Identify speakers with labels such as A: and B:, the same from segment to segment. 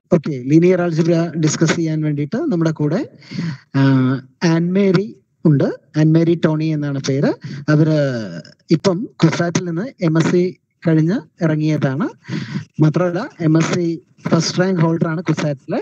A: Okay linear algebra discuss ചെയ്യാൻ വേണ്ടിയിട്ട് നമ്മുടെ കൂടെ ആൻമേരി ഉണ്ട് ആൻമേരി ടോണി എന്നാണ് പേര് അവര് ഇപ്പം കുസാറ്റിൽ നിന്ന് എം എസ് സി കഴിഞ്ഞ് ഇറങ്ങിയതാണ് മാത്രമല്ല M S C first rank holder ആണ് കുസാറ്റില്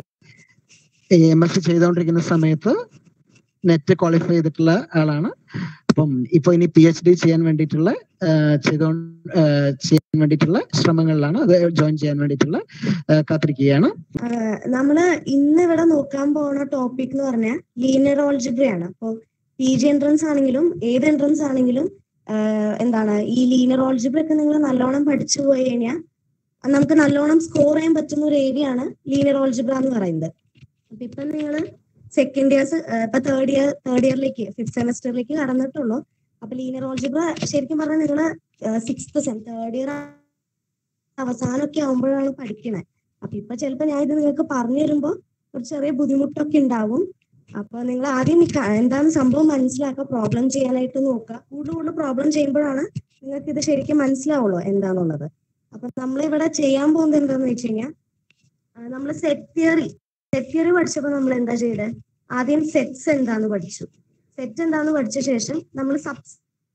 A: എം എസ് സി ചെയ്തുകൊണ്ടിരിക്കുന്ന സമയത്ത് നെറ്റ് ക്വാളിഫൈ ചെയ്തിട്ടുള്ള ആളാണ് അപ്പം ഇപ്പൊ ഇനി പി എച്ച് ഡി ചെയ്യാൻ വേണ്ടിയിട്ടുള്ള ചെയ്തോ ചെയ്യാൻ വേണ്ടിയിട്ടുള്ള ശ്രമങ്ങളിലാണ് അത് ജോയിൻ ചെയ്യാൻ വേണ്ടിയിട്ടുള്ള കാത്തിരിക്കുകയാണ്
B: നമ്മള് ഇന്ന് ഇവിടെ നോക്കാൻ പോകുന്ന ടോപ്പിക് എന്ന് പറഞ്ഞാൽ ലീനിയർ ഓൾജിബ്രയാണ് അപ്പോൾ പി ജി എൻട്രൻസ് ആണെങ്കിലും ഏത് എൻട്രൻസ് ആണെങ്കിലും എന്താണ് ഈ ലീനിയർ ഓൾജിബ്ര ഒക്കെ നിങ്ങൾ നല്ലോണം പഠിച്ചു പോയി കഴിഞ്ഞാൽ നമുക്ക് നല്ലോണം സ്കോർ ചെയ്യാൻ പറ്റുന്ന ഒരു ഏരിയ ആണ് ലീനിയർ ഓൾജിബ്ര എന്ന് പറയുന്നത് അപ്പൊ ഇപ്പൊ നിങ്ങൾ സെക്കൻഡ് ഇയേഴ്സ് ഇപ്പൊ തേർഡ് ഇയർ തേർഡ് ഇയറിലേക്ക് ഫിഫ്ത് സെമസ്റ്ററിലേക്ക് കടന്നിട്ടുള്ളൂ അപ്പൊ ലീനിയർ ഓൾജിബ്ര ശരിക്കും പറഞ്ഞാൽ നിങ്ങൾ സിക്സ്ത് സെം തേർഡ് ഇയർ അവസാനമൊക്കെ ആവുമ്പോഴാണ് പഠിക്കണേ അപ്പൊ ഇപ്പൊ ചിലപ്പോ ഞാൻ ഇത് നിങ്ങൾക്ക് പറഞ്ഞു തരുമ്പോ ഒരു ചെറിയ ബുദ്ധിമുട്ടൊക്കെ ഉണ്ടാവും അപ്പൊ നിങ്ങൾ ആദ്യം എന്താണ് സംഭവം മനസ്സിലാക്കുക പ്രോബ്ലം ചെയ്യാനായിട്ട് നോക്കുക കൂടുതൽ കൂടുതൽ പ്രോബ്ലം ചെയ്യുമ്പോഴാണ് നിങ്ങൾക്ക് ഇത് ശരിക്കും മനസ്സിലാവുള്ളൂ എന്താണെന്നുള്ളത് അപ്പൊ നമ്മളിവിടെ ചെയ്യാൻ പോകുന്നത് എന്താന്ന് വെച്ച് കഴിഞ്ഞാൽ നമ്മൾ സെറ്റ് തിയറി സെറ്റ് തിയറി പഠിച്ചപ്പോൾ നമ്മൾ എന്താ ചെയ്തത് ആദ്യം സെറ്റ്സ് എന്താന്ന് പഠിച്ചു സെറ്റ് എന്താന്ന് പഠിച്ച ശേഷം നമ്മൾ സബ്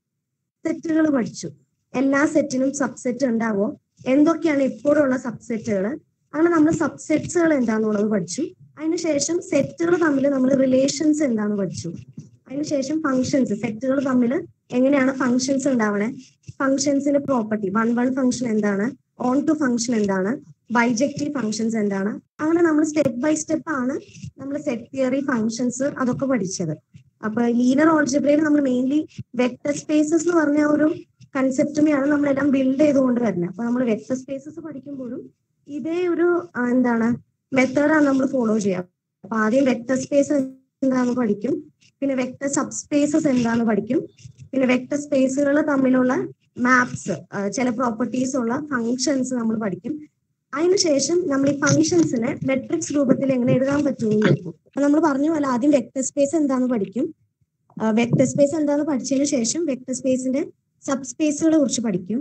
B: സെറ്റുകൾ പഠിച്ചു എല്ലാ സെറ്റിനും സബ്സെറ്റ് ഉണ്ടാവോ എന്തൊക്കെയാണ് ഇപ്പോഴുള്ള സബ്സെറ്റുകൾ അങ്ങനെ നമ്മൾ സബ്സെറ്റ്സുകൾ എന്താന്നുള്ളത് പഠിച്ചു അതിനുശേഷം സെറ്റുകൾ തമ്മിൽ നമ്മൾ റിലേഷൻസ് എന്താന്ന് പഠിച്ചു അതിനുശേഷം ഫങ്ഷൻസ് സെറ്റുകൾ തമ്മിൽ എങ്ങനെയാണ് ഫങ്ഷൻസ് ഉണ്ടാവണേ ഫങ്ഷൻസിന്റെ പ്രോപ്പർട്ടി വൺ വൺ ഫംഗ്ഷൻ എന്താണ് ഓൺ ടു ഫംഗ്ഷൻ എന്താണ് ബൈജക്റ്റീവ് ഫങ്ഷൻസ് എന്താണ് അങ്ങനെ നമ്മൾ സ്റ്റെപ്പ് ബൈ സ്റ്റെപ്പ് ആണ് നമ്മൾ സെറ്റ് തിയറി ഫങ്ഷൻസ് അതൊക്കെ പഠിച്ചത് അപ്പൊ ലീനർ ഓൾജിബ്രയിൽ നമ്മൾ മെയിൻലി വെക്ടർ സ്പേസസ് എന്ന് പറഞ്ഞ ഒരു കൺസെപ്റ്റുമെയാണ് നമ്മളെല്ലാം ബിൽഡ് ചെയ്തുകൊണ്ട് വരുന്നത് അപ്പൊ നമ്മൾ വെക്ടർ സ്പേസസ് പഠിക്കുമ്പോഴും ഇതേ ഒരു എന്താണ് മെത്തേഡാണ് നമ്മൾ ഫോളോ ചെയ്യുക അപ്പൊ ആദ്യം വെക്ടർ സ്പേസ് എന്താണെന്ന് പഠിക്കും പിന്നെ വെക്ടർ സബ് സ്പേസസ് എന്താണെന്ന് പഠിക്കും പിന്നെ വെക്ടർ സ്പേസുകൾ തമ്മിലുള്ള മാപ്സ് ചില പ്രോപ്പർട്ടീസ് ഉള്ള ഫങ്ഷൻസ് നമ്മൾ പഠിക്കും അതിനുശേഷം നമ്മൾ ഈ ഫങ്ഷൻസിനെ മെട്രിക്സ് രൂപത്തിൽ എങ്ങനെ എഴുതാൻ പറ്റുമെന്ന് നോക്കും നമ്മൾ പറഞ്ഞു പോലെ ആദ്യം വെക്ടർ സ്പേസ് എന്താന്ന് പഠിക്കും വെക്ടർ സ്പേസ് എന്താന്ന് പഠിച്ചതിന് ശേഷം വെക്ടർ സ്പേസിന്റെ സബ് സ്പേസുകളെ കുറിച്ച് പഠിക്കും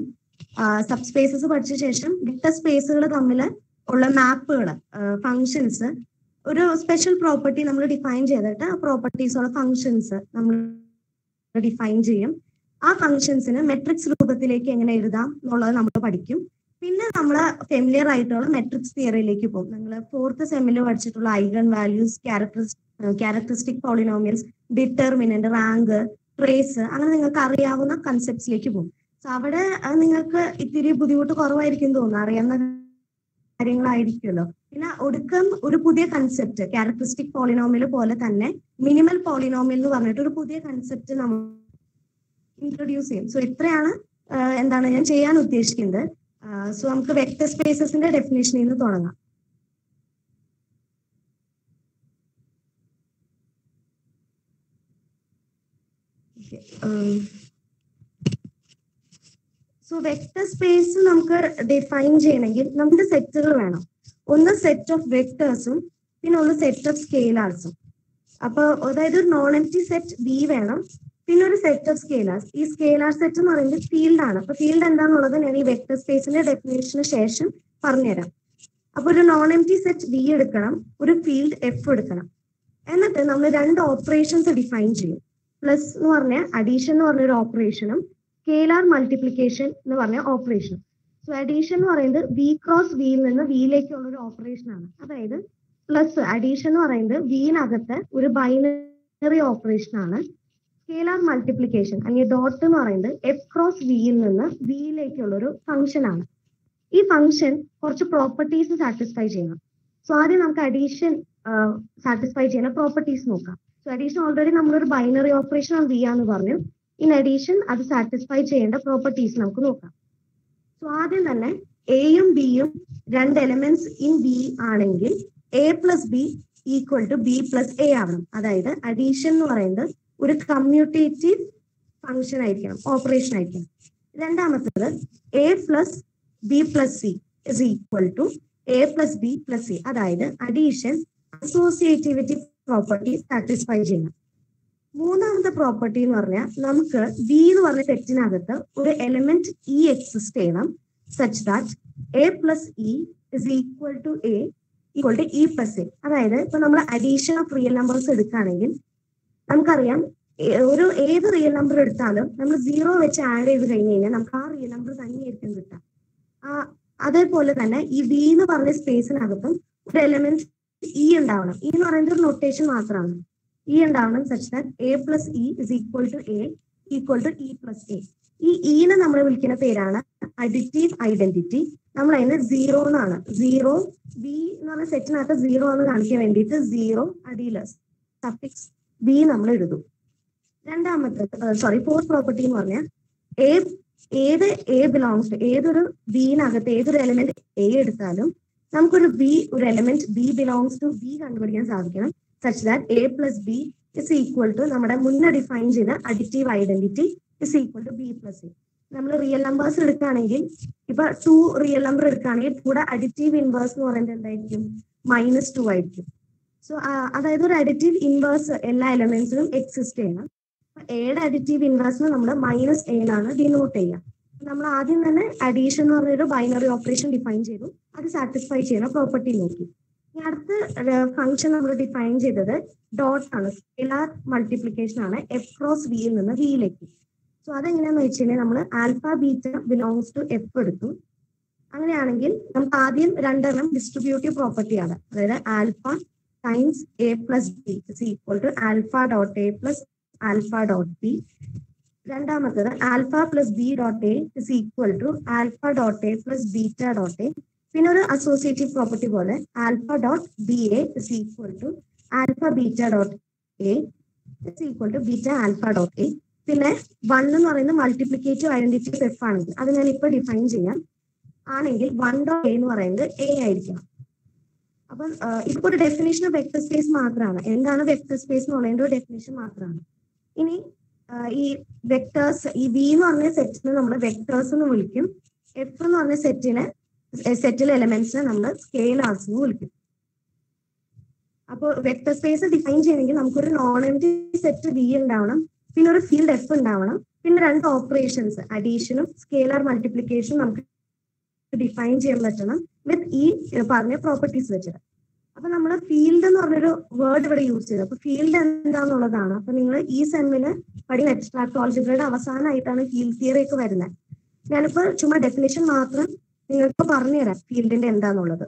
B: സബ് സ്പേസസ് പഠിച്ച ശേഷം വെക്ടർ സ്പേസുകൾ തമ്മിൽ ഉള്ള മാപ്പുകൾ ഫങ്ഷൻസ് ഒരു സ്പെഷ്യൽ പ്രോപ്പർട്ടി നമ്മൾ ഡിഫൈൻ ചെയ്തിട്ട് ആ പ്രോപ്പർട്ടീസ് ഉള്ള ഫങ്ഷൻസ് നമ്മൾ ഡിഫൈൻ ചെയ്യും ആ ഫങ്ഷൻസിന് മെട്രിക്സ് രൂപത്തിലേക്ക് എങ്ങനെ എഴുതാം എന്നുള്ളത് നമ്മൾ പഠിക്കും പിന്നെ നമ്മൾ ഫെമിലിയർ ആയിട്ടുള്ള മെട്രിക്സ് തിയറിയിലേക്ക് പോകും നിങ്ങൾ ഫോർത്ത് സെമ്മിൽ പഠിച്ചിട്ടുള്ള ഐഗൺ വാല്യൂസ് ക്യാരക്ടറിസ് characteristic polynomials determinant rank trace അങ്ങനെ നിങ്ങൾക്ക് അറിയാവുന്ന കൺസെപ്റ്റ്സിലേക്ക് പോകും സോ അവിടെ നിങ്ങൾക്ക് ഇത്തിരി ബുദ്ധിമുട്ട് കുറവായിരിക്കും തോന്നുന്നു അറിയാവുന്ന കാര്യങ്ങളായിരിക്കുമല്ലോ പിന്നെ ഒടുക്കം ഒരു പുതിയ കൺസെപ്റ്റ് ക്യാരക്ടറിസ്റ്റിക് പോളിനോമിയൽ പോലെ തന്നെ മിനിമൽ പോളിനോമിയൽ എന്ന് പറഞ്ഞിട്ട് ഒരു പുതിയ കൺസെപ്റ്റ് നമ്മൾ ഇൻട്രൊഡ്യൂസ് ചെയ്യും സോ ഇത്രയാണ് എന്താണ് ഞാൻ ചെയ്യാൻ ഉദ്ദേശിക്കുന്നത് സോ നമുക്ക് വെക്ടർ സ്പേസസിന്റെ ഡെഫിനേഷനിൽ നിന്ന് തുടങ്ങാം സോ വെക്ടർ സ്പേസ് നമുക്ക് ഡിഫൈൻ ചെയ്യണമെങ്കിൽ നമുക്ക് സെറ്റുകൾ വേണം ഒന്ന് സെറ്റ് ഓഫ് വെക്ടേഴ്സും പിന്നെ ഒന്ന് സെറ്റ് ഓഫ് സ്കെയിലാർസും അപ്പൊ അതായത് ഒരു non empty set B വേണം പിന്നെ ഒരു സെറ്റ് ഓഫ് സ്കെയിലാർസ് ഈ സ്കെയിലാർ സെറ്റ് എന്ന് പറയുന്നത് ഫീൽഡ് ആണ് അപ്പൊ ഫീൽഡ് എന്താന്നുള്ളത് ഞാൻ ഈ വെക്ടർ സ്പേസിന്റെ ഡെഫിനേഷന് ശേഷം പറഞ്ഞുതരാം അപ്പൊ ഒരു non empty set B എടുക്കണം ഒരു ഫീൽഡ് എഫ് എടുക്കണം എന്നിട്ട് നമ്മൾ രണ്ട് ഓപ്പറേഷൻസ് ഡിഫൈൻ ചെയ്യും പ്ലസ് എന്ന് പറഞ്ഞ അഡീഷൻ എന്ന് പറഞ്ഞ ഒരു ഓപ്പറേഷനും സ്കെയിലാർ മൾട്ടിപ്ലിക്കേഷൻ എന്ന് പറഞ്ഞ ഓപ്പറേഷൻ സോ അഡീഷൻ എന്ന് പറയുന്നത് വി ക്രോസ് വിയിൽ നിന്ന് വിയിലേക്കുള്ള ഒരു ഓപ്പറേഷൻ ആണ് അതായത് പ്ലസ് അഡീഷൻ എന്ന് പറയുന്നത് വിയിനകത്ത് ഒരു ബൈനറി ഓപ്പറേഷൻ ആണ് സ്കെയിലാർ മൾട്ടിപ്ലിക്കേഷൻ അല്ലെങ്കിൽ ഡോട്ട് എന്ന് പറയുന്നത് എഫ് ക്രോസ് വിയിൽ നിന്ന് വിയിലേക്കുള്ള ഒരു ഫംഗ്ഷൻ ആണ് ഈ ഫംഗ്ഷൻ കുറച്ച് പ്രോപ്പർട്ടീസ് സാറ്റിസ്ഫൈ ചെയ്യണം സോ ആദ്യം നമുക്ക് അഡീഷൻ സാറ്റിസ്ഫൈ ചെയ്യുന്ന പ്രോപ്പർട്ടീസ് നോക്കാം സോ അഡീഷൻ ഓൾറെഡി നമ്മളൊരു ബൈനറി ഓപ്പറേഷൻ ആണ് വി ആന്ന് പറഞ്ഞു ഇൻ അഡീഷൻ അത് സാറ്റിസ്ഫൈ ചെയ്യേണ്ട പ്രോപ്പർട്ടീസ് നമുക്ക് നോക്കാം സോ ആദ്യം തന്നെ എയും ബിയും രണ്ട് എലിമെന്റ്സ് ഇൻ ബി ആണെങ്കിൽ A plus B equal to B plus A ആവണം അതായത് അഡീഷൻ എന്ന് പറയുന്നത് ഒരു കമ്മ്യൂട്ടേറ്റീവ് ഫംഗ്ഷൻ ആയിരിക്കണം ഓപ്പറേഷൻ ആയിരിക്കണം രണ്ടാമത്തത് A plus B plus C is equal to A plus B plus C അതായത് അഡീഷൻ അസോസിയേറ്റിവിറ്റി പ്രോപ്പർട്ടി സാറ്റിസ്ഫൈ ചെയ്യണം മൂന്നാമത്തെ പ്രോപ്പർട്ടി എന്ന് പറഞ്ഞാൽ നമുക്ക് ബി എന്ന് പറഞ്ഞ സെറ്റിനകത്ത് ഒരു എലിമെന്റ് ഇ എക്സിസ്റ്റ് ചെയ്യണം such that A plus E is equal to A equal to E plus A അതായത് ഇപ്പൊ നമ്മൾ അഡീഷൻ ഓഫ് റിയൽ നമ്പേഴ്സ് എടുക്കുകയാണെങ്കിൽ നമുക്കറിയാം ഏ- ഒരു ഏത് റിയൽ നമ്പർ എടുത്താലും നമ്മൾ സീറോ വെച്ച് ആഡ് ചെയ്ത് കഴിഞ്ഞ് കഴിഞ്ഞാൽ നമുക്ക് ആ റിയൽ നമ്പർ തന്നെയായിരിക്കും കിട്ടുക ആ അതേപോലെ തന്നെ ഈ വി എന്ന് പറഞ്ഞ സ്പേസിനകത്തും ഒരു എലമെന്റ് ഇ ഉണ്ടാവണം ഇ എന്ന് പറയുന്നത് ഒരു നൊട്ടേഷൻ മാത്രമാണ് ഇ ഉണ്ടാവണം such that A plus E is equal to A equal to E plus A ഈ ഇനെ നമ്മൾ വിളിക്കുന്ന പേരാണ് അഡിറ്റീവ് ഐഡന്റിറ്റി നമ്മൾ അതിന് സീറോ എന്നാണ് സീറോ ബി എന്ന് പറഞ്ഞ സെറ്റിനകത്ത് സീറോ എന്ന് കാണിക്കാൻ വേണ്ടിയിട്ട് സീറോ അടിയില് സഫിക്സ് ബി നമ്മൾ എഴുതും രണ്ടാമത്തെ സോറി ഫോർത്ത് പ്രോപ്പർട്ടി എന്ന് പറഞ്ഞാൽ എ ഏത് എ ബിലോങ്സ് ടു ഏതൊരു ബിനകത്ത് ഏതൊരു എലിമെന്റ് എ എടുത്താലും നമുക്കൊരു ബി ഒരു element B belongs to B കണ്ടുപിടിക്കാൻ സാധിക്കണം such that A plus B is equal to നമ്മുടെ മുന്നേ ഡിഫൈൻ ചെയ്ത additive identity is equal to B plus A നമ്മൾ റിയൽ നമ്പേഴ്സ് എടുക്കുകയാണെങ്കിൽ ഇപ്പൊ ടു റിയൽ നമ്പർ എടുക്കുകയാണെങ്കിൽ കൂടെ അഡിറ്റീവ് ഇൻവേഴ്സ് എന്ന് പറയുന്നത് എന്തായിരിക്കും മൈനസ് ടു ആയിരിക്കും സോ അതായത് ഒരു അഡിറ്റീവ് ഇൻവേഴ്സ് എല്ലാ എലമെന്റ്സിലും എക്സിസ്റ്റ് ചെയ്യണം എയുടെ അഡിറ്റീവ് ഇൻവേഴ്സിന് നമ്മൾ മൈനസ് എന്നാണ് ഡിനോട്ട് ചെയ്യുക നമ്മൾ ആദ്യം തന്നെ അഡീഷൻ എന്ന് പറഞ്ഞൊരു ബൈനറി ഓപ്പറേഷൻ ഡിഫൈൻ ചെയ്തു അത് സാറ്റിസ്ഫൈ ചെയ്യുന്ന പ്രോപ്പർട്ടി നോക്കി ഇനി അടുത്ത ഫംഗ്ഷൻ നമ്മൾ ഡിഫൈൻ ചെയ്തത് ഡോട്ട് ആണ് സ്കെലാർ മൾട്ടിപ്ലിക്കേഷൻ ആണ് എഫ് ക്രോസ് വിയിൽ നിന്ന് വിയിലേക്ക് സോ അതെങ്ങനെയാന്ന് വെച്ച് കഴിഞ്ഞാൽ നമ്മൾ alpha beta belongs to F എടുത്തു അങ്ങനെയാണെങ്കിൽ നമുക്ക് ആദ്യം രണ്ടെണ്ണം ഡിസ്ട്രിബ്യൂട്ടീവ് പ്രോപ്പർട്ടിയാണ് അതായത് alpha times A plus B is equal to alpha dot A plus alpha dot B രണ്ടാമത്തത് alpha plus B dot A is equal to alpha dot A plus beta dot A പിന്നെ ഒരു associative property പോലെ alpha dot B A is equal to alpha beta dot A is equal to beta alpha dot A പിന്നെ one എന്ന് പറയുന്നത് multiplicative identity of F ആണെങ്കിൽ അത് ഞാൻ ഇപ്പൊ ഡിഫൈൻ ചെയ്യാം ആണെങ്കിൽ വൺ ഡോട്ട് എ എന്ന് പറയുന്നത് എ ആയിരിക്കണം അപ്പം ഇപ്പൊ ഒരു ഡെഫിനേഷൻ ഓഫ് വെക്ടർ സ്പേസ് മാത്രമാണ് എന്താണ് വെക്ടർ സ്പേസ് എന്ന് പറയുന്നത് ഒരു ഡെഫിനേഷൻ മാത്രമാണ് ഇനി ആ, ഈ വെക്ടേഴ്സ് ഈ വി എന്ന് പറഞ്ഞ സെറ്റിനെ നമ്മൾ വെക്ടേഴ്സ് എന്ന് വിളിക്കും എഫ് എന്ന് പറഞ്ഞ സെറ്റിനെ സെറ്റിലെ എലമെന്റ്സിനെ നമ്മൾ സ്കെയിലാർസ് എന്ന് വിളിക്കും അപ്പോൾ വെക്ടർ സ്പേസ് ഡിഫൈൻ ചെയ്യണമെങ്കിൽ നമുക്കൊരു നോൺ എം സെറ്റ് വി ഉണ്ടാവണം പിന്നെ ഒരു ഫീൽഡ് എഫ് ഉണ്ടാവണം പിന്നെ രണ്ട് ഓപ്പറേഷൻസ് അഡീഷനും സ്കെയിലർ മൾട്ടിപ്ലിക്കേഷനും നമുക്ക് ഡിഫൈൻ ചെയ്യാൻ പറ്റണം വിത്ത് ഈ പറഞ്ഞ പ്രോപ്പർട്ടീസ് വെച്ചിട്ട് അപ്പൊ നമ്മൾ ഫീൽഡ് എന്ന് പറഞ്ഞൊരു വേർഡ് ഇവിടെ യൂസ് ചെയ്തു അപ്പൊ ഫീൽഡ് എന്താന്നുള്ളതാണ് അപ്പൊ നിങ്ങൾ ഈ സെമ്മിന് പഠിക്കുന്ന എക്സ്ട്രാക്ട് ഓൾജിബ്രയുടെ അവസാനമായിട്ടാണ് ഫീൽഡ് തിയറി ഒക്കെ വരുന്നത് ഞാനിപ്പോ ചുമ്മാ ഡെഫിനേഷൻ മാത്രം നിങ്ങൾക്ക് പറഞ്ഞുതരാം ഫീൽഡിന്റെ എന്താന്നുള്ളത്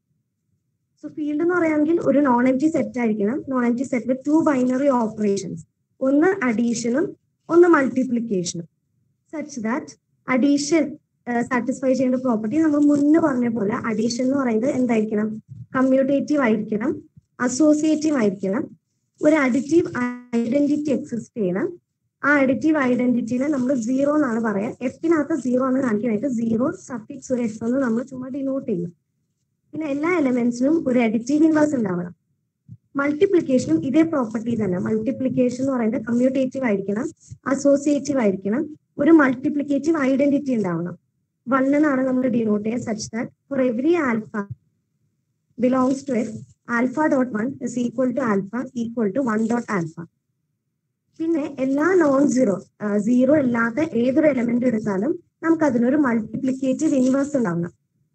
B: സോ ഫീൽഡ് എന്ന് പറയുകയാണെങ്കിൽ ഒരു നോൺ എം ടി സെറ്റ് ആയിരിക്കണം non empty set with two binary operations ഒന്ന് അഡീഷനും ഒന്ന് മൾട്ടിപ്ലിക്കേഷനും സച്ച് ദാറ്റ് അഡീഷൻ സാറ്റിസ്ഫൈ ചെയ്യേണ്ട പ്രോപ്പർട്ടി നമ്മൾ മുന്നേ പറഞ്ഞ പോലെ അഡീഷൻ എന്ന് പറയുന്നത് എന്തായിരിക്കണം കമ്മ്യൂട്ടേറ്റീവ് ആയിരിക്കണം അസോസിയേറ്റീവ് ആയിരിക്കണം ഒരു അഡിറ്റീവ് ഐഡന്റിറ്റി എക്സിസ്റ്റ് ചെയ്യണം ആ അഡിറ്റീവ് ഐഡന്റിറ്റിനെ നമ്മൾ സീറോ എന്നാണ് പറയാ എഫിനകത്ത് സീറോ എന്ന് കാണിക്കാനായിട്ട് സീറോ സഫിക്സ് ഒരു എഫ് എന്ന് നമ്മൾ ചുമ്മാ ഡിനോട്ട് ചെയ്യും പിന്നെ എല്ലാ എലമെന്റ്സിനും ഒരു അഡിറ്റീവ് ഇൻവേഴ്സ് ഉണ്ടാവണം മൾട്ടിപ്ലിക്കേഷനും ഇതേ പ്രോപ്പർട്ടി തന്നെ മൾട്ടിപ്ലിക്കേഷൻ എന്ന് പറയുന്നത് കമ്മ്യൂട്ടേറ്റീവ് ആയിരിക്കണം അസോസിയേറ്റീവ് ആയിരിക്കണം ഒരു മൾട്ടിപ്ലിക്കേറ്റീവ് ഐഡന്റിറ്റി ഉണ്ടാവണം വൺ എന്നാണ് നമ്മൾ ഡിനോട്ട് ചെയ്യുക such that for every alpha belongs to F alpha dot one is equal to alpha equal to one dot alpha പിന്നെ എല്ലാ നോൺ സീറോ സീറോ അല്ലാത്ത ഏതൊരു എലമെന്റ് എടുത്താലും നമുക്ക് അതിനൊരു മൾട്ടിപ്ലിക്കേറ്റീവ് ഇൻവേഴ്സ് ഉണ്ടാവണം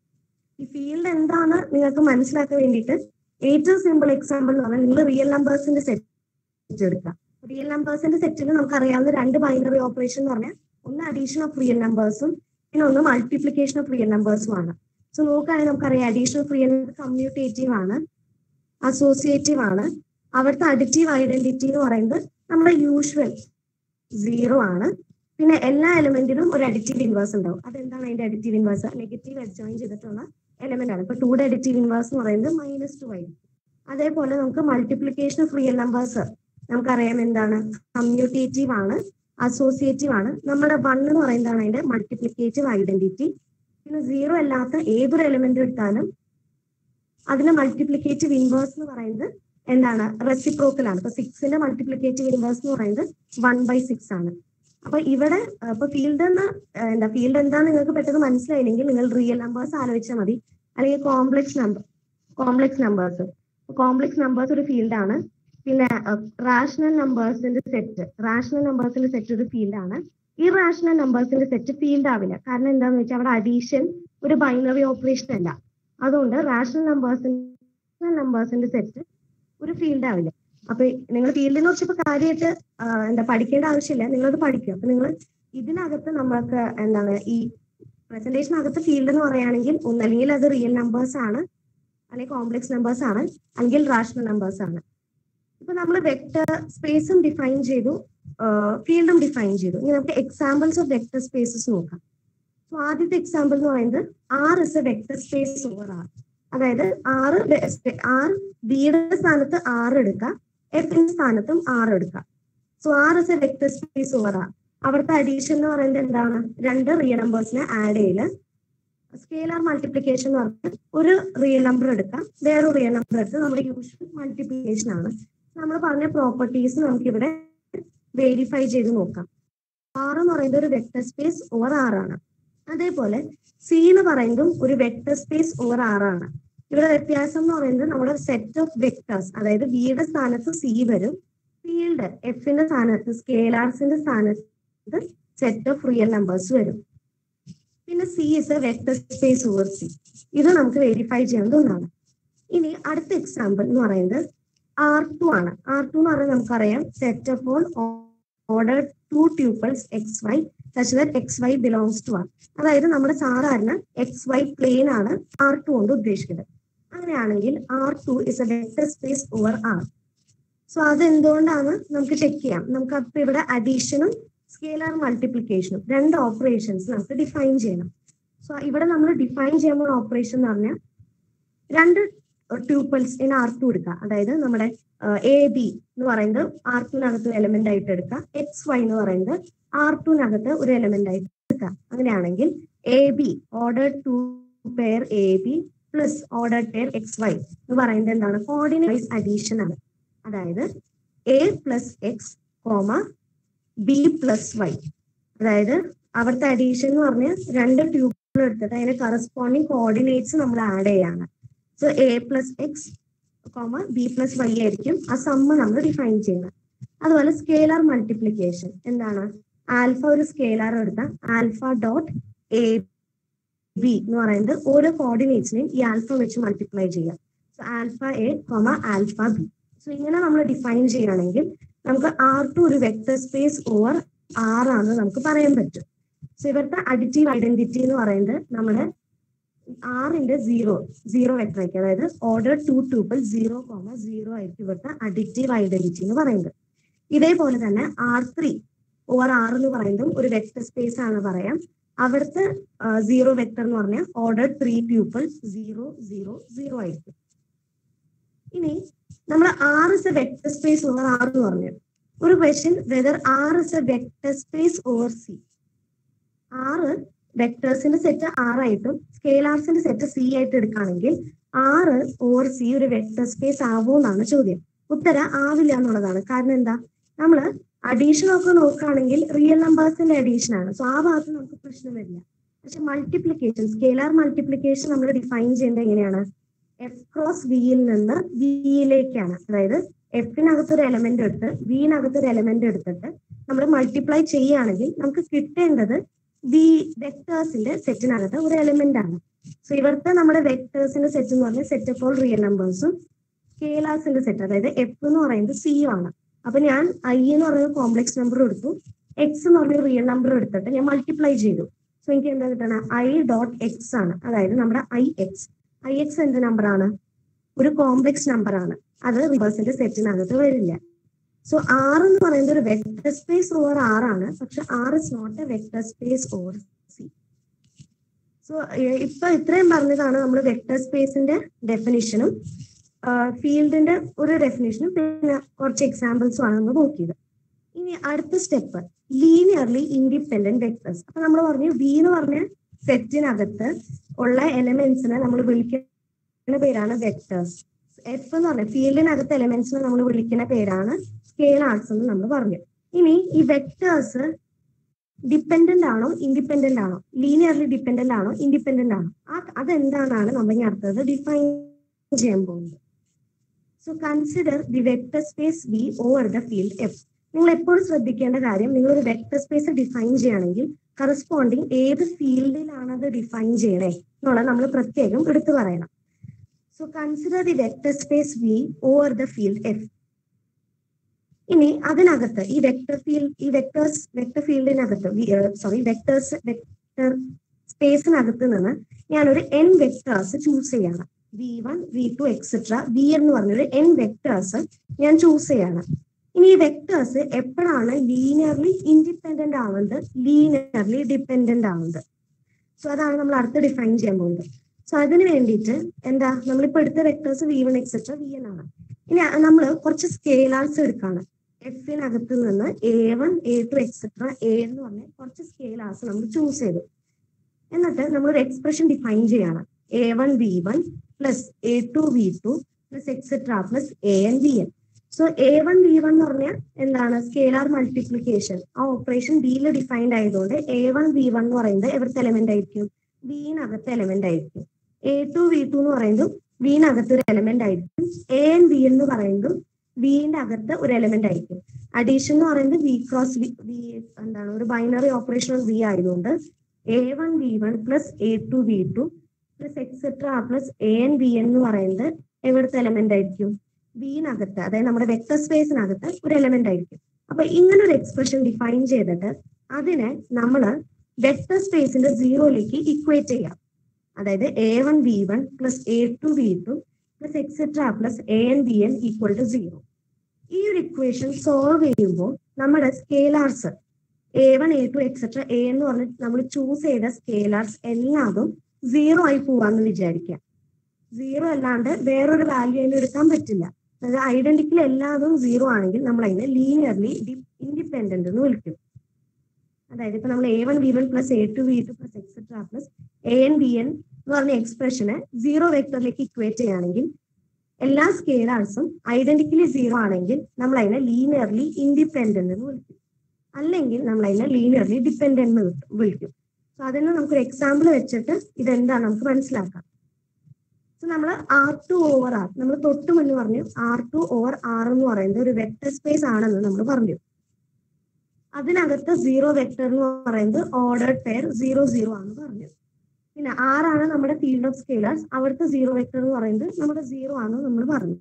B: ഈ ഫീൽഡ് എന്താണ് നിങ്ങൾക്ക് മനസ്സിലാക്കാൻ വേണ്ടിയിട്ട് ഏറ്റവും സിമ്പിൾ എക്സാമ്പിൾ എന്ന് പറഞ്ഞാൽ നിങ്ങൾ റിയൽ നമ്പേഴ്സിന്റെ സെറ്റ് എടുക്കുക റിയൽ നമ്പേഴ്സിന്റെ സെറ്റിൽ നമുക്ക് അറിയാവുന്ന രണ്ട് ബൈനറി ഓപ്പറേഷൻ എന്ന് പറഞ്ഞാൽ ഒന്ന് അഡീഷൻ ഓഫ് റിയൽ നമ്പേഴ്സും പിന്നെ ഒന്ന് മൾട്ടിപ്ലിക്കേഷൻ ഓഫ് റിയൽ നമ്പേഴ്സും ആണ് സോ നോക്കുകയാണെങ്കിൽ നമുക്കറിയാം അഡീഷൻ ഓഫ് റിയൽ കമ്മ്യൂട്ടേറ്റീവ് ആണ് അസോസിയേറ്റീവ് ആണ് അവിടുത്തെ അഡിറ്റീവ് ഐഡന്റിറ്റി എന്ന് പറയുന്നത് നമ്മുടെ യൂഷ്വൽ സീറോ ആണ് പിന്നെ എല്ലാ എലമെന്റിനും ഒരു അഡിറ്റീവ് ഇൻവേഴ്സ് ഉണ്ടാവും അതെന്താണ് അതിന്റെ അഡിറ്റീവ് ഇൻവേഴ്സ് നെഗറ്റീവ് അഡ്ജോയിൻ ചെയ്തിട്ടുള്ള എലമെന്റ് ആണ് ഇപ്പൊ ടൂടെ അഡിറ്റീവ് ഇൻവേഴ്സ് എന്ന് പറയുന്നത് മൈനസ് ടു ആയിരിക്കും അതേപോലെ നമുക്ക് മൾട്ടിപ്ലിക്കേഷൻ ഓഫ് റിയൽ നമ്പേഴ്സ് നമുക്കറിയാം എന്താണ് കമ്മ്യൂട്ടേറ്റീവ് ആണ് അസോസിയേറ്റീവ് ആണ് നമ്മുടെ വൺ എന്ന് പറയുന്നതാണ് അതിന്റെ മൾട്ടിപ്ലിക്കേറ്റീവ് ഐഡന്റിറ്റി പിന്നെ സീറോ അല്ലാത്ത ഏതൊരു എലമെന്റ് എടുത്താലും അതിന്റെ മൾട്ടിപ്ലിക്കേറ്റീവ് ഇൻവേഴ്സ് എന്ന് പറയുന്നത് എന്താണ് റെസിപ്രോക്കൽ ആണ് ഇപ്പൊ സിക്സിന്റെ മൾട്ടിപ്ലിക്കേറ്റീവ് ഇൻവേഴ്സ് എന്ന് പറയുന്നത് വൺ ബൈ സിക്സ് ആണ് അപ്പൊ ഇവിടെ ഇപ്പൊ ഫീൽഡ് എന്ന ഏഹ് എന്താ ഫീൽഡ് എന്താന്ന് നിങ്ങൾക്ക് പെട്ടെന്ന് മനസ്സിലായില്ലെങ്കിൽ നിങ്ങൾ റിയൽ നമ്പേഴ്സ് ആലോചിച്ചാൽ മതി അല്ലെങ്കിൽ complex number complex numbers complex numbers ഒരു ഫീൽഡ് ആണ് പിന്നെ റാഷണൽ നമ്പേഴ്സിന്റെ സെറ്റ് റാഷണൽ നമ്പേഴ്സിന്റെ സെറ്റ് ഒരു ഫീൽഡ് ആണ് ഈ റാഷണൽ നമ്പേഴ്സിന്റെ സെറ്റ് ഫീൽഡ് ആവില്ല കാരണം എന്താന്ന് വെച്ചാൽ അവിടെ അഡീഷൻ ഒരു ബൈനറി ഓപ്പറേഷൻ അല്ല അതുകൊണ്ട് റാഷണൽ നമ്പേഴ്സിന്റെ റാഷണൽ നമ്പേഴ്സിന്റെ സെറ്റ് ഒരു ഫീൽഡ് ആവില്ല അപ്പൊ നിങ്ങൾ ഫീൽഡിനെ കുറിച്ച് ഇപ്പൊ കാര്യമായിട്ട് എന്താ പഠിക്കേണ്ട ആവശ്യമില്ല നിങ്ങളത് പഠിക്കും അപ്പൊ നിങ്ങൾ ഇതിനകത്ത് നമ്മൾക്ക് എന്താണ് ഈ പ്രസന്റേഷനകത്ത് ഫീൽഡ് എന്ന് പറയുകയാണെങ്കിൽ ഒന്നല്ലെങ്കിൽ അത് റിയൽ നമ്പേഴ്സ് ആണ് അല്ലെങ്കിൽ കോംപ്ലക്സ് നമ്പേഴ്സ് ആണ് അല്ലെങ്കിൽ റാഷണൽ നമ്പേഴ്സ് ആണ് ഇപ്പൊ നമ്മൾ വെക്ടർ സ്പേസും ഡിഫൈൻ ചെയ്തു ഫീൽഡും ഡിഫൈൻ ചെയ്തു ഇനി നമുക്ക് എക്സാമ്പിൾസ് ഓഫ് വെക്ടർ സ്പേസസ് നോക്കാം സോ ആദ്യത്തെ എക്സാമ്പിൾ എന്ന് പറയുന്നത് R is a vector space over R അതായത് ആറ് ആർ ബിയുടെ സ്ഥാനത്ത് ആറ് എടുക്കാം എഫിന്റെ സ്ഥാനത്തും ആറ് എടുക്കാം so R is a vector space over R അവിടുത്തെ അഡീഷൻ എന്ന് പറയുന്നത് എന്താണ് രണ്ട് റിയൽ നമ്പേഴ്സിനെ ആഡ് ചെയ്യല് സ്കേലാർ മൾട്ടിപ്ലിക്കേഷൻ എന്ന് പറഞ്ഞാൽ ഒരു റിയൽ നമ്പർ എടുക്കാം വേറൊരു റിയൽ നമ്പർ എടുത്ത് നമ്മുടെ യൂഷ്വൽ മൾട്ടിപ്ലിക്കേഷൻ ആണ് നമ്മൾ പറഞ്ഞ പ്രോപ്പർട്ടീസ് നമുക്ക് ഇവിടെ വെരിഫൈ ചെയ്ത് നോക്കാം ആർ എന്ന് പറയുന്നത് ഒരു വെക്ടർ സ്പേസ് ഓവർ ആർ ആണ് അതേപോലെ സി എന്ന് പറയുന്നതും ഒരു വെക്ടർ സ്പേസ് ഓവർ ആർ ആണ് ഇവിടെ വ്യത്യാസം എന്ന് പറയുന്നത് നമ്മുടെ സെറ്റ് ഓഫ് വെക്ടേഴ്സ് അതായത് ബിയുടെ സ്ഥാനത്ത് സി വരും ഫീൽഡ് എഫിന്റെ സ്ഥാനത്ത് സ്കേലാർസിന്റെ സ്ഥാനത്ത് സെറ്റ് ഓഫ് റിയൽ നമ്പേഴ്സ് വരും പിന്നെ C is a vector space over C ഇത് നമുക്ക് വെരിഫൈ ചെയ്യാവുന്ന ഒന്നാണ് ഇനി അടുത്ത എക്സാമ്പിൾ എന്ന് പറയുന്നത് ആർ ടു ആണ് ആർ ടു എന്ന് പറയുന്നത് നമുക്കറിയാം set of all order two tuples X Y such that X Y belongs to R അതായത് നമ്മുടെ സാധാരണ എക്സ് വൈ പ്ലെയിൻ ആണ് ആർ ടു കൊണ്ട് ഉദ്ദേശിക്കുന്നത് അങ്ങനെയാണെങ്കിൽ R two is a vector space over R so അത് എന്തുകൊണ്ടാണ് നമുക്ക് ചെക്ക് ചെയ്യാം നമുക്ക് അപ്പൊ ഇവിടെ അഡീഷനും സ്കേലാർ മൾട്ടിപ്ലിക്കേഷനും രണ്ട് ഓപ്പറേഷൻസ് നമുക്ക് ഡിഫൈൻ ചെയ്യണം സോ ഇവിടെ നമ്മൾ ഡിഫൈൻ ചെയ്യുമ്പോൾ ഓപ്പറേഷൻ എന്ന് പറഞ്ഞാൽ രണ്ട് ട്യൂപ്പിൾസ് ഇൻ ആർ ടു എടുക്കുക അതായത് നമ്മുടെ എ ബി എന്ന് പറയുന്നത് ആർ ടുവിനകത്ത് ഒരു എലമെന്റ് ആയിട്ട് എടുക്കുക എക്സ് വൈ എന്ന് പറയുന്നത് ആർ ടുവിനകത്ത് ഒരു എലമെന്റ് ആയിട്ട് എടുക്കുക അങ്ങനെയാണെങ്കിൽ A B order two pair A B plus order pair X Y എന്ന് പറയുന്നത് എന്താണ് കോർഡിനേറ്റ് വൈസ് അഡീഷൻ ആണ് അതായത് A plus X comma B plus Y അതായത് അവിടുത്തെ അഡീഷൻ എന്ന് പറഞ്ഞാൽ രണ്ട് ട്യൂബുകൾ എടുത്തിട്ട് അതിന്റെ കറസ്പോണ്ടിങ് കോർഡിനേറ്റ്സ് നമ്മൾ ആഡ് ചെയ്യാണ് so A plus X comma B plus Y ആയിരിക്കും ആ സമ്മ നമ്മൾ ഡിഫൈൻ ചെയ്യുന്നത് അതുപോലെ സ്കേലാർ മൾട്ടിപ്ലിക്കേഷൻ എന്താണ് ആൽഫ ഒരു സ്കേലാർ എടുത്താൽ ആൽഫ ഡോട്ട് എ ബി എന്ന് പറയുന്നത് ഓരോ കോർഡിനേറ്റ്സിനെയും ഈ ആൽഫ വെച്ച് മൾട്ടിപ്ലൈ ചെയ്യാം so alpha A comma alpha B so ഇങ്ങനെ നമ്മൾ ഡിഫൈൻ ചെയ്യുകയാണെങ്കിൽ നമുക്ക് ആർ ടു ഒരു വെക്ടർ സ്പേസ് ഓവർ ആർ ആണെന്ന് നമുക്ക് പറയാൻ പറ്റും സോ ഇവരുടെ അഡിറ്റീവ് ഐഡന്റിറ്റി എന്ന് പറയുന്നത് നമ്മുടെ ആറിന്റെ സീറോ സീറോ വെക്ടർ ആയിരിക്കും അതായത് order two tuple zero comma zero ആയിരിക്കും ഇവിടുത്തെ അഡിറ്റീവ് ഐഡന്റിറ്റി എന്ന് പറയുന്നത് ഇതേപോലെ തന്നെ ആർ ത്രീ ഓവർ ആർ എന്ന് പറയുന്നതും ഒരു വെക്ടർ സ്പേസ് ആണ് പറയാം അവിടുത്തെ സീറോ വെക്ടർ എന്ന് പറഞ്ഞാൽ order three tuple zero zero zero ആയിരിക്കും ഇനി നമ്മൾ R is a vector space over R എന്ന് പറഞ്ഞു ഒരു question whether R is a vector space over C R വെക്ടേഴ്സിന്റെ സെറ്റ് ആറായിട്ടും സ്കേലാർസിന്റെ സെറ്റ് സി ആയിട്ട് എടുക്കുകയാണെങ്കിൽ ആറ് ഓവർ സി ഒരു വെക്ടർ സ്പേസ് ആവോ എന്നാണ് ചോദ്യം ഉത്തരം ആവില്ല എന്നുള്ളതാണ് കാരണം എന്താ നമ്മള് അഡീഷൻ ഒക്കെ നോക്കുകയാണെങ്കിൽ റിയൽ നമ്പേഴ്സിന്റെ അഡീഷൻ ആണ് സോ ആ ഭാഗത്ത് നമുക്ക് പ്രശ്നം വരില്ല പക്ഷെ മൾട്ടിപ്ലിക്കേഷൻ സ്കേലാർ മൾട്ടിപ്ലിക്കേഷൻ നമ്മൾ ഡിഫൈൻ ചെയ്യേണ്ടത് എങ്ങനെയാണ് എഫ് ക്രോസ് വിയിൽ നിന്ന് വിയിലേക്കാണ് അതായത് എഫിനകത്ത് ഒരു എലമെന്റ് എടുത്ത് വിനകത്ത് ഒരു എലമെന്റ് എടുത്തിട്ട് നമ്മൾ മൾട്ടിപ്ലൈ ചെയ്യുകയാണെങ്കിൽ നമുക്ക് കിട്ടേണ്ടത് വി വെക്ടേഴ്സിന്റെ സെറ്റിനകത്ത് ഒരു എലമെന്റ് ആണ് സോ ഇവിടുത്തെ നമ്മുടെ വെക്ടേഴ്സിന്റെ സെറ്റ് എന്ന് പറഞ്ഞാൽ സെറ്റ് ഓഫ് ഓൾ റിയൽ നമ്പേഴ്സും സ്കേലാർസിന്റെ സെറ്റ് അതായത് എഫ് എന്ന് പറയുന്നത് സി ആണ് അപ്പൊ ഞാൻ ഐ എന്ന് പറയുന്ന കോംപ്ലക്സ് നമ്പർ എടുത്തു എക്സ് എന്ന് പറഞ്ഞ റിയൽ നമ്പർ എടുത്തിട്ട് ഞാൻ മൾട്ടിപ്ലൈ ചെയ്തു സോ എനിക്ക് എന്താ കിട്ടണം ഐ ഡോട്ട് എക്സ് ആണ് അതായത് നമ്മുടെ ഐ എക്സ് ഐ എക്സ് എന്ത് നമ്പർ ആണ് ഒരു കോംപ്ലക്സ് നമ്പർ ആണ് അത് റിവേഴ്സിന്റെ സെറ്റിനകത്ത് വരില്ല സോ ആർ എന്ന് പറയുന്നത് ഒരു വെക്ടർ സ്പേസ് ഓവർ ആർ ആണ് പക്ഷെ R is not a vector space over C so ഇപ്പൊ ഇത്രയും പറഞ്ഞതാണ് നമ്മൾ വെക്ടർ സ്പേസിന്റെ ഡെഫിനിഷനും ഫീൽഡിന്റെ ഒരു ഡെഫിനിഷനും പിന്നെ കുറച്ച് എക്സാമ്പിൾസും ആണ് നമ്മൾ നോക്കിയത് ഇനി അടുത്ത സ്റ്റെപ്പ് ലീനിയർലി ഇൻഡിപെൻഡന്റ് വെക്ടേഴ്സ് അപ്പൊ നമ്മൾ പറഞ്ഞു വി എന്ന് പറഞ്ഞ സെറ്റിനകത്ത് ഉള്ള എലമെന്റ്സിനെ നമ്മൾ വിളിക്കുന്ന പേരാണ് വെക്ടേഴ്സ് എഫ് എന്ന് പറഞ്ഞ ഫീൽഡിനകത്ത് എലമെന്റ്സിനെ നമ്മൾ വിളിക്കുന്ന പേരാണ് സ്കെയിൽ ആർട്സ് എന്ന് നമ്മൾ പറഞ്ഞു ഇനി ഈ വെക്ടേഴ്സ് ഡിപ്പെൻഡന്റ് ആണോ ഇൻഡിപെൻഡന്റ് ആണോ ലീനിയർലി ഡിപ്പെൻഡന്റ് ആണോ ഇൻഡിപെൻഡന്റ് ആണോ ആ അതെന്താണെന്നാണ് നമ്മൾ ഇനി അടുത്തത് ഡിഫൈൻ ചെയ്യാൻ പോകുന്നത് so consider the vector space V over the field F നിങ്ങൾ എപ്പോഴും ശ്രദ്ധിക്കേണ്ട കാര്യം നിങ്ങൾ ഒരു വെക്ടർ സ്പേസ് ഡിഫൈൻ ചെയ്യുകയാണെങ്കിൽ കറസ്പോണ്ടിങ് ഏത് ഫീൽഡിലാണ് അത് ഡിഫൈൻ ചെയ്യണേ എന്നുള്ളത് നമ്മൾ പ്രത്യേകം എടുത്തു പറയണം so consider the vector space V over the field F ഇനി അതിനകത്ത് ഈ വെക്ടർ ഫീൽഡ് ഈ വെക്ടേഴ്സ് വെക്ടർ ഫീൽഡിനകത്ത് സോറി വെക്ടേഴ്സ് വെക്ടർ സ്പേസിനകത്ത് നിന്ന് ഞാനൊരു എൻ വെക്ടേഴ്സ് ചൂസ് ചെയ്യണം V one V two etcetera V എന്ന് പറഞ്ഞൊരു എൻ വെക്ടേഴ്സ് ഞാൻ ചൂസ് ചെയ്യണം ഇനി ഈ വെക്ടേഴ്സ് എപ്പോഴാണ് ലീനിയർലി ഇൻഡിപെൻഡന്റ് ആവുന്നത് ലീനിയർലി ഡിപെൻഡന്റ് ആവുന്നത് സോ അതാണ് നമ്മൾ അടുത്ത് ഡിഫൈൻ ചെയ്യാൻ പോകുന്നത് സോ അതിന് വേണ്ടിയിട്ട് എന്താ നമ്മളിപ്പോ എടുത്ത vectors V one etcetera V N ആണ് ഇനി നമ്മൾ കുറച്ച് സ്കെയിലാർസ് എടുക്കാണ് എഫിനകത്ത് നിന്ന് A one A two etcetera A എന്ന് പറഞ്ഞ കുറച്ച് സ്കെയിലാർസ് നമ്മൾ ചൂസ് ചെയ്തു എന്നിട്ട് നമ്മളൊരു എക്സ്പ്രഷൻ ഡിഫൈൻ ചെയ്യാണ് A one V one plus A two V two plus etcetera plus A N V N so A one V one എന്ന് പറഞ്ഞാൽ എന്താണ് സ്കേലാർ മൾട്ടിപ്ലിക്കേഷൻ ആ ഓപ്പറേഷൻ ബിയിൽ ഡിഫൈൻഡ് ആയതുകൊണ്ട് എ വൺ വി വൺ എന്ന് പറയുന്നത് എവിടുത്തെ എലമെന്റ് ആയിരിക്കും ബിനകത്ത് എലമെന്റ് ആയിരിക്കും എ ടു വി ടു എന്ന് പറയുന്നത് ബിനകത്ത് ഒരു എലമെന്റ് ആയിരിക്കും എ എൻ ബി എന്ന് പറയുന്നത് ബിന്റെ അകത്ത് ഒരു എലമെന്റ് ആയിരിക്കും അഡീഷൻ എന്ന് പറയുന്നത് വി ക്രോസ് വി എന്താണ് ഒരു ബൈനറി ഓപ്പറേഷൻ വി ആയതുകൊണ്ട് A one V one plus A two V two plus etcetera plus A N B എന്ന് പറയുന്നത് എവിടുത്തെ എലമെന്റ് ആയിരിക്കും ബിനകത്ത് അതായത് നമ്മുടെ വെക്ടർ സ്പേസിനകത്ത് ഒരു എലമെന്റ് ആയിരിക്കും അപ്പൊ ഇങ്ങനെ ഒരു എക്സ്പ്രഷൻ ഡിഫൈൻ ചെയ്തിട്ട് അതിനെ നമ്മൾ വെക്ടർ സ്പേസിന്റെ സീറോയിലേക്ക് ഇക്വേറ്റ് ചെയ്യാം അതായത് A one V one plus A two V two plus etcetera plus A N B N equal to zero ഈ ഒരു ഇക്വേഷൻ സോൾവ് ചെയ്യുമ്പോൾ നമ്മുടെ scalars A one A two etcetera A എന്ന് പറഞ്ഞിട്ട് നമ്മൾ ചൂസ് ചെയ്ത സ്കേലാർസ് എല്ലാതും സീറോ ആയി പോവാന്ന് വിചാരിക്കാം സീറോ അല്ലാണ്ട് വേറൊരു വാല്യൂ അതിന് എടുക്കാൻ പറ്റില്ല അതായത് ഐഡന്റിക്കൽ എല്ലാതും സീറോ ആണെങ്കിൽ നമ്മൾ അതിനെ ലീനിയർലി ഇൻഡിപെൻഡന്റ് എന്ന് വിളിക്കും അതായത് ഇപ്പൊ നമ്മൾ A one V one plus A two V two plus etcetera plus A N B N എന്ന് പറഞ്ഞ എക്സ്പ്രഷനെ സീറോ വെക്ടറിലേക്ക് ഇക്വേറ്റ് ചെയ്യുകയാണെങ്കിൽ എല്ലാ സ്കേലാർസും ഐഡന്റിക്കലി സീറോ ആണെങ്കിൽ നമ്മൾ അതിനെ ലീനിയർലി ഇൻഡിപെൻഡന്റ് എന്ന് വിളിക്കും അല്ലെങ്കിൽ നമ്മൾ അതിനെ ലീനിയർലി ഡിപെൻഡന്റ് എന്ന് വിളിക്കും സോ അതിന് നമുക്കൊരു എക്സാമ്പിൾ വെച്ചിട്ട് ഇതെന്താണ് നമുക്ക് മനസ്സിലാക്കാം സോ നമ്മൾ ആർ ടു ഓവർ ആർ നമ്മൾ തൊട്ട് മുന്നേ പറഞ്ഞു ആർ ടു ഓവർ ആർ എന്ന് പറയുന്നത് ഒരു വെക്ടർ സ്പേസ് ആണെന്ന് നമ്മൾ പറഞ്ഞു അതിനകത്ത് സീറോ വെക്ടർ എന്ന് പറയുന്നത് ഓർഡർ പെയർ സീറോ സീറോ ആണെന്ന് പറഞ്ഞു പിന്നെ ആറാണ് നമ്മുടെ ഫീൽഡ് ഓഫ് സ്കെയിലേഴ്സ് അവിടുത്തെ സീറോ വെക്ടർ എന്ന് പറയുന്നത് നമ്മുടെ സീറോ ആണെന്ന് നമ്മൾ പറഞ്ഞു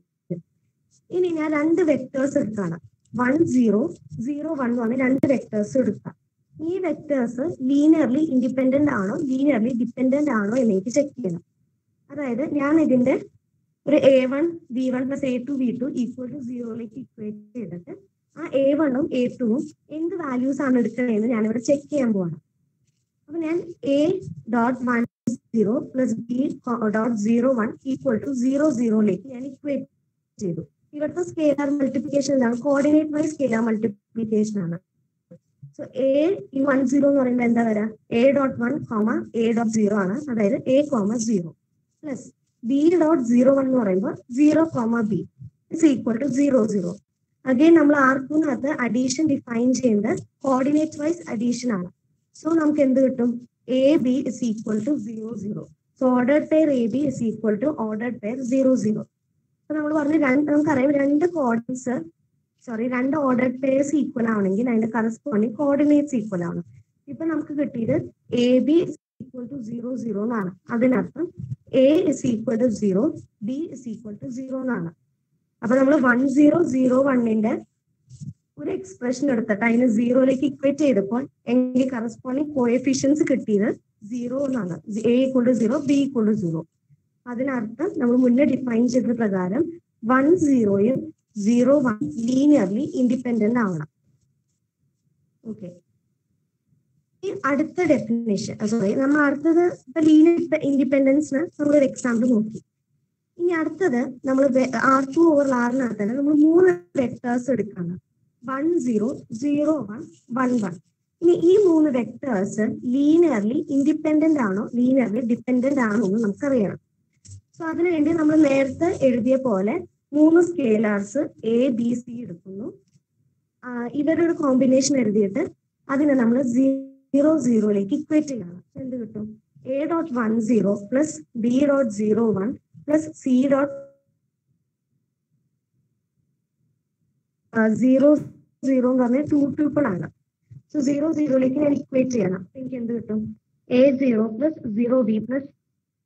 B: ഇനി ഞാൻ രണ്ട് വെക്ടേഴ്സ് എടുക്കാണ് വൺ സീറോ സീറോ വൺ എന്ന് പറഞ്ഞ രണ്ട് വെക്ടേഴ്സ് എടുക്കാം ഈ വെക്ടേഴ്സ് ലീനിയർലി ഇൻഡിപെൻഡന്റ് ആണോ ലീനിയർലി ഡിപെൻഡന്റ് ആണോ എന്ന് എനിക്ക് ചെക്ക് ചെയ്യണം അതായത് ഞാൻ ഇതിന്റെ ഒരു A one V one plus A two V two equal to സീറോയിലേക്ക് ഇക്വേറ്റ് ചെയ്തിട്ട് ആ എ വണ്ണും എ ടുവും എന്ത് വാല്യൂസ് ആണ് എടുക്കണേന്ന് ഞാൻ ഇവിടെ ചെക്ക് ചെയ്യാൻ പോവാണ് അപ്പൊ ഞാൻ A dot one zero plus B dot zero one equal to zero സീറോയിലേക്ക് ഞാൻ ഇക്വേറ്റ് ചെയ്തു ഇവിടുത്തെ സ്കേലാർ മൾട്ടിപ്ലിക്കേഷൻ എന്താണ് കോർഡിനേറ്റ് വൈ സ്കേലാർ മൾട്ടിപ്ലിക്കേഷൻ ആണ് സോ എ ഈ വൺ സീറോ എന്ന് പറയുമ്പോൾ എന്താ വരാ A dot one comma A dot zero ആണ് അതായത് A comma zero plus B dot zero one എന്ന് പറയുമ്പോൾ zero comma B is equal to zero zero again നമ്മൾ ആർ ടുനകത്ത് അഡീഷൻ ഡിഫൈൻ ചെയ്യുന്നത് കോർഡിനേറ്റ് വൈസ് അഡീഷൻ ആണ് സോ നമുക്ക് എന്ത് കിട്ടും A B is equal to zero zero so order pair A B is equal to order pair zero zero അപ്പൊ നമ്മൾ പറഞ്ഞു രണ്ട് നമുക്കറിയാം രണ്ട് കോർഡിനേറ്റ്സ് സോറി രണ്ട് ഓർഡർ പെയർസ് ഈക്വൽ ആണെങ്കിൽ അതിന്റെ കറസ്പോണ്ടിങ് കോർഡിനേറ്റ്സ് ഈക്വൽ ആണ് ഇപ്പൊ നമുക്ക് കിട്ടിയത് A B equal to zero zero എന്നാണ് അതിനർത്ഥം A is equal to zero B is equal to zero എന്നാണ് അപ്പൊ നമ്മൾ വൺ സീറോ സീറോ വണ്ണിന്റെ ഒരു എക്സ്പ്രഷൻ എടുത്തിട്ട് അതിന് സീറോയിലേക്ക് ഇക്വേറ്റ് ചെയ്തപ്പോൾ എനിക്ക് കറസ്പോണ്ടിങ് കോഎഫിഷ്യൻസ് കിട്ടിയത് സീറോ എന്നാണ് A equal to zero B equal to zero അതിനർത്ഥം നമ്മൾ മുന്നേ ഡിഫൈൻ ചെയ്ത പ്രകാരം വൺ സീറോയും സീറോ വൺ ലീനിയർലി ഇൻഡിപെൻഡന്റ് ആവണം ഓക്കെ ഈ അടുത്ത ഡെഫിനേഷൻ സോറി നമ്മൾ അടുത്തത് ഇപ്പൊ ലീനിയർ ഇൻഡിപെൻഡൻസിന് നമ്മളൊരു എക്സാമ്പിൾ നോക്കി ഇനി അടുത്തത് നമ്മൾ ആർ ടു ഓവർ ആറിനകത്ത് തന്നെ നമ്മൾ മൂന്ന് വെക്ടേഴ്സ് എടുക്കണം one zero zero one one one ഇനി ഈ മൂന്ന് വെക്ടേഴ്സ് ലീനിയർലി ഇൻഡിപെൻഡന്റ് ആണോ ലീനിയർലി ഡിപെൻഡന്റ് ആണോ എന്ന് നമുക്കറിയണം സോ അതിനുവേണ്ടി നമ്മൾ നേരത്തെ എഴുതിയ പോലെ മൂന്ന് സ്കേലാർസ് എ ബി സി എടുക്കുന്നു ഇവരൊരു കോമ്പിനേഷൻ എഴുതിയിട്ട് അതിനെ നമ്മൾ സീറോ സീറോയിലേക്ക് ഇക്വേറ്റ് ചെയ്യണം എന്ത് കിട്ടും A dot one zero plus B dot zero one plus C dot zero zero എന്ന് പറഞ്ഞാൽ ടു ട്യൂപ്പിൾ ആണ് സോ സീറോ സീറോയിലേക്ക് ഞാൻ ഇക്വേറ്റ് ചെയ്യണം എനിക്ക് എന്ത് കിട്ടും A zero plus zero B plus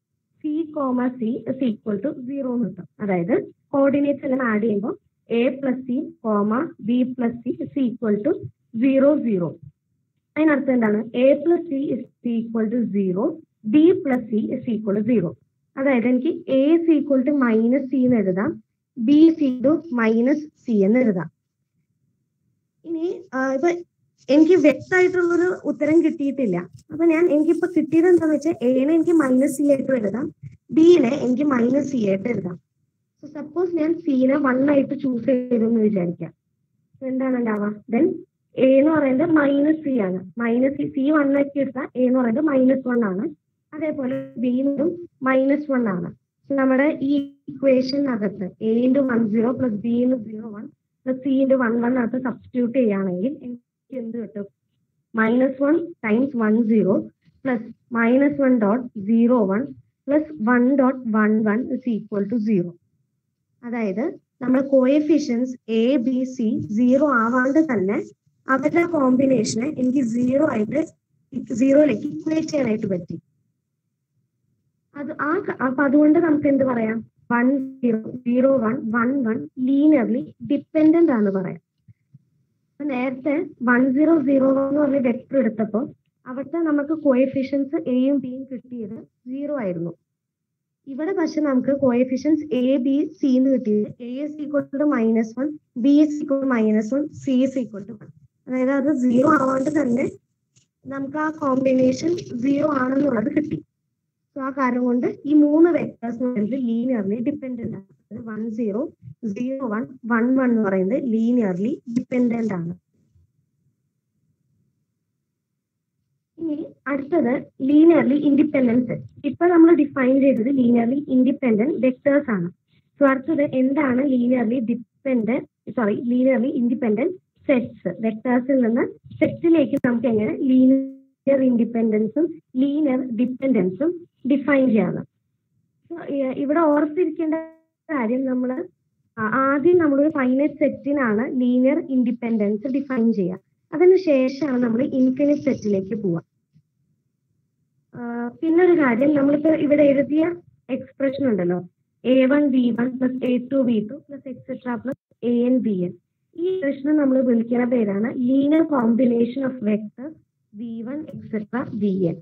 B: C comma C is equal to zero എന്ന് കിട്ടും അതായത് കോർഡിനേറ്റ്സ് എല്ലാം ആഡ് ചെയ്യുമ്പോൾ A plus C comma B plus C is equal to zero zero അതിനർത്ഥം എന്താണ് A plus C is equal to zero B plus C is equal to zero അതായത് എനിക്ക് A is equal to minus C എന്ന് എഴുതാം B C to minus C എന്ന് എഴുതാം ഇനി ആ, ഇപ്പൊ എനിക്ക് വ്യക്തമായിട്ടുള്ളൊരു ഉത്തരം കിട്ടിയിട്ടില്ല അപ്പൊ ഞാൻ എനിക്കിപ്പോ കിട്ടിയത് എന്താന്ന് വെച്ചാൽ എനെ എനിക്ക് മൈനസ് സി ആയിട്ട് എഴുതാം ബിനെ എനിക്ക് മൈനസ് സി ആയിട്ട് എഴുതാം സപ്പോസ് ഞാൻ സീനെ വൺ ആയിട്ട് ചൂസ് ചെയ്തു എന്ന് വിചാരിക്കാം So എന്താണ് ഉണ്ടാവുക ദെൻ എ എന്ന് പറയുന്നത് മൈനസ് സി ആണ് മൈനസ് സി വൺ ആക്കി എടുത്താൽ എ എന്ന് പറയുന്നത് മൈനസ് വൺ ആണ് അതേപോലെ ബി എന്നും മൈനസ് വൺ ആണ് So നമ്മുടെ ഈ ഇക്വേഷനകത്ത് A into one zero plus B into zero one plus C into one one അകത്ത് സബ്സ്റ്റിറ്റ്യൂട്ട് ചെയ്യുകയാണെങ്കിൽ എനിക്ക് എന്ത് കിട്ടും minus one times one zero plus minus one dot zero one plus one dot one one is equal to zero അതായത് നമ്മുടെ coefficients A B C zero ആവാണ്ട് തന്നെ അവരുടെ കോമ്പിനേഷനെ എനിക്ക് സീറോ ആയിട്ട് സീറോയിലേക്ക് ഇക്വേറ്റ് ചെയ്യാനായിട്ട് പറ്റി അത് ആ ക- അപ്പൊ അതുകൊണ്ട് നമുക്ക് എന്ത് പറയാം one zero zero one one one linearly dependent ആണ് പറയാം അപ്പൊ നേരത്തെ വൺ സീറോ സീറോ വൺ എന്ന് പറഞ്ഞ വെക്ടർ എടുത്തപ്പോൾ അവിടുത്തെ നമുക്ക് കോഎഫിഷ്യൻസ് എയും ബിയും കിട്ടിയത് സീറോ ആയിരുന്നു ഇവിടെ പക്ഷെ നമുക്ക് കോഎഫിഷ്യൻസ് എ ബി സി എന്ന് കിട്ടിയത് A is equal to minus one B is equal to minus one C is equal to one അതായത് അത് സീറോ ആവാണ്ട് തന്നെ നമുക്ക് ആ കോമ്പിനേഷൻ സീറോ ആണെന്നുള്ളത് കിട്ടി സോ ആ കാരണം കൊണ്ട് ഈ മൂന്ന് വെക്ടേഴ്സ് എന്ന് പറയുന്നത് ലീനിയർലി ഡിപ്പെൻഡന്റ് ആണ് one zero zero one one one എന്ന് പറയുന്നത് ലീനിയർലി ഡിപ്പെൻഡന്റ് ആണ് ഇനി അടുത്തത് ലീനിയർലി ഇൻഡിപെൻഡൻസ് സെറ്റ് ഇപ്പൊ നമ്മൾ ഡിഫൈൻ ചെയ്തത് ലീനിയർലി ഇൻഡിപെൻഡന്റ് വെക്ടേഴ്സ് ആണ് സോ അടുത്തത് എന്താണ് linearly dependent sorry linearly independent sets വെക്ടേഴ്സിൽ നിന്ന് സെറ്റിലേക്ക് നമുക്ക് എങ്ങനെ ലീനിയർ ഇൻഡിപെൻഡൻസും ലീനിയർ ഡിപ്പെൻഡൻസും ഡിഫൈൻ ചെയ്യാം So, ഇ- ഇവിടെ ഓർത്തിരിക്കേണ്ട കാര്യം നമ്മൾ ആദ്യം നമ്മളൊരു ഫൈനൈറ്റ് സെറ്റിനാണ് ലീനിയർ ഇൻഡിപെൻഡൻസ് ഡിഫൈൻ ചെയ്യുക അതിനുശേഷമാണ് നമ്മൾ ഇൻഫിനിറ്റ് സെറ്റിലേക്ക് പോവുക ആഹ് പിന്നൊരു കാര്യം നമ്മളിപ്പോ ഇവിടെ എഴുതിയ എക്സ്പ്രഷൻ ഉണ്ടല്ലോ A one B one plus A two B two plus etcetera plus A N B N ഈ എക്സ്പ്രഷനെ നമ്മൾ വിളിക്കുന്ന പേരാണ് linear combination of vectors V one etcetera V N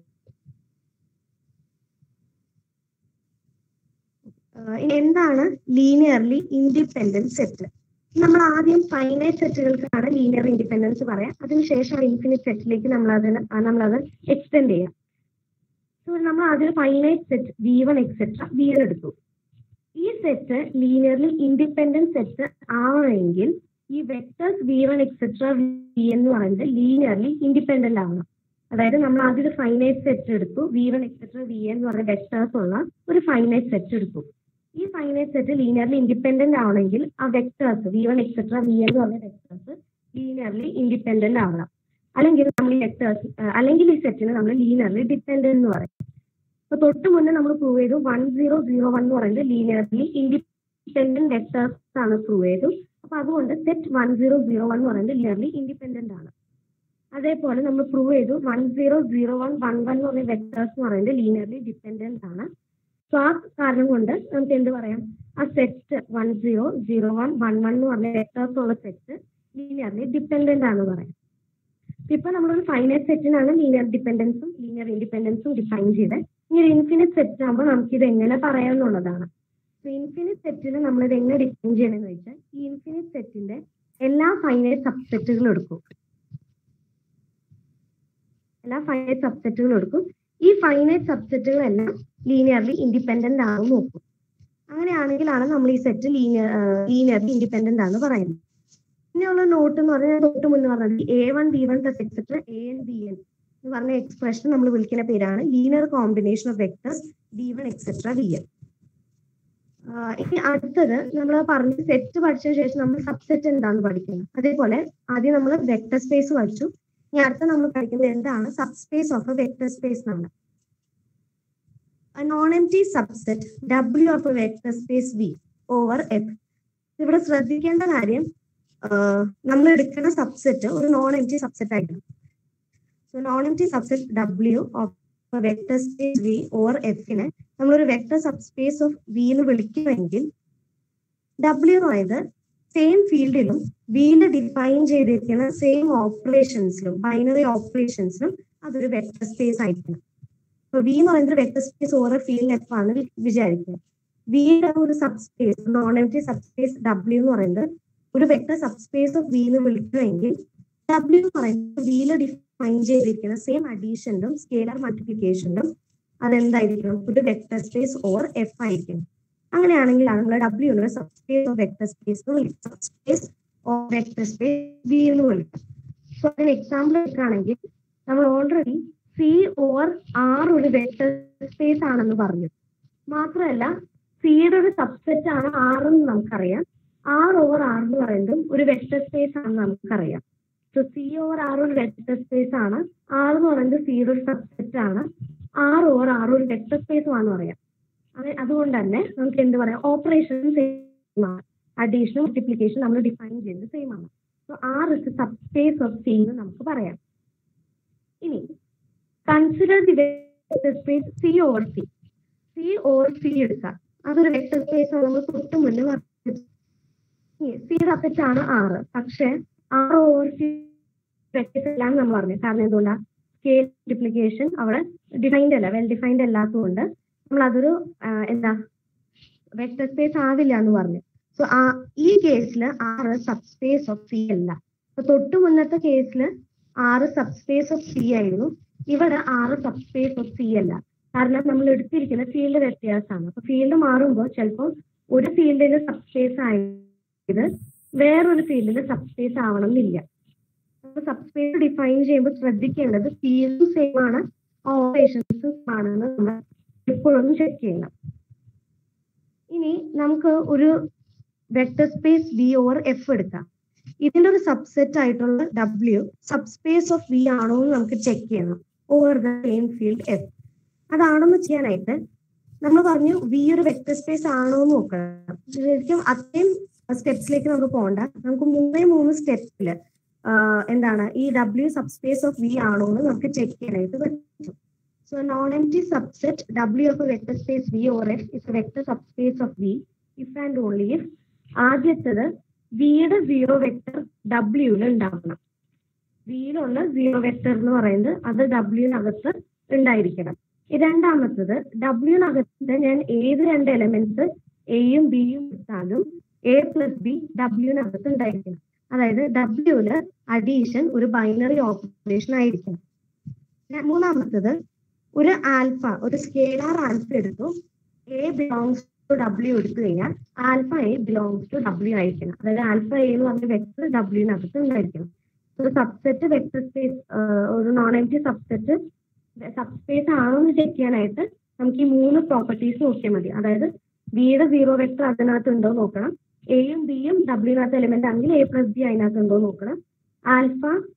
B: ഇനി എന്താണ് ലീനിയർലി ഇൻഡിപെൻഡന്റ് സെറ്റ് നമ്മൾ ആദ്യം ഫൈനൈറ്റ് സെറ്റുകൾക്കാണ് ലീനിയർ ഇൻഡിപെൻഡൻസ് പറയാം അതിനുശേഷം ഇൻഫിനിറ്റ് സെറ്റിലേക്ക് നമ്മൾ അതിന് നമ്മളത് എക്സ്റ്റെൻഡ് ചെയ്യാം സോ നമ്മൾ ആദ്യം finite set V one etcetera V N എടുത്തു ഈ സെറ്റ് ലീനിയർലി ഇൻഡിപെൻഡന്റ് സെറ്റ് ആവണമെങ്കിൽ ഈ vectors V one etcetera V എന്ന് പറയുന്നത് ലീനിയർലി ഇൻഡിപെൻഡന്റ് ആവണം അതായത് നമ്മൾ ആദ്യം ഒരു ഫൈനൈറ്റ് സെറ്റ് എടുത്തു വി വൺ എക്സെട്ര വി എന്ന് പറയുന്ന വെക്ടേഴ്സ് ഉള്ള ഒരു ഫൈനൈറ്റ് സെറ്റ് എടുത്തു ഈ ഫൈനൈറ്റ് സെറ്റ് ലീനിയർലി ഇൻഡിപെൻഡന്റ് ആവണമെങ്കിൽ ആ vectors V one etcetera V എന്ന് പറഞ്ഞ വെക്ടേഴ്സ് ലീനിയർലി ഇൻഡിപെൻഡന്റ് ആവണം അല്ലെങ്കിൽ നമ്മൾ ഈ വെക്ടേഴ്സ് അല്ലെങ്കിൽ ഈ സെറ്റിന് നമ്മൾ ലീനിയർലി ഡിപെൻഡന്റ് എന്ന് പറയും അപ്പൊ തൊട്ട് മുന്നേ നമ്മൾ പ്രൂവ് ചെയ്തു വൺ സീറോ സീറോ വൺ എന്ന് പറയുന്നത് ലീനിയർലി ഇൻഡിപെൻഡന്റ് വെക്ടേഴ്സ് ആണ് പ്രൂവ് ചെയ്തു അപ്പൊ അതുകൊണ്ട് set one zero zero one എന്ന് പറയുന്നത് ലീനിയർലി ഇൻഡിപെൻഡന്റ് ആണ് അതേപോലെ നമ്മൾ പ്രൂവ് ചെയ്തു one zero zero one one one എന്ന് പറയുന്ന വെക്ടേഴ്സ് എന്ന് പറയുന്നത് ലീനിയർലി ഡിപെൻഡന്റ് ആണ് സോ ആ കാരണം കൊണ്ട് നമുക്ക് എന്ത് പറയാം ആ set one zero zero one one one എന്ന് പറഞ്ഞ വെക്ടേഴ്സ് ഉള്ള സെറ്റ് ലീനിയർലി ഡിപെൻഡന്റ് ആണ് പറയാം ഇപ്പൊ നമ്മളൊരു ഫൈനൈറ്റ് സെറ്റിനാണ് ലീനിയർ ഡിപെൻഡൻസും ലീനിയർ ഇൻഡിപെൻഡൻസും ഡിഫൈൻ ചെയ്തത് ഇനി ഒരു ഇൻഫിനിറ്റ് സെറ്റ് ആകുമ്പോൾ നമുക്ക് ഇത് എങ്ങനെ പറയാമെന്നുള്ളതാണ് ഇൻഫിനിറ്റ് സെറ്റിന് നമ്മൾ ഇത് എങ്ങനെ ഡിഫൈൻ ചെയ്യണമെന്ന് വെച്ചാൽ ഈ ഇൻഫിനിറ്റ് സെറ്റിന്റെ എല്ലാ ഫൈനൈറ്റ് സബ്സെറ്റുകളും എടുക്കും എല്ലാ ഫൈനൈറ്റ് സബ്സെറ്റുകളും എടുക്കും ഈ ഫൈനൈറ്റ് സബ്സെറ്റുകളെല്ലാം ലീനിയർലി ഇൻഡിപെൻഡന്റ് ആണെന്ന് നോക്കും അങ്ങനെയാണെങ്കിലാണ് നമ്മൾ ഈ സെറ്റ് ലീനിയർ ലീനിയർലി ഇൻഡിപെൻഡന്റ് ആണെന്ന് പറയുന്നത് പിന്നെയുള്ള നോട്ട് എന്ന് പറഞ്ഞാൽ തൊട്ട് മുന്നേ പറഞ്ഞത് A one B one plus etcetera A N B N എന്ന് പറഞ്ഞ എക്സ്പ്രഷൻ നമ്മൾ വിളിക്കുന്ന പേരാണ് linear combination of vectors B one etcetera V N ഇനി അടുത്തത് നമ്മൾ പറഞ്ഞ സെറ്റ് പഠിച്ചതിന് ശേഷം നമ്മൾ സബ്സെറ്റ് എന്താന്ന് പഠിക്കുന്നത് അതേപോലെ ആദ്യം നമ്മൾ വെക്ടർ സ്പേസ് പഠിച്ചു ഇനി അടുത്ത നമ്മൾ പഠിക്കുന്നത് എന്താണ് subspace of a vector space എന്നാണ് non empty subset W of a vector space V over F ഇവിടെ ശ്രദ്ധിക്കേണ്ട കാര്യം നമ്മൾ എടുക്കുന്ന സബ്സെറ്റ് ഒരു നോൺ എം ടി സബ്സെറ്റ് ആയിരിക്കണം so non empty subset W of vector space V or F നമ്മളൊരു vector subspace of V എന്ന് വിളിക്കുമെങ്കിൽ W എന്ന് പറയുന്നത് സെയിം ഫീൽഡിലും വിയിൽ ഡിഫൈൻ ചെയ്തിരിക്കുന്ന സെയിം ഓപ്പറേഷൻസിലും ബൈനറി ഓപ്പറേഷൻസിലും അതൊരു വെക്ടർ സ്പേസ് ആയിരിക്കണം ഇപ്പൊ വി എന്ന് പറയുന്നത് വെക്ടർ സ്പേസ് ഓരോ ഫീൽഡ് എഫ് ആണ് വി- വിചാരിക്കുക വിയുടെ ഒരു subspace non empty subspace W എന്ന് പറയുന്നത് ഒരു വെക്ടർ സബ്സ്പേസ് ഓഫ് വി എന്ന് വിളിക്കുമെങ്കിൽ ഡബ്ല്യു എന്ന് പറയുന്നത് വിയിൽ ഡിഫൈൻ ചെയ്തിരിക്കുന്ന സെയിം അഡീഷനിലും സ്കേലർ മൾട്ടിപ്ലിക്കേഷനിലും അതെന്തായിരിക്കണം ഒരു വെക്ടർ സ്പേസ് ഓർ എഫ് ആയിരിക്കും അങ്ങനെയാണെങ്കിലാണ് നമ്മൾ W subspace of vector space എന്ന് വിളിക്കും subspace of vector space V എന്ന് വിളിക്കും സോ അതിന് എക്സാമ്പിൾ എടുക്കുകയാണെങ്കിൽ നമ്മൾ ഓൾറെഡി സി ഓർ ആർ ഒരു വെക്ടർ സ്പേസ് ആണെന്ന് പറഞ്ഞു മാത്രമല്ല സിയുടെ ഒരു സബ്സെറ്റ് ആണ് ആർ എന്ന് നമുക്കറിയാം ആർ ഓവർ ആർ എന്ന് പറയുന്നതും ഒരു വെക്ടർ സ്പേസ് ആണെന്ന് നമുക്കറിയാം സോ സി ഓവർ ആർ ഒരു വെക്ടർ സ്പേസ് ആണ് ആർ എന്ന് പറയുന്നത് സിയുടെ ഒരു സബ്സെറ്റ് ആണ് ആർ ഓവർ ആർ ഒരു വെക്ടർ സ്പേസ് ആണെന്ന് പറയാം അത് അതുകൊണ്ട് തന്നെ നമുക്ക് എന്ത് പറയാം ഓപ്പറേഷൻ സെയിം ആണ് അഡീഷൻ മൾട്ടിപ്ലിക്കേഷൻ നമ്മൾ ഡിഫൈൻ ചെയ്യുന്നത് സെയിം ആണ് so R is subspace of C എന്ന് നമുക്ക് പറയാം ഇനി consider the vector space C over C C over C എടുക്കാം അതൊരു വെക്ടർ സ്പേസ് ആണ് നമ്മൾ തൊട്ട് മുന്നേ പറഞ്ഞു സി സബ്ജക്റ്റ് ആണ് ആറ് പക്ഷെ ആറ് ഓവർ സി വെക്ടേഴ്സ് എല്ലാം നമ്മൾ പറഞ്ഞു കാരണം എന്തുകൊണ്ടാ സ്കെയിൽ മൾട്ടിപ്ലിക്കേഷൻ അവിടെ ഡിഫൈൻഡ് അല്ല വെൽ ഡിഫൈൻഡ് അല്ലാത്തതുകൊണ്ട് നമ്മൾ അതൊരു ആ, എന്താ വെക്ടർ സ്പേസ് ആവില്ല എന്ന് പറഞ്ഞു സോ ആ ഈ കേസിൽ ആറ് സബ്സ്പേസ് ഓഫ് സി അല്ല അപ്പൊ തൊട്ട് മുന്നത്തെ കേസിൽ ആറ് സബ്സ്പേസ് ഓഫ് സി ആയിരുന്നു ഇവിടെ ആറ് സബ്സ്പേസ് ഓഫ് സി അല്ല കാരണം നമ്മൾ എടുത്തിരിക്കുന്ന ഫീൽഡ് വ്യത്യാസമാണ് അപ്പൊ ഫീൽഡ് മാറുമ്പോൾ ചിലപ്പോൾ ഒരു ഫീൽഡിൽ സബ്സ്പേസ് ആയത് വേറൊരു ഫീൽഡിൽ സബ്സ്പേസ് ആവണം എന്നില്ല അപ്പൊ സബ്സ്പേസ് ഡിഫൈൻ ചെയ്യുമ്പോൾ ശ്രദ്ധിക്കേണ്ടത് ഫീൽഡും സെയിം ആണ് ഓപ്പറേഷൻസും ആണെന്ന് നമ്മൾ എപ്പോഴും ചെക്ക് ചെയ്യണം ഇനി നമുക്ക് ഒരു vector space V or F എടുക്കാം ഇതിന്റെ ഒരു സബ്സെറ്റ് ആയിട്ടുള്ള ഡബ്ല്യു സബ്സ്പേസ് ഓഫ് വി ആണോ എന്ന് നമുക്ക് ചെക്ക് ചെയ്യണം over the same field F അതാണെന്ന് ചെയ്യാനായിട്ട് നമ്മൾ പറഞ്ഞു വി ഒരു വെക്ടർ സ്പേസ് ആണോ എന്ന് നോക്കണം ശരിക്കും അത്രയും സ്റ്റെപ്സിലേക്ക് നമുക്ക് പോകണ്ട നമുക്ക് മൂന്നേ മൂന്ന് സ്റ്റെപ്പില് എന്താണ് ഈ ഡബ്ല്യു സബ്സ്പേസ് ഓഫ് വി ആണോ എന്ന് നമുക്ക് ചെക്ക് ചെയ്യാനായിട്ട് പറ്റും so non empty subset W of vector space V or F is vector subspace of V if and only if ആദ്യത്തത് വിയുടെ സീറോ വെക്ടർ ഡബ്ല്യൂല് ഉണ്ടാവണം വിയിലുള്ള സീറോ വെക്ടർ എന്ന് പറയുന്നത് അത് ഡബ്ല്യൂനകത്ത് ഉണ്ടായിരിക്കണം ഈ രണ്ടാമത്തത് ഡബ്ല്യൂനകത്ത് ഞാൻ ഏത് രണ്ട് എലമെന്റ്സ് എയും ബിയും എടുത്താലും എ പ്ലസ് ബി ഡബ്ല്യൂനകത്ത് ഉണ്ടായിരിക്കണം അതായത് ഡബ്ല്യൂല് അഡീഷൻ ഒരു ബൈനറി ഓപ്പറേഷൻ ആയിരിക്കണം ര- മൂന്നാമത്തത് ഒരു ആൽഫ ഒരു സ്കേലാർ ആൽഫ എടുത്തു എ ബിലോങ്സ് ടു ഡബ്ല്യു എടുത്തു കഴിഞ്ഞാൽ alpha A belongs to W ആയിരിക്കണം അതായത് ആൽഫ എ എന്ന് പറഞ്ഞ വെക്ടർ ഡബ്ല്യൂനകത്ത് ഉണ്ടായിരിക്കണം ഒരു സബ്സെറ്റ് വെക്ടർ സ്പേസ് ഒരു നോൺ എംറ്റി സബ്സെറ്റ് സബ്സ്പേസ് ആണോ എന്ന് ചെക്ക് ചെയ്യാനായിട്ട് നമുക്ക് ഈ മൂന്ന് പ്രോപ്പർട്ടീസ് നോക്കിയാൽ മതി അതായത് ബിയുടെ സീറോ വെക്ടർ അതിനകത്ത് ഉണ്ടോ എന്ന് നോക്കണം എയും ബിയും ഡബ്ല്യൂനകത്ത് എലിമെന്റ് ആണെങ്കിൽ എ പ്ലസ് ബി അതിനകത്ത് ഉണ്ടോ എന്ന് നോക്കണം ആൽഫ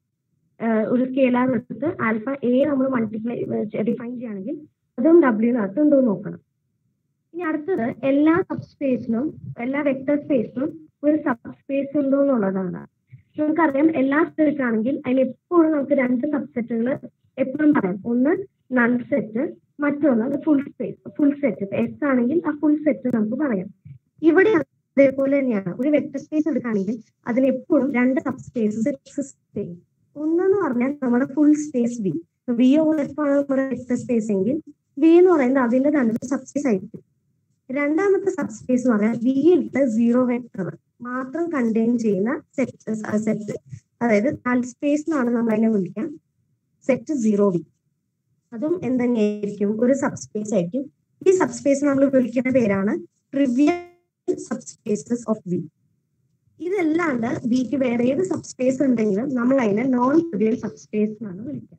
B: ഒരു സ്കേലാർ എടുത്തിട്ട് ആൽഫ എ നമ്മൾ മൾട്ടിപ്ലൈ ഡിഫൈൻ ചെയ്യുകയാണെങ്കിൽ അതും ഡബ്ല്യൂനകത്ത് ഉണ്ടോ എന്ന് നോക്കണം ഇനി അടുത്തത് എല്ലാ സബ്സ്പേസിനും എല്ലാ വെക്ടർ സ്പേസിനും ഒരു സബ്സ്പേസ് ഉണ്ടോ എന്നുള്ളതാണ് നമുക്കറിയാം എല്ലാ സെറ്റ് ആണെങ്കിൽ അതിന് എപ്പോഴും നമുക്ക് രണ്ട് സബ്സെറ്റുകൾ എപ്പോഴും പറയാം ഒന്ന് നൺ സെറ്റ് മറ്റൊന്ന് full space full set S ആണെങ്കിൽ ആ ഫുൾ സെറ്റ് നമുക്ക് പറയാം ഇവിടെ അതേപോലെ തന്നെയാണ് ഒരു വെക്ടർ സ്പേസ് എടുക്കുകയാണെങ്കിൽ അതിന് എപ്പോഴും രണ്ട് സബ്സ്പേസസ് എക്സിസ്റ്റ് ചെയ്യും ഒന്നെന്ന് പറഞ്ഞാൽ നമ്മുടെ full space V V or F ആണ് നമ്മുടെ വെക്ടർ സ്പേസ് എങ്കിൽ വി എന്ന് പറയുന്നത് അതിന്റെ തന്നെ സബ്സ്പേസ് ആയിരിക്കും രണ്ടാമത്തെ സബ്സ്പേസ് എന്ന് പറഞ്ഞാൽ വിയിലത്തെ സീറോ വെക്ടർ മാത്രം കണ്ടെയ്ൻ ചെയ്യുന്ന സെറ്റ് സെറ്റ് അതായത് നൾ സ്പേസ് എന്നാണ് നമ്മൾ അതിനെ വിളിക്കാം സെറ്റ് സീറോ വി അതും എന്തെങ്കിലും ഒരു സബ്സ്പേസ് ആയിരിക്കും ഈ സബ്സ്പേസ് നമ്മൾ വിളിക്കുന്ന പേരാണ് ട്രിവിയൽ സബ്സ്പേസസ് ഓഫ് വി ഇതല്ലാണ്ട് വിക്ക് വേറെ ഏത് സബ്സ്പേസ് ഉണ്ടെങ്കിലും നമ്മൾ അതിനെ നോൺ ട്രിവിയൽ സബ്സ്പേസ് എന്നാണ് വിളിക്കുക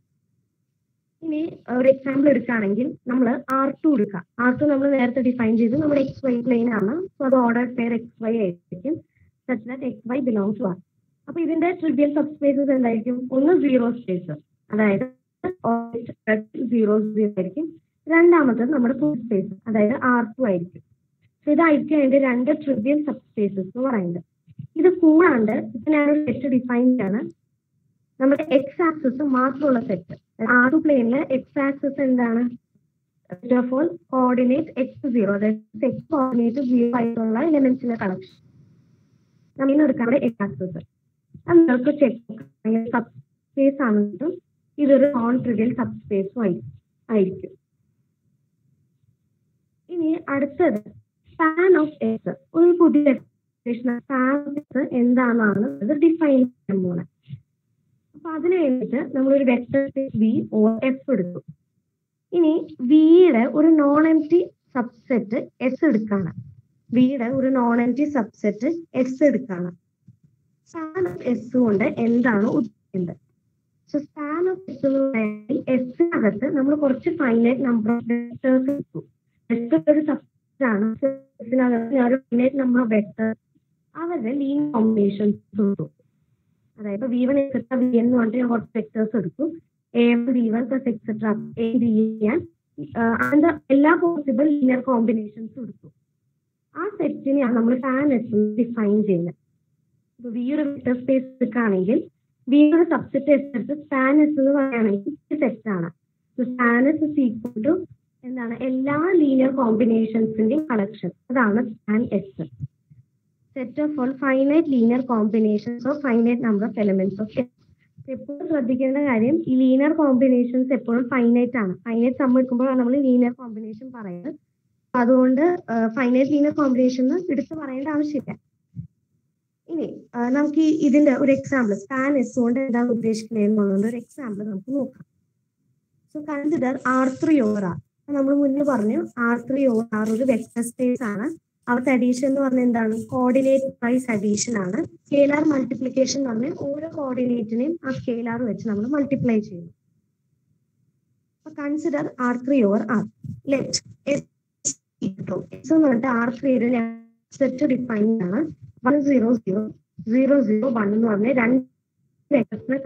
B: ഇനി ഒരു എക്സാമ്പിൾ എടുക്കുകയാണെങ്കിൽ നമ്മൾ ആർ ടു എടുക്കാം ആർ ടു നമ്മൾ നേരത്തെ ഡിഫൈൻ ചെയ്തു നമ്മുടെ എക്സ് വൈ പ്ലെയിൻ ആണ് സോ അത് ഓർഡർ പെയർ എക്സ് വൈ ആയിരിക്കും such that X Y belong to R അപ്പൊ ഇതിന്റെ ട്രിവിയൽ സബ്സ്പേസസ് എന്തായിരിക്കും ഒന്ന് സീറോ സ്പേസ് അതായത് സീറോ സീറോ ആയിരിക്കും രണ്ടാമത്തത് നമ്മുടെ ഫുൾ സ്പേസ് അതായത് ആർ ടു ആയിരിക്കും സോ ഇതായിരിക്കും അതിന്റെ രണ്ട് ട്രിവിയൽ സബ്സ്പേസസ് എന്ന് പറയുന്നത് ഇത് കൂടാണ്ട് ഇപ്പൊ ഞാനൊരു സെറ്റ് ഡിഫൈൻ ചെയ്യാണ് നമ്മുടെ എക്സ് ആക്സസ് മാത്രമുള്ള സെറ്റ് ആർ ടു പ്ലെയിനിലെ എക്സ് ആക്സിസ് എന്താണ് first of all coordinate X zero അതായത് എക്സ് കോർഡിനേറ്റ് സീറോ ആയിട്ടുള്ള എലിമെന്റ്സിന്റെ കളക്ഷൻ നമ്മൾ എടുക്കാൻ എക്സ് ആക്സിസ് അത് നിങ്ങൾക്ക് ചെക്ക് സബ് സ്പേസ് ആണെങ്കിലും ഇതൊരു നോൺ ട്രിവിയൽ സബ് സ്പേസും ആയിരിക്കും ഇനി അടുത്തത് സ്പാൻ ഓഫ് എക്സ് ഒരു പുതിയ ഡെഫിനേഷൻ സ്പാൻ ഓഫ് എക്സ് എന്താണെന്നാണ് ഇത് ഡിഫൈൻ ചെയ്യാൻ പോകുന്നത് അപ്പൊ അതിന് വേണ്ടിയിട്ട് നമ്മളൊരു vector space V or F എടുക്കും ഇനി വിയുടെ ഒരു non empty subset S എടുക്കാണ് വിയുടെ ഒരു non empty subset S എടുക്കാണ് സ്പാൻ ഓഫ് എസ് കൊണ്ട് എന്താണ് ഉദ്ദേശിക്കുന്നത് സോ സ്പാൻ ഓഫ് എസ് എന്ന് പറയുന്നത് എസിനകത്ത് നമ്മൾ കുറച്ച് ഫൈനൈറ്റ് നമ്പർ ഓഫ് വെക്ടേഴ്സ് എടുക്കും വെക്ടർ ഒരു സബ്സെറ്റ് ആണ് എസിനകത്ത് ഞാൻ ഒരു ഫൈനൈറ്റ് നമ്പർ ഓഫ് വെക്ടർ അവരുടെ ലീൻ കോമ്പിനേഷൻസ് എടുക്കും അതായത് വി വൺ എക്സെട്ര വി എന്ന് പറഞ്ഞിട്ട് ഞാൻ കുറച്ച് വെക്ടേഴ്സ് എടുക്കും A M V one plus etcetera A B ഞാൻ അങ്ങനത്തെ എല്ലാ പോസിബിൾ ലീനിയർ കോമ്പിനേഷൻസ് എടുക്കും ആ സെറ്റിനെയാണ് നമ്മൾ ഫാൻ എസ് ഡിഫൈൻ ചെയ്യുന്നത് ഇപ്പൊ വി ഒരു വെക്ടർ സ്പേസ് എടുക്കുകയാണെങ്കിൽ വി ഒരു സബ്സെറ്റ് എസ് എടുത്ത് സ്പാൻ എസ് എന്ന് പറയുകയാണെങ്കിൽ സെറ്റ് ആണ് span S is equal to എന്താണ് എല്ലാ ലീനിയർ കോമ്പിനേഷൻസിന്റെയും കളക്ഷൻ അതാണ് span S set of all finite linear combinations of finite number of elements of എപ്പോഴും ശ്രദ്ധിക്കേണ്ട കാര്യം ഈ ലീനിയർ കോമ്പിനേഷൻസ് എപ്പോഴും ഫൈനൈറ്റ് ആണ് ഫൈനൈറ്റ് സം എടുക്കുമ്പോഴാണ് നമ്മൾ ലീനിയർ കോമ്പിനേഷൻ പറയുന്നത് അതുകൊണ്ട് ഫൈനൈറ്റ് ലീനിയർ കോമ്പിനേഷൻ എടുത്ത് പറയേണ്ട ആവശ്യമില്ല ഇനി നമുക്ക് ഈ ഇതിന്റെ ഒരു എക്സാമ്പിൾ സ്പാൻ എസ് കൊണ്ട് എന്താണ് ഉദ്ദേശിക്കുന്നത് എന്നുള്ളത് ഒരു എക്സാമ്പിൾ നമുക്ക് നോക്കാം so consider R three or R നമ്മൾ മുന്നേ പറഞ്ഞു ആർ ത്രീ ഓർ ആർ ഒരു വെക്ടർ സ്പേസ് ആണ് അവർക്ക് അഡീഷൻ എന്ന് പറഞ്ഞാൽ എന്താണ് കോർഡിനേറ്റ് വൈസ് അഡീഷൻ ആണ് സ്കേലാർ മൾട്ടിപ്ലിക്കേഷൻ എന്ന് പറഞ്ഞാൽ ഓരോ കോർഡിനേറ്റിനെയും ആ സ്കേലാർ വെച്ച് നമ്മൾ മൾട്ടിപ്ലൈ ചെയ്യുന്നു അപ്പൊ consider R three or R let S എന്ന് പറഞ്ഞിട്ട് ആർ ത്രീ ഒരു സെറ്റ് ഡിഫൈൻ ആണ് one zero zero zero zero one എന്ന് പറഞ്ഞ രണ്ട് വെക്ടേഴ്സിനെ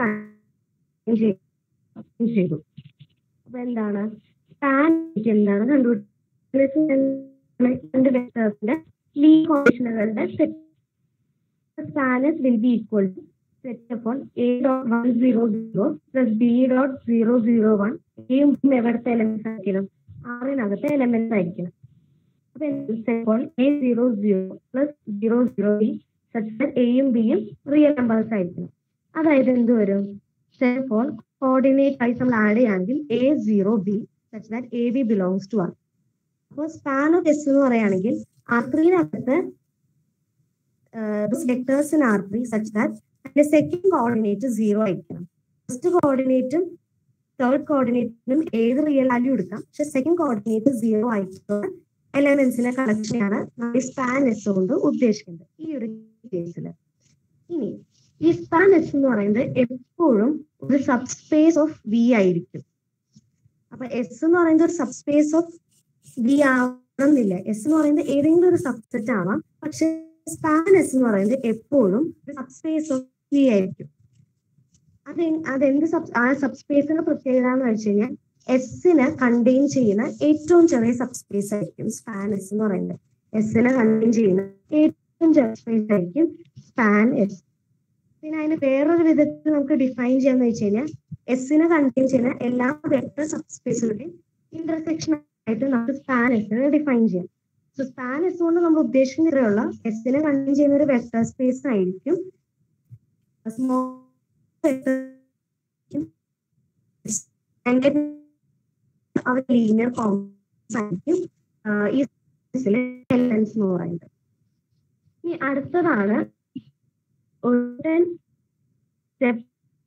B: ചെയ്തു അപ്പൊ എന്താണ് സ്പാൻ എന്താണ് കണ്ടുപിടിച്ചത് രണ്ട് വെക്ടേഴ്സിന്റെ ലീ കോമ്പിനേഷനുകളുടെ set span S will be equal to set അപ്പോൾ A dot one zero zero plus B dot zero zero one എയും ബിയും എവിടുത്തെ എലമെന്റ്സ് ആയിരിക്കണം ആറിനകത്തെ എലമെന്റ്സ് ആയിരിക്കണം അപ്പൊ അപ്പോൾ A zero zero plus zero zero B such എയും ബിയും റിയൽ നമ്പേഴ്സ് ആയിരിക്കണം അതായത് എന്ത് വരും അപ്പോൾ കോർഡിനേറ്റ് വൈസ് നമ്മൾ ആഡ് ചെയ്യുകയാണെങ്കിൽ A zero B such that A B belongs to R അപ്പോൾ സ്പാൻ ഓഫ് എസ് എന്ന് പറയുകയാണെങ്കിൽ ആർ ത്രീനകത്ത് vectors in R three such that അതിന്റെ സെക്കൻഡ് കോർഡിനേറ്റ് സീറോ ആയിരിക്കണം ഫസ്റ്റ് കോർഡിനേറ്റും തേർഡ് കോർഡിനേറ്റിനും ഏത് റിയൽ വാല്യൂ എടുക്കാം പക്ഷെ സെക്കൻഡ് കോർഡിനേറ്റ് സീറോ ആയിട്ടുള്ള എലമെന്റ്സിന്റെ കളക്ഷനെയാണ് നമ്മൾ സ്പാൻ എസ് കൊണ്ട് ഉദ്ദേശിക്കുന്നത് ഈ ഒരു കേസിൽ ഇനി ഈ സ്പാൻ എസ് എന്ന് പറയുന്നത് എപ്പോഴും ഒരു സബ്സ്പേസ് ഓഫ് വി ആയിരിക്കും അപ്പൊ എസ് എന്ന് പറയുന്നത് ഒരു സബ്സ്പേസ് ഓഫ് വി ആവണമെന്നില്ല എസ് എന്ന് പറയുന്നത് ഏതെങ്കിലും ഒരു സബ്സെറ്റ് ആവാം പക്ഷെ സ്പാൻ എസ് എന്ന് പറയുന്നത് എപ്പോഴും ഒരു സബ്സ്പേസ് ഓഫ് വി ആയിരിക്കും അത് അതെന്ത് സബ് ആ സബ്സ്പേസിന്റെ പ്രത്യേകത എന്ന് വെച്ച് കഴിഞ്ഞാൽ എസിനെ കണ്ടെയ്ൻ ചെയ്യുന്ന ഏറ്റവും ചെറിയ സബ്സ്പേസ് ആയിരിക്കും സ്പാൻ എസ് എന്ന് പറയുന്നത് എസിനെ കണ്ടെയ്ൻ ചെയ്യുന്ന ഏറ്റവും ചെറിയ സ്പേസ് ആയിരിക്കും സ്പാൻ എസ് പിന്നെ അതിന് വേറൊരു വിധത്തിൽ നമുക്ക് ഡിഫൈൻ ചെയ്യാന്ന് വെച്ച് കഴിഞ്ഞാൽ എസിനെ കണ്ടെയ്ൻ ചെയ്യുന്ന എല്ലാ വെക്ടർ സബ്സ്പേസുകളുടെയും ഇന്റർസെക്ഷൻ ആയിട്ട് നമുക്ക് സ്പാൻ എസിനെ ഡിഫൈൻ ചെയ്യാം സോ സ്പാൻ എസ് കൊണ്ട് നമ്മൾ ഉദ്ദേശിക്കുന്നതിലുള്ള എസിനെ കണ്ടെയ്ൻ ചെയ്യുന്ന ഒരു വെക്ടർ സ്പേസ് ആയിരിക്കും സ്മോൾ അവർ ലീനിയർ കോമ്പൗണ്ട്സ് ആയിരിക്കും ഈ എലമെന്റ്സ് എന്ന് പറയുന്നത് ഇനി അടുത്തതാണ് ഒരു സ്റ്റെപ്പ്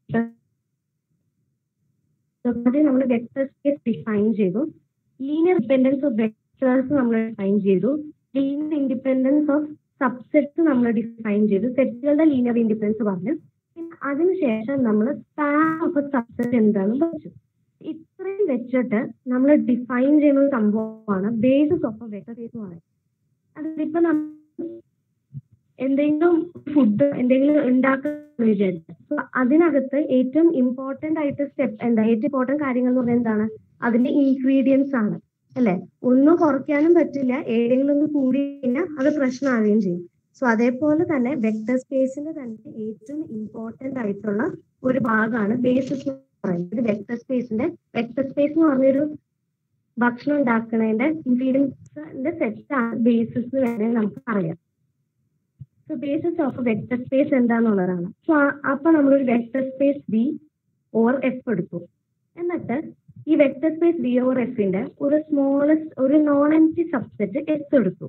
B: നമ്മൾ വെക്ടർ സ്പേസ് ഡിഫൈൻ ചെയ്തു ലീനിയർ ഡിപെൻഡൻസ് ഓഫ് വെക്ടേഴ്സ് നമ്മൾ ഡിഫൈൻ ചെയ്തു ലീനിയർ ഇൻഡിപെൻഡൻസ് ഓഫ് സബ്സെറ്റ്സ് നമ്മൾ ഡിഫൈൻ ചെയ്തു സെറ്റുകളുടെ ലീനിയർ ഇൻഡിപെൻഡൻസ് പറഞ്ഞു പിന്നെ അതിനുശേഷം നമ്മൾ സ്പാൻ ഓഫ് സബ്സെറ്റ് എന്താണെന്ന് പഠിച്ചു ഇത്രയും വെച്ചിട്ട് നമ്മൾ ഡിഫൈൻ ചെയ്യുന്ന ഒരു സംഭവമാണ് ബേസിസ് ഓഫ് വെക്ടർ സ്പേസ് എന്ന് പറയുന്നത് അതിപ്പോ നമ്മൾ എന്തെങ്കിലും ഫുഡ് എന്തെങ്കിലും ഉണ്ടാക്കുന്ന വിചാരിച്ചു അപ്പൊ അതിനകത്ത് ഏറ്റവും ഇമ്പോർട്ടന്റ് ആയിട്ട് സ്റ്റെപ്പ് എന്താ ഏറ്റവും ഇമ്പോർട്ടന്റ് കാര്യങ്ങൾ എന്ന് പറഞ്ഞാൽ എന്താണ് അതിന്റെ ഇൻഗ്രീഡിയൻസ് ആണ് അല്ലെ ഒന്നും കുറയ്ക്കാനും പറ്റില്ല ഏതെങ്കിലും ഒന്ന് കൂടി കഴിഞ്ഞാൽ അത് പ്രശ്നമാവുകയും ചെയ്യും സോ അതേപോലെ തന്നെ വെക്ടർ സ്പേസിന്റെ തന്നെ ഏറ്റവും ഇമ്പോർട്ടന്റ് ആയിട്ടുള്ള ഒരു ഭാഗമാണ് ബേസിസ് എന്ന് പറയുന്നത് വെക്ടർ സ്പേസിന്റെ വെക്ടർ സ്പേസ് എന്ന് പറഞ്ഞൊരു ഭക്ഷണം ഉണ്ടാക്കുന്നതിന്റെ ഇൻഗ്രീഡിയൻസിന്റെ സെറ്റാണ് ബേസിസ് വരെ നമുക്ക് അറിയാം so basis of vector space എന്താന്നുള്ളതാണ് സോ അപ്പൊ നമ്മളൊരു vector space V over F എടുത്തു എന്നിട്ട് ഈ വെക്ടർ സ്പേസ് ബി ഓർ എഫിന്റെ ഒരു സ്മോളസ്റ്റ് ഒരു നോൺ എംറ്റി സബ്സെറ്റ് എസ് എടുത്തു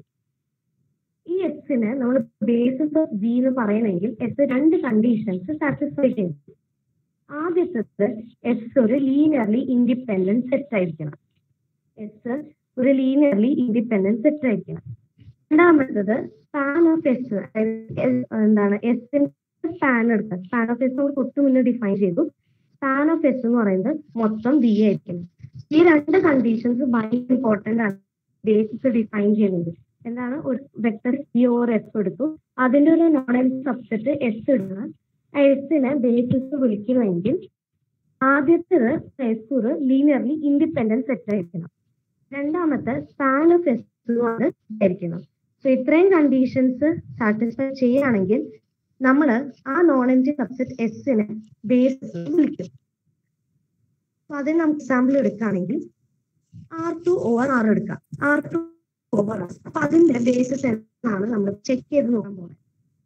B: ഈ എസിന് നമ്മൾ ബേസിസ് ഓഫ് ബി എന്ന് പറയണമെങ്കിൽ എസ് രണ്ട് കണ്ടീഷൻസ് സാറ്റിസ്ഫൈ ചെയ്യും ആദ്യത്തേത് എസ് ഒരു ലീനിയർലി ഇൻഡിപെൻഡന്റ് സെറ്റ് ആയിരിക്കണം എസ് ഒരു ലീനിയർലി ഇൻഡിപെൻഡന്റ് സെറ്റ് ആയിരിക്കണം രണ്ടാമത്തത് സ്പാൻ ഓഫ് എസ് എന്താണ് എസിന്റെ സ്പാൻ എടുക്കുക സ്പാൻ ഓഫ് എസ് നമ്മൾ തൊട്ട് മുന്നേ ഡിഫൈൻ ചെയ്തു സ്പാൻ ഓഫ് എസ് എന്ന് പറയുന്നത് മൊത്തം ബി ആയിരിക്കണം ഈ രണ്ട് കണ്ടീഷൻസ് ഭയങ്കര ഇമ്പോർട്ടന്റ് ആണ് ബേസിസ് ഡിഫൈൻ ചെയ്യുന്നത് എന്താണ് ഒരു വെക്ടർ സി ഓർ എഫ് എടുത്തു അതിന്റെ ഒരു നോൺ എം സബ്സെറ്റ് എസ് ഇടുന്ന എസിനെ ബേസിസ് വിളിക്കണമെങ്കിൽ ആദ്യത്തേത് എസ് ഒരു ലീനിയർലി ഇൻഡിപെൻഡന്റ് സെറ്റ് ആയിരിക്കണം രണ്ടാമത്തെ സ്പാൻ ഓഫ് എസ് ആയിരിക്കണം സോ ഇത്രയും കണ്ടീഷൻസ് സാറ്റിസ്ഫൈ ചെയ്യുകയാണെങ്കിൽ നമ്മൾ ആ നോൺ എം സബ്സെറ്റ് എസിനെ ബേസിസ് വിളിക്കും അപ്പൊ അതിന് നമുക്ക് എക്സാമ്പിൾ എടുക്കുകയാണെങ്കിൽ ആർ ടു ഓവർ ആർ എടുക്കാം ആർ ടു ഓവർ ആർ അപ്പൊ അതിന്റെ ബേസിസ് എന്നാണ് നമ്മൾ ചെക്ക് ചെയ്ത് നോക്കാൻ പോകുന്നത്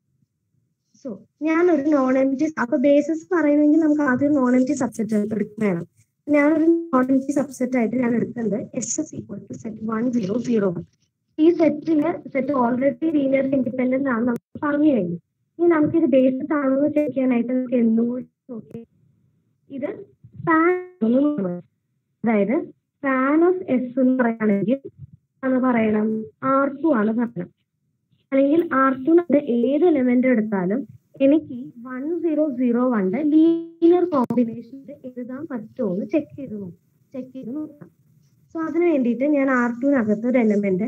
B: സോ ഞാനൊരു നോൺ എം ടി അപ്പൊ ബേസിസ് പറയുന്നെങ്കിൽ നമുക്ക് ആദ്യം നോൺ എം ടി സബ്സെറ്റ് എടുക്കുക വേണം ഞാനൊരു നോൺ എം ടി സബ്സെറ്റ് ആയിട്ട് ഞാൻ എടുക്കുന്നത് S S equal to set one zero zero one ഈ സെറ്റിന് സെറ്റ് ഓൾറെഡി ലീനിയർ ഇൻഡിപെൻഡന്റ് ആണ് നമുക്ക് പറഞ്ഞു കഴിഞ്ഞു ഇനി നമുക്ക് ഇത് ബേസിസ് ആണോ എന്ന് ചെക്ക് ചെയ്യാനായിട്ട് നമുക്ക് എന്തുകൂടി നോക്കി ഇത് സ്പാൻ അതായത് സ്പാൻ ഓഫ് എസ് എന്ന് പറയുകയാണെങ്കിൽ എന്ന് പറയണം ആർ ടു ആണ് പറയണം അല്ലെങ്കിൽ ആർ ടു ഏത് എലിമെന്റ് എടുത്താലും എനിക്ക് വൺ സീറോ സീറോ വണ്ടെ ലീനിയർ കോമ്പിനേഷനിൽ എഴുതാൻ പറ്റുമോ എന്ന് ചെക്ക് ചെയ്ത് നോക്കാം ചെക്ക് ചെയ്ത് നോക്കാം സോ അതിന് വേണ്ടിയിട്ട് ഞാൻ ആർ ടുവിനകത്ത് ഒരു എലിമെന്റ്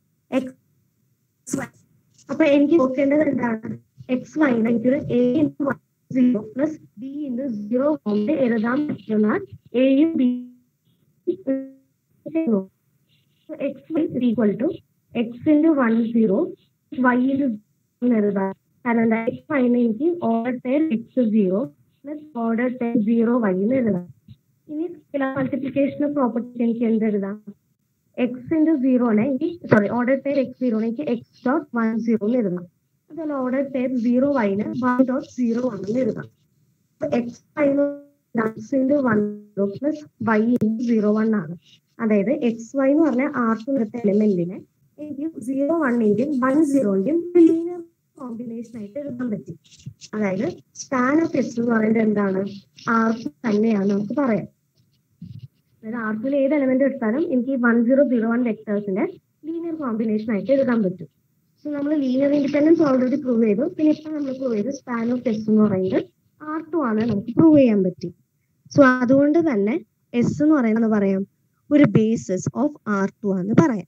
B: എക്സ് വൈ അപ്പൊ എനിക്ക് നോക്കേണ്ടത് എന്താണ് എക്സ് വൈനെ എനിക്കൊരു A into one zero plus B into zero കൊണ്ട് എഴുതാൻ പറ്റുന്ന എയും B X Y equal to X into one zero Y into എഴുതാം കാരണം എന്താ എക്സ് വൈനെ എനിക്ക് ordered X zero plus ordered zero Y എന്ന് എഴുതാം ഇനി സ്കെലാർ മൾട്ടിപ്ലിക്കേഷൻ പ്രോപ്പർട്ടി എനിക്ക് എന്ത് എഴുതാം എക്സ് ഇൻറ്റു സീറോനെ എനിക്ക് സോറി ഓർഡർ ടെൻ എക്സ് സീറോനെ എനിക്ക് എക്സ് ഡോട്ട് വൺ സീറോ എന്ന് എഴുതാം അതുപോലെ ഓർഡർ ടെൻ സീറോ വൈന് വൺ ഡോട്ട് സീറോ വൺ എന്ന് എഴുതാം എക്സ് വൈന് X into one zero plus Y into zero one ആണ് അതായത് എക്സ് വൈ എന്ന് പറഞ്ഞ ആർ ടു എടുത്ത എലിമെന്റിനെ എനിക്ക് സീറോ വണ്ണിന്റെയും വൺ സീറോന്റെയും ലീനിയർ കോമ്പിനേഷൻ ആയിട്ട് എഴുതാൻ പറ്റി അതായത് സ്പാൻ ഓഫ് എസ് എന്ന് പറയുന്നത് എന്താണ് ആർ ടു തന്നെയാണ് നമുക്ക് പറയാം അതായത് ആർ ടുവിൽ ഏത് എലമെന്റ് എടുത്താലും എനിക്ക് വൺ സീറോ സീറോ വൺ വെക്ടേഴ്സിന്റെ ലീനിയർ കോമ്പിനേഷൻ ആയിട്ട് എഴുതാൻ പറ്റും സോ നമ്മൾ ലീനിയർ ഇൻഡിപെൻഡൻസ് ഓൾറെഡി പ്രൂവ് ചെയ്തു പിന്നെ ഇപ്പൊ നമ്മൾ പ്രൂവ് ചെയ്തു സ്പാൻ ഓഫ് എസ് എന്ന് പറയുന്നത് ആർ ടു ആണ് നമുക്ക് പ്രൂവ് ചെയ്യാൻ പറ്റി സോ അതുകൊണ്ട് തന്നെ എസ് എന്ന് പറയുന്നത് പറയാം ഒരു ബേസിസ് ഓഫ് ആർ ടു ആണെന്ന് പറയാം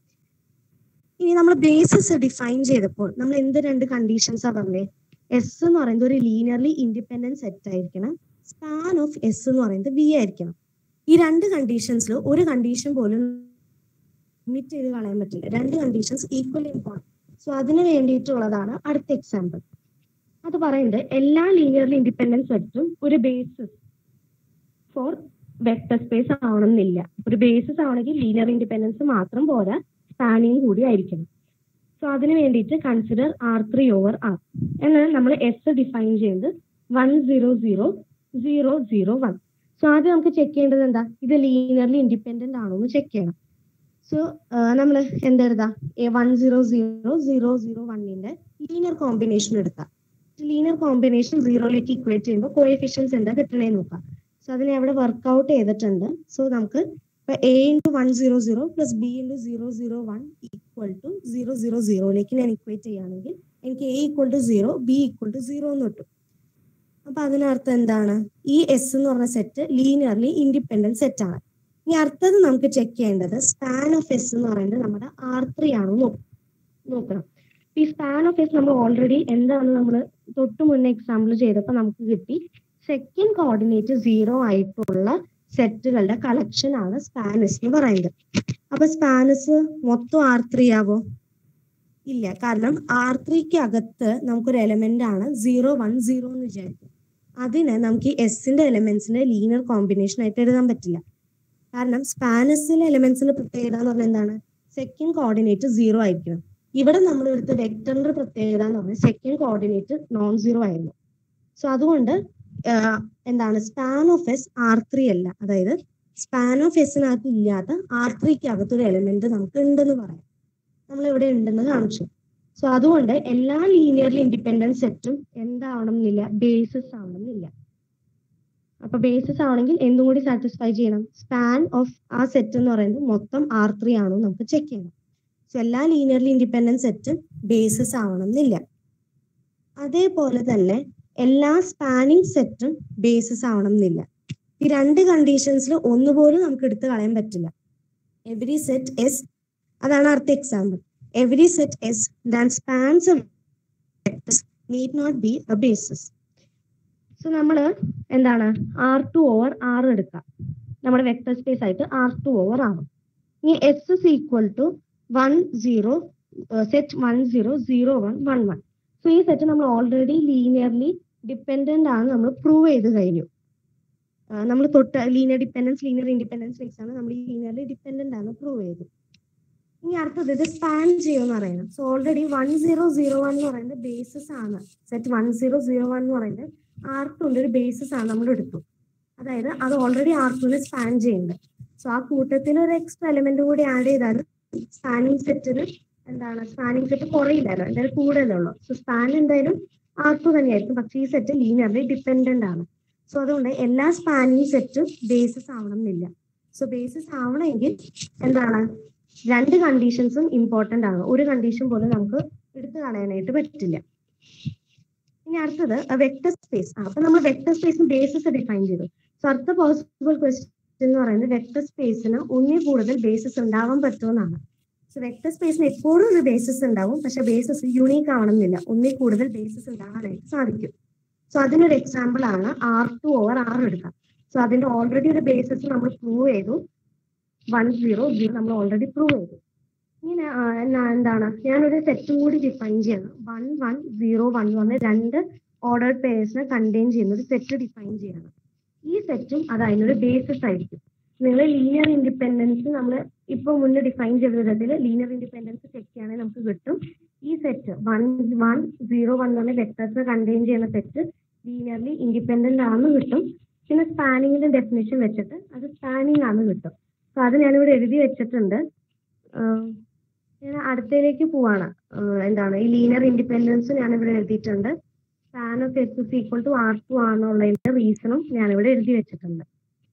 B: ഇനി നമ്മൾ ബേസിസ് ഡിഫൈൻ ചെയ്തപ്പോൾ നമ്മൾ എന്ത് രണ്ട് കണ്ടീഷൻസ് ആ പറഞ്ഞേ എസ് എന്ന് പറയുന്നത് ഒരു ലീനിയർലി ഇൻഡിപെൻഡന്റ് സെറ്റ് ആയിരിക്കണം സ്പാൻ ഓഫ് എസ് എന്ന് പറയുന്നത് വി ആയിരിക്കണം ഈ രണ്ട് കണ്ടീഷൻസിൽ ഒരു കണ്ടീഷൻ പോലും മിറ്റ് ചെയ്ത് കളയാൻ പറ്റില്ല രണ്ട് കണ്ടീഷൻസ് ഈക്വലി ഇമ്പോർട്ടൻറ്റ് സോ അതിന് വേണ്ടിയിട്ടുള്ളതാണ് അടുത്ത എക്സാമ്പിൾ അത് പറയുന്നത് എല്ലാ ലീനിയർലി ഇൻഡിപെൻഡന്റ് സെറ്റും ഒരു ബേസിസ് ഫോർ വെക്ടർ സ്പേസ് ആവണമെന്നില്ല ഒരു ബേസിസ് ആവണമെങ്കിൽ ലീനിയർ ഇൻഡിപെൻഡൻസ് മാത്രം പോരാ സ്പാനിങ് കൂടി ആയിരിക്കണം സോ അതിന് വേണ്ടിയിട്ട് consider R three over R എന്നാൽ നമ്മൾ എസ് ഡിഫൈൻ ചെയ്യുന്നത് one zero zero zero zero one so ആദ്യം നമുക്ക് ചെക്ക് ചെയ്യേണ്ടത് എന്താ ഇത് ലീനിയർലി ഇൻഡിപെൻഡന്റ് ആണോ എന്ന് ചെക്ക് ചെയ്യണം സോ നമ്മൾ എന്തെഴുതാ one zero zero zero zero വണ്ണിന്റെ ലീനിയർ കോമ്പിനേഷൻ എടുക്കാം ലീനിയർ കോമ്പിനേഷൻ സീറോയിലേക്ക് ഇക്വേറ്റ് ചെയ്യുമ്പോൾ കോഎഫിഷ്യൻസ് എന്താ കിട്ടണേ നോക്കാം സോ അതിനെ അവിടെ വർക്ക്ഔട്ട് ചെയ്തിട്ടുണ്ട് സോ നമുക്ക് ഇപ്പൊ A into one zero zero plus B into zero zero one equal to zero zero സീറോയിലേക്ക് ഞാൻ ഇക്വേറ്റ് ചെയ്യുകയാണെങ്കിൽ എനിക്ക് A equal to zero B equal to zero എന്ന് കിട്ടും അപ്പൊ അതിനർത്ഥം എന്താണ് ഈ എസ് എന്ന് പറഞ്ഞ സെറ്റ് ലീനിയർലി ഇൻഡിപെൻഡന്റ് സെറ്റ് ആണ് ഇനി അടുത്തത് നമുക്ക് ചെക്ക് ചെയ്യേണ്ടത് സ്പാൻ ഓഫ് എസ് എന്ന് പറയുന്നത് നമ്മുടെ ആർ ത്രീ ആണോ നോ- നോക്കണം ഈ സ്പാൻ ഓഫ് എസ് നമ്മൾ ഓൾറെഡി എന്താണ് നമ്മൾ തൊട്ട് മുന്നേ എക്സാമ്പിൾ ചെയ്തപ്പോൾ നമുക്ക് കിട്ടി സെക്കൻഡ് കോർഡിനേറ്റ് സീറോ ആയിട്ടുള്ള സെറ്റുകളുടെ കളക്ഷൻ ആണ് സ്പാനസ് എന്ന് പറയുന്നത് അപ്പൊ സ്പാനസ് മൊത്തം ആർ ത്രീ ആവോ ഇല്ല കാരണം ആർ ത്രീക്ക് അകത്ത് നമുക്കൊരു എലമെന്റ് ആണ് സീറോ വൺ സീറോ എന്ന് വിചാരിക്കും അതിനെ നമുക്ക് ഈ എസിന്റെ എലിമെന്റ്സിന്റെ ലീനിയർ കോമ്പിനേഷൻ ആയിട്ട് എഴുതാൻ പറ്റില്ല കാരണം സ്പാനസിലെ എലിമെന്റ്സിന്റെ പ്രത്യേകത എന്ന് പറഞ്ഞാൽ എന്താണ് സെക്കൻഡ് കോർഡിനേറ്റ് സീറോ ആയിരിക്കണം ഇവിടെ നമ്മൾ എടുത്ത വെക്ടറിന്റെ പ്രത്യേകത എന്ന് പറഞ്ഞാൽ സെക്കൻഡ് കോർഡിനേറ്റ് നോൺ സീറോ ആയിരുന്നു സോ അതുകൊണ്ട് ആഹ്, എന്താണ് span of S R three അല്ല അതായത് സ്പാൻ ഓഫ് എസിനകത്ത് ഇല്ലാത്ത ആർ ത്രീക്ക് അകത്തൊരു എലിമെന്റ് നമുക്ക് ഉണ്ടെന്ന് പറയാം നമ്മൾ ഇവിടെ ഉണ്ടെന്ന് കാണിച്ചു സോ അതുകൊണ്ട് എല്ലാ ലീനിയർലി ഇൻഡിപെൻഡന്റ് സെറ്റും എന്താവണം എന്നില്ല ബേസിസ് ആവണം എന്നില്ല അപ്പൊ ബേസിസ് ആവണമെങ്കിൽ എന്തും കൂടി സാറ്റിസ്ഫൈ ചെയ്യണം സ്പാൻ ഓഫ് ആ സെറ്റ് എന്ന് പറയുന്നത് മൊത്തം ആർ ത്രീ ആണോ എന്ന് നമുക്ക് ചെക്ക് ചെയ്യണം സോ എല്ലാ ലീനിയർലി ഇൻഡിപെൻഡന്റ് സെറ്റും ബേസിസ് ആവണം എന്നില്ല അതേപോലെ തന്നെ എല്ലാ സ്പാനിങ് സെറ്റും ബേസിസ് ആവണം എന്നില്ല ഈ രണ്ട് കണ്ടീഷൻസിൽ ഒന്നുപോലും നമുക്ക് എടുത്തു കളയാൻ പറ്റില്ല എവറി സെറ്റ് എസ് അതാണ് അടുത്ത example every set S that spans need not be a basis so നമ്മൾ എന്താണ് ആർ ടു ഓവർ ആർ എടുക്കാം നമ്മുടെ വെക്ടർ സ്പേസ് ആയിട്ട് ആർ ടു ഓവർ ആറും ഇനി S is equal to one zero set one zero zero one one one so ഈ set നമ്മൾ already linearly dependent ആണ് നമ്മൾ പ്രൂവ് ചെയ്ത് കഴിഞ്ഞു നമ്മൾ തൊട്ട് ലീനിയർ ഡിപ്പെൻഡൻസ് ലീനിയർ ഇൻഡിപെൻഡൻസ് വെച്ചാണ് നമ്മൾ ഈ ലീനിയർലി ഡിപ്പെൻഡന്റ് ആണ് പ്രൂവ് ചെയ്തു ഇനി അടുത്തത് ഇത് സ്പാൻ ചെയ്യുമെന്ന് പറയുന്നത് so already one zero zero one എന്ന് പറയുന്നത് ബേസിസ് ആണ് set one zero zero one എന്ന് പറയുന്നത് ആർ ടുന്റെ ഒരു ബേസിസ് ആണ് നമ്മൾ എടുത്തു അതായത് അത് ഓൾറെഡി ആർ ടുവിനെ സ്പാൻ ചെയ്യുന്നുണ്ട് സോ ആ കൂട്ടത്തിൽ ഒരു എക്സ്ട്രാ എലിമെന്റ് കൂടി ആഡ് ചെയ്താൽ സ്പാനിങ് സെറ്റിന് എന്താണ് സ്പാനിങ് സെറ്റ് കുറയില്ലല്ലോ എന്തായാലും കൂടുതലേ ഉള്ളൂ സോ സ്പാൻ എന്തായാലും ആർ ടു തന്നെയായിരിക്കും പക്ഷേ ഈ സെറ്റ് ലീനിയർലി ഡിപ്പെൻഡന്റ് ആണ് സോ അതുകൊണ്ട് എല്ലാ സ്പാനിങ് സെറ്റും ബേസിസ് ആവണം എന്നില്ല സോ ബേസിസ് ആവണമെങ്കിൽ എന്താണ് രണ്ട് കണ്ടീഷൻസും ഇമ്പോർട്ടന്റ് ആണ് ഒരു കണ്ടീഷൻ പോലും നമുക്ക് എടുത്തു കളയാനായിട്ട് പറ്റില്ല ഇനി അടുത്തത് വെക്ടർ സ്പേസ് അപ്പൊ നമ്മൾ വെക്ടർ സ്പേസിന് ബേസിസ് ഡിഫൈൻ ചെയ്തു സോ അടുത്ത പോസിബിൾ ക്വസ്റ്റ്യൻ എന്ന് പറയുന്നത് വെക്ടർ സ്പേസിന് ഒന്നിൽ കൂടുതൽ ബേസിസ് ഉണ്ടാവാൻ പറ്റുമെന്നാണ് സോ വെക്ടർ സ്പേസിന് എപ്പോഴും ഒരു ബേസിസ് ഉണ്ടാവും പക്ഷെ ബേസിസ് യൂണീക്ക് ആവണമെന്നില്ല ഒന്നിൽ കൂടുതൽ ബേസിസ് ഉണ്ടാകാനായിട്ട് സാധിക്കും സോ അതിനൊരു എക്സാമ്പിൾ ആണ് ആർ ടു ഓവർ ആർ എടുക്കാം സോ അതിന്റെ ഓൾറെഡി ഒരു ബേസിസ് നമ്മൾ പ്രൂവ് ചെയ്തു വൺ സീറോ സീറോ നമ്മൾ ഓൾറെഡി പ്രൂവ് ചെയ്തു ഇങ്ങനെ ആ, എന്നാ- എന്താണ് ഞാനൊരു സെറ്റും കൂടി ഡിഫൈൻ ചെയ്യണം വൺ വൺ സീറോ വൺ എന്ന് പറഞ്ഞ രണ്ട് ഓർഡർ പേഴ്സിനെ കണ്ടെയ്ൻ ചെയ്യുന്ന ഒരു സെറ്റ് ഡിഫൈൻ ചെയ്യണം ഈ സെറ്റും അത് അതിനൊരു ബേസിസ് ആയിരിക്കും നിങ്ങൾ ലീനിയർ ഇൻഡിപെൻഡൻസ് നമ്മൾ ഇപ്പൊ മുന്നേ ഡിഫൈൻ ചെയ്ത വിധത്തിൽ ലീനിയർ ഇൻഡിപെൻഡൻസ് ചെക്ക് ചെയ്യുകയാണെങ്കിൽ നമുക്ക് കിട്ടും ഈ set one one zero one എന്ന് പറഞ്ഞ വെക്ടേഴ്സ് കണ്ടെയ്ൻ ചെയ്യുന്ന സെറ്റ് ലീനിയർലി ഇൻഡിപെൻഡന്റ് ആണെന്ന് കിട്ടും പിന്നെ സ്പാനിങ്ങിന്റെ ഡെഫിനേഷൻ വെച്ചിട്ട് അത് സ്പാനിങ് ആണെന്ന് കിട്ടും സോ അത് ഞാനിവിടെ എഴുതി വെച്ചിട്ടുണ്ട് ആഹ് ഞാൻ അടുത്തതിലേക്ക് പോവാണ് ആഹ് എന്താണ് ഈ ലീനിയർ ഇൻഡിപെൻഡൻസ് ഞാനിവിടെ എഴുതിയിട്ടുണ്ട് span of S is equal to R two ആണെന്നുള്ളതിന്റെ റീസണും ഞാനിവിടെ എഴുതി വെച്ചിട്ടുണ്ട്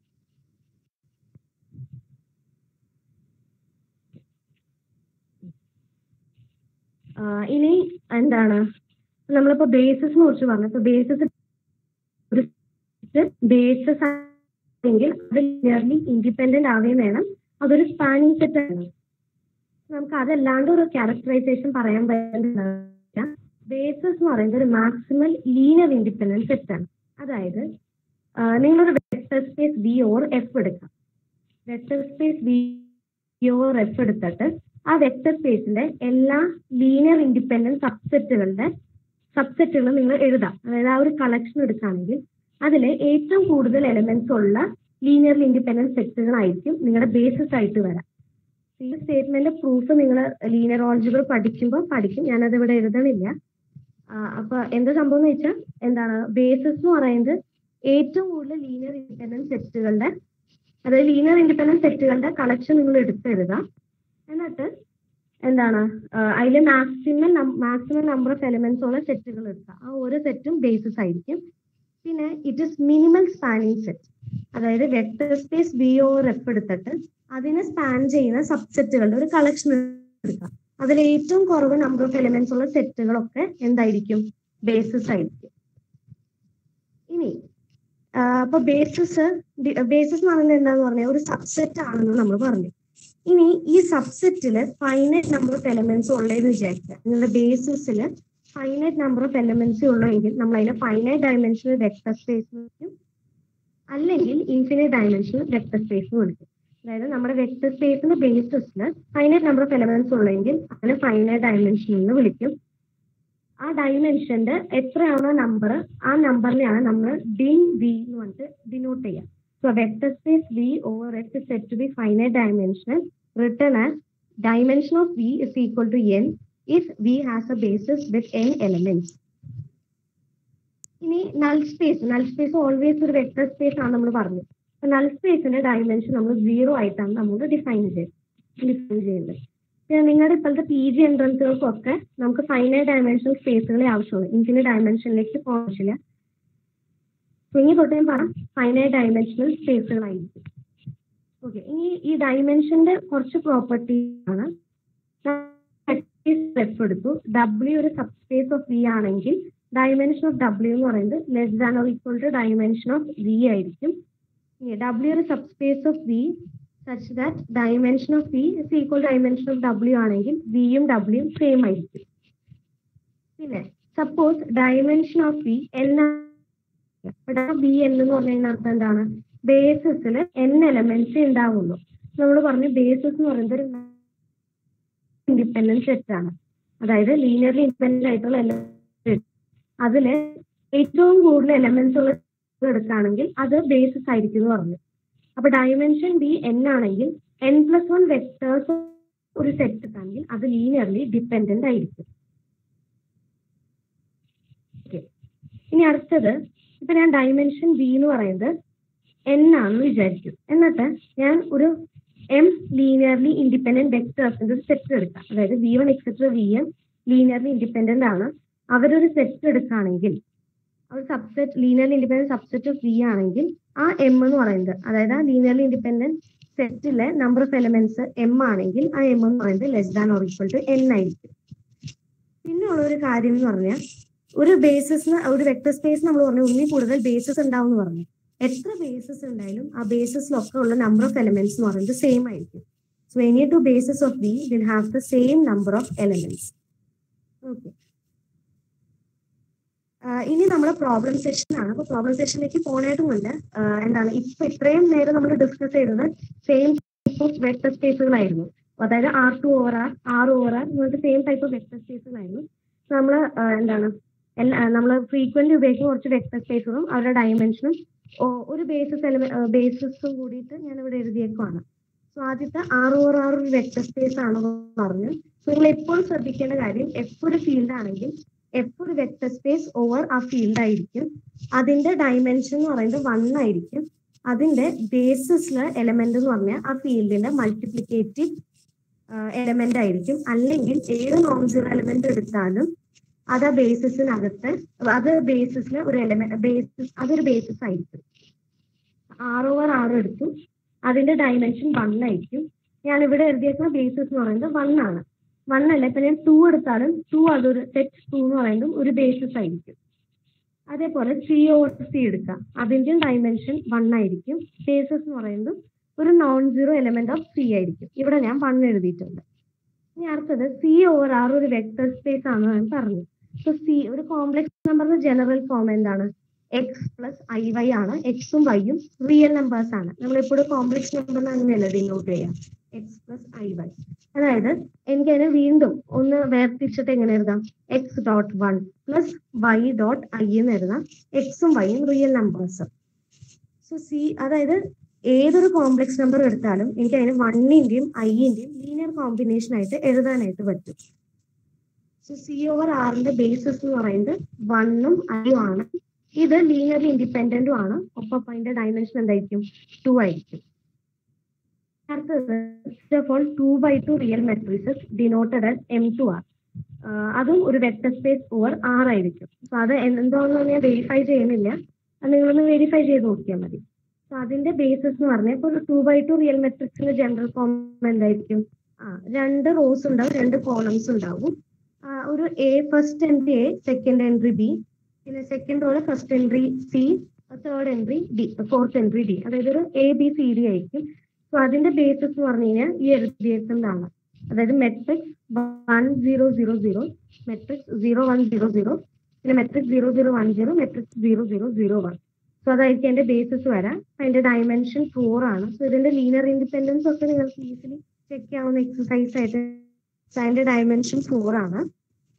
B: ആഹ് ഇനി എന്താണ് നമ്മളിപ്പോ ബേസിസിനെ കുറിച്ച് പറഞ്ഞു ഇപ്പൊ ബേസിസ് ഒരു ബേസിസ് ആണെങ്കിൽ അത് ലിയർലി ഇൻഡിപെൻഡന്റ് ആവുകയും വേണം അതൊരു സ്പാനിങ് സെറ്റ് ആണ് നമുക്ക് അതല്ലാണ്ട് ഒരു ക്യാരക്ടറൈസേഷൻ പറയാൻ പറ്റില്ല ബേസിസ് എന്ന് പറയുന്നത് ഒരു മാക്സിമൽ ലീനിയർ ഇൻഡിപെൻഡന്റ് സെറ്റ് ആണ് അതായത് ആ, നിങ്ങളൊരു vector space V over F എടുക്കാം vector space V over F എടുത്തിട്ട് ആ വെക്ടർ സ്പേസിന്റെ എല്ലാ ലീനിയർ ഇൻഡിപെൻഡന്റ് സബ്സെറ്റുകളുടെ സബ്സെറ്റുകൾ നിങ്ങൾ എഴുതാം അതായത് ആ ഒരു കളക്ഷൻ എടുക്കുകയാണെങ്കിൽ അതിൽ ഏറ്റവും കൂടുതൽ എലമെന്റ്സ് ഉള്ള ലീനിയർ ഇൻഡിപെൻഡന്റ് സെറ്റുകളായിരിക്കും നിങ്ങളുടെ ബേസിസ് ആയിട്ട് വരാം ഈ സ്റ്റേറ്റ്മെന്റ് പ്രൂഫ് നിങ്ങൾ ലീനിയർ ഓൾജിബർ പഠിക്കുമ്പോൾ പഠിക്കും ഞാനത് ഇവിടെ എഴുതണില്ല ആ, അപ്പൊ എന്താ സംഭവം എന്ന് വെച്ചാൽ എന്താണ് ബേസിസ് എന്ന് പറയുന്നത് ഏറ്റവും കൂടുതൽ ലീനിയർ ഇൻഡിപെൻഡന്റ് സെറ്റുകളുടെ അതായത് ലീനിയർ ഇൻഡിപെൻഡന്റ് സെറ്റുകളുടെ കളക്ഷൻ നിങ്ങൾ എടുത്തെഴുതാം എന്നിട്ട് എന്താണ് അതിൽ maximum maximum number of elements ഉള്ള സെറ്റുകൾ എടുക്കുക ആ ഓരോ സെറ്റും ബേസിസ് ആയിരിക്കും പിന്നെ it is minimal spanning set അതായത് vector space V over F എടുത്തിട്ട് അതിനെ സ്പാൻ ചെയ്യുന്ന സബ്സെറ്റുകളുടെ ഒരു കളക്ഷൻ എടുക്കാം അതിൽ ഏറ്റവും കുറവ് നമ്പർ ഓഫ് എലിമെന്റ്സ് ഉള്ള സെറ്റുകളൊക്കെ എന്തായിരിക്കും ബേസിസ് ആയിരിക്കും ഇനി ആ, അപ്പൊ ബേസിസ് ബേസിസ് എന്ന് പറയുന്നത് എന്താന്ന് പറഞ്ഞാൽ ഒരു സബ്സെറ്റ് ആണെന്ന് നമ്മൾ പറഞ്ഞു ഇനി ഈ സബ്സെറ്റില് ഫൈനൈറ്റ് നമ്പർ ഓഫ് എലിമെന്റ്സ് ഉള്ളതെന്ന് വിചാരിക്കുക നിങ്ങളുടെ ബേസിസിൽ ഫൈനൈറ്റ് നമ്പർ ഓഫ് എലിമെന്റ്സ് ഉള്ളെങ്കിൽ നമ്മൾ അതിനെ ഫൈനൈറ്റ് ഡയമെൻഷണൽ വെക്ടർ സ്പേസ് വിളിക്കും അല്ലെങ്കിൽ ഇൻഫിനിറ്റ് ഡയമെൻഷണൽ വെക്ടർ സ്പേസ് വിളിക്കും അതായത് നമ്മുടെ വെക്ടർ സ്പേസിന്റെ ബേസിസിൽ ഫൈനൈറ്റ് നമ്പർ ഓഫ് എലിമെന്റ്സ് ഉള്ളെങ്കിൽ അതിനെ ഫൈനൈറ്റ് ഡയമെൻഷൻ എന്ന് വിളിക്കും ആ ഡയമെൻഷന്റെ എത്രയാണോ നമ്പർ ആ നമ്പറിനെയാണ് നമ്മൾ ഡിൻ വി എന്ന് പറഞ്ഞിട്ട് ഡിനോട്ട് ചെയ്യുക so vector space V over X said to be finite dimension written as dimension of V is equal to n if V has a basis with n elements. ഇനി null space null space always ഒരു vector space ആണ് നമ്മൾ പറഞ്ഞത് അപ്പൊ null സ്പേസിന്റെ dimension നമ്മൾ zero ആയിട്ടാണ് നമ്മൾ ഡിഫൈൻ ചെയ്തത് ഡിഫൈൻ ചെയ്യുന്നത് പിന്നെ നിങ്ങളുടെ ഇപ്പോഴത്തെ പി ജി എൻട്രൻസുകൾക്കൊക്കെ നമുക്ക് ഫൈനൈറ്റ് ഡയമെൻഷണൽ സ്പേസുകളെ ആവശ്യമുള്ളൂ ഇൻഫിനിറ്റ് ഡയമെൻഷനിലേക്ക് പോകാൻ ഇനി തൊട്ട് ഞാൻ പറയാം ഫൈനൈറ്റ് ഡയമെൻഷണൽ സ്പേസുകളായിരിക്കും ഓക്കെ ഇനി ഈ ഡയമെൻഷന്റെ കുറച്ച് പ്രോപ്പർട്ടി ആണ് സ്റ്റെപ്പ് എടുത്തു ഡബ്ല്യു ഒരു സബ്സ്പേസ് ഓഫ് വി ആണെങ്കിൽ ഡയമെൻഷൻ ഓഫ് ഡബ്ല്യു എന്ന് പറയുന്നത് less than or equal to dimension of V ആയിരിക്കും ഡബ്ല്യു ഒരു subspace of V such that dimension of V is equal dimension of W ആണെങ്കിൽ വിയും ഡബ്ല്യു സെയിം ആയിരിക്കും പിന്നെ suppose dimension of V N V N എന്ന് പറഞ്ഞതിന് അർത്ഥം എന്താണ് ബേസിസിൽ എൻ എലമെന്റ്സ് ഉണ്ടാവുള്ളൂ നമ്മൾ പറഞ്ഞു ബേസിസ് എന്ന് പറയുന്നത് ഒരു ഇൻഡിപെൻഡന്റ് സെറ്റ് ആണ് അതായത് ലീനിയർലി ഇൻഡിപെൻഡന്റ് ആയിട്ടുള്ള എലമെന്റ് അതില് ഏറ്റവും കൂടുതൽ എലമെന്റ്സ് ഉള്ള എടുക്കുകയാണെങ്കിൽ അത് ബേസിസ് ആയിരിക്കും എന്ന് പറഞ്ഞു അപ്പൊ ഡയമെൻഷൻ ബി എൻ ആണെങ്കിൽ എൻ പ്ലസ് വൺ വെക്ടേഴ്സ് ഒരു സെറ്റ് ആണെങ്കിൽ അത് ലീനിയർലി ഡിപെൻഡന്റ് ആയിരിക്കും ഓക്കെ ഇനി അടുത്തത് ഇപ്പൊ ഞാൻ ഡയമെൻഷൻ ബി എന്ന് പറയുന്നത് എൻ ആണെന്ന് വിചാരിക്കും എന്നിട്ട് ഞാൻ ഒരു എം ലീനിയർലി ഇൻഡിപെൻഡന്റ് വെക്ടേഴ്സിന്റെ ഒരു സെറ്റ് എടുക്കാം അതായത് V one etcetera V M linearly independent ആണ് അവരൊരു സെറ്റ് എടുക്കുകയാണെങ്കിൽ ഒരു subset linearly independent subset of V ആണെങ്കിൽ ആ എം എന്ന് പറയുന്നത് അതായത് ആ ലീനിയർലി ഇൻഡിപെൻഡന്റ് സെറ്റിലെ നമ്പർ ഓഫ് എലമെന്റ്സ് എം ആണെങ്കിൽ ആ എം എന്ന് പറയുന്നത് less than or equal to N ആയിരിക്കും പിന്നെ ഉള്ള ഒരു കാര്യം എന്ന് പറഞ്ഞാൽ ഒരു ബേസിസ് ഒരു വെക്ടർ സ്പേസ് നമ്മൾ പറഞ്ഞു ഒന്നിൽ കൂടുതൽ ബേസിസ് ഉണ്ടാവും എന്ന് പറഞ്ഞു എത്ര ബേസിസ് ഉണ്ടായാലും ആ ബേസിസിലൊക്കെ ഉള്ള നമ്പർ ഓഫ് എലമെന്റ്സ് എന്ന് പറയുന്നത് സെയിം ആയിരിക്കും so any two basis of V will have the same number of elements okay ഇനി നമ്മുടെ പ്രോബ്ലം സെഷൻ ആണ് അപ്പൊ പ്രോബ്ലം സെഷനിലേക്ക് പോണായിട്ട് മുന്നേ എന്താണ് ഇപ്പൊ ഇത്രയും നേരം നമ്മൾ ഡിസ്കസ് ചെയ്തത് സെയിം ടൈപ്പ് ഓഫ് വെക്ടർ സ്പേസുകളായിരുന്നു അതായത് R two over R R over R ഇങ്ങനത്തെ സെയിം ടൈപ്പ് ഓഫ് വെക്ടർ സ്പേസുകളായിരുന്നു നമ്മൾ എന്താണ് എല്ലാ നമ്മൾ ഫ്രീക്വന്റ് ഉപയോഗിക്കുന്ന കുറച്ച് വെക്ടർ സ്പേസുകളും അവരുടെ ഡയമെൻഷനും ഒരു ബേസിസ് എലിമെന്റ് ബേസിസും കൂടിയിട്ട് ഞാൻ ഇവിടെ എഴുതിയേക്കുവാണ് സോ ആദ്യത്തെ ആറ് ഓർ ആറ് ഒരു വെക്ടർ സ്പേസ് ആണെന്ന് പറഞ്ഞു സോ നിങ്ങൾ എപ്പോഴും ശ്രദ്ധിക്കേണ്ട കാര്യം എഫ് ഒരു ഫീൽഡ് ആണെങ്കിൽ എഫ് ഒരു വെക്ടർ സ്പേസ് ഓവർ ആ ഫീൽഡ് ആയിരിക്കും അതിന്റെ ഡയമെൻഷൻ എന്ന് പറയുന്നത് വൺ ആയിരിക്കും അതിന്റെ ബേസിസിലെ എലമെന്റ് എന്ന് പറഞ്ഞാൽ ആ ഫീൽഡിന്റെ മൾട്ടിപ്ലിക്കേറ്റീവ് എലമെന്റ് ആയിരിക്കും അല്ലെങ്കിൽ ഏത് നോൺ സീറോ എലമെന്റ് എടുത്താലും അത് ആ ബേസിസിനകത്ത് അത് ബേസിസിൽ ഒരു എലമെന്റ് ബേസിസ് അതൊരു ബേസിസ് ആയിരിക്കും ആറ് ഓവർ ആറ് എടുത്തു അതിന്റെ ഡയമെൻഷൻ വൺ ആയിരിക്കും ഞാൻ ഇവിടെ എഴുതിയേക്കുന്ന ബേസിസ് എന്ന് പറയുന്നത് വൺ ആണ് വൺ അല്ല ഇപ്പൊ ഞാൻ ടു എടുത്താലും ടു അതൊരു സെറ്റ് ടു എന്ന് പറയുന്നത് ഒരു ബേസിസ് ആയിരിക്കും അതേപോലെ സി ഓവർ സി എടുക്കാം അതിന്റെ ഡയമെൻഷൻ വൺ ആയിരിക്കും ബേസിസ് എന്ന് പറയുന്നത് ഒരു non zero element of C ആയിരിക്കും ഇവിടെ ഞാൻ വൺ എഴുതിയിട്ടുണ്ട് ഇനി അടുത്തത് സി ഓവർ ആർ ഒരു വെക്ടർ സ്പേസ് ആണെന്ന് ഞാൻ പറഞ്ഞു സോ സി ഒരു കോംപ്ലക്സ് നമ്പറിന്റെ ജനറൽ ഫോം എന്താണ് എക്സ് പ്ലസ് ഐ വൈ ആണ് എക്സും വൈയും റിയൽ നമ്പേഴ്സ് ആണ് നമ്മൾ എപ്പോഴും കോംപ്ലക്സ് നമ്പർ അങ്ങനെയല്ല ഡിനോട്ട് ചെയ്യാം എക്സ് പ്ലസ് ഐ വൈ അതായത് എനിക്ക് അതിനെ വീണ്ടും ഒന്ന് വേർതിരിച്ചിട്ട് എങ്ങനെ എഴുതാം X dot one plus Y dot I എന്ന് എഴുതാം എക്സും വൈയും റിയൽ നമ്പേഴ്സ് സോ സി അതായത് ഏതൊരു കോംപ്ലക്സ് നമ്പർ എടുത്താലും എനിക്ക് അതിന് വണ്ണിന്റെയും ഐന്റെയും ലീനിയർ കോമ്പിനേഷൻ ആയിട്ട് എഴുതാനായിട്ട് പറ്റും സോ സി ഓവർ ആറിന്റെ ബേസിസ് എന്ന് പറയുന്നത് വണ്ണും ഐയും ആണ് ഇത് ലീനിയർലി ഇൻഡിപെൻഡന്റും ആണ് ഒപ്പം അതിന്റെ ഡയമെൻഷൻ എന്തായിരിക്കും ടു ആയിരിക്കും അടുത്തത് two by two real matrices denoted as M two R അതും ഒരു വെക്ടർ സ്പേസ് ഓവർ ആർ ആയിരിക്കും സോ അത് എന്താണെന്ന് ഞാൻ വെരിഫൈ ചെയ്യുന്നില്ല അത് നിങ്ങളൊന്ന് വെരിഫൈ ചെയ്ത് നോക്കിയാൽ മതി സോ അതിന്റെ ബേസിസ് എന്ന് പറഞ്ഞാൽ ഇപ്പോൾ ടു ബൈ ടു റിയൽ മെട്രിക്സിന്റെ ജനറൽ ഫോം എന്തായിരിക്കും ആ രണ്ട് റോസ് ഉണ്ടാവും രണ്ട് കോളംസ് ഉണ്ടാവും ഒരു A first entry A second entry B പിന്നെ സെക്കൻഡ് റോള് first entry C third entry D fourth entry D അതായത് ഒരു എ ബി സി ഡി ആയിരിക്കും സോ അതിന്റെ ബേസിസ് എന്ന് പറഞ്ഞു കഴിഞ്ഞാൽ ഈ എഴുതിയേക്കുന്നതാണ് അതായത് matrix one zero zero zero matrix zero one zero zero പിന്നെ matrix zero zero one zero matrix zero zero zero one so അതായിരിക്കും അതിന്റെ ബേസിസ് വരാം അതിന്റെ ഡയമെൻഷൻ ഫോർ ആണ് സോ ഇതിന്റെ ലീനിയർ ഇൻഡിപെൻഡൻസ് ഒക്കെ നിങ്ങൾക്ക് ഈസിലി ചെക്ക് ചെയ്യാവുന്ന എക്സസൈസ് ആയിട്ട് അതിന്റെ ഡയമെൻഷൻ ഫോർ ആണ്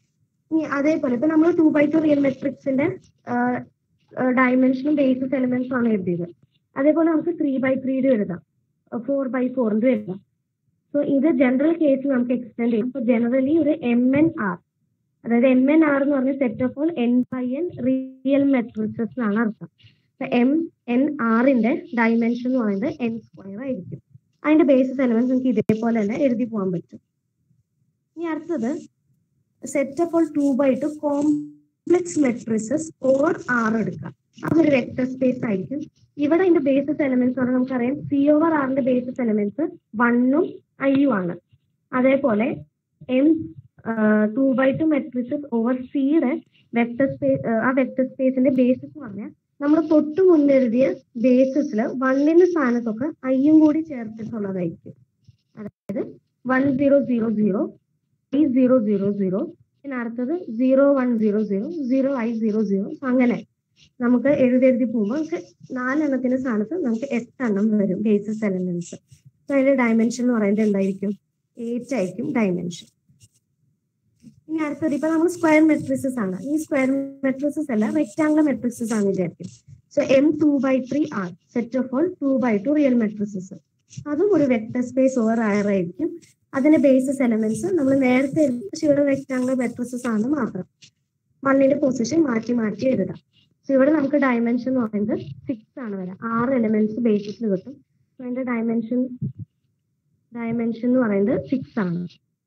B: ഇനി അതേപോലെ ഇപ്പൊ നമ്മൾ ടു ബൈ ടു റിയൽ മെട്രിക്സിന്റെ ഡയമെൻഷനും ബേസിസ് എലിമെന്റ്സും ആണ് എഴുതിയത് അതേപോലെ നമുക്ക് ത്രീ ബൈ ത്രീയുടെ എഴുതാം ഫോർ ബൈ ഫോറിന്റെ എഴുതാം സോ ഇത് ജനറൽ കേസ് നമുക്ക് എക്സ്റ്റെൻഡ് ചെയ്യും അപ്പൊ ജനറലി ഒരു എം എൻ ആർ അതായത് എം എൻ ആർ എന്ന് പറഞ്ഞ set of all N by N real matrices എന്നാണ് അർത്ഥം അപ്പൊ എം എൻ ആറിന്റെ ഡയമെൻഷൻ എന്ന് പറയുന്നത് എൻ സ്ക്വയർ ആയിരിക്കും അതിന്റെ ബേസിസ് എലമെന്റ്സ് നമുക്ക് ഇതേപോലെ തന്നെ എഴുതി പോകാൻ പറ്റും ഇനി അടുത്തത് set of all two by two complex matrices over R എടുക്കാം അതൊരു വെക്ടർ സ്പേസ് ആയിരിക്കും ഇവിടെ അതിന്റെ ബേസിസ് എലമെന്റ്സ് പറഞ്ഞാൽ നമുക്കറിയാം സി ഓവർ ആറിന്റെ ബേസിസ് എലമെന്റ്സ് വണ്ണും ഐയും ആണ് അതേപോലെ M two by two matrices over സിയുടെ വെക്ടർ സ്പേസ് ആ വെക്ടർ സ്പേസിന്റെ ബേസിസ് എന്ന് പറഞ്ഞാൽ നമ്മൾ തൊട്ട് മുന്നെഴുതിയ ബേസിസിൽ വണ്ണിന്റെ സ്ഥാനത്തൊക്കെ ഐയും കൂടി ചേർത്തിട്ടുള്ളതായിരിക്കും അതായത് one zero zero zero I zero zero zero പിന്നെ അടുത്തത് zero one zero zero zero I zero zero അങ്ങനെ നമുക്ക് എഴുതി എഴുതി പോകുമ്പോൾ നമുക്ക് നാലെണ്ണത്തിന്റെ സ്ഥാനത്ത് നമുക്ക് എട്ടെണ്ണം വരും ബേസിസ് എലമെന്റ്സ് അതിന്റെ ഡയമെൻഷൻ എന്ന് പറയുന്നത് എന്തായിരിക്കും എയ്റ്റ് ആയിരിക്കും ഡയമെൻഷൻ ഇനി അടുത്തത് ഇപ്പൊ നമ്മൾ സ്ക്വയർ മെട്രിസസ് ആണ് ഈ സ്ക്വയർ മെട്രിസസ് അല്ല റെക്ടാംഗുലർ മെട്രിസസ് ആണ് വിചാരിക്കും so M two by three R set of all two by two real matrices അതും ഒരു വെക്ടർ സ്പേസ് ഓവർ ആയർ ആയിരിക്കും അതിന്റെ ബേസിസ് എലമെന്റ്സ് നമ്മൾ നേരത്തെ എഴുതി പക്ഷെ ഇവിടെ റെക്ടാംഗുലർ മെട്രിസസ് ആണ് മാത്രം വണ്ണിന്റെ പൊസിഷൻ മാറ്റി മാറ്റി എഴുതാം സോ ഇവിടെ നമുക്ക് ഡയമെൻഷൻ എന്ന് പറയുന്നത് സിക്സ് ആണ് വരാം ആറ് എലമെന്റ്സ് ബേസിസിൽ കിട്ടും സോ അതിന്റെ ഡയമെൻഷൻ ഡയമെൻഷൻ എന്ന് പറയുന്നത് സിക്സ് ആണ്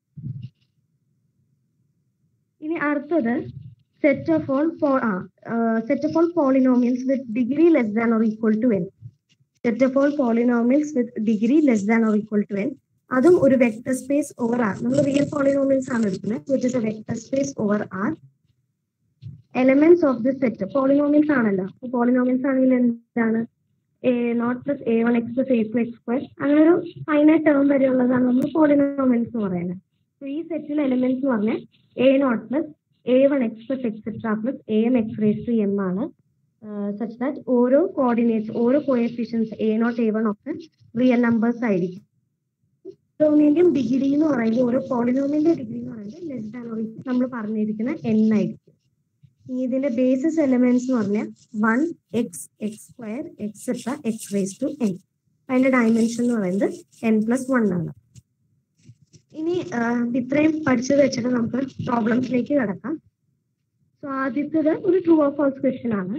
B: ഇനി അടുത്തത് set of all set of all polynomials with degree less than or equal to N set of all polynomials with degree less than or equal to N അതും ഒരു vector space over R നമ്മൾ real polynomials ആണ് എടുക്കുന്നത് which is a vector space over R elements of the set polynomials ആണല്ലോ polynomials ആണെങ്കിൽ എന്താണ് A naught plus A one X plus A two X square അങ്ങനെ ഒരു ഫൈനൈറ്റ് ടേം വരെയുള്ളതാണ് നമ്മൾ polynomials എന്ന് പറയുന്നത് സോ ഈ സെറ്റിലെ എലമെന്റ്സ് എന്ന് പറഞ്ഞാൽ A naught plus A one X plus etcetera plus A M X raise to M ആണ് സച്ച് ദാറ്റ് ഓരോ കോർഡിനേറ്റ്സ് ഓരോ coefficients A naught A one ഒക്കെ റിയൽ നമ്പേഴ്സ് ആയിരിക്കും പോളിനോമിയന്റെയും ഡിഗ്രി എന്ന് പറയുന്നത് ഓരോ പോളിനോമിയന്റെ ഡിഗ്രി എന്ന് പറയുന്നത് ലെസ് ദാൻ ഓർ നമ്മൾ പറഞ്ഞിരിക്കുന്ന എൻ ആയിരിക്കും ഇനി ഇതിന്റെ ബേസിസ് എലമെന്റ്സ് എന്ന് പറഞ്ഞാൽ one X X square etcetera X raise to N അതിന്റെ ഡയമെൻഷൻ എന്ന് പറയുന്നത് എൻ പ്ലസ് വൺ ആണ് ഇനി ഇത്രയും പഠിച്ചത് വെച്ചിട്ട് നമുക്ക് പ്രോബ്ലംസിലേക്ക് കിടക്കാം സോ ആദ്യത്തേത് ഒരു ട്രൂ ഓഫ് ഫാൾസ് ക്വസ്റ്റ്യൻ ആണ്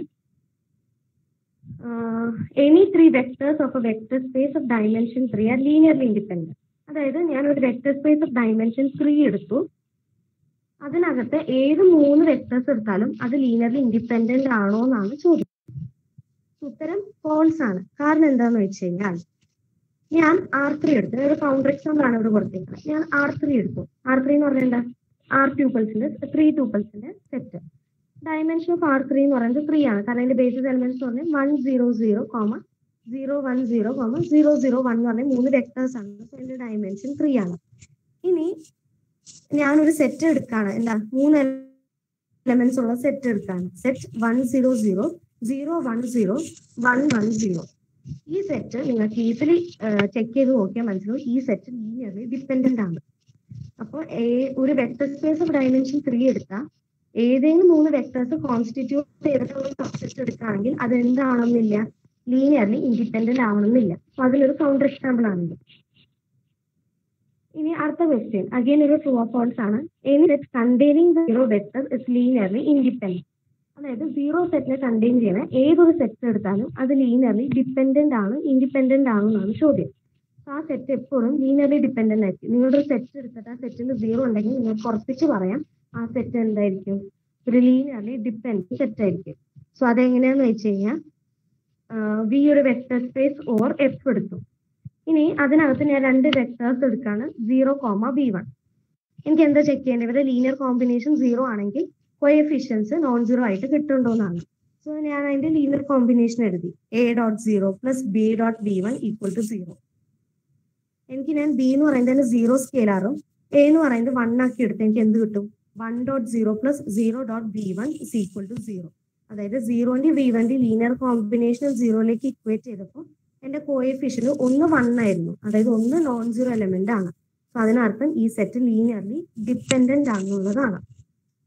B: any three vectors of a vector space of dimension three are linearly independent അതായത് ഞാൻ ഒരു vector space of dimension three എടുത്തു അതിനകത്ത് ഏത് മൂന്ന് വെക്ടേഴ്സ് എടുത്താലും അത് ലീനിയർലി ഇൻഡിപെൻഡന്റ് ആണോ എന്നാണ് ചോദ്യം ഉത്തരം ഫോൾസ് ആണ് കാരണം എന്താന്ന് വെച്ച് കഴിഞ്ഞാൽ ഞാൻ ആർ ത്രീ എടുത്തു ഒരു കൗണ്ടർ എക്സാമ്പിൾ ആണ് ഇവിടെ കൊടുത്തിരിക്കുന്നത് ഞാൻ ആർ ത്രീ എടുത്തു ആർ ത്രീ എന്ന് പറഞ്ഞാൽ എന്താ ആർ ട്യൂപ്പിൾസിന്റെ ത്രീ ട്യൂപ്പിൾസിന്റെ set dimension of R three എന്ന് പറയുന്നത് ത്രീ ആണ് കാരണം അതിന്റെ ബേസിസ് എലമെന്റ്സ് എന്ന് പറഞ്ഞാൽ one zero zero comma zero one zero comma zero zero one എന്ന് പറഞ്ഞാൽ മൂന്ന് വെക്ടേഴ്സ് ആണ് അപ്പൊ അതിന്റെ ഡയമെൻഷൻ ത്രീ ആണ് ഇനി ഞാനൊരു സെറ്റ് എടുക്കാണ് എന്താ മൂന്ന് എലമെന്റ്സ് ഉള്ള സെറ്റ് എടുക്കാണ് set one zero zero zero one zero one one zero ഈ സെറ്റ് നിങ്ങൾക്ക് ഈസിലി ചെക്ക് ചെയ്ത് നോക്കിയാൽ മനസ്സിലാവും ഈ സെറ്റ് ലീനിയർലി ഡിപ്പെൻഡന്റ് ആണ് അപ്പോൾ ഒരു vector space of dimension three എടുത്താൽ ഏതെങ്കിലും മൂന്ന് വെക്ടേഴ്സ് കോൺസ്റ്റിറ്റ്യൂട്ട് ചെയ്തിട്ടുള്ള ഒരു സബ്സെറ്റ് എടുക്കുകയാണെങ്കിൽ അത് എന്താവണമെന്നില്ല ലീനിയർലി ഇൻഡിപെൻഡന്റ് ആവണമെന്നില്ല അപ്പൊ അതിലൊരു കൗണ്ടർ എക്സാമ്പിൾ ആണെങ്കിൽ ഇനി അടുത്ത ക്വസ്റ്റ്യൻ അഗൈൻ ഒരു ട്രൂ ഓഫ് ഫോൾസ് ആണ് any set containing zero vector is linearly independent അതായത് സീറോ സെറ്റിനെ കണ്ടെയ്ൻ ചെയ്യുന്ന ഏതൊരു സെറ്റ് എടുത്താലും അത് ലീനിയർലി ഡിപ്പെൻഡന്റ് ആണ് ഇൻഡിപെൻഡന്റ് ആണോ എന്നാണ് ചോദ്യം ആ സെറ്റ് എപ്പോഴും ലീനിയർലി ഡിപ്പെൻഡന്റ് ആയിരിക്കും നിങ്ങളുടെ ഒരു സെറ്റ് എടുത്തിട്ട് ആ സെറ്റിൽ സീറോ ഉണ്ടെങ്കിൽ നിങ്ങൾക്ക് ഉറപ്പിച്ച് പറയാം ആ സെറ്റ് എന്തായിരിക്കും ഒരു ലീനിയർലി ഡിപ്പെൻഡന്റ് സെറ്റ് ആയിരിക്കും സോ അതെങ്ങനെയാന്ന് വെച്ച് കഴിഞ്ഞാൽ വി ഒരു വെക്ടർ സ്പേസ് ഓർ എഫ് എടുത്തു ഇനി അതിനകത്ത് ഞാൻ രണ്ട് വെക്ടേഴ്സ് എടുക്കാണ് സീറോ കോമ ബി വൺ എനിക്ക് എന്താ ചെക്ക് ചെയ്യേണ്ടത് ഇവിടെ ലീനിയർ കോമ്പിനേഷൻ സീറോ ആണെങ്കിൽ കോഎഫിഷ്യൻസ് നോൺ സീറോ ആയിട്ട് കിട്ടുന്നുണ്ടോ എന്നാണ് സോ ഞാൻ അതിന്റെ ലീനിയർ കോമ്പിനേഷൻ എഴുതി A dot zero plus B dot B one equal to zero എനിക്ക് ഞാൻ ബി എന്ന് പറയുന്നത് സീറോ സ്കെയിലാറും എ എന്ന് പറയുന്നത് വൺ ആക്കി എടുത്ത് എനിക്ക് എന്ത് കിട്ടും one dot zero plus zero dot B one is equal to zero അതായത് സീറോന്റെ ബി വണ്ടി ലീനിയർ കോമ്പിനേഷൻ സീറോയിലേക്ക് ഇക്വേറ്റ് ചെയ്തപ്പോൾ എന്റെ കോഎഫിഷ്യന്റ് ഒന്ന് വൺ ആയിരുന്നു അതായത് ഒന്ന് നോൺ സീറോ എലമെന്റ് ആണ് അപ്പൊ അതിനർത്ഥം ഈ സെറ്റ് ലീനിയർലി ഡിപ്പെൻഡന്റ് ആണെന്നുള്ളതാണ്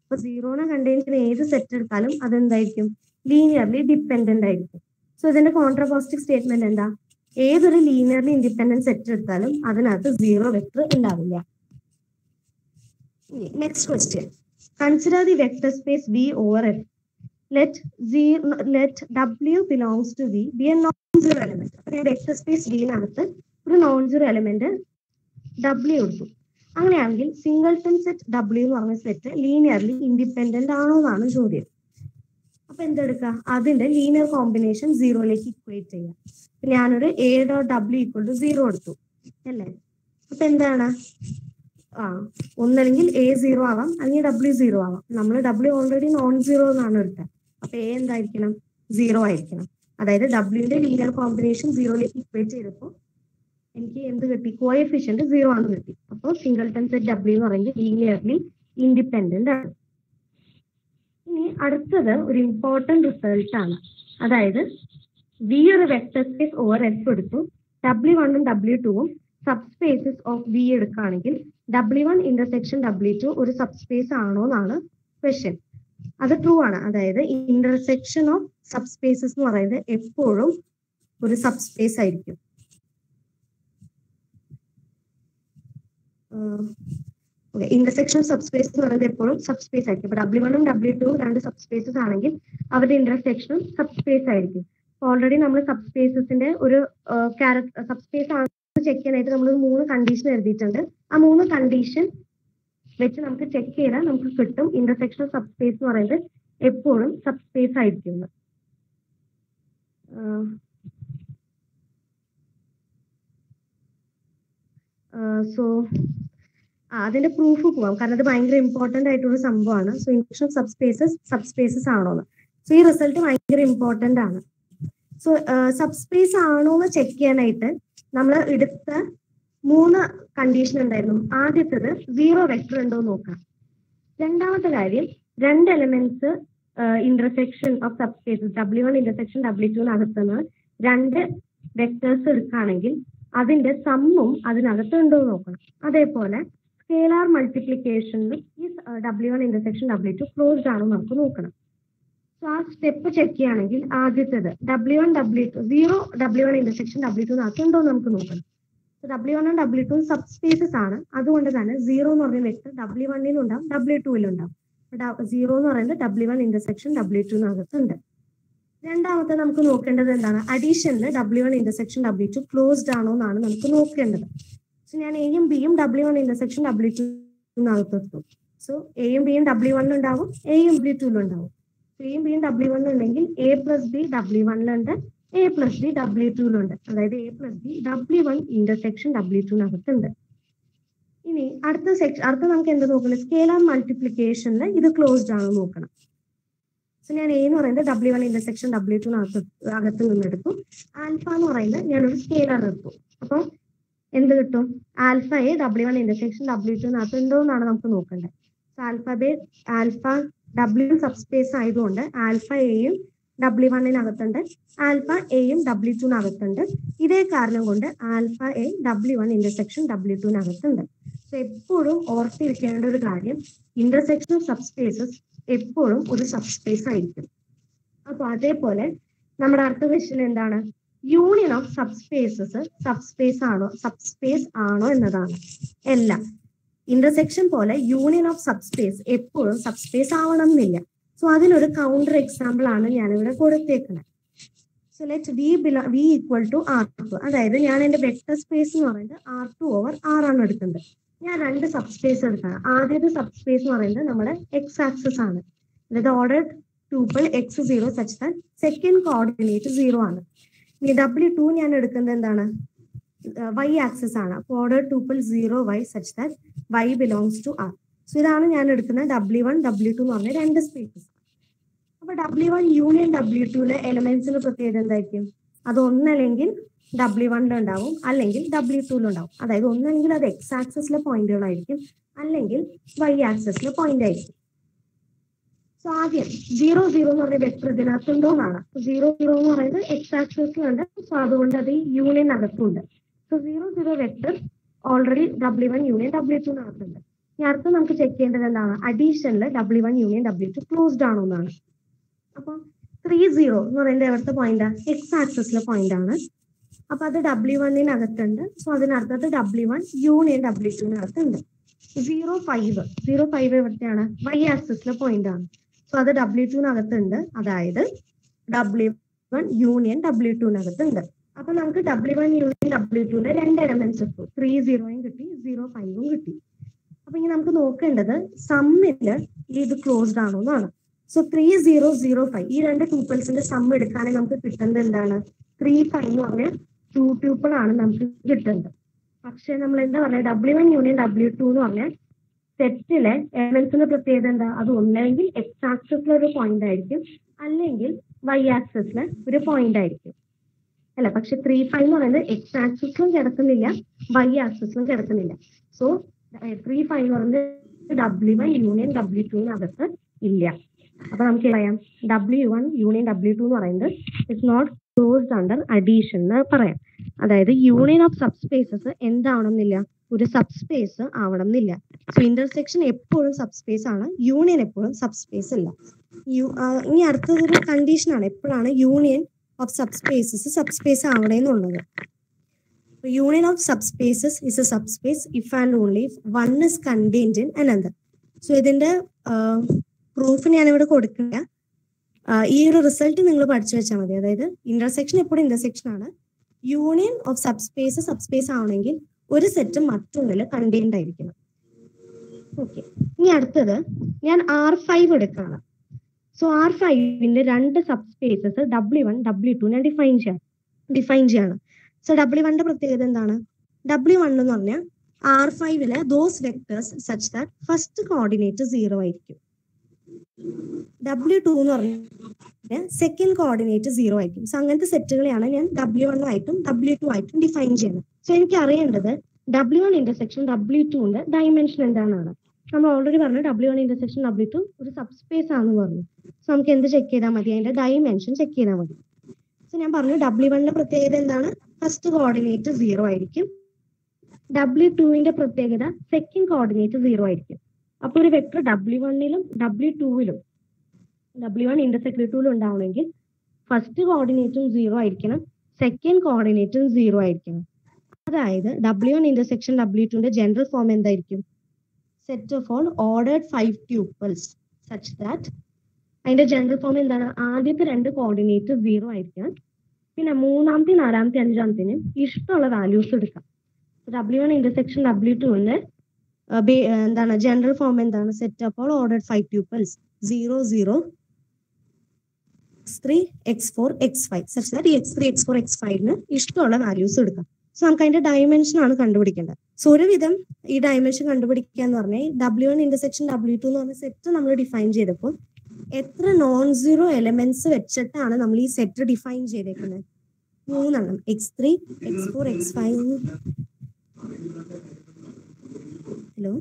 B: അപ്പൊ സീറോനെ കണ്ടെയ്ൻ ചെയ്യുന്ന ഏത് സെറ്റ് എടുത്താലും അതെന്തായിരിക്കും ലീനിയർലി ഡിപ്പെൻഡന്റ് ആയിരിക്കും സോ ഇതിന്റെ കോൺട്രാപോസിറ്റീവ് സ്റ്റേറ്റ്മെന്റ് എന്താ ഏതൊരു ലീനിയർലി ഇൻഡിപെൻഡന്റ് സെറ്റ് എടുത്താലും അതിനകത്ത് സീറോ വെക്ടർ ഉണ്ടാവില്ല next question consider the vector space V over F let zero let W belongs to V be a non zero element അപ്പൊ ഞാൻ vector space വിനകത്ത് ഒരു non zero element W എടുത്തു അങ്ങനെയാണെങ്കിൽ singleton set W എന്ന് പറഞ്ഞ set linearly independent ആണോ എന്നാണ് ചോദ്യം അപ്പൊ എന്തെടുക്കുക അതിന്റെ ലീനിയർ കോമ്പിനേഷൻ സീറോയിലേക്ക് ഇക്വേറ്റ് ചെയ്യാം അപ്പൊ ഞാനൊരു A dot W equal to zero എടുത്തു അല്ലേ അപ്പൊ എന്താണ് ആ ഒന്നല്ലെങ്കിൽ എ സീറോ ആവാം അല്ലെങ്കിൽ ഡബ്ല്യു സീറോ ആവാം നമ്മൾ ഡബ്ല്യു ഓൾറെഡി നോൺ സീറോ എന്നാണ് എടുത്തത് അപ്പൊ എ എന്തായിരിക്കണം സീറോ ആയിരിക്കണം അതായത് ഡബ്ല്യുവിന്റെ ലീനിയർ കോമ്പിനേഷൻ സീറോയിലേക്ക് ഇക്വേറ്റ് ചെയ്തപ്പോൾ എനിക്ക് എന്ത് കിട്ടി കോഎഫിഷ്യന്റ് സീറോ ആണ് കിട്ടി അപ്പോൾ സിംഗിൾട്ടൺ സെറ്റ് ഡബ്ല്യു എന്ന് പറയുന്നത് ലീനിയർലി ഇൻഡിപെൻഡന്റ് ആണ് ഇനി അടുത്തത് ഒരു ഇമ്പോർട്ടന്റ് റിസൾട്ട് ആണ് അതായത് വി ഒരു വെക്ടർ സ്പേസ് ഓവർ എഫ് എടുത്തു ഡബ്ല്യു വണ്ണും ഡബ്ല്യു ടുവും സബ് സ്പേസസ് ഓഫ് വി എടുക്കുകയാണെങ്കിൽ W one intersection W two ഒരു സബ് സ്പേസ് ആണോ എന്നാണ് ക്വസ്റ്റ്യൻ അത് ട്രൂ ആണ് അതായത് ഇന്റർസെക്ഷൻ ഓഫ് സബ് സ്പേസസ് എന്ന് പറയുന്നത് എപ്പോഴും ഒരു സബ് സ്പേസ് ആയിരിക്കും ഇന്റർസെക്ഷൻ സബ് സ്പേസ് എന്ന് പറയുന്നത് എപ്പോഴും സബ് സ്പേസ് ആയിരിക്കും ഇപ്പൊ ഡബ്ല്യു വണ്ണും ഡബ്ല്യു ടു രണ്ട് സബ് സ്പേസസ് ആണെങ്കിൽ അവരുടെ ഇന്റർസെക്ഷനും സബ് സ്പേസ് ആയിരിക്കും ഓൾറെഡി നമ്മൾ സബ് സ്പേസസിന്റെ ഒരു ക്യാരക്ടർ സബ് സ്പേസ് ആണ് ചെക്ക് ചെയ്യാനായിട്ട് നമ്മൾ മൂന്ന് കണ്ടീഷൻ എഴുതിയിട്ടുണ്ട് ആ മൂന്ന് കണ്ടീഷൻ വെച്ച് നമുക്ക് ചെക്ക് ചെയ്താൽ നമുക്ക് കിട്ടും ഇന്റർസെക്ഷൻ സബ് സ്പേസ് എന്ന് പറയുന്നത് എപ്പോഴും സബ് സ്പേസ് ആയിരിക്കും എന്ന്. ആഹ് സോ അതിന്റെ പ്രൂഫ് പോവാം കാരണം അത് ഭയങ്കര ഇമ്പോർട്ടന്റ് ആയിട്ടുള്ള സംഭവമാണ് so induction sub spaces sub spaces ആണോന്ന് സോ ഈ റിസൾട്ട് ഭയങ്കര ഇമ്പോർട്ടന്റ് ആണ് സോ സബ് സ്പേസ് ആണോ എന്ന് ചെക്ക് ചെയ്യാനായിട്ട് നമ്മൾ എടുത്ത മൂന്ന് കണ്ടീഷൻ ഉണ്ടായിരുന്നു ആദ്യത്തത് സീറോ വെക്ടർ ഉണ്ടോ എന്ന് നോക്കാം രണ്ടാമത്തെ കാര്യം രണ്ട് elements intersection of sub spaces W one intersection W two അകത്തുനിന്ന് രണ്ട് വെക്ടേഴ്സ് എടുക്കുകയാണെങ്കിൽ അതിന്റെ സമ്മും അതിനകത്ത് ഉണ്ടോ എന്ന് നോക്കണം അതേപോലെ സ്കേലാർ മൾട്ടിപ്ലിക്കേഷനിൽ ഈ W one intersection W two closed ആണോ നമുക്ക് നോക്കണം സോ ആ സ്റ്റെപ്പ് ചെക്ക് ചെയ്യുകയാണെങ്കിൽ ആദ്യത്തേത് W one W two zero W one intersection W two ഉണ്ടോ എന്ന് നമുക്ക് നോക്കണം ഡബ്ല്യു വണ്ണും ഡബ്ല്യു ടു സബ് സ്പേസസ് ആണ് അതുകൊണ്ട് തന്നെ സീറോ എന്ന് പറയുന്ന വെക്ടർ ഡബ്ല്യു വണ്ണിലും ഉണ്ടാവും ഡബ്ല്യു ടുവിലും ഉണ്ടാവും സീറോ എന്ന് പറയുന്നത് ഡബ്ല്യു വൺ ഇന്റർസെക്ഷൻ ഡബ്ല്യു ടുനകത്തുണ്ട് രണ്ടാമത്തെ നമുക്ക് നോക്കേണ്ടത് എന്താണ് അഡീഷനിൽ W one intersection W two closed ആണോ എന്നാണ് നമുക്ക് നോക്കേണ്ടത് സോ ഞാൻ എയും ബിയും ഡബ്ല്യു വൺ ഇന്റർസെക്ഷൻ ഡബ്ല്യു ടുനകത്തെത്തും സോ എയും ബിയും ഡബ്ല്യു വണ്ണിൽ ഉണ്ടാവും എയും ഡബ്ല്യു ടുവിലും ഉണ്ടാവും എയും ബിയും ഡബ്ല്യു വണ്ണിൽ ഉണ്ടെങ്കിൽ എ പ്ലസ് ബി ഡബ്ല്യു വണ്ണിലുണ്ട് എ പ്ലസ് ബി ഡബ്ല്യു ടുവിലുണ്ട് അതായത് A plus B W one intersection W ടുനകത്തുണ്ട് ഇനി അടുത്ത സെക്ഷൻ അടുത്ത നമുക്ക് എന്ത് നോക്കണം സ്കേലാർ മൾട്ടിപ്ലിക്കേഷനിൽ ഇത് ക്ലോസ്ഡ് ആണോ നോക്കണം സോ ഞാൻ എ എന്ന് പറയുന്നത് W one intersection W two അകത്ത് നിന്ന് എടുത്തു ആൽഫ എന്ന് പറയുന്നത് ഞാനൊരു സ്കേലാർ എടുത്തു അപ്പം എന്ത് കിട്ടും alpha A W one intersection W two ഉണ്ടോ എന്നാണ് നമുക്ക് നോക്കേണ്ടത് സോ ആൽഫ ബേ ആൽഫ ഡബ്ല്യു സബ്സ്പേസ് ആയതുകൊണ്ട് ആൽഫ എയും ഡബ്ല്യു വണ്ണിനകത്തുണ്ട് ആൽഫ എയും ഡബ്ല്യു ടുനകത്തുണ്ട് ഇതേ കാരണം കൊണ്ട് alpha A W one intersection W ടുനകത്തുണ്ട് സോ എപ്പോഴും ഓർത്തിരിക്കേണ്ട ഒരു കാര്യം ഇന്റർസെക്ഷൻ ഓഫ് സബ്സ്പേസസ് എപ്പോഴും ഒരു സബ്സ്പേസ് ആയിരിക്കും അപ്പൊ അതേപോലെ നമ്മുടെ അടുത്ത ക്വസ്റ്റ്യൻ എന്താണ് യൂണിയൻ ഓഫ് സബ്സ്പേസസ് സബ്സ്പേസ് ആണോ സബ്സ്പേസ് ആണോ എന്നതാണ് അല്ല ഇന്റർസെക്ഷൻ പോലെ യൂണിയൻ ഓഫ് സബ്സ്പേസ് എപ്പോഴും സബ്സ്പേസ് ആവണം എന്നില്ല സോ അതിനൊരു കൗണ്ടർ എക്സാമ്പിൾ ആണ് ഞാനിവിടെ കൊടുത്തേക്കുന്നത് so let V below V equal to R two അതായത് ഞാൻ എന്റെ വെക്ടർ സ്പേസ് എന്ന് പറയുന്നത് ആർ ടു ഓവർ ആർ ആണ് എടുക്കുന്നത് ഞാൻ രണ്ട് സബ്സ്പേസ് എടുക്കണം ആദ്യത്തെ സബ്സ്പേസ് എന്ന് പറയുന്നത് നമ്മുടെ എക്സ് ആക്സസ് ആണ് അതായത് order tuple X zero such that second coordinate zero ആണ് ഇനി ഡബ്ല്യു ടു ഞാൻ എടുക്കുന്നത് എന്താണ് വൈ ആക്സസ് ആണ് അപ്പോൾ order tuple zero Y such that Y belongs to R so ഇതാണ് ഞാൻ എടുക്കുന്ന ഡബ്ല്യു വൺ ഡബ്ല്യു ടു എന്ന് പറഞ്ഞ രണ്ട് സ്പേസസ് അപ്പൊ ഡബ്ല്യു വൺ യൂണിയൻ ഡബ്ല്യു ടുവിലെ എലമെന്റ്സിന്റെ പ്രത്യേകത എന്തായിരിക്കും അത് ഒന്നല്ലെങ്കിൽ ഡബ്ല്യു വണ്ണിൽ ഉണ്ടാവും അല്ലെങ്കിൽ ഡബ്ല്യു ടുവിൽ ഉണ്ടാവും അതായത് ഒന്നല്ലെങ്കിൽ അത് എക്സ് ആക്സസിലെ പോയിന്റുകളായിരിക്കും അല്ലെങ്കിൽ വൈ ആക്സസിലെ പോയിന്റ് ആയിരിക്കും സോ ആദ്യം സീറോ സീറോ എന്ന് പറഞ്ഞ വെക്ടർ ഇതിനകത്തുണ്ടോ എന്നാണ് സീറോ സീറോ എന്ന് പറയുന്നത് എക്സ് ആക്സസിലുണ്ട് സോ അതുകൊണ്ട് അത് യൂണിയൻ അകത്തുണ്ട് so zero zero vector already W one union W two നടത്തുന്നുണ്ട് ഇനി അടുത്ത് നമുക്ക് ചെക്ക് ചെയ്യേണ്ടത് എന്താണ് അഡീഷനിൽ W one union W two closed ആണോ എന്നാണ് അപ്പൊ ത്രീ സീറോ എന്ന് പറയുന്നത് എവിടുത്തെ പോയിന്റ് എക്സ് ആക്സസിലെ പോയിന്റ് ആണ് അപ്പൊ അത് ഡബ്ല്യു വണ്ണിനകത്തുണ്ട് സോ അതിനർത്ഥത്ത് ഡബ്ല്യു വൺ യൂണിയൻ ഡബ്ല്യു ടുവിനകത്തുണ്ട് സീറോ ഫൈവ് സീറോ ഫൈവ് എവിടത്തെയാണ് വൈ ആക്സിസിലെ പോയിന്റ് ആണ് സോ അത് ഡബ്ല്യു ടുവിനകത്തുണ്ട് അതായത് ഡബ്ല്യു വൺ യൂണിയൻ ഡബ്ല്യു ടുവിനകത്തുണ്ട് അപ്പൊ നമുക്ക് ഡബ്ല്യു വൺ യൂണിയൻ ഡബ്ല്യു ടുവിന്റെ രണ്ട് എലമെന്റ്സ് കിട്ടും ത്രീ സീറോയും കിട്ടി സീറോ ഫൈവും കിട്ടി അപ്പൊ ഇനി നമുക്ക് നോക്കേണ്ടത് സമ്മില് ഇത് ക്ലോസ്ഡ് ആണോ എന്നാണ് so three zero zero five ഈ രണ്ട് ട്യൂപ്പിൾസിന്റെ സം എടുക്കുകയാണെങ്കിൽ നമുക്ക് കിട്ടുന്നത് എന്താണ് ത്രീ ഫൈവ് എന്ന് പറഞ്ഞ ടു ട്യൂപ്പിൾ ആണ് നമുക്ക് കിട്ടുന്നത് പക്ഷെ നമ്മൾ എന്താ പറയുക W one union W two എന്ന് പറഞ്ഞാൽ സെറ്റിലെ എലമെന്റ്സിന്റെ പ്രത്യേകത എന്താ അത് ഒന്നെങ്കിൽ എക്സ് ആക്സിസിലെ ഒരു പോയിന്റ് ആയിരിക്കും അല്ലെങ്കിൽ വൈ ആക്സിസിലെ ഒരു പോയിന്റ് ആയിരിക്കും അല്ല പക്ഷെ ത്രീ ഫൈവ് എന്ന് പറയുന്നത് എക്സ് ആക്സിസിലും കിടക്കുന്നില്ല വൈ ആക്സിസിലും കിടക്കുന്നില്ല സോ ത്രീ ഫൈവ് എന്ന് പറയുന്നത് ഡബ്ല്യു വൺ യൂണിയൻ ഡബ്ല്യു ടുവിനകത്ത് ഇല്ല അപ്പൊ നമുക്ക് പറയാം W one union W two എന്ന് പറയുന്നത് it's not closed under addition എന്ന് പറയാം അതായത് യൂണിയൻ ഓഫ് സബ്സ്പേസസ് എന്താവണമെന്നില്ല ഒരു സബ്സ്പേസ് ആവണം എന്നില്ല സോ ഇന്റർസെക്ഷൻ എപ്പോഴും സബ്സ്പേസ് ആണ് യൂണിയൻ എപ്പോഴും സബ്സ്പേസ് അല്ല യു- ആ, ഇനി അടുത്തതൊരു കണ്ടീഷൻ ആണ് എപ്പോഴാണ് യൂണിയൻ ഓഫ് സബ്സ്പേസസ് സബ്സ്പേസ് ആവണേ എന്നുള്ളത് union of subspaces is a subspace if and only one is contained in another so ഇതിന്റെ പ്രൂഫ് ഞാനിവിടെ കൊടുക്കില്ല ആ, ഈ ഒരു റിസൾട്ട് നിങ്ങൾ പഠിച്ചു വെച്ചാൽ മതി അതായത് ഇന്റർസെക്ഷൻ എപ്പോഴും ഇന്റർസെക്ഷൻ ആണ് യൂണിയൻ ഓഫ് സബ്സ്പേസ് സബ്സ്പേസ് ആവണമെങ്കിൽ ഒരു സെറ്റ് മറ്റൊന്നിൽ കണ്ടെയ്ൻഡ് ആയിരിക്കണം ഓക്കെ ഇനി അടുത്തത് ഞാൻ ആർ ഫൈവ് എടുക്കുകയാണ് സോ ആർ ഫൈവിന്റെ രണ്ട് subspaces W one W two ഞാൻ ഡിഫൈൻ ചെയ്യാം ഡിഫൈൻ ചെയ്യാണ് സോ ഡബ്ല്യു വണ്ണിന്റെ പ്രത്യേകത എന്താണ് ഡബ്ല്യു വൺ എന്ന് പറഞ്ഞാൽ ആർ ഫൈവിലെ those vectors such that first coordinate zero ആയിരിക്കും ഡബ്ല്യു ടു എന്ന് പറഞ്ഞാൽ സെക്കൻഡ് കോർഡിനേറ്റ് സീറോ ആയിരിക്കും സോ അങ്ങനത്തെ സെറ്റുകളെയാണ് ഞാൻ ഡബ്ല്യു വൺ ആയിട്ടും ഡബ്ല്യു ടു ആയിട്ടും ഡിഫൈൻ ചെയ്യുന്നത് സോ എനിക്ക് അറിയേണ്ടത് ഡബ്ല്യു വൺ ഇന്റർസെക്ഷൻ ഡബ്ല്യു ടുവിന്റെ ഡയമെൻഷൻ എന്താണെന്നാണ് നമ്മൾ ഓൾറെഡി പറഞ്ഞു W one intersection W two ഒരു സബ്സ്പേസ് ആണെന്ന് പറഞ്ഞു സോ നമുക്ക് എന്ത് ചെക്ക് ചെയ്താൽ മതി അതിന്റെ ഡയമെൻഷൻ ചെക്ക് ചെയ്താൽ മതി സോ ഞാൻ പറഞ്ഞു ഡബ്ല്യു വണ്ണിന്റെ പ്രത്യേകത എന്താണ് ഫസ്റ്റ് കോർഡിനേറ്റ് സീറോ ആയിരിക്കും ഡബ്ല്യു ടുവിന്റെ പ്രത്യേകത സെക്കൻഡ് കോർഡിനേറ്റ് സീറോ ആയിരിക്കും അപ്പൊ ഒരു വെക്ടർ ഡബ്ല്യു വണ്ണിലും ഡബ്ല്യു ടുവിലും ഡബ്ല്യു വൺ ഇന്റർസെക്ട് ടൂലും ഉണ്ടാവണമെങ്കിൽ ഫസ്റ്റ് കോർഡിനേറ്റും സീറോ ആയിരിക്കണം സെക്കൻഡ് കോർഡിനേറ്റും സീറോ ആയിരിക്കണം അതായത് ഡബ്ല്യു വൺ ഇന്റർസെക്ഷൻ ഡബ്ല്യു ടുന്റെ ജനറൽ ഫോം എന്തായിരിക്കും set of all ordered five tuples such that അതിന്റെ ജനറൽ ഫോം എന്താണ് ആദ്യത്തെ രണ്ട് കോർഡിനേറ്റ് സീറോ ആയിരിക്കണം പിന്നെ മൂന്നാമത്തെ നാലാമത്തെ അഞ്ചാമത്തേന് ഇഷ്ടമുള്ള വാല്യൂസ് എടുക്കാം ഡബ്ല്യു വൺ ഇന്റർസെക്ഷൻ ഡബ്ല്യു ടുവിന്റെ എന്താണ് ജനറൽ ഫോം എന്താണ് set of all ordered five tuples zero zero X three X four X five such that ഈ X three X four X ഫൈവിന് ഇഷ്ടമുള്ള വാല്യൂസ് എടുക്കാം സോ നമുക്ക് അതിന്റെ ഡയമെൻഷൻ ആണ് കണ്ടുപിടിക്കേണ്ടത് സോ ഒരുവിധം ഈ ഡയമെൻഷൻ കണ്ടുപിടിക്കുക എന്ന് പറഞ്ഞാൽ W one intersection W two എന്ന് പറഞ്ഞ സെറ്റ് നമ്മൾ ഡിഫൈൻ ചെയ്തപ്പോൾ എത്ര നോൺ സീറോ എലമെന്റ്സ് വെച്ചിട്ടാണ് നമ്മൾ ഈ സെറ്റ് ഡിഫൈൻ ചെയ്തേക്കുന്നത് മൂന്നെണ്ണം x three X four X five hello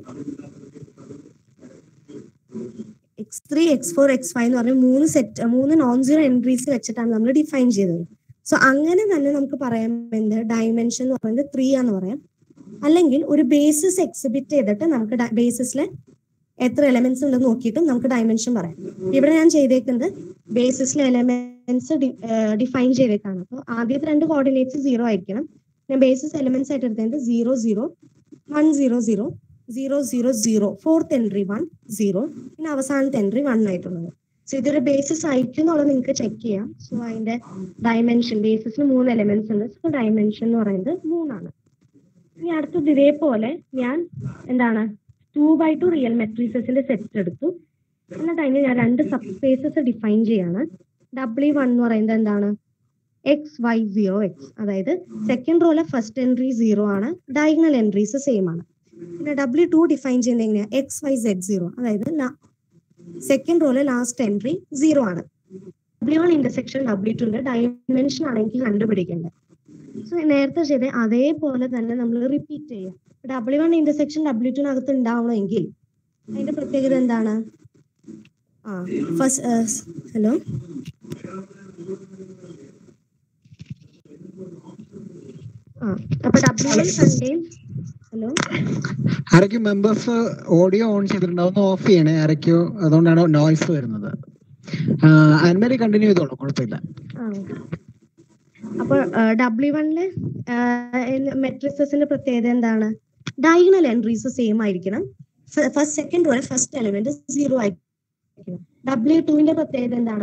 B: x three X four X five എന്ന് പറഞ്ഞ മൂന്ന് സെറ്റ് മൂന്ന് നോൺ സീറോ എൻട്രീസ് വെച്ചിട്ടാണ് നമ്മൾ ഡിഫൈൻ ചെയ്തത് സോ അങ്ങനെ തന്നെ നമുക്ക് പറയാം എന്ത് ഡയമെൻഷൻ എന്ന് പറയുന്നത് ത്രീ ആന്ന് പറയാം അല്ലെങ്കിൽ ഒരു ബേസിസ് എക്സിബിറ്റ് ചെയ്തിട്ട് നമുക്ക് ബേസിസിലെ എത്ര എലമെന്റ്സ് ഉണ്ടെന്ന് നോക്കിയിട്ടും നമുക്ക് ഡയമെൻഷൻ പറയാം ഇവിടെ ഞാൻ ചെയ്തേക്കുന്നത് ബേസിസിലെ എലമെന്റ്സ് ഡിഫൈൻ ചെയ്തേക്കാണ് അപ്പോൾ ആദ്യത്തെ രണ്ട് കോർഡിനേറ്റ്സ് സീറോ ആയിരിക്കണം ഞാൻ ബേസിസ് എലമെന്റ്സ് ആയിട്ട് എടുത്തത് zero zero one zero zero zero zero zero fourth entry one zero പിന്നെ അവസാനത്തെ എൻട്രി വൺ ആയിട്ടുള്ളത് സോ ഇതൊരു ബേസിസ് ആയിരിക്കും എന്നുള്ളത് നിങ്ങൾക്ക് ചെക്ക് ചെയ്യാം സോ അതിന്റെ ഡയമെൻഷൻ ബേസിസിന് മൂന്ന് എലമെന്റ്സ് ഉണ്ട് സോ ഡയമെൻഷൻ എന്ന് പറയുന്നത് മൂന്നാണ് ഇനി അടുത്തത് ഇതേപോലെ ഞാൻ എന്താണ് ടു ബൈ ടു റിയൽ മെട്രീസസിന്റെ സെറ്റ് എടുത്തു എന്നിട്ട് അതിന് ഞാൻ രണ്ട് സബ് സ്പേസസ് ഡിഫൈൻ ചെയ്യാണ് ഡബ്ല്യു വൺ എന്ന് പറയുന്നത് എന്താണ് എക്സ് വൈ സീറോ എക്സ് അതായത് സെക്കൻഡ് റോയിലെ ഫസ്റ്റ് എൻട്രി സീറോ ആണ് ഡയഗണൽ എൻട്രീസ് സെയിം ആണ് പിന്നെ ഡബ്ല്യു ടു ഡിഫൈൻ ചെയ്യുന്നത് എങ്ങനെയാണ് എക്സ് വൈ സെഡ് സീറോ അതായത് സെക്കൻഡ് റോയിലെ ലാസ്റ്റ് എൻട്രി സീറോ ആണ് ഡബ്ല്യു വൺ ഇന്റർസെക്ഷൻ ഡബ്ല്യു ടുന്റെ ഡയമെൻഷൻ ആണ് എനിക്ക് കണ്ടുപിടിക്കേണ്ടത് സോ നേരത്തെ ചെയ്ത അതേപോലെ തന്നെ നമ്മൾ റിപ്പീറ്റ് ചെയ്യാം ഡബ്ല്യു വൺ ഇന്റർസെക്ഷൻ ഡബ്ല്യു ടുനകത്ത് ഉണ്ടാവണമെങ്കിൽ അതിന്റെ പ്രത്യേകത എന്താണ് ആ ഫസ്റ്റ് ഹലോ ആ അപ്പൊ ഡബ്ല്യു വൺ കണ്ടെയ്ൻസ് ഹലോ
A: ആരൊക്കെ മെമ്പേഴ്സ് ഓഡിയോ ഓൺ ചെയ്തിട്ടുണ്ടാവും ഒന്ന് ഓഫ് ചെയ്യണേ ആരൊക്കെയോ അതുകൊണ്ടാണ് നോയ്സ് വരുന്നത് അന്മേരി കണ്ടിന്യൂ ചെയ്തോളൂ കുഴപ്പമില്ല
B: ആ അപ്പൊ ഡബ്ല്യു വണ്ണില് മെട്രിക്സസിന്റെ പ്രത്യേകത എന്താണ് ഡയഗണൽ എൻട്രീസ് സെയിം ആയിരിക്കണം ഫസ്റ്റ് സെക്കൻഡ് റോയിലെ ഫസ്റ്റ് എലിമെന്റ് സീറോ ആയിരിക്കണം ഡബ്ല്യു ടുവിന്റെ പ്രത്യേകത എന്താണ്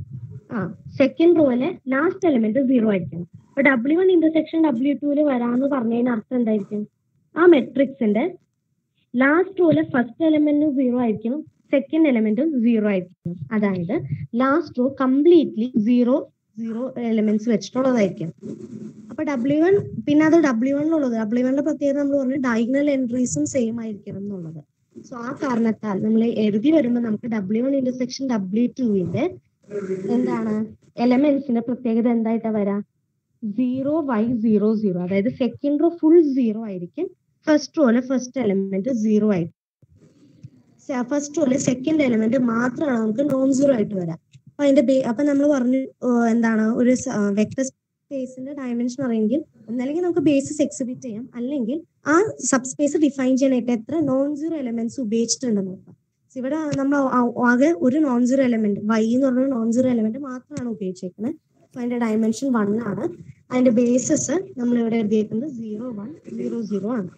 B: ആ സെക്കൻഡ് റോയിലെ ലാസ്റ്റ് എലിമെന്റ് സീറോ ആയിരിക്കണം അപ്പൊ ഡബ്ല്യു വൺ ഇന്റർസെക്ഷൻ ഡബ്ല്യു ടുവിൽ വരാന്ന് പറഞ്ഞതിന് അർത്ഥം എന്തായിരിക്കും ആ മെട്രിക്സിന്റെ ലാസ്റ്റ് റോയിലെ ഫസ്റ്റ് എലിമെന്റ് സീറോ ആയിരിക്കണം സെക്കൻഡ് എലിമെന്റും സീറോ ആയിരിക്കണം അതായത് last row completely zero zero elements വെച്ചിട്ടുള്ളതായിരിക്കും അപ്പൊ ഡബ്ല്യു വൺ പിന്നെ അത് ഡബ്ല്യു വണ്ണിലുള്ളത് ഡബ്ല്യു വണ്ണിന്റെ പ്രത്യേകത നമ്മൾ പറഞ്ഞു ഡയഗണൽ എൻട്രീസും സെയിം ആയിരിക്കണം എന്നുള്ളത് സോ ആ കാരണത്താൽ നമ്മൾ എഴുതി വരുമ്പോൾ നമുക്ക് ഡബ്ല്യു വൺ ഇന്റർസെക്ഷൻ ഡബ്ല്യു ടുവിന്റെ എന്താണ് എലമെന്റ്സിന്റെ പ്രത്യേകത എന്തായിട്ടാ വരാ സീറോ വൈ സീറോ സീറോ അതായത് സെക്കൻഡ് റോ ഫുൾ സീറോ ആയിരിക്കും ഫസ്റ്റ് റോയിലെ ഫസ്റ്റ് എലമെന്റ് സീറോ ആയിരിക്കും ഫസ്റ്റ് റോയിലെ സെക്കൻഡ് എലമെന്റ് മാത്രമാണ് നമുക്ക് നോൺ സീറോ ആയിട്ട് വരാം അപ്പൊ അതിന്റെ ബേ അപ്പൊ നമ്മൾ പറഞ്ഞു ഏഹ് എന്താണ് ഒരു വെക്ടർ സ്പേസിന്റെ ഡയമെൻഷൻ അറിയെങ്കിൽ ഒന്നല്ലെങ്കിൽ നമുക്ക് ബേസിസ് എക്സിബിറ്റ് ചെയ്യാം അല്ലെങ്കിൽ ആ സബ് സ്പേസ് ഡിഫൈൻ ചെയ്യാനായിട്ട് എത്ര നോൺ സീറോ എലമെന്റ്സ് ഉപയോഗിച്ചിട്ടുണ്ടെന്ന് നോക്കാം So ഇവിടെ നമ്മൾ ആ- ആകെ ഒരു നോൺ സീറോ എലമെന്റ് വൈ എന്ന് പറഞ്ഞ നോൺ സീറോ എലമെന്റ് മാത്രമാണ് ഉപയോഗിച്ചേക്കുന്നത് അപ്പൊ അതിന്റെ ഡയമെൻഷൻ വൺ ആണ് അതിന്റെ ബേസിസ് നമ്മൾ ഇവിടെ എഴുതിയേക്കുന്നത് സീറോ വൺ സീറോ സീറോ ആണ്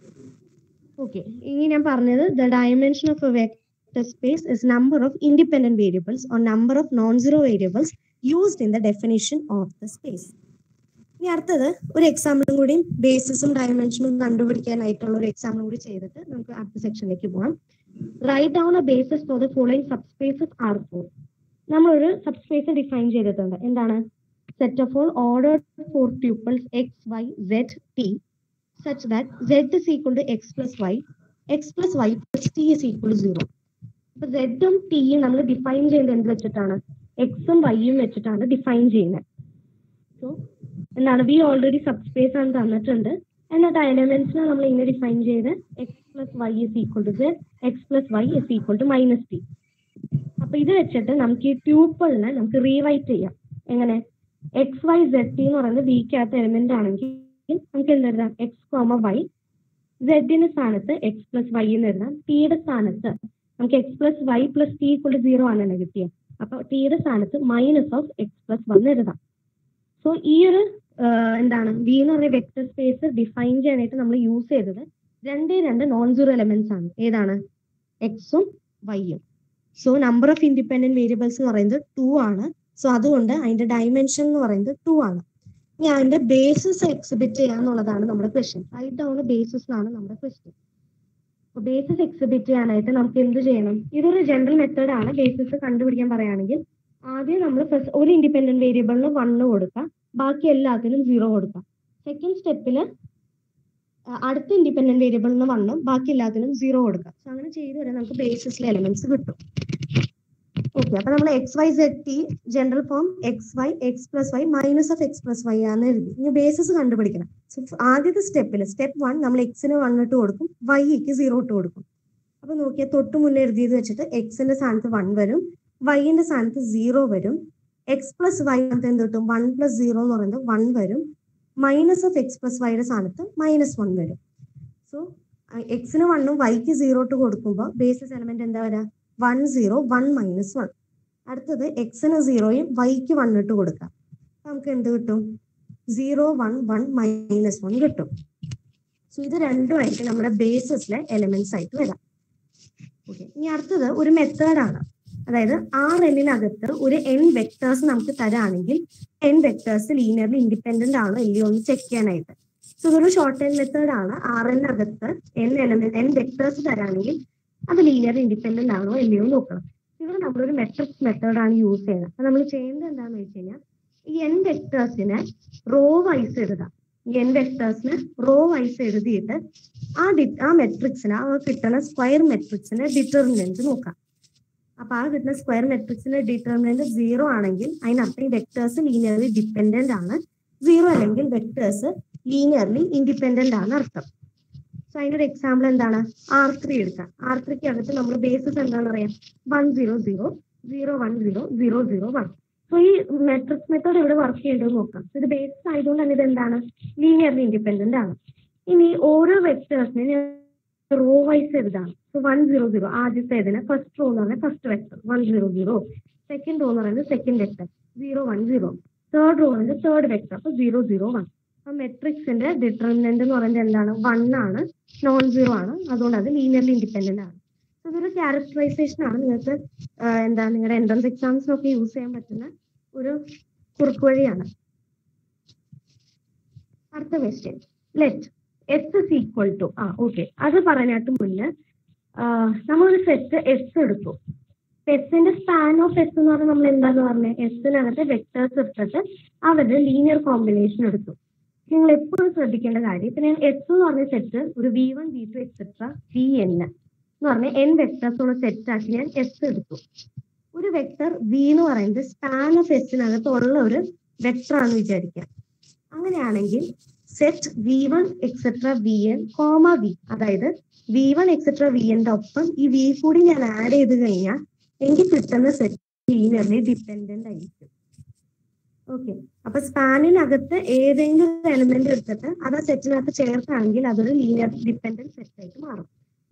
B: ഓക്കെ ഇനി ഞാൻ പറഞ്ഞത് the dimension of a vector space is number of independent variables or number of non zero variables used in the definition of the space ഇനി അടുത്തത് ഒരു എക്സാമ്പിളും കൂടി ബേസിസും ഡയമെൻഷനും കണ്ടുപിടിക്കാനായിട്ടുള്ള ഒരു എക്സാമ്പിളും കൂടി ചെയ്തിട്ട് നമുക്ക് അടുത്ത സെക്ഷനിലേക്ക് പോകാം right down a basis for the following subspaces R four നമ്മളൊരു സബ്സ്പേസ് ഡിഫൈൻ ചെയ്തിട്ടുണ്ട് എന്താണ് set of all order four tuples X Y z t such that z is equal to X plus Y x plus y plus t is equal to zero അപ്പൊ സെഡും ടിയും നമ്മൾ define ചെയ്യുന്നത് എന്ത് വെച്ചിട്ടാണ് എക്സും വൈയും വെച്ചിട്ടാണ് ഡിഫൈൻ ചെയ്യുന്നത് സോ എന്താണ് വി ഓൾറെഡി സബ്സ്പേസ് ആണ് തന്നിട്ടുണ്ട് എന്നിട്ട് എലമെന്റ്സിനെ നമ്മൾ ഇങ്ങനെ ഡിഫൈൻ ചെയ്ത് x plus y is equal to z x plus y is equal to minus t അപ്പൊ ഇത് വെച്ചിട്ട് നമുക്ക് ഈ ട്യൂപ്പിളിനെ നമുക്ക് റീറൈറ്റ് ചെയ്യാം എങ്ങനെ എക്സ് വൈ സെഡ് ടി എന്ന് പറയുന്നത് വിക്കകത്ത് എലിമെന്റ് ആണെങ്കിൽ നമുക്ക് എന്ത് എഴുതാം എക്സ് കോമ വൈ സെഡിന്റെ സ്ഥാനത്ത് എക്സ് പ്ലസ് വൈ എന്ന് എഴുതാം ടിയുടെ സ്ഥാനത്ത് നമുക്ക് x plus y plus t equal zero ആണല്ലോ കിട്ടിയത് അപ്പൊ ടിയുടെ സ്ഥാനത്ത് minus of X plus one എഴുതാം സോ ഈ ഒരു ആഹ് എന്താണ് വി എന്ന് പറയുന്ന വെക്ടർ സ്പേസ് ഡിഫൈൻ ചെയ്യാനായിട്ട് നമ്മൾ യൂസ് ചെയ്തത് രണ്ടേ രണ്ട് നോൺ സീറോ എലമെന്റ്സ് ആണ് ഏതാണ് എക്സും വൈയും so number of independent variables എന്ന് പറയുന്നത് ടു ആണ് സോ അതുകൊണ്ട് അതിന്റെ ഡയമെൻഷൻ എന്ന് പറയുന്നത് ടു ആണ് ഇനി അതിന്റെ ബേസിസ് എക്സിബിറ്റ് ചെയ്യാന്നുള്ളതാണ് നമ്മുടെ ക്വസ്റ്റ്യൻ റൈറ്റ് ഡൗൺ ബേസിസ് ആണ് നമ്മുടെ ക്വസ്റ്റ്യൻ ബേസിസ് എക്സിബിറ്റ് ചെയ്യാനായിട്ട് നമുക്ക് എന്ത് ചെയ്യണം ഇതൊരു ജനറൽ മെത്തേഡ് ആണ് ബേസിസ് കണ്ടുപിടിക്കാൻ പറയുകയാണെങ്കിൽ ആദ്യം നമ്മൾ ഫസ്റ്റ് ഒരു ഇൻഡിപെൻഡന്റ് വേരിയബിളിന് വണ്ണ് കൊടുക്കാം ബാക്കി എല്ലാത്തിനും സീറോ കൊടുക്കാം സെക്കൻഡ് സ്റ്റെപ്പിൽ അടുത്ത ഇൻഡിപെൻഡന്റ് വേരിയബിളിന് വണ്ണും ബാക്കി എല്ലാത്തിനും സീറോ കൊടുക്കാം സോ അങ്ങനെ ചെയ്തു വരാൻ നമുക്ക് ബേസിസിലെ എലമെന്റ്സ് കിട്ടും ഓക്കെ അപ്പൊ നമ്മൾ X Y z t general form x y x plus y minus of X plus y ആണ് എഴുതി ഇനി ബേസിസ് കണ്ടുപിടിക്കണം സോ ആദ്യത്തെ സ്റ്റെപ്പിൽ സ്റ്റെപ്പ് വൺ നമ്മൾ എക്സിന് വൺ ഇട്ട് കൊടുക്കും വൈക്ക് സീറോ ഇട്ട് കൊടുക്കും അപ്പൊ നോക്കിയാൽ തൊട്ട് മുന്നേ എഴുതിയത് വെച്ചിട്ട് എക്സിന്റെ സ്ഥാനത്ത് വൺ വരും വൈന്റെ സ്ഥാനത്ത് സീറോ വരും എക്സ് പ്ലസ് വൈ എന്ത് കിട്ടും വൺ പ്ലസ് സീറോ എന്ന് പറയുന്നത് വൺ വരും മൈനസ് ഓഫ് എക്സ് പ്ലസ് വൈയുടെ സ്ഥാനത്ത് മൈനസ് വൺ വരും സോ എക്സിന് വണ്ണും വൈക്ക് സീറോ ഇട്ട് കൊടുക്കുമ്പോൾ ബേസിസ് എലമെന്റ് എന്താ വരാ one zero one minus one അടുത്തത് എക്സിന് സീറോയും വൈക്ക് വൺ ഇട്ട് കൊടുക്കാം അപ്പൊ നമുക്ക് എന്ത് കിട്ടും zero one one minus one കിട്ടും സോ ഇത് രണ്ടുമായിട്ട് നമ്മുടെ ബേസിസിലെ എലമെന്റ്സ് ആയിട്ട് വരാം ഓക്കെ ഇനി അടുത്തത് ഒരു മെത്തേഡാണ് അതായത് ആർ എന്നിനകത്ത് ഒരു എൻ വെക്ടേഴ്സ് നമുക്ക് തരാണെങ്കിൽ എൻ വെക്ടേഴ്സ് ലീനിയർലി ഇൻഡിപെൻഡന്റ് ആണോ ഇല്ലയോ എന്ന് ചെക്ക് ചെയ്യാനായിട്ട് സോ ഇതൊരു ഷോർട്ട് എൻ മെത്തേഡ് ആണ് ആർ എന്നിനകത്ത് എൻ എലമെന്റ് എൻ വെക്ടേഴ്സ് തരാണെങ്കിൽ അത് ലീനിയർ ഇൻഡിപെൻഡന്റ് ആണോ ഇല്ലയോ എന്ന് നോക്കണം ഇവിടെ നമ്മളൊരു മെട്രിക്സ് മെത്തേഡ് ആണ് യൂസ് ചെയ്യുന്നത് അപ്പൊ നമ്മൾ ചെയ്യേണ്ടത് എന്താണെന്ന് വെച്ച് കഴിഞ്ഞാൽ ഈ എൻ വെക്ടേഴ്സിനെ റോ വൈസ് എഴുതാം ഈ എൻ വെക്ടേഴ്സിന് റോ വൈസ് എഴുതിയിട്ട് ആ ഡി ആ മെട്രിക്സിന് ആ കിട്ടുന്ന സ്ക്വയർ മെട്രിക്സിന്റെ ഡിറ്റർമിനന്റ് നോക്കാം അപ്പൊ ആ കിട്ടുന്ന സ്ക്വയർ മെട്രിക്സിന്റെ ഡിറ്റർമിനന്റ് സീറോ ആണെങ്കിൽ അതിനർത്ഥം ഈ വെക്ടേഴ്സ് ലീനിയർലി ഡിപ്പെൻഡന്റ് ആണ് സീറോ അല്ലെങ്കിൽ വെക്ടേഴ്സ് ലീനിയർലി ഇൻഡിപെൻഡന്റ് ആണ് അർത്ഥം സോ അതിന്റെ ഒരു എക്സാമ്പിൾ എന്താണ് ആർ ത്രീ എടുക്കാം ആർ ത്രീക്ക് അകത്ത് നമ്മൾ ബേസിസ് എന്താണെന്ന് അറിയാം one zero zero zero one zero zero zero one so ഈ മെട്രിക്സ് മെത്തേഡ് ഇവിടെ വർക്ക് ചെയ്യേണ്ടത് നോക്കാം So ഇത് ബേസിസ് ആയതുകൊണ്ട് തന്നെ ഇത് എന്താണ് ലീനിയർലി ഇൻഡിപെൻഡന്റ് ആണ് ഇനി ഓരോ വെക്ടേഴ്സിനെ ഞാൻ റോ വൈസ് എഴുതാണ് സോ വൺ സീറോ സീറോ ആദ്യത്തെ ഇതിന് ഫസ്റ്റ് റോ എന്ന് പറഞ്ഞാൽ first vector one zero zero second row എന്ന് പറയുന്നത് second vector zero one zero third row എന്ന് തേർഡ് വെക്ടർ അപ്പൊ സീറോ സീറോ വൺ അപ്പൊ മെട്രിക്സിന്റെ ഡിറ്റർമിനന്റ് എന്ന് പറയുന്നത് എന്താണ് വൺ ആണ് നോൺ സീറോ ആണ് അതുകൊണ്ട് അത് ലീനിയർലി ഇൻഡിപെൻഡന്റ് ആണ് So ഇതൊരു ക്യാരക്ടറൈസേഷൻ ആണ് നിങ്ങൾക്ക് ആഹ് എന്താ നിങ്ങളുടെ എൻട്രൻസ് എക്സാംസിനൊക്കെ യൂസ് ചെയ്യാൻ പറ്റുന്ന ഒരു കുറുക്ക് വഴിയാണ് അടുത്ത question let S is equal to ആ ഓക്കെ അത് പറയാനായിട്ട് മുന്നേ ആഹ് നമ്മളൊരു സെറ്റ് എസ് എടുത്തു എസിന്റെ സ്പാൻ ഓഫ് എസ് എന്ന് പറഞ്ഞാൽ നമ്മൾ എന്താന്ന് പറഞ്ഞത് എസിനകത്ത് വെക്ടേഴ്സ് എടുത്തിട്ട് അവരുടെ ലീനിയർ കോമ്പിനേഷൻ എടുത്തു നിങ്ങൾ എപ്പോഴും ശ്രദ്ധിക്കേണ്ട കാര്യം ഇപ്പൊ ഞാൻ എസ് എന്ന് പറഞ്ഞ സെറ്റ് ഒരു v one V two etcetera V N എന്ന് പറഞ്ഞ എൻ വെക്ടേഴ്സ് ഉള്ള സെറ്റ് ആക്കി ഞാൻ എസ് എടുത്തു ഒരു വെക്ടർ വി എന്ന് പറയുന്നത് സ്പാൻ ഓഫ് എസിനകത്ത് ഉള്ള ഒരു വെക്ടർ ആണെന്ന് വിചാരിക്കാം അങ്ങനെയാണെങ്കിൽ set V one etcetera V n comma v അതായത് വി വൺ എക്സെട്ര വി എൻ്റെ ഒപ്പം ഈ വി കൂടി ഞാൻ ആഡ് ചെയ്ത് കഴിഞ്ഞാൽ എനിക്ക് കിട്ടുന്ന സെറ്റ് ലീനിയർലി ഡിപ്പെൻഡന്റ് ആയിരിക്കും ഓക്കെ അപ്പൊ സ്പാനിനകത്ത് ഏതെങ്കിലും എലമെന്റ് എടുത്തിട്ട് അത് ആ സെറ്റിനകത്ത് ചേർത്താണെങ്കിൽ അതൊരു ലീനിയർ ഡിപ്പെൻഡന്റ് സെറ്റ് ആയിട്ട് മാറും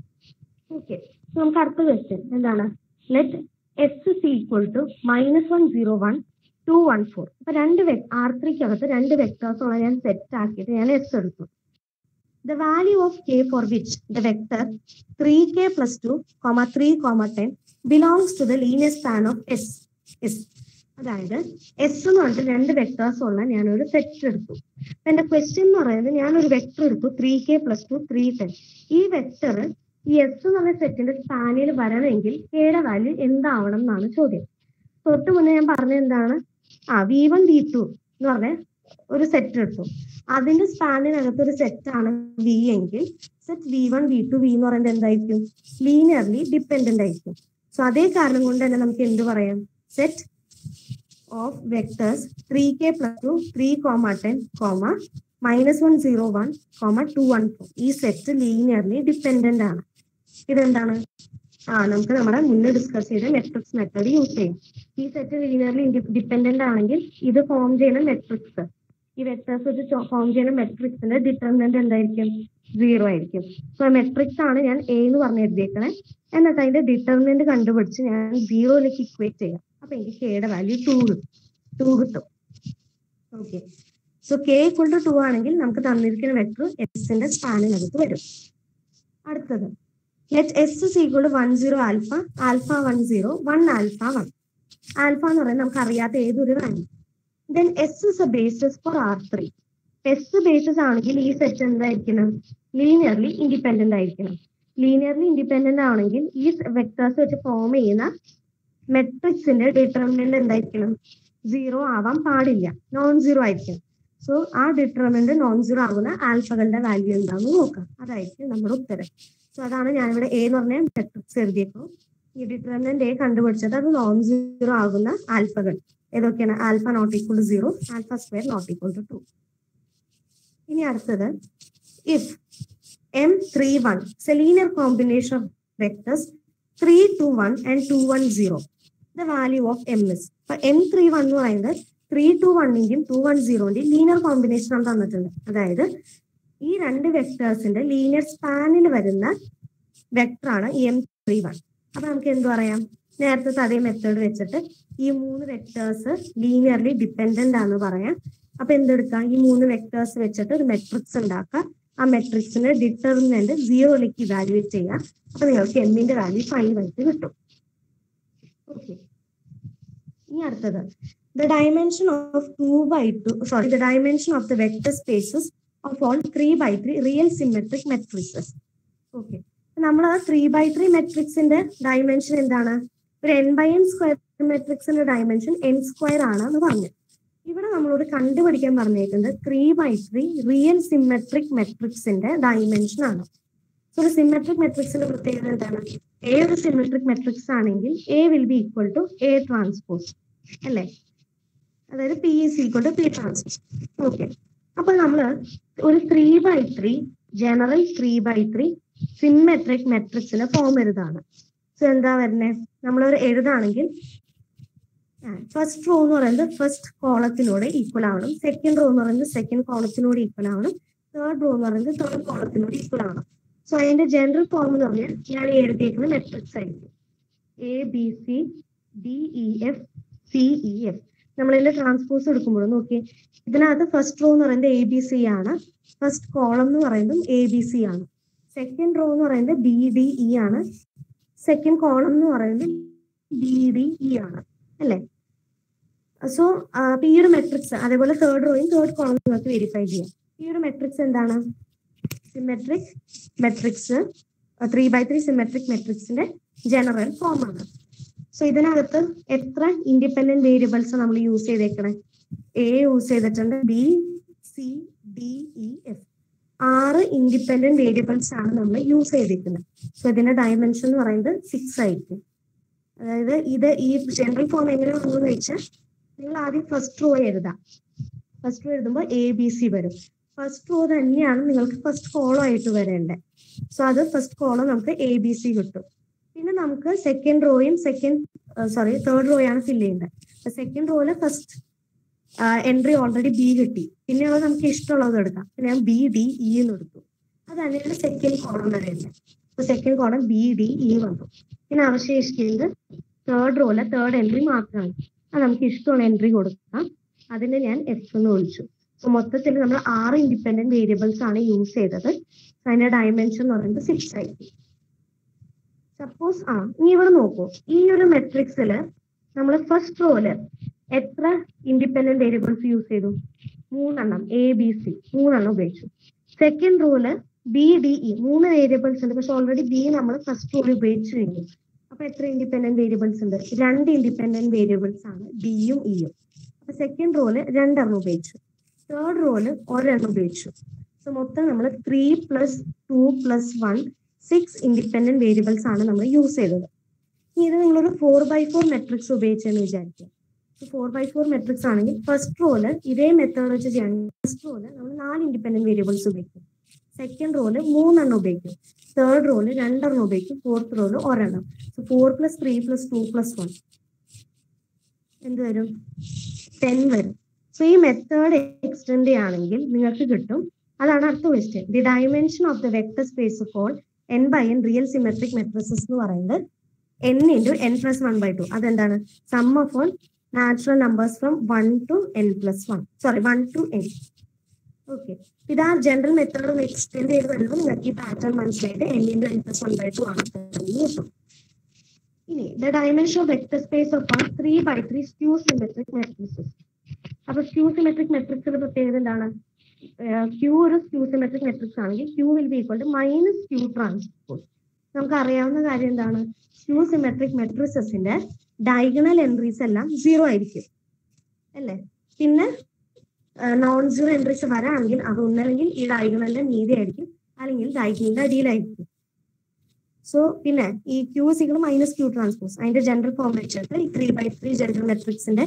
B: ഓക്കെ നമുക്ക് അടുത്ത ക്വസ്റ്റ്യൻ എന്താണ് let S is equal to minus one zero one two one four അപ്പൊ രണ്ട് ആർ ത്രീക്കകത്ത് രണ്ട് വെക്ടേഴ്സ് ഉള്ള ഞാൻ സെറ്റ് ആക്കിയിട്ട് ഞാൻ എസ് എടുത്തു the value of k for which the vector three k plus two comma three comma ten belongs to the linear span of S S അതായത് S എന്ന് പറഞ്ഞിട്ട് രണ്ട് വെക്ടേഴ്സ് ഉള്ള ഞാനൊരു സെറ്റ് എടുത്തു അപ്പൊ എന്റെ ക്വസ്റ്റ്യൻ എന്ന് പറയുന്നത് ഞാനൊരു വെക്ടർ എടുത്തു three k plus two three ten ഈ വെക്ടർ ഈ എസ് എന്ന് പറഞ്ഞ സെറ്റിന്റെ സ്പാനിൽ വരണമെങ്കിൽ കെയുടെ വാല്യൂ എന്താവണം എന്നാണ് ചോദ്യം തൊട്ട് മുന്നേ ഞാൻ പറഞ്ഞ എന്താണ് ആ വി വൺ വി ടു എന്ന് പറഞ്ഞ ഒരു സെറ്റ് എടുത്തു അതിന്റെ സ്പാനിനകത്ത് ഒരു സെറ്റ് ആണ് വി എങ്കിൽ set V one V two V എന്ന് പറയുന്നത് എന്തായിരിക്കും ലീനിയർലി ഡിപ്പെൻഡന്റ് ആയിരിക്കും സോ അതേ കാരണം കൊണ്ട് തന്നെ നമുക്ക് എന്ത് പറയാം set of vectors three k plus two three comma ten comma minus one zero one comma two one four ഈ സെറ്റ് ലീനിയർലി ഡിപ്പെൻഡന്റ് ആണ് ഇതെന്താണ് ആ നമുക്ക് നമ്മുടെ മുന്നേ ഡിസ്കസ് ചെയ്ത മെട്രിക്സ് മെത്തേഡ് യൂസ് ചെയ്യാം ഈ സെറ്റ് ലീനിയർലി ഡിപ്പെൻഡന്റ് ആണെങ്കിൽ ഇത് ഫോം ചെയ്യുന്ന മെട്രിക്സ് ഈ വെക്ടേഴ്സ് വെച്ച് ഫോം ചെയ്യുന്ന മെട്രിക്സിന്റെ ഡിറ്റർമിനന്റ് എന്തായിരിക്കും സീറോ ആയിരിക്കും സോ മെട്രിക്സ് ആണ് ഞാൻ എ എന്ന് പറഞ്ഞ് എഴുതിയേക്കണേ എന്നിട്ട് അതിന്റെ ഡിറ്റർമിനന്റ് കണ്ടുപിടിച്ച് ഞാൻ സീറോയിലേക്ക് ഇക്വേറ്റ് ചെയ്യാം അപ്പൊ എനിക്ക് കെയുടെ വാല്യൂ ടു കിട്ടും ടു കിട്ടും okay so k equal two two ആണെങ്കിൽ നമുക്ക് തന്നിരിക്കുന്ന വെക്ടർ എക്സിന്റെ സ്പാനിനകത്ത് വരും അടുത്തത് let S is equal to one zero alpha alpha one zero one alpha one alpha എന്ന് പറയുന്നത് നമുക്ക് അറിയാത്ത ഏതൊരു value then S is a basis for R three S basis ആണെങ്കിൽ ഈ സെറ്റ് എന്തായിരിക്കണം ലീനിയർലി ഇൻഡിപെൻഡന്റ് ആയിരിക്കണം ലീനിയർലി ഇൻഡിപെൻഡന്റ് ആണെങ്കിൽ ഈ വെക്ടേഴ്സ് വെച്ച് ഫോം ചെയ്യുന്ന മെട്രിക്സിന്റെ ഡിറ്റർമിനന്റ് എന്തായിരിക്കണം സീറോ ആവാൻ പാടില്ല നോൺ സീറോ ആയിരിക്കും സോ ആ ഡിറ്റർമിനന്റ് നോൺ സീറോ ആകുന്ന ആൽഫകളുടെ വാല്യൂ എന്താണെന്ന് നോക്കാം അതായിരിക്കും നമ്മുടെ ഉത്തരം സോ അതാണ് ഞാനിവിടെ എ എന്ന് പറഞ്ഞ മെട്രിക്സ് എഴുതിയപ്പോൾ ഈ ഡിറ്റർമിനന്റ് എ കണ്ടുപിടിച്ചത് അത് നോൺ സീറോ ആകുന്ന ആൽഫകൾ ഏതൊക്കെയാണ് alpha not equal to zero alpha square not equal to two ഇനി അടുത്തത് if m three one is a linear combination of vectors three two one and two one zero the value of m is അപ്പൊ m three one എന്ന് പറയുന്നത് three two വണ്ണിന്റെയും two one സീറോന്റെയും linear combination ആണ് തന്നിട്ടുണ്ട് അതായത് ഈ രണ്ട് വെക്ടേഴ്സിന്റെ ലീനിയർ സ്പാനിൽ വരുന്ന വെക്ടറാണ് എം ത്രീ വൺ അപ്പൊ നമുക്ക് എന്ത് പറയാം നേരത്തെ അതേ മെത്തേഡ് വെച്ചിട്ട് ഈ മൂന്ന് വെക്ടേഴ്സ് ലീനിയർലി ഡിപ്പെൻഡന്റ് ആണെന്ന് പറയാം അപ്പൊ എന്തെടുക്കാം ഈ മൂന്ന് വെക്ടേഴ്സ് വെച്ചിട്ട് ഒരു മെട്രിക്സ് ഉണ്ടാക്കാം ആ മെട്രിക്സിന്റെ ഡിറ്റർമിനന്റ് സീറോയിലേക്ക് ഇവാലുവേറ്റ് ചെയ്യാം അപ്പൊ നിങ്ങൾക്ക് എമ്മിന്റെ വാല്യൂ ഫൈവ് ആയിട്ട് കിട്ടും ഓക്കെ ഇനി അടുത്തത് the dimension of two by two sorry the dimension of the vector spaces of all three by three real symmetric matrices okay നമ്മൾ ആ ത്രീ ബൈ ത്രീ മെട്രിക്സിന്റെ ഡയമെൻഷൻ എന്താണ് ഒരു എൻ ബൈ എൻ സ്ക്വയർ മെട്രിക്സിന്റെ dimension n square ആണ് എന്ന് പറഞ്ഞു ഇവിടെ നമ്മളോട് കണ്ടുപിടിക്കാൻ പറഞ്ഞേക്കുന്നത് three by three real symmetric മെട്രിക്സിന്റെ ഡയമെൻഷൻ ആണ് സോ ഒരു സിമെട്രിക് മെട്രിക്സിന്റെ പ്രത്യേകത എന്താണ് എ ഒരു സിമെട്രിക് മെട്രിക്സ് ആണെങ്കിൽ A will be equal to A transpose അല്ലേ അതായത് P is equal to P transpose okay അപ്പൊ നമ്മള് ഒരു three by three general three by three symmetric മെട്രിക്സിന്റെ ഫോം എഴുതാണ് സോ എന്താ വരുന്നേ നമ്മളൊരു എഴുതാണെങ്കിൽ ഫസ്റ്റ് റോ എന്ന് പറയുന്നത് ഫസ്റ്റ് കോളത്തിനോട് ഈക്വൽ ആവണം സെക്കൻഡ് റോ എന്ന് പറയുന്നത് സെക്കൻഡ് കോളത്തിനോട് ഈക്വൽ ആവണം തേർഡ് റോ എന്ന് പറയുന്നത് തേർഡ് കോളത്തിനോട് ഈക്വൽ ആണ് സോ അതിന്റെ ജനറൽ ഫോം എന്ന് പറഞ്ഞാൽ ഞാൻ ഈ എഴുതിയേക്കുന്ന മെട്രിക്സ് ആയിരിക്കും A B C D E F C E F നമ്മളിതിന്റെ ട്രാൻസ്പോസ് എടുക്കുമ്പോൾ നോക്കി ഇതിനകത്ത് ഫസ്റ്റ് റോ എന്ന് പറയുന്നത് എ ബി സി ആണ് ഫസ്റ്റ് കോളം എന്ന് പറയുന്നതും എ ബി സി ആണ് സെക്കൻഡ് റോ എന്ന് പറയുന്നത് ബി ഡി ഇ ആണ് സെക്കൻഡ് കോളം എന്ന് പറയുന്നത് ബി ഡി ഇ ആണ് അല്ലേ സോ ഈ ഒരു മെട്രിക്സ് അതേപോലെ തേർഡ് റോയും തേർഡ് കോളം നിങ്ങൾക്ക് വെരിഫൈ ചെയ്യാം ഈ ഒരു മെട്രിക്സ് എന്താണ് symmetric matrix three by three symmetric മെട്രിക്സിന്റെ ജനറൽ ഫോം ആണ് സോ ഇതിനകത്ത് എത്ര ഇൻഡിപെൻഡന്റ് വേരിയബിൾസ് നമ്മൾ യൂസ് ചെയ്തേക്കണേ എ യൂസ് ചെയ്തിട്ടുണ്ട് B C D E F ആറ് ഇൻഡിപെൻഡന്റ് വേരിയബിൾസ് ആണ് നമ്മൾ യൂസ് ചെയ്തിരിക്കുന്നത് സോ ഇതിന്റെ ഡയമെൻഷൻ എന്ന് പറയുന്നത് സിക്സ് ആയിരിക്കും അതായത് ഇത് ഈ ജനറൽ ഫോം എങ്ങനെ വന്നു വെച്ചാൽ നിങ്ങൾ ആദ്യം ഫസ്റ്റ് റോ എഴുതാം ഫസ്റ്റ് റോ എഴുതുമ്പോൾ എ ബി സി വരും ഫസ്റ്റ് റോ തന്നെയാണ് നിങ്ങൾക്ക് ഫസ്റ്റ് കോളം ആയിട്ട് വരേണ്ടത് സോ അത് ഫസ്റ്റ് കോളം നമുക്ക് എ ബി സി കിട്ടും പിന്നെ നമുക്ക് സെക്കൻഡ് റോയും സെക്കൻഡ് സോറി തേർഡ് റോയാണ് ഫില്ല് ചെയ്യേണ്ടത് സെക്കൻഡ് റോയില് ഫസ്റ്റ് എൻട്രി ഓൾറെഡി ബി കിട്ടി പിന്നെ അത് നമുക്ക് ഇഷ്ടമുള്ളത് എടുക്കാം പിന്നെ ഞാൻ ബി ഡി ഇ എന്ന് എടുത്തു അത് തന്നെയാണ് സെക്കൻഡ് കോളം വരുന്നത് അപ്പൊ second column B D E വന്നു പിന്നെ അവശേഷിക്കുന്നത് തേർഡ് റോയില് തേർഡ് എൻട്രി മാത്രമാണ് അത് നമുക്ക് ഇഷ്ടമുള്ള എൻട്രി കൊടുക്കാം അതിനെ ഞാൻ എഫ് എന്ന് വിളിച്ചു സോ മൊത്തത്തിൽ നമ്മൾ ആറ് ഇൻഡിപെൻഡന്റ് വേരിയബിൾസ് ആണ് യൂസ് ചെയ്തത് അതിന്റെ ഡയമെൻഷൻ എന്ന് പറയുന്നത് സിക്സ് ആയിരിക്കും സപ്പോസ് ആ ഇനി ഇവിടെ നോക്കൂ ഈ ഒരു മെട്രിക്സില് നമ്മൾ ഫസ്റ്റ് റോയില് എത്ര ഇൻഡിപെൻഡന്റ് വേരിയബിൾസ് യൂസ് ചെയ്തു മൂന്നെണ്ണം എ ബി സി മൂന്നെണ്ണം ഉപയോഗിച്ചു സെക്കൻഡ് റോയില് ബി ഡി ഇ മൂന്ന് വേരിയബിൾസ് ഉണ്ട് പക്ഷെ ഓൾറെഡി ബി നമ്മൾ ഫസ്റ്റ് റോയിൽ ഉപയോഗിച്ചു കഴിഞ്ഞു അപ്പൊ എത്ര ഇൻഡിപെൻഡന്റ് വേരിയബിൾസ് ഉണ്ട് രണ്ട് ഇൻഡിപെൻഡന്റ് വേരിയബിൾസ് ആണ് ഡിയും ഇയും അപ്പൊ സെക്കൻഡ് റോയില് രണ്ടെണ്ണം ഉപയോഗിച്ചു തേർഡ് റോയില് ഒരെണ്ണം ഉപയോഗിച്ചു സോ മൊത്തം നമ്മൾ three plus two plus one six independent variables ആണ് നമ്മൾ യൂസ് ചെയ്തത് ഇനി ഇത് നിങ്ങളൊരു ഫോർ ബൈ ഫോർ മെട്രിക്സ് ഉപയോഗിച്ചെന്ന് വിചാരിക്കുക ഫോർ ബൈ ഫോർ മെട്രിക്സ് ആണെങ്കിൽ ഫസ്റ്റ് റോല് ഇതേ മെത്തേഡ് വെച്ച് ചെയ്യുകയാണെങ്കിൽ ഫസ്റ്റ് റോല് നമ്മൾ നാല് ഇൻഡിപെൻഡന്റ് വേരിയബിൾസ് ഉപയോഗിക്കും സെക്കൻഡ് റോല് മൂന്നെണ്ണം ഉപയോഗിക്കും തേർഡ് റോല് രണ്ടെണ്ണം ഉപയോഗിക്കും ഫോർത്ത് റോല് ഒരെണ്ണം so four plus three plus two plus one എന്ത് വരും ടെൻ വരും സോ ഈ മെത്തേഡ് എക്സ്റ്റെൻഡ് ചെയ്യുകയാണെങ്കിൽ നിങ്ങൾക്ക് കിട്ടും അതാണ് അടുത്ത question the dimension of the vector space of all N by N real symmetric matrices എന്ന് പറയുന്നത് N into N plus one by two അതെന്താണ് sum of all natural numbers from one to N plus one sorry one to N okay ഇത് ആ general method ഒന്ന് extend ചെയ്ത് വരുമ്പോൾ നിങ്ങൾക്ക് ഈ പാറ്റേൺ മനസ്സിലായിട്ട് N into N plus one by two ആണ് കിട്ടും ഇനി the dimension of vector space of ആണ് three by three skew symmetric matrices അപ്പൊ സ്ക്യൂ സിമെട്രിക് മെട്രിക്സിന്റെ പ്രത്യേകത എന്താണ് ക്യൂ ഒരു സ്ക്യൂ സിമെട്രിക് മെട്രിക്സ് ആണെങ്കിൽ Q will be equal to minus Q transpose നമുക്ക് അറിയാവുന്ന കാര്യം എന്താണ് സ്ക്യൂ സിമെട്രിക് മെട്രിസസിന്റെ ഡയഗണൽ എൻട്രീസ് എല്ലാം സീറോ ആയിരിക്കും അല്ലേ പിന്നെ നോൺ സീറോ എൻട്രീസ് വരാണെങ്കിൽ അത് ഒന്നല്ലെങ്കിൽ ഈ ഡയഗണലിന്റെ മീതെ ആയിരിക്കും അല്ലെങ്കിൽ ഡയഗണലിന്റെ അടിയിലായിരിക്കും സോ പിന്നെ ഈ ക്യൂ സികൾ മൈനസ് ക്യൂ ട്രാൻസ്പോസ് അതിന്റെ ജനറൽ ഫോം വെച്ചിട്ട് ഈ ത്രീ ബൈ ത്രീ ജനറൽ മെട്രിക്സിന്റെ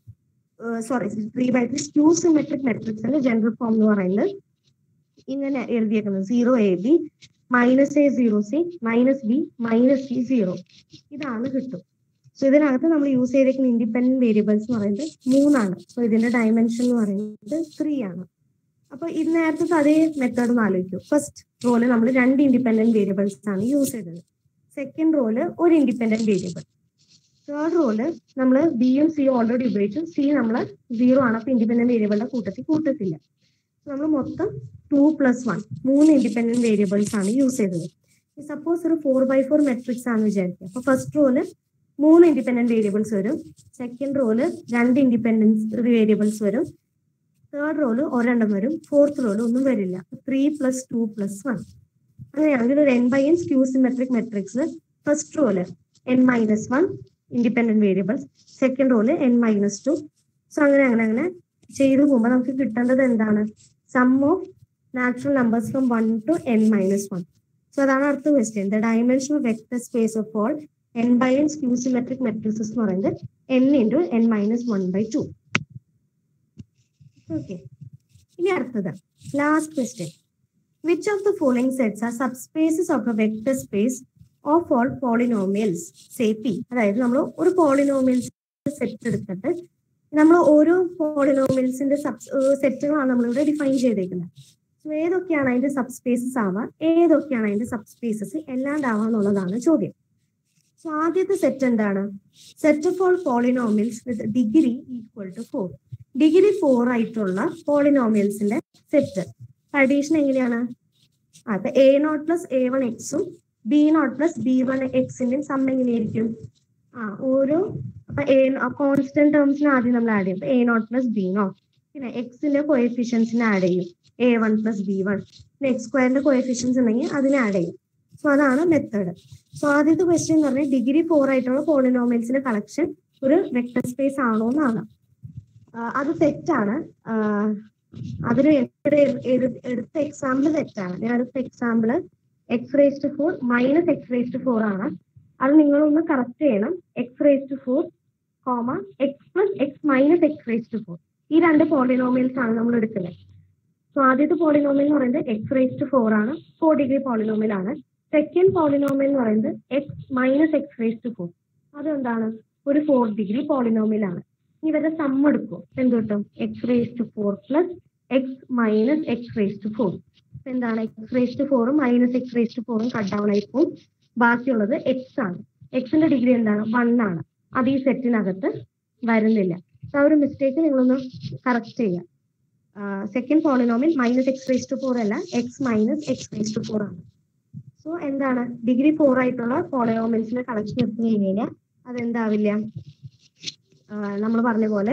B: sorry three by three skew symmetric മെട്രിക്സിന്റെ ജനറൽ ഫോം എന്ന് പറയുന്നത് ഇങ്ങനെ എഴുതിയേക്കുന്നത് zero A B minus A zero C minus B minus C zero ഇതാണ് കിട്ടും സോ ഇതിനകത്ത് നമ്മൾ യൂസ് ചെയ്തേക്കുന്ന ഇൻഡിപെൻഡന്റ് വേരിയബിൾസ് എന്ന് പറയുന്നത് മൂന്നാണ് സോ ഇതിന്റെ ഡയമെൻഷൻ എന്ന് പറയുന്നത് ത്രീ ആണ് അപ്പൊ ഇത് നേരത്തെ അതേ മെത്തേഡ് ഒന്ന് ആലോചിക്കൂ ഫസ്റ്റ് റോല് നമ്മൾ രണ്ട് ഇൻഡിപെൻഡന്റ് വേരിയബിൾസ് ആണ് യൂസ് ചെയ്തത് സെക്കൻഡ് റോല് ഒരു ഇൻഡിപെൻഡന്റ് വേരിയബിൾ തേർഡ് റോല് നമ്മൾ ബിയും സിയും ഓൾറെഡി ഉപയോഗിച്ചു സി നമ്മൾ സീറോ ആണ് അപ്പൊ ഇൻഡിപെൻഡന്റ് വേരിയബിളിന്റെ കൂട്ടത്തിൽ കൂട്ടത്തില്ല നമ്മൾ മൊത്തം ടു പ്ലസ് വൺ മൂന്ന് ഇൻഡിപെൻഡന്റ് വേരിയബിൾസ് ആണ് യൂസ് ചെയ്തത് സപ്പോസ് ഒരു ഫോർ ബൈ ഫോർ മെട്രിക്സ് ആണ് വിചാരിക്കുക അപ്പൊ ഫസ്റ്റ് റോല് മൂന്ന് ഇൻഡിപെൻഡന്റ് വേരിയബിൾസ് വരും സെക്കൻഡ് റോല് രണ്ട് ഇൻഡിപെൻഡൻസ് വേരിയബിൾസ് വരും തേർഡ് റോല് ഒരെണ്ണം വരും ഫോർത്ത് റോല് ഒന്നും വരില്ല three plus two plus one അങ്ങനെയാണെങ്കിൽ ഒരു N by N skew symmetric matrix first റോല് N minus one independent variables second റോല് എൻ മൈനസ് ടു സോ അങ്ങനെ അങ്ങനെ അങ്ങനെ ചെയ്തു പോകുമ്പോൾ നമുക്ക് കിട്ടേണ്ടത് എന്താണ് sum of natural numbers from one to N minus one so അതാണ് അടുത്ത question the dimension of vector space of all N by N skew symmetric matrices എന്ന് പറയുന്നത് N into N minus one by two okay ഇനി അടുത്തത് last question which of the following sets are subspaces of a vector space of all polynomials say P അതായത് നമ്മൾ ഒരു polynomials set എടുത്തിട്ട് നമ്മൾ ഓരോ പോളിനോമിയൽസിന്റെ സബ് സെറ്റുകളാണ് നമ്മളിവിടെ ഡിഫൈൻ ചെയ്തേക്കുന്നത് സോ ഏതൊക്കെയാണ് അതിന്റെ സബ്സ്പേസസ് ആവുക ഏതൊക്കെയാണ് അതിന്റെ സബ്സ്പേസസ് എല്ലാണ്ടാവുക എന്നുള്ളതാണ് ചോദ്യം സോ ആദ്യത്തെ സെറ്റ് എന്താണ് set of all polynomials with degree equal to four degree four ആയിട്ടുള്ള പോളിനോമിയൽസിന്റെ സെറ്റ് അഡീഷൻ എങ്ങനെയാണ് അപ്പൊ A naught plus A one എക്സും B naught plus B one എക്സിന്റെയും സം എങ്ങനെയായിരിക്കും ആ ഓരോ അപ്പൊ എ കോൺസ്റ്റന്റ് ടേംസിന് ആദ്യം നമ്മൾ ആഡ് ചെയ്യും A naught plus B naught പിന്നെ എക്സിന്റെ കോഎഫിഷ്യൻസിനെ ആഡ് ചെയ്യും A one plus B one പിന്നെ എക്സ് സ്ക്വയറിന്റെ കോഎഫിഷ്യൻസ് ഉണ്ടെങ്കിൽ അതിനെ ആഡ് ചെയ്യും സോ അതാണ് മെത്തേഡ് സോ ആദ്യത്തെ ക്വസ്റ്റ്യൻ എന്ന് പറഞ്ഞാൽ ഡിഗ്രി ഫോർ ആയിട്ടുള്ള പോളിനോമിയൽസിന്റെ കളക്ഷൻ ഒരു വെക്ടർ സ്പേസ് ആണോ എന്നാണ് ആ, അത് തെറ്റാണ് അതിന് എടുത്ത എക്സാമ്പിൾ തെറ്റാണ് ഞാൻ എടുത്ത example X raised four minus X raised four ആണ് അത് നിങ്ങളൊന്ന് കറക്റ്റ് ചെയ്യണം X raised four comma X plus X minus X raised four ഈ രണ്ട് പോളിനോമിയൽസ് ആണ് നമ്മൾ എടുക്കുന്നത് സോ ആദ്യത്തെ പോളിനോമിയൽ എന്ന് പറയുന്നത് എക്സ് റേസ്റ്റ് ഫോർ ആണ് ഫോർ ഡിഗ്രി പോളിനോമിയൽ ആണ് സെക്കൻഡ് പോളിനോമിയൽ എന്ന് പറയുന്നത് X minus X raised four അതെന്താണ് ഒരു ഫോർ ഡിഗ്രി പോളിനോമിയൽ ആണ് ഇവരുടെ സം എടുക്കും എന്ത് കിട്ടും X raised four plus X minus X raised four എന്താണ് എക്സ് റേസ്റ്റ് ഫോറും മൈനസ് എക്സ് റേസ്റ്റ് ഫോറും കട്ട് ഡൗൺ ആയി പോകും ബാക്കിയുള്ളത് എക്സ് ആണ് എക്സിന്റെ ഡിഗ്രി എന്താണ് വൺ ആണ് അത് ഈ സെറ്റിനകത്ത് വരുന്നില്ല സോ ആ ഒരു മിസ്റ്റേക്ക് നിങ്ങളൊന്ന് കറക്റ്റ് ചെയ്യുക second polynomial minus X raised four അല്ല X minus X raised four ആണ് സോ എന്താണ് ഡിഗ്രി ഫോർ ആയിട്ടുള്ള പോളിനോമിൽസിന്റെ കളക്ഷൻ എടുത്തു കഴിഞ്ഞാൽ അതെന്താവില്ല നമ്മൾ പറഞ്ഞ പോലെ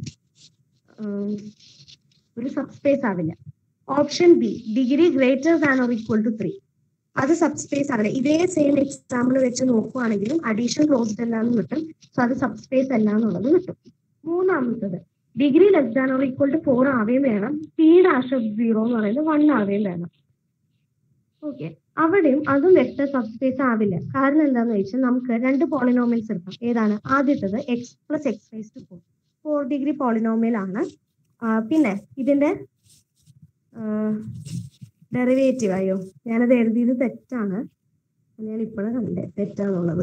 B: ഉം, ഒരു സബ്സ്പേസ് ആവില്ല option B degree greater than or equal to three അത് സബ്സ്പേസ് ആവില്ല ഇതേ സെയിം എക്സാമ്പിൾ വെച്ച് നോക്കുവാണെങ്കിലും അഡീഷൻ ക്ലോസ്ഡ് അല്ല എന്ന് കിട്ടും സോ അത് സബ്സ്പേസ് അല്ല എന്നുള്ളത് കിട്ടും മൂന്നാമത്തത് degree less than or equal to four ആവുകയും വേണം പി ഡാഷ് ഓഫ് സീറോ എന്ന് പറയുന്നത് വൺ ആവുകയും വേണം ഓക്കെ അവിടെയും അതും വെക്ടർ സബ്സ്പേസ് ആവില്ല കാരണം എന്താന്ന് വെച്ചാൽ നമുക്ക് രണ്ട് പോളിനോമിയൽസ് എടുക്കാം ഏതാണ് ആദ്യത്തത് X plus X raise to four four degree polynomial ആണ് ആ, പിന്നെ ഇതിന്റെ ഡെറിവേറ്റീവ് അയ്യോ ഞാനത് എഴുതിയത് തെറ്റാണ് ഞാൻ ഇപ്പോഴും കണ്ടേ തെറ്റാന്നുള്ളത്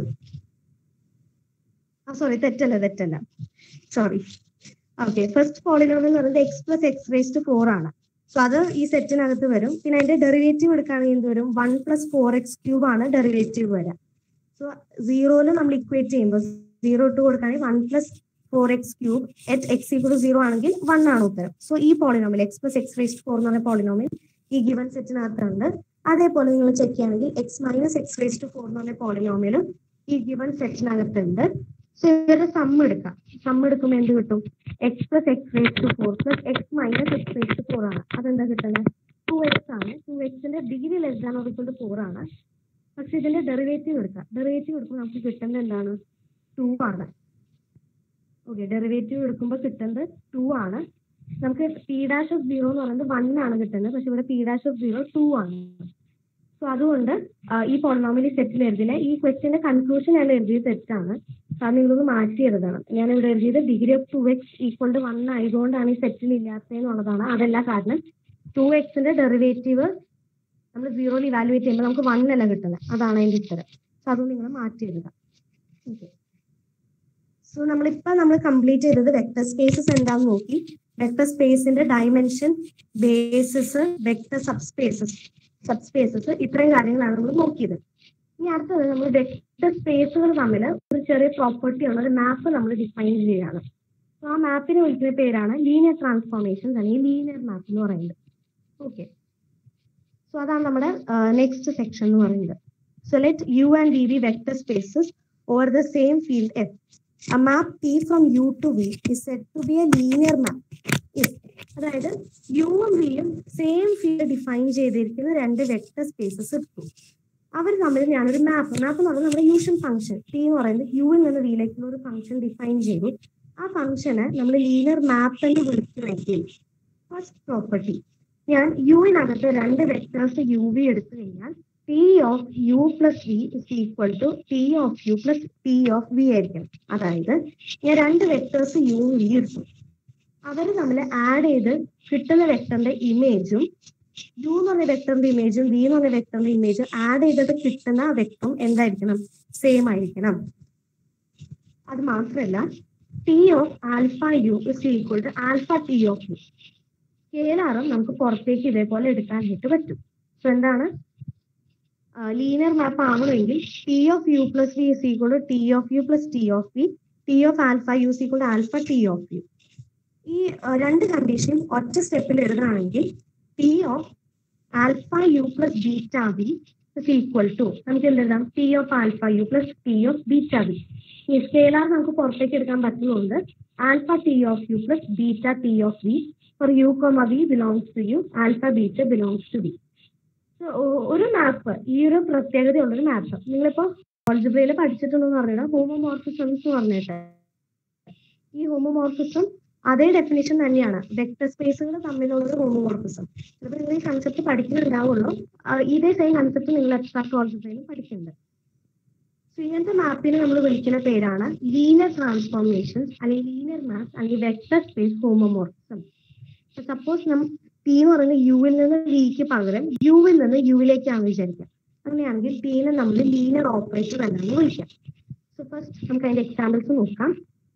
B: ആ സോറി തെറ്റല്ല തെറ്റല്ല സോറി ഓക്കെ ഫസ്റ്റ് പോളിനോമിയൽ എന്ന് പറയുന്നത് X plus X raised four ആണ് സോ അത് ഈ സെറ്റിനകത്ത് വരും പിന്നെ അതിന്റെ ഡെറിവേറ്റീവ് എടുക്കുകയാണെങ്കിൽ എന്ത് വരും one plus four X cube ആണ് ഡെറിവേറ്റീവ് വരാം സോ സീറോയിൽ നമ്മൾ ഇക്വേറ്റ് ചെയ്യുമ്പോൾ സീറോ ഇട്ട് കൊടുക്കുകയാണെങ്കിൽ one plus four X cube at X equal to zero ആണെങ്കിൽ വൺ ആണ് ഉത്തരം സോ ഈ polynomial X plus X raised four എന്ന് പറഞ്ഞ പോളിനോമിയൽ ഈ ഗിവൻ സെറ്റിനകത്തുണ്ട് അതേപോലെ നിങ്ങൾ ചെക്ക് ചെയ്യുകയാണെങ്കിൽ X minus X raised four എന്ന് പറഞ്ഞ പോളിനോമിയലും ഈ ഗിവൻ സെറ്റിനകത്തുണ്ട് സോ ഇവരുടെ സം എടുക്കാം സം എടുക്കുമ്പോൾ എന്ത് കിട്ടും X plus X raised four plus X minus X raised four ആണ് അതെന്താ കിട്ടുന്നത് ടു എക്സ് ആണ് ടു എക്സിന്റെ degree less than or equal to four ആണ് പക്ഷെ ഇതിന്റെ ഡെറിവേറ്റീവ് എടുക്കാം ഡെറിവേറ്റീവ് എടുക്കുമ്പോൾ നമുക്ക് കിട്ടുന്നത് എന്താണ് ടു ആണ് ഓക്കെ ഡെറിവേറ്റീവ് എടുക്കുമ്പോൾ കിട്ടുന്നത് ടു ആണ് നമുക്ക് പി ഡാഷ് ഓഫ് സീറോ എന്ന് പറയുന്നത് വൺ ആണ് കിട്ടുന്നത് പക്ഷെ ഇവിടെ P dash of zero two ആണ് സോ അതുകൊണ്ട് ആ, ഈ പോളിനോമിയൽ സെറ്റിൽ എഴുതില്ല ഈ ക്വസ്റ്റിന്റെ കൺക്ലൂഷൻ ഞാൻ എഴുതിയത് തെറ്റാണ് അത് നിങ്ങളൊന്ന് മാറ്റി എഴുതണം ഞാൻ ഇവിടെ എഴുതിയത് degree of two X equal to one ആയതുകൊണ്ടാണ് ഈ സെറ്റിൽ ഇല്ലാത്തതെന്നുള്ളതാണ് അതല്ല കാരണം ടു എക്സിന്റെ ഡെറിവേറ്റീവ് നമ്മൾ സീറോയിൽ ഇവാലുവേറ്റ് ചെയ്യുമ്പോൾ നമുക്ക് വൺ അല്ല കിട്ടുന്നത് അതാണ് അതിന്റെ ഉത്തരം സോ അത് നിങ്ങൾ മാറ്റി എഴുതാം ഓക്കെ സോ നമ്മളിപ്പോ നമ്മൾ കംപ്ലീറ്റ് ചെയ്തത് വെക്ടർ സ്പേസസ് എന്താന്ന് നോക്കി വെക്ടർ സ്പേസിന്റെ dimension basis vector subspaces subspaces ഇത്രയും കാര്യങ്ങളാണ് നമ്മൾ നോക്കിയത് ഇനി അടുത്തത് നമ്മൾ വെക്ടർ സ്പേസുകൾ തമ്മിൽ ഒരു ചെറിയ പ്രോപ്പർട്ടി ഉള്ള ഒരു മാപ്പ് നമ്മൾ ഡിഫൈൻ ചെയ്യുകയാണ് സോ ആ മാപ്പിനെ വിളിക്കുന്ന പേരാണ് ലീനിയർ ട്രാൻസ്ഫോർമേഷൻ അല്ലെങ്കിൽ ലീനിയർ മാപ്പ് എന്ന് പറയുന്നത് ഓക്കെ സോ അതാണ് നമ്മുടെ നെക്സ്റ്റ് സെക്ഷൻ എന്ന് പറയുന്നത് so let U and V be vector spaces over the same field F a map P from U to V is said to be a linear map. If അതായത് യുവും വിയും same field define ചെയ്തിരിക്കുന്ന രണ്ട് vector spaces എടുത്തു അവർ തമ്മിൽ ഞാനൊരു മാപ്പ് മാപ്പ് എന്ന് പറയുന്നത് നമ്മുടെ യൂഷൻ ഫംഗ്ഷൻ പി എന്ന് പറയുന്നത് യുവിൽ നിന്ന് വിയിലേക്കുള്ള ഒരു ഫംഗ്ഷൻ ഡിഫൈൻ ചെയ്തു ആ ഫംഗ്ഷനെ നമ്മൾ ലീനിയർ മാപ്പ് എന്ന് വിളിക്കുമെങ്കിൽ ഫസ്റ്റ് പ്രോപ്പർട്ടി ഞാൻ യുവിനകത്ത് രണ്ട് വെക്ടേഴ്സ് യു വി എടുത്തു കഴിഞ്ഞാൽ P of U plus V is equal to P of U plus P of V ആയിരിക്കും അതായത് ഞാൻ രണ്ട് വെക്ടേഴ്സ് യു വി എടുത്തു അവർ തമ്മിൽ ആഡ് ചെയ്ത് കിട്ടുന്ന വെക്ടറിന്റെ ഇമേജും യു എന്ന് പറഞ്ഞ വെക്ടറിന്റെ ഇമേജും വി എന്ന് പറഞ്ഞ വെക്ടറിന്റെ ഇമേജും ആഡ് ചെയ്തത് കിട്ടുന്ന വെക്ടറും എന്തായിരിക്കണം സെയിം ആയിരിക്കണം അത് മാത്രമല്ല T of alpha U is equal to alpha T of U സ്കെയിലാറും നമുക്ക് പുറത്തേക്ക് ഇതേപോലെ എടുക്കാനായിട്ട് പറ്റും സോ എന്താണ് ലീനിയർ മാപ്പ് ആവണമെങ്കിൽ T of U plus V is equal to T of U plus T of V T of alpha U is equal to alpha T of U ഈ ആ, രണ്ട് കണ്ടീഷനും ഒറ്റ സ്റ്റെപ്പിൽ എഴുതുകയാണെങ്കിൽ T of alpha U plus beta V is equal to നമുക്ക് എന്ത് എഴുതാം T of alpha U plus T of beta V ഈ സ്കെയിലാർ നമുക്ക് പുറത്തേക്ക് എടുക്കാൻ പറ്റുന്നതുകൊണ്ട് alpha T of U plus beta T of V for U comma V belongs to U alpha beta belongs to V ഒരു map ഈ ഒരു പ്രത്യേകതയുള്ളൊരു മാപ്പ് നിങ്ങളിപ്പോ ഓൾജിബ്രയിൽ പഠിച്ചിട്ടുണ്ടെന്ന് പറഞ്ഞാൽ ഹോമോമോർഫിസംസ് എന്ന് പറഞ്ഞിട്ട് ഈ ഹോമോമോർഫിസം അതേ ഡെഫിനേഷൻ തന്നെയാണ് വെക്ടർ സ്പേസുകൾ തമ്മിലുള്ള ഒരു ഹോമോമോർഫിസം ചിലപ്പോൾ നിങ്ങൾ ഈ കൺസെപ്റ്റ് പഠിക്കുന്നുണ്ടാവുള്ളൂ ആ, ഇതേ സെയിം കൺസെപ്റ്റ് നിങ്ങൾ എക്സ്ട്രാക്ട് ഓൾജിബ്രയിലും പഠിക്കുന്നുണ്ട് സോ ഇങ്ങനത്തെ മാപ്പിനെ നമ്മൾ വിളിക്കുന്ന പേരാണ് ലീനിയർ ട്രാൻസ്ഫോർമേഷൻസ് അല്ലെങ്കിൽ ലീനിയർ മാപ്പ് അല്ലെങ്കിൽ വെക്ടർ സ്പേസ് ഹോമോമോർഫിസം സപ്പോസ് നം ടി എന്ന് പറയുന്നത് യുവിൽ നിന്ന് വിക്ക് പകരം യുവിൽ നിന്ന് യുവിലേക്കാണ് വിചാരിക്കാം അങ്ങനെയാണെങ്കിൽ ടീനെ നമ്മൾ ലീനിയർ ഓപ്പറേറ്റർ എന്നാണ് വിളിക്കാം സോ ഫസ്റ്റ് നമുക്ക് അതിന്റെ എക്സാമ്പിൾസ് നോക്കാം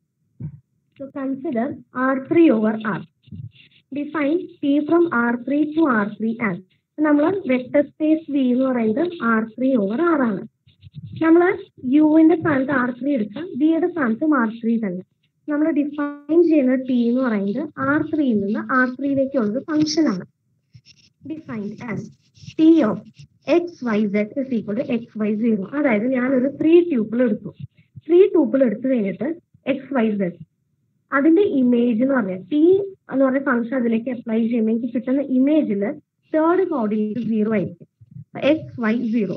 B: so consider R three over R define T from R three to R three as നമ്മൾ വെക്ടർ സ്പേസ് വി എന്ന് പറയുന്നത് ആർ ത്രീ ഓവർ ആർ ആണ് നമ്മൾ യുവിന്റെ സ്ഥാനത്ത് ആർ ത്രീ എടുക്കാം വിയുടെ സ്ഥാനത്തും ആർ ത്രീ തന്നെ നമ്മൾ ഡിഫൈൻ ചെയ്യുന്ന ടി എന്ന് പറയുന്നത് ആർ ത്രീയിൽ നിന്ന് ആർ ത്രീയിലേക്കുള്ള ഫംഗ്ഷൻ ആണ് defined as T of X Y Z is equal to X Y zero അതായത് ഞാനൊരു ത്രീ ട്യൂപ്പിൾ എടുത്തു ത്രീ ട്യൂപ്പിൾ എടുത്തു കഴിഞ്ഞിട്ട് എക്സ് വൈ സെഡ് അതിന്റെ ഇമേജ് എന്ന് പറഞ്ഞാൽ ടി എന്ന് പറഞ്ഞ ഫംഗ്ഷൻ അതിലേക്ക് അപ്ലൈ ചെയ്യുമ്പോൾ എനിക്ക് കിട്ടുന്ന ഇമേജിൽ തേർഡ് കോർഡിനേറ്റ് സീറോ ആയിരിക്കും എക്സ് വൈ സീറോ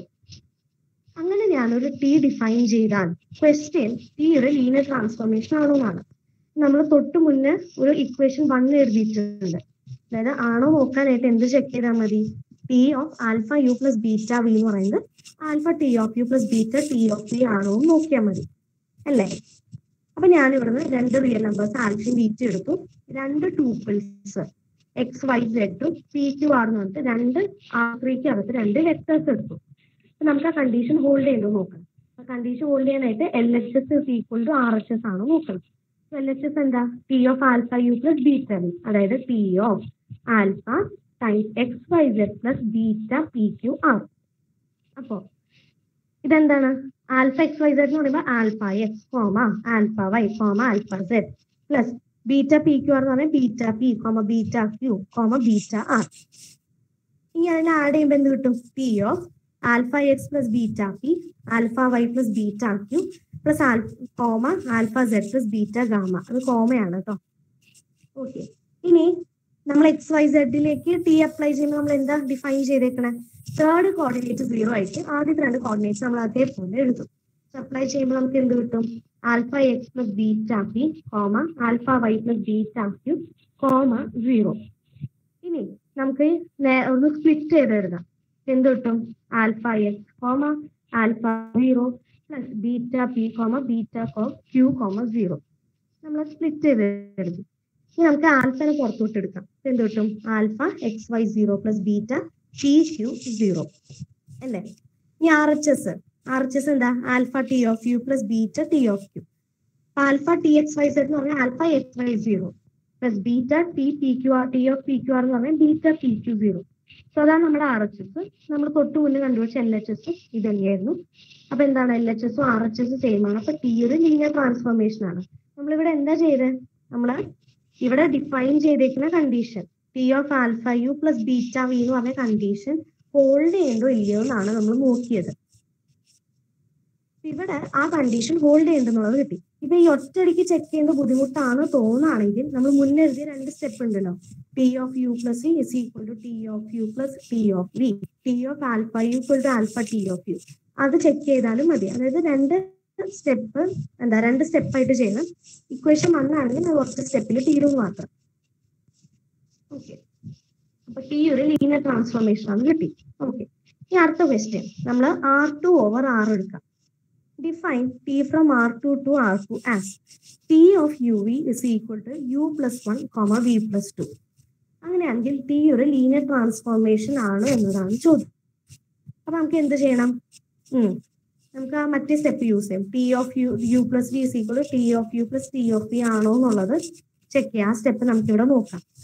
B: അങ്ങനെ ഞാനൊരു ടി ഡിഫൈൻ ചെയ്താൽ ക്വസ്റ്റ്യൻ ടി ഒരു ലീനിയർ ട്രാൻസ്ഫോർമേഷൻ ആണോ എന്നാണ് നമ്മൾ തൊട്ട് മുന്നേ ഒരു ഇക്വേഷൻ വൺ എഴുതിയിട്ടുണ്ട് അതായത് ആണോ നോക്കാനായിട്ട് എന്ത് ചെക്ക് ചെയ്താൽ മതി T of alpha U plus beta V എന്ന് പറയുന്നത് alpha T of U plus beta T of V ആണോ എന്ന് നോക്കിയാൽ മതി അല്ലേ അപ്പൊ ഞാൻ ഇവിടുന്ന് രണ്ട് റിയൽ നമ്പേഴ്സ് ആൽഫയും ബീറ്റ എടുത്തു രണ്ട് ടൂപ്പിൾസ് എക്സ് വൈ സെഡും പി ക്യു ആർ എന്ന് പറഞ്ഞിട്ട് രണ്ട് ആർ ത്രീക്ക് അകത്ത് രണ്ട് വെക്ടേഴ്സ് എടുത്തു അപ്പൊ നമുക്ക് ആ കണ്ടീഷൻ ഹോൾഡ് ചെയ്ത് നോക്കണം ആ കണ്ടീഷൻ ഹോൾഡ് ചെയ്യാനായിട്ട് L H S is equal to R H S ആണ് നോക്കണം എൽ എച്ച് എസ് എന്താ T of alpha U plus beta V അതായത് T of alpha times X Y Z plus beta P Q R അപ്പോ ഇതെന്താണ് alpha X Y Z എന്ന് പറയുമ്പോൾ alpha X comma alpha Y comma alpha Z plus beta P Q R എന്ന് പറഞ്ഞാൽ beta P comma beta q comma beta R ഇനി അതിനെ add ചെയ്യുമ്പോൾ എന്ത് കിട്ടും P of alpha X plus beta P alpha Y plus beta Q plus alpha comma alpha Z plus beta gamma അത് കോമയാണ് കേട്ടോ ഓക്കെ ഇനി നമ്മൾ എക്സ് വൈ സെഡിലേക്ക് ടി അപ്ലൈ ചെയ്യുമ്പോൾ നമ്മൾ എന്താ ഡിഫൈൻ ചെയ്തേക്കണേ തേർഡ് കോർഡിനേറ്റ് സീറോ ആയിട്ട് ആദ്യത്തെ രണ്ട് കോർഡിനേറ്റ്സ് നമ്മൾ അതേപോലെ എഴുതും അപ്ലൈ ചെയ്യുമ്പോൾ നമുക്ക് എന്ത് കിട്ടും alpha X plus beta P comma alpha Y plus beta q comma zero ഇനി നമുക്ക് നേ- ഒന്ന് സ്പ്ലിറ്റ് ചെയ്ത് എഴുതാം എന്ത് കിട്ടും alpha X comma alpha zero plus beta P comma beta കോ ക്യൂ കോമ സീറോ നമ്മൾ സ്പ്ലിറ്റ് ചെയ്ത് എഴുതി ഇനി നമുക്ക് ആൽഫനെ പുറത്തോട്ട് എടുക്കാം എന്ത് കിട്ടും alpha X Y zero plus beta p q zero അല്ലേ ഇനി R H S R H S എന്താ alpha T of U plus beta T of q alpha T X Y Z എന്ന് പറഞ്ഞാൽ alpha X Y zero plus beta T P Q r T of p Q R എന്ന് പറഞ്ഞാൽ beta P q zero so അതാണ് നമ്മുടെ R H S നമ്മൾ തൊട്ട് മുന്നേ കണ്ടുപിടിച്ച എൽ എച്ച് എസ് ഇത് തന്നെയായിരുന്നു അപ്പൊ എന്താണ് എൽ എച്ച് എസും ആർ എച്ച് എസും സെയിം ആണ് അപ്പൊ ടി ഒരു ലീനിയർ ട്രാൻസ്ഫോർമേഷൻ ആണ് നമ്മളിവിടെ എന്താ ചെയ്തത് നമ്മള് ഇവിടെ ഡിഫൈൻ ചെയ്തേക്കുന്ന condition T of alpha U plus beta V എന്ന് പറഞ്ഞ കണ്ടീഷൻ ഹോൾഡ് ചെയ്യണ്ടോ ഇല്ലയോ എന്നാണ് നമ്മൾ നോക്കിയത് ഇവിടെ ആ കണ്ടീഷൻ ഹോൾഡ് ചെയ്യണ്ടെന്നുള്ളത് കിട്ടി ഇപ്പൊ ഈ ഒറ്റയടിക്ക് ചെക്ക് ചെയ്യേണ്ട ബുദ്ധിമുട്ടാണ് തോന്നുകയാണെങ്കിൽ നമ്മൾ മുന്നേ എഴുതിയ രണ്ട് സ്റ്റെപ്പ് ഉണ്ടല്ലോ T of U plus V is equal to T of U plus T of V T of alpha u equal to alpha T of u അത് ചെക്ക് ചെയ്താലും മതി അതായത് രണ്ട് സ്റ്റെപ്പ് എന്താ രണ്ട് സ്റ്റെപ്പ് ആയിട്ട് ചെയ്യണം ഇക്വേഷൻ വന്നാണെങ്കിൽ അത് ഒറ്റ സ്റ്റെപ്പിൽ തീരും മാത്രം ഓക്കെ അപ്പൊ ടി ഒരു ലീനിയർ ട്രാൻസ്ഫോർമേഷൻ ആണ് കിട്ടി ഓക്കെ ഇനി അടുത്ത ക്വസ്റ്റ്യൻ നമ്മൾ ആർ ടു ഓവർ ആർ എടുക്കാം define T from R two to R two as T of u v is equal to u plus one comma v plus two അങ്ങനെയാണെങ്കിൽ T ഒരു linear transformation ആണ് എന്നതാണ് ചോദ്യം അപ്പൊ നമുക്ക് എന്ത് ചെയ്യണം ഉം. നമുക്ക് ആ മറ്റേ സ്റ്റെപ്പ് യൂസ് ചെയ്യാം T of u u plus V is equal to T of U plus T of V ആണോ എന്നുള്ളത് ചെക്ക് ചെയ്യാം ആ സ്റ്റെപ്പ് നമുക്ക് ഇവിടെ നോക്കാം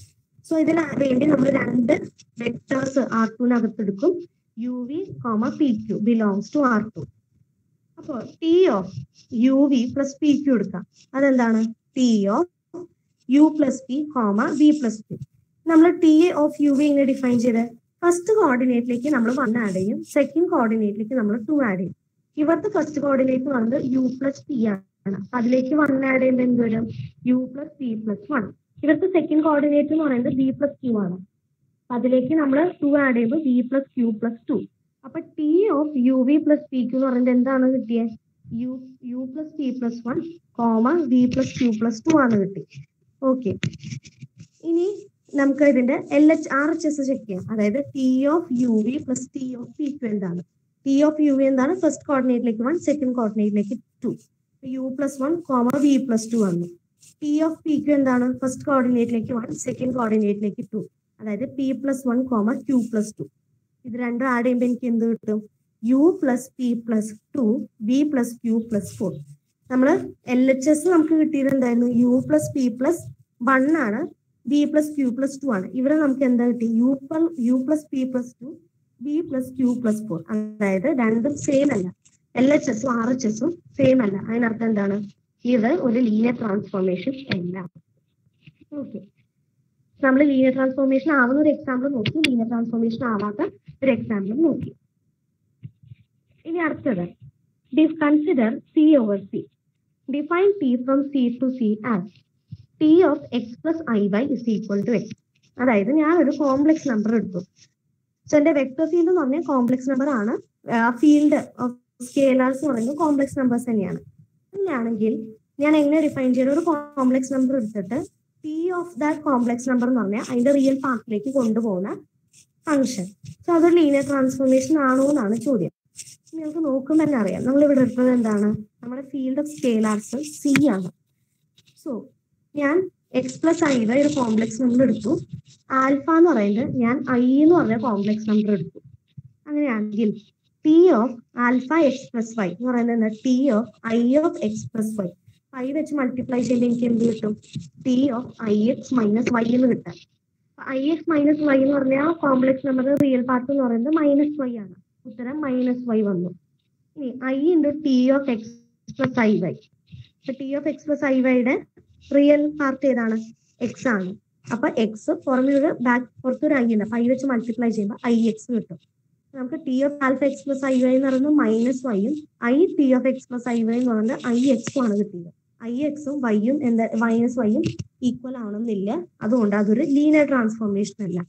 B: സോ ഇതിന് വേണ്ടി നമ്മൾ രണ്ട് വെക്ടേഴ്സ് ആർ ടുവിനകത്ത് എടുക്കും u v comma p q belongs to R two അപ്പോൾ T of u v plus p q എടുക്കാം അതെന്താണ് T of U plus p comma v plus p നമ്മൾ ടി ഓഫ് യു വി എങ്ങനെ define ചെയ്ത് first കോർഡിനേറ്റിലേക്ക് നമ്മൾ one add ചെയ്യും second കോർഡിനേറ്റിലേക്ക് നമ്മൾ ടു ആഡ് ചെയ്യും ഇവിടുത്തെ ഫസ്റ്റ് കോർഡിനേറ്റ് വന്നത് യു പ്ലസ് പി ആണ് അതിലേക്ക് വൺ ആഡ് ചെയ്യുമ്പോൾ എന്ത് വരും u plus p plus one ഇവിടുത്തെ സെക്കൻഡ് കോർഡിനേറ്റ് എന്ന് പറയുന്നത് ബി പ്ലസ് ക്യൂ ആണ് അതിലേക്ക് നമ്മൾ ടു ആഡ് ചെയ്യുമ്പോൾ b plus q plus two അപ്പൊ T of u v plus p q എന്ന് പറയുന്നത് എന്താണ് കിട്ടിയത് u u plus p plus one comma v plus q plus two ആണ് കിട്ടി ഓക്കെ ഇനി നമുക്ക് ഇതിന്റെ L H R H S check ചെയ്യാം അതായത് T of u v plus T of p q എന്താണ് ടി ഓഫ് യു വി എന്താണ് first കോർഡിനേറ്റിലേക്ക് വൺ സെക്കൻഡ് കോർഡിനേറ്റിലേക്ക് two u plus one comma v plus two വന്നു ടി ഓഫ് പി ക്യു എന്താണ് first കോർഡിനേറ്റിലേക്ക് one second കോർഡിനേറ്റിലേക്ക് two അതായത് p plus one comma q plus two ഇത് രണ്ടും ആഡ് ചെയ്യുമ്പോൾ എനിക്ക് എന്ത് കിട്ടും u plus p plus two V plus q plus four നമ്മൾ എൽ എച്ച് എസ് നമുക്ക് കിട്ടിയത് എന്തായിരുന്നു u plus p plus one ആണ് b plus q plus two ആണ് ഇവിടെ നമുക്ക് എന്താ കിട്ടി u u plus p plus two B plus q plus four അതായത് രണ്ടും സെയിം അല്ല എൽ എച്ച് എസും ആർ എച്ച് എസും സെയിം അല്ല അതിനർത്ഥം എന്താണ് ഇത് ഒരു ലീനിയർ ട്രാൻസ്ഫോർമേഷൻ അല്ല ഓക്കെ നമ്മൾ ലീനിയർ ട്രാൻസ്ഫോർമേഷൻ ആവുന്ന ഒരു എക്സാമ്പിൾ നോക്കി ലീനിയർ ട്രാൻസ്ഫോർമേഷൻ ആവാത്ത ഒരു എക്സാമ്പിൾ നോക്കി ഇനി അടുത്തത് consider C over C define T from C to C as T of X plus I y is equal to x അതായത് ഞാൻ ഒരു കോംപ്ലക്സ് നമ്പർ എടുത്തു സോ എന്റെ വെക്ടർ ഫീൽഡ് എന്ന് പറഞ്ഞാൽ കോംപ്ലക്സ് നമ്പർ ആണ് ഫീൽഡ് ഓഫ് സ്കേലാർസ് എന്ന് പറയുന്നത് കോംപ്ലക്സ് നമ്പേഴ്സ് തന്നെയാണ് അങ്ങനെയാണെങ്കിൽ ഞാൻ എങ്ങനെ ഡിഫൈൻ ചെയ്ത ഒരു കോംപ്ലക്സ് നമ്പർ എടുത്തിട്ട് p of that complex number എന്ന് പറഞ്ഞാൽ അതിന്റെ റിയൽ പാർട്ടിലേക്ക് കൊണ്ടുപോകുന്ന ഫംഗ്ഷൻ സോ അതൊരു ലീനിയർ ട്രാൻസ്ഫോർമേഷൻ ആണോ എന്നാണ് ചോദ്യം നിങ്ങൾക്ക് നോക്കുമ്പോൾ തന്നെ അറിയാം നമ്മൾ ഇവിടെ എടുത്തത് എന്താണ് നമ്മുടെ ഫീൽഡ് ഓഫ് സ്കേലാർസ് സി ആണ് സോ ഞാൻ എക്സ് പ്ലസ് ഐ ഒരു കോംപ്ലക്സ് നമ്പർ എടുത്തു ആൽഫ എന്ന് പറയുന്നത് ഞാൻ ഐ എന്ന് പറഞ്ഞ കോംപ്ലക്സ് നമ്പർ എടുത്തു അങ്ങനെയാണെങ്കിൽ T of alpha X plus y എന്ന് പറയുന്നത് എന്താ T of i of X plus y i വെച്ച് മൾട്ടിപ്ലൈ ചെയ്യുമ്പോൾ എനിക്ക് എന്ത് കിട്ടും T of i x minus y എന്ന് കിട്ടാം ഐ എക്സ് മൈനസ് വൈ എന്ന് പറഞ്ഞാൽ കോംപ്ലക്സ് നമ്പർ റിയൽ പാർട്ട് എന്ന് പറയുന്നത് മൈനസ് വൈ ആണ് ഉത്തരം മൈനസ് വൈ വന്നു ഇനി i into T of X plus I y T of X plus i വൈയുടെ റിയൽ പാർട്ട് ഏതാണ് എക്സ് ആണ് അപ്പൊ എക്സ് പുറമെ ഒരു ബാക്ക് പുറത്തൊരു ഐ ഉണ്ട് അപ്പൊ ഐ വെച്ച് മൾട്ടിപ്ലൈ ചെയ്യുമ്പോൾ ഐ എക്സ് കിട്ടും നമുക്ക് T of alpha X plus I y എന്ന് പറയുന്നത് മൈനസ് വൈയും i T of X plus I y എന്ന് പറയുന്നത് ഐ എക്സും ആണ് കിട്ടിയത് ഐ എക്സും വൈയും എന്താ മൈനസ് വൈയും ഈക്വൽ ആവണമെന്നില്ല അതുകൊണ്ട് അതൊരു ലീനിയർ ട്രാൻസ്ഫോർമേഷൻ അല്ല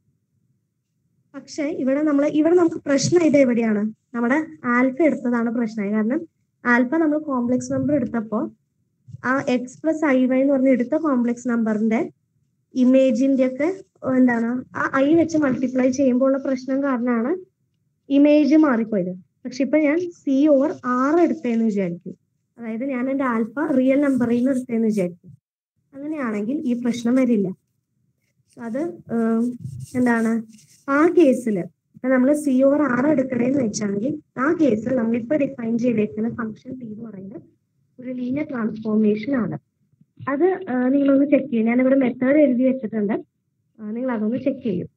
B: പക്ഷെ ഇവിടെ നമ്മൾ ഇവിടെ നമുക്ക് പ്രശ്നം ഇത് എവിടെയാണ് നമ്മുടെ ആൽഫ എടുത്തതാണ് പ്രശ്നമായി കാരണം ആൽഫ നമ്മൾ കോംപ്ലക്സ് നമ്പർ എടുത്തപ്പോൾ ആ എക്സ് പ്ലസ് ഐ വൈ എന്ന് പറഞ്ഞ എടുത്ത കോംപ്ലക്സ് നമ്പറിന്റെ ഇമേജിന്റെ ഒക്കെ എന്താണ് ആ ഐ വെച്ച് മൾട്ടിപ്ലൈ ചെയ്യുമ്പോൾ ഉള്ള പ്രശ്നം കാരണമാണ് ഇമേജ് മാറിപ്പോയത് പക്ഷെ ഇപ്പൊ ഞാൻ സി ഓവർ ആറ് എടുത്തേന്ന് വിചാരിക്കും അതായത് ഞാൻ എന്റെ ആൽഫ റിയൽ നമ്പറിൽ നിന്ന് എടുത്തേന്ന് വിചാരിക്കും അങ്ങനെയാണെങ്കിൽ ഈ പ്രശ്നം വരില്ല അത് എന്താണ് ആ കേസിൽ ഇപ്പൊ നമ്മൾ സി ഓവർ ആറ് എടുക്കണേന്ന് വെച്ചാണെങ്കിൽ ആ കേസിൽ നമ്മളിപ്പോ ഡിഫൈൻ ചെയ്തേക്കുന്ന ഫംഗ്ഷൻ ടി എന്ന് പറയുന്നത് ഒരു ലീനിയർ ട്രാൻസ്ഫോർമേഷൻ ആണ് അത് നിങ്ങളൊന്ന് ചെക്ക് ചെയ്യും ഞാനിവിടെ മെത്തേഡ് എഴുതി വെച്ചിട്ടുണ്ട് നിങ്ങൾ അതൊന്ന് ചെക്ക് ചെയ്യും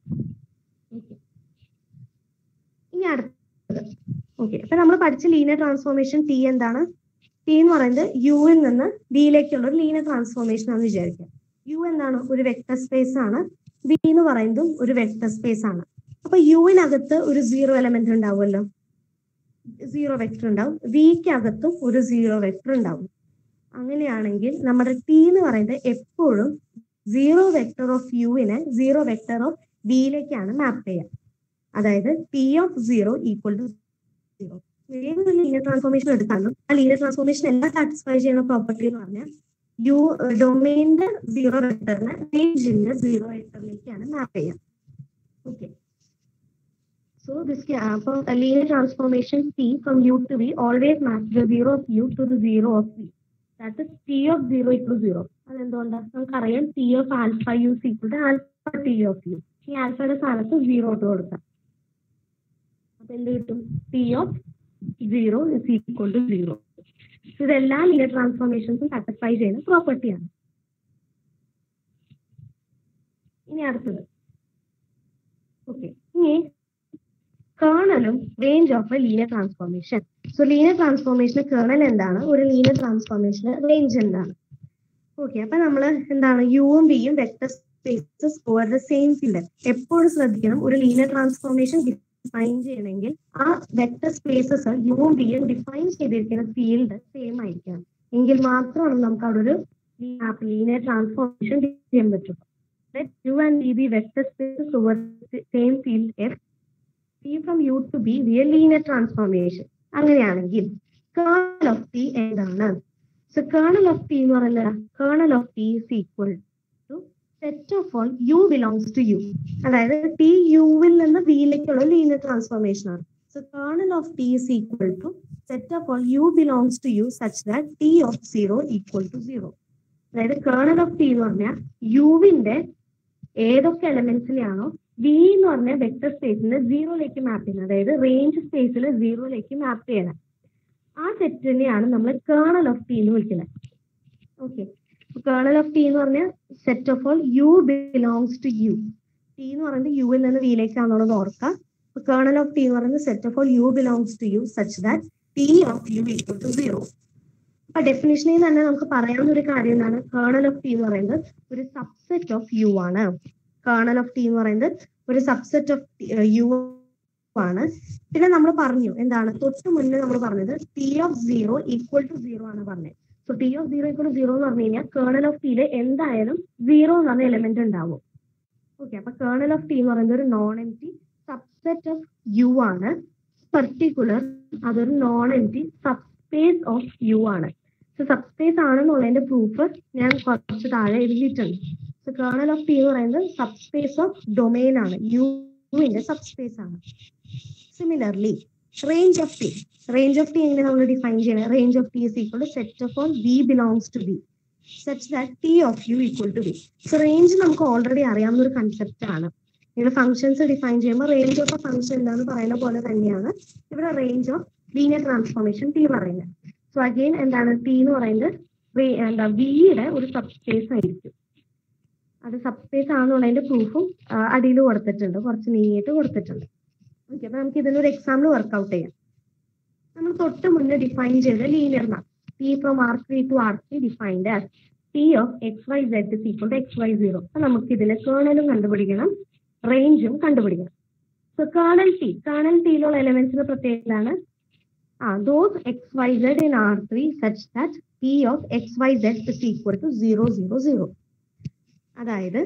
B: ഇനി അടുത്തത് ഓക്കെ അപ്പൊ നമ്മൾ പഠിച്ച ലീനിയർ ട്രാൻസ്ഫോർമേഷൻ ടി എന്താണ് ടി എന്ന് പറയുന്നത് യുവിൽ നിന്ന് ബിയിലേക്കുള്ള ഒരു ലീനിയർ ട്രാൻസ്ഫോർമേഷൻ ആണെന്ന് വിചാരിക്കുക യു എന്താണ് ഒരു വെക്ടർ സ്പേസ് ആണ് ബി എന്ന് പറയുന്നതും ഒരു വെക്ടർ സ്പേസ് ആണ് അപ്പൊ യുവിനകത്ത് ഒരു സീറോ എലമെന്റ് ഉണ്ടാവുമല്ലോ സീറോ വെക്ടർ ഉണ്ടാവും വിക്കകത്തും ഒരു സീറോ വെക്ടർ ഉണ്ടാവും അങ്ങനെയാണെങ്കിൽ നമ്മുടെ ടി എന്ന് പറയുന്നത് എപ്പോഴും സീറോ വെക്ടർ ഓഫ് യുവിനെ സീറോ വെക്ടർ ഓഫ് വിയിലേക്കാണ് മാപ്പ് ചെയ്യുക അതായത് T of zero equal to zero ഏതൊരു ലീനിയർ ട്രാൻസ്ഫോർമേഷൻ എടുത്താലും ആ ലീനിയർ ട്രാൻസ്ഫോർമേഷൻ എല്ലാം സാറ്റിസ്ഫൈ ചെയ്യുന്ന പ്രോപ്പർട്ടി എന്ന് പറഞ്ഞാൽ യു ഡൊമൈനിന്റെ സീറോ വെക്ടറിനെ റേഞ്ചിന്റെ സീറോ വെക്ടറിലേക്കാണ് മാപ്പ് ചെയ്യുക ഓക്കെ So this അപ്പോൾ linear transformation T from U to V always match the zero of U to the zero of V. That is T of zero equal to zero. അതെന്തുകൊണ്ടാണ് നമുക്കറിയാം T of alpha U is equal to alpha T of U. ഈ ആൽഫയുടെ സ്ഥാനത്ത് zero ഇട്ട് കൊടുക്കാം അപ്പൊ എന്ത് കിട്ടും T of zero is equal to zero ഇതെല്ലാ ലീനിയർ ട്രാൻസ്ഫോർമേഷൻസും സാറ്റിസ്ഫൈ ചെയ്യുന്ന പ്രോപ്പർട്ടിയാണ് ഇനി അടുത്തത് ഓക്കെ ഇനി കേർണലും range of a linear transformation so linear transformation kernel എന്താണ് ഒരു ലീനിയർ ട്രാൻസ്ഫോർമേഷൻ റേഞ്ച് എന്താണ് ഓക്കെ അപ്പൊ നമ്മൾ എന്താണ് യുവും ബിയും vector spaces over the same field എപ്പോഴും ശ്രദ്ധിക്കണം ഒരു ലീനിയർ ട്രാൻസ്ഫോർമേഷൻ ഡിഫൈൻ ചെയ്യണമെങ്കിൽ ആ വെക്ടർ സ്പേസസ് യുവും ബിയും ഡിഫൈൻ ചെയ്തിരിക്കുന്ന ഫീൽഡ് സെയിം ആയിരിക്കണം എങ്കിൽ മാത്രമാണ് നമുക്ക് അവിടെ ഒരു ലീനിയർ ട്രാൻസ്ഫോർമേഷൻ ചെയ്യാൻ പറ്റും let u and v be vector spaces over the same field f p from u to b be a linear transformation അങ്ങനെയാണെങ്കിൽ കേർണൽ ഓഫ് ടി എന്താണ് സോ കേർണൽ ഓഫ് ടി എന്ന് പറയുന്നത് kernel of T is equal to set of all u belongs to u അതായത് T യുവിൽ നിന്ന് വിയിലേക്കുള്ള linear transformation ആണ് so kernel of T is equal to set of all u belongs to u such that T of zero equal to zero അതായത് kernel of T എന്ന് പറഞ്ഞാൽ യുവിന്റെ ഏതൊക്കെ എലമെന്റ്സിലാണോ V എന്ന് പറഞ്ഞ വെക്ടർ സ്പേസിന് സീറോയിലേക്ക് മാപ്പ് ചെയ്യുന്നത് അതായത് റേഞ്ച് സ്പേസിൽ സീറോയിലേക്ക് മാപ്പ് ചെയ്യണം ആ സെറ്റിനെയാണ് നമ്മൾ കേർണൽ ഓഫ് ടി എന്ന് വിളിക്കുന്നത് ഓക്കെ കേർണൽ ഓഫ് ടി എന്ന് പറഞ്ഞാൽ set of all u belongs to u T എന്ന് പറയുന്നത് യുവിൽ നിന്ന് വിയിലേക്കാണെന്നുള്ളത് ഓർക്കുക കേർണൽ ഓഫ് ടി എന്ന് പറയുന്നത് set of all u belongs to u such that T of u equal to zero അപ്പൊ ഡെഫിനേഷനിൽ തന്നെ നമുക്ക് പറയാവുന്ന ഒരു കാര്യം എന്താണ് കേർണൽ ഓഫ് ടി എന്ന് പറയുന്നത് ഒരു സബ്സെറ്റ് ഓഫ് യു ആണ് കേർണൽ ഓഫ് ടി എന്ന് പറയുന്നത് ഒരു സബ്സെറ്റ് ഓഫ് യു ആണ് പിന്നെ നമ്മൾ പറഞ്ഞു എന്താണ് തൊട്ട് മുന്നേ നമ്മൾ പറഞ്ഞത് T of zero equal to zero ആണ് പറഞ്ഞത് so T of zero equal to zero എന്ന് പറഞ്ഞു കഴിഞ്ഞാൽ കേർണൽ ഓഫ് ടിയിൽ എന്തായാലും സീറോ എന്ന് പറഞ്ഞ എലിമെന്റ് ഉണ്ടാവും ഓക്കെ അപ്പൊ കേർണൽ ഓഫ് ടി എന്ന് പറയുന്നത് ഒരു non empty subset of U ആണ് പർട്ടിക്കുലർ അതൊരു non empty subspace of U ആണ് സോ സബ്സ്പേസ് ആണെന്നുള്ളതിന്റെ പ്രൂഫ് ഞാൻ കുറച്ച് താഴെ എഴുതിയിട്ടുണ്ട് സോ കേർണൽ ഓഫ് ടി എന്ന് പറയുന്നത് സബ്സ്പേസ് ഓഫ് ഡൊമെയിൻ ആണ് യുവിന്റെ സബ്സ്പേസ് ആണ് similarly range of T range of T എങ്ങനെ നമ്മൾ ഡിഫൈൻ ചെയ്യണം range of T is equal to set of all v belongs to v such that T of u equal to v so range നമുക്ക് already അറിയാവുന്ന ഒരു concept ആണ് ഇവിടെ functions define ചെയ്യുമ്പോൾ range of a function എന്താണെന്ന് പറയുന്ന പോലെ തന്നെയാണ് ഇവിടെ range of linear transformation T പറയുന്നത് സോ അഗെയിൻ എന്താണ് ടി എന്ന് പറയുന്നത് വി- എന്താ വിയുടെ ഒരു സബ്സ്പേസ് ആയിരിക്കും അത് സബ്സ്പേസ് ആണെന്നുള്ളതിന്റെ പ്രൂഫും അടിയിൽ കൊടുത്തിട്ടുണ്ട് കുറച്ച് നീങ്ങിയിട്ട് കൊടുത്തിട്ടുണ്ട് ഓക്കെ അപ്പൊ നമുക്ക് ഇതിനൊരു എക്സാമ്പിൾ വർക്ക്ഔട്ട് ചെയ്യാം നമ്മൾ തൊട്ട് മുന്നേ ഡിഫൈൻ ചെയ്ത linear map T from R three to R three defined as T of X Y Z is equal to X Y zero അപ്പൊ നമുക്ക് ഇതിലെ കേർണലും കണ്ടുപിടിക്കണം റേഞ്ചും കണ്ടുപിടിക്കണം സോ കേർണൽ ടി കേർണൽ ടിയിലുള്ള എലമെന്റ്സിന്റെ പ്രത്യേകതയാണ് ആ those x Y z in R three such that T of X Y Z is equal to zero zero zero അതായത്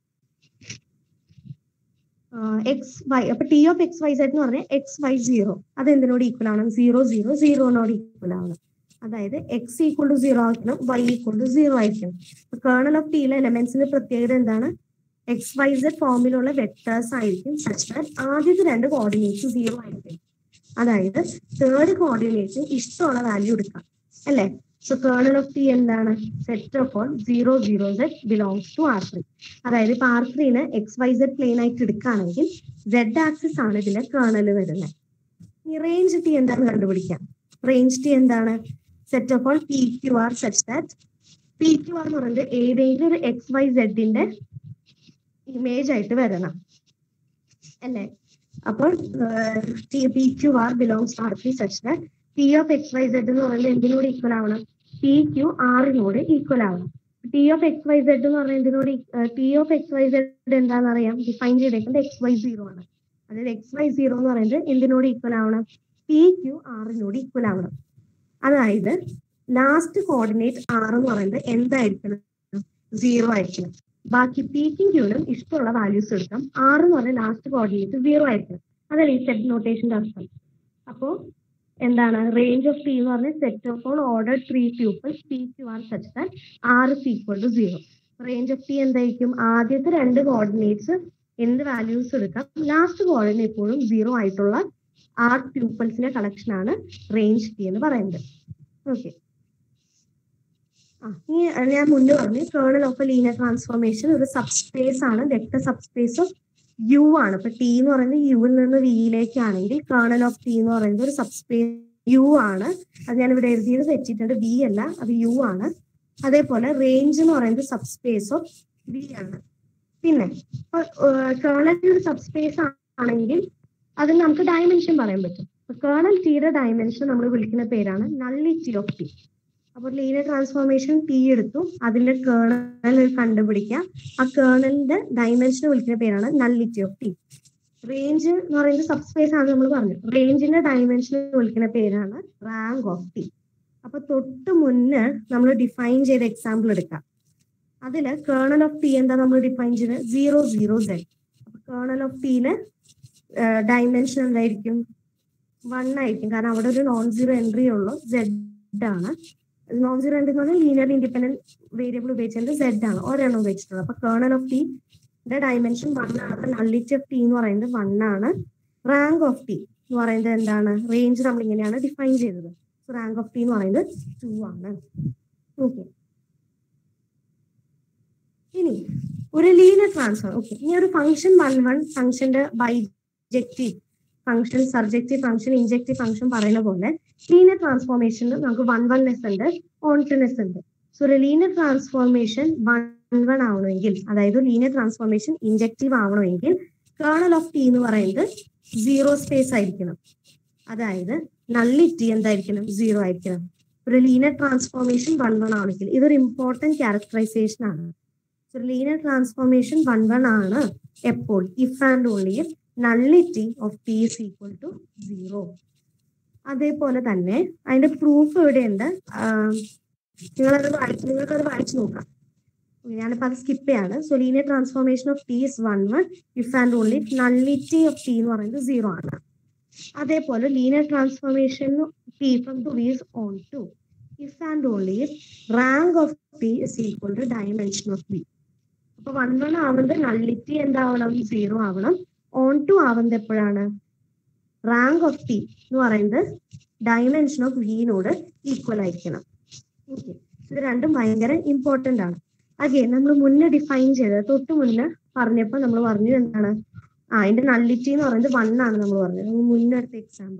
B: എക്സ് വൈ അപ്പൊ T of X Y Z എന്ന് പറഞ്ഞാൽ x Y zero അത് എന്തിനോട് ഈക്വൽ ആണ് zero zero സീറോനോട് equal ആണ് അതായത് എക്സ് ഈക്വൽ ടു സീറോ ആയിരിക്കണം വൈ ഈക്വൽ ടു സീറോ ആയിരിക്കണം കേർണൽ ഓഫ് ടിയിലെ എലമെന്റ്സിന്റെ പ്രത്യേകത എന്താണ് എക്സ് വൈ സെഡ് ഫോമിലുള്ള വെക്ടേഴ്സ് ആയിരിക്കും സച്ച് ദാറ്റ് ആദ്യത്തെ രണ്ട് കോർഡിനേറ്റ്സ് സീറോ ആയിരിക്കും അതായത് തേർഡ് കോർഡിനേറ്റ് ഇഷ്ടമുള്ള വാല്യൂ എടുക്കാം അല്ലേ സോ കേർണൽ ഓഫ് ടി എന്താണ് set of all zero zero z belongs to R three അതായത് ഇപ്പൊ ആർ ത്രീന് എക്സ് വൈ സെഡ് പ്ലെയിൻ ആയിട്ട് എടുക്കുകയാണെങ്കിൽ സെഡ് ആക്സിസ് ആണ് ഇതിന്റെ കേർണൽ വരുന്നത് ഈ റേഞ്ച് ടി എന്താണെന്ന് കണ്ടുപിടിക്കാം റേഞ്ച് ടി എന്താണ് set of all p Q R such that p Q R എന്ന് പറയുന്നത് ഏതെങ്കിലും ഒരു എക്സ് വൈ സെഡിന്റെ ഇമേജ് ആയിട്ട് വരണം അല്ലേ അപ്പോൾ P Q R belongs R P such that P of X Y Z എന്ന് പറയുന്നത് എന്തിനോട് ഈക്വൽ ആവണം പി ക്യു ആറിനോട് ഈക്വൽ ആവണം T of X Y Z എന്ന് പറയുന്നത് എന്തിനോട് T of X Y Z എന്താണെന്ന് അറിയാം ഡിഫൈൻ ചെയ്തേക്കുന്നത് എക്സ് വൈ സീറോ ആണ് അതായത് എക്സ് വൈ സീറോ എന്ന് പറയുന്നത് എന്തിനോട് ഈക്വൽ ആവണം പി ക്യു ആറിനോട് ഈക്വൽ ആവണം അതായത് ലാസ്റ്റ് കോർഡിനേറ്റ് ആർ എന്ന് പറയുന്നത് എന്തായിരിക്കണം സീറോ ആയിരിക്കണം ബാക്കി പിക്കും ക്യൂനും ഇഷ്ടമുള്ള വാല്യൂസ് എടുക്കാം ആറ് എന്ന് പറഞ്ഞ ലാസ്റ്റ് കോർഡിനേറ്റ് സീറോ ആയിരിക്കണം അതല്ലേ ഈ സെറ്റ് നോട്ടേഷന്റെ അർത്ഥം അപ്പോ എന്താണ് റേഞ്ച് ഓഫ് ടി എന്ന് പറഞ്ഞ set of all order three tuples P Q R such that R is equal to zero range of T എന്തായിരിക്കും ആദ്യത്തെ രണ്ട് കോർഡിനേറ്റ്സ് എന്ത് വാല്യൂസ് എടുക്കാം ലാസ്റ്റ് കോർഡിനേറ്റ് എപ്പോഴും സീറോ ആയിട്ടുള്ള ആർ ട്യൂപ്പിൾസിന്റെ കളക്ഷൻ ആണ് റേഞ്ച് ടി എന്ന് പറയുന്നത് ഓക്കെ ആ ഇനി ഞാൻ മുന്നേ പറഞ്ഞു kernel of a linear transformation ഒരു സബ്സ്പേസ് ആണ് വെക്ടർ സബ്സ്പേസ് ഓഫ് യു ആണ് ഇപ്പൊ ടി എന്ന് പറയുന്നത് യുവിൽ നിന്ന് വിയിലേക്കാണെങ്കിൽ കേർണൽ ഓഫ് ടി എന്ന് പറയുന്നത് ഒരു സബ്സ്പേസ് യു ആണ് അത് ഞാൻ ഇവിടെ എഴുതിയത് തെറ്റിയിട്ടുണ്ട് വി അല്ല അത് യു ആണ് അതേപോലെ റേഞ്ച് എന്ന് പറയുന്നത് സബ്സ്പേസ് ഓഫ് വി ആണ് പിന്നെ കേണൽ ഒരു സബ്സ്പേസ് ആണെങ്കിൽ അതിന് നമുക്ക് ഡയമെൻഷൻ പറയാൻ പറ്റും കേണൽ ടിയുടെ ഡയമെൻഷൻ നമ്മൾ വിളിക്കുന്ന പേരാണ് നള്ളിറ്റി ഓഫ് ടി അപ്പോൾ ലീനിയർ ട്രാൻസ്ഫോർമേഷൻ ടി എടുത്തു അതിന്റെ കേണൽ കണ്ടുപിടിക്കുക ആ കേണലിന്റെ ഡയമെൻഷൻ വിളിക്കുന്ന പേരാണ് നള്ളിറ്റി ഓഫ് ടി റേഞ്ച് എന്ന് പറയുന്നത് സബ്സ്പേസ് ആണ് നമ്മൾ പറഞ്ഞു റേഞ്ചിന്റെ ഡയമെൻഷൻ വിളിക്കുന്ന പേരാണ് റാങ്ക് ഓഫ് ടി അപ്പൊ തൊട്ട് മുന്നേ നമ്മൾ ഡിഫൈൻ ചെയ്ത എക്സാമ്പിൾ എടുക്കാം അതില് കേണൽ ഓഫ് ടി എന്താ നമ്മൾ ഡിഫൈൻ ചെയ്തത് സീറോ സീറോ സെഡ് അപ്പൊ കേണൽ ഓഫ് ടീന് ഡയമെൻഷൻ എന്തായിരിക്കും വൺ ആയിരിക്കും കാരണം അവിടെ ഒരു നോൺ സീറോ എൻട്രി ഉള്ളൂ സെഡ് ആണ് നോൺ സീറോ എൻട്രി എന്ന് പറഞ്ഞാൽ ലീനിയർ ഇൻഡിപെൻഡന്റ് വേരിയബിൾ ഉപയോഗിച്ചത് സെഡ് ആണ് ഒരെണ്ണം ഉപയോഗിച്ചിട്ടുള്ളത് അപ്പൊ kernel of T dimension one ആണ് അപ്പൊ നള്ളിറ്റി ഓഫ് ടി എന്ന് പറയുന്നത് വൺ ആണ് റാങ്ക് ഓഫ് ടി എന്ന് പറയുന്നത് എന്താണ് റേഞ്ച് നമ്മൾ ഇങ്ങനെയാണ് ഡിഫൈൻ ചെയ്തത് സോ റാങ്ക് ഓഫ് ടി എന്ന് പറയുന്നത് ടു ആണ് ഓക്കെ ഇനി ഒരു ലീനിയർ ട്രാൻസ്ഫർ ഓക്കെ ഇനി ഒരു ഫംഗ്ഷൻ വൺ വൺ ഫംഗ്ഷന്റെ bijective function surjective function injective function പറയുന്ന പോലെ ലീനിയർ ട്രാൻസ്ഫോർമേഷനിൽ നമുക്ക് വൺ വൺനെസ് ഉണ്ട് ഓൺട്രിനെസ് ഉണ്ട് സോ ഒരു ലീനിയർ ട്രാൻസ്ഫോർമേഷൻ വൺ വൺ ആവണമെങ്കിൽ അതായത് ലീനിയർ ട്രാൻസ്ഫോർമേഷൻ ഇൻജക്റ്റീവ് ആവണമെങ്കിൽ കേണൽ ഓഫ് ടി എന്ന് പറയുന്നത് സീറോ സ്പേസ് ആയിരിക്കണം അതായത് നള്ളിറ്റി എന്തായിരിക്കണം സീറോ ആയിരിക്കണം ഒരു ലീനിയർ ട്രാൻസ്ഫോർമേഷൻ വൺ വൺ ആണെങ്കിൽ ഇതൊരു ഇമ്പോർട്ടന്റ് ക്യാരക്ടറൈസേഷൻ ആണ് ഒരു ലീനിയർ ട്രാൻസ്ഫോർമേഷൻ വൺ വൺ ആണ് എപ്പോൾ if and only if nullity of T is equal to zero അതേപോലെ തന്നെ അതിന്റെ പ്രൂഫ് ഇവിടെയുണ്ട് നിങ്ങളത് വായിച്ച് നിങ്ങൾക്കത് വായിച്ചു നോക്കാം ഞാനിപ്പോ അത് സ്കിപ്പ് ചെയ്യാണ് so linear transformation of T is one one if and only nullity of T എന്ന് പറയുന്നത് സീറോ ആണ് അതേപോലെ linear transformation T from to is onto if and only if rank of T is equal to dimension of B അപ്പൊ one one ആവുന്നത് nullity എന്താവണം zero ആവണം onto ആവുന്നത് എപ്പോഴാണ് റാങ്ക് ഓഫ് ടി എന്ന് പറയുന്നത് ഡയമെൻഷൻ ഓഫ് വിനോട് equal ആയിരിക്കണം ഓക്കെ ഇത് രണ്ടും ഭയങ്കര ഇമ്പോർട്ടന്റ് ആണ് അഗെയിൻ നമ്മൾ മുന്നേ ഡിഫൈൻ ചെയ്തത് തൊട്ട് മുന്നേ പറഞ്ഞപ്പോൾ നമ്മൾ പറഞ്ഞു എന്താണ് ആ അതിന്റെ നള്ളിറ്റി എന്ന് പറയുന്നത് വൺ ആണ് നമ്മൾ പറഞ്ഞത് നമ്മൾ മുന്നേ എടുത്ത example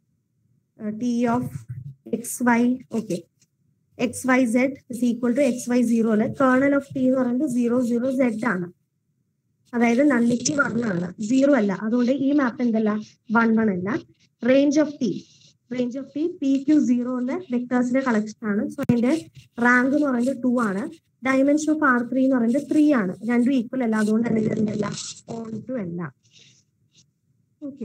B: T of X Y okay X Y Z is equal to X Y സീറോയില് കേർണൽ ഓഫ് ടി എന്ന് പറയുന്നത് സീറോ സീറോ സെഡ് ആണ് അതായത് നള്ളിറ്റി വൺ ആണ് സീറോ അല്ല അതുകൊണ്ട് ഈ മാപ്പ് എന്തല്ല വൺ വൺ അല്ല range of T range of T P Q സീറോന്റെ വെക്ടേഴ്സിന്റെ കളക്ഷൻ ആണ് സോ അതിന്റെ റാങ്ക് എന്ന് പറയുന്നത് ടു ആണ് ഡയമെൻഷൻ ഓഫ് ആർ ത്രീ എന്ന് പറയുന്നത് ത്രീ ആണ് രണ്ടും ഈക്വൽ അല്ല അതുകൊണ്ട് തന്നെ ഇതെന്തല്ല ഓൺ ടു അല്ല ഓക്കെ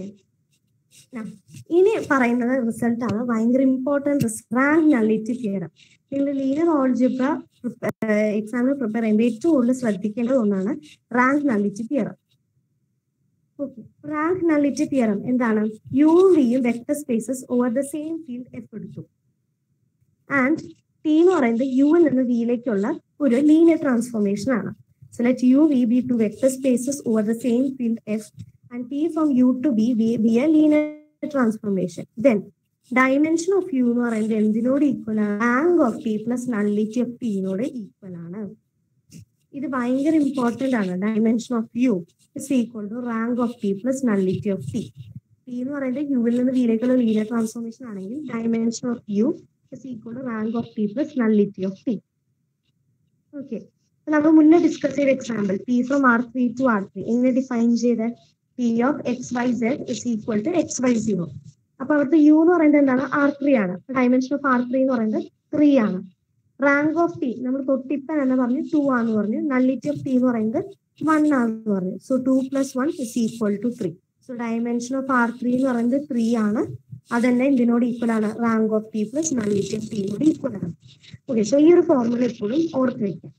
B: ഇനി പറയുന്നത് റിസൾട്ട് ആണ് ഭയങ്കര ഇമ്പോർട്ടൻറ്റ് റാങ്ക് നള്ളിറ്റി തിയറം നിങ്ങൾ ലീനിയർ ഓൾജിബ്ര എക്സാമിന് പ്രിപ്പയർ ചെയ്യുമ്പോൾ ഏറ്റവും കൂടുതൽ ശ്രദ്ധിക്കേണ്ട ഒന്നാണ് rank nullity theorem okay rank nullity theorem എന്താണ് യു വിയും vector spaces over the same field F എടുത്തു ആൻഡ് ടി എന്ന് പറയുന്നത് യു നിന്ന് വിയിലേക്കുള്ള ഒരു ലീനിയർ ട്രാൻസ്ഫോർമേഷൻ ആണ് so let U V be two vector spaces over the same field F and T from U to B be a linear transformation then dimension of U എന്ന് പറയുന്നത് എന്തിനോട് equal ആണ് rank of T plus nullity of ടിനോട് equal ആണ് ഇത് ഭയങ്കര important ആണ് dimension of U is equal to rank of T plus nullity of T T എന്ന് പറയുന്നത് യുവിൽ നിന്ന് വിയിലേക്കുള്ള ലീനിയർ ട്രാൻസ്ഫോർമേഷൻ ആണെങ്കിൽ dimension of U is equal to rank of T plus nullity of T okay നമ്മൾ മുന്നേ discuss ചെയ്ത example P from R three to R three എങ്ങനെ ഡിഫൈൻ ചെയ്ത P of X Y Z is equal to X Y zero അപ്പൊ അവിടുത്തെ U എന്ന് പറയുന്നത് എന്താണ് ആർ ത്രീ ആണ് ഡയമെൻഷൻ ഓഫ് ആർ ത്രീ എന്ന് പറയുന്നത് ത്രീ ആണ് റാങ്ക് ഓഫ് ടി നമ്മൾ തൊട്ടിപ്പൻ എന്ന് പറഞ്ഞു ടു ആന്ന് പറഞ്ഞു നള്ളിറ്റി ഓഫ് ടി എന്ന് പറയുന്നത് വൺ ആണെന്ന് പറഞ്ഞു so two plus one is equal to three so dimension of R three എന്ന് പറയുന്നത് ത്രീ ആണ് അതന്നെ ഇതിനോട് ഈക്വൽ ആണ് rank of T plus nullity of ടിനോട് ഈക്വൽ ആണ് ഓക്കെ സോ ഈ ഒരു ഫോർമുല എപ്പോഴും ഓർത്ത് വെക്കാം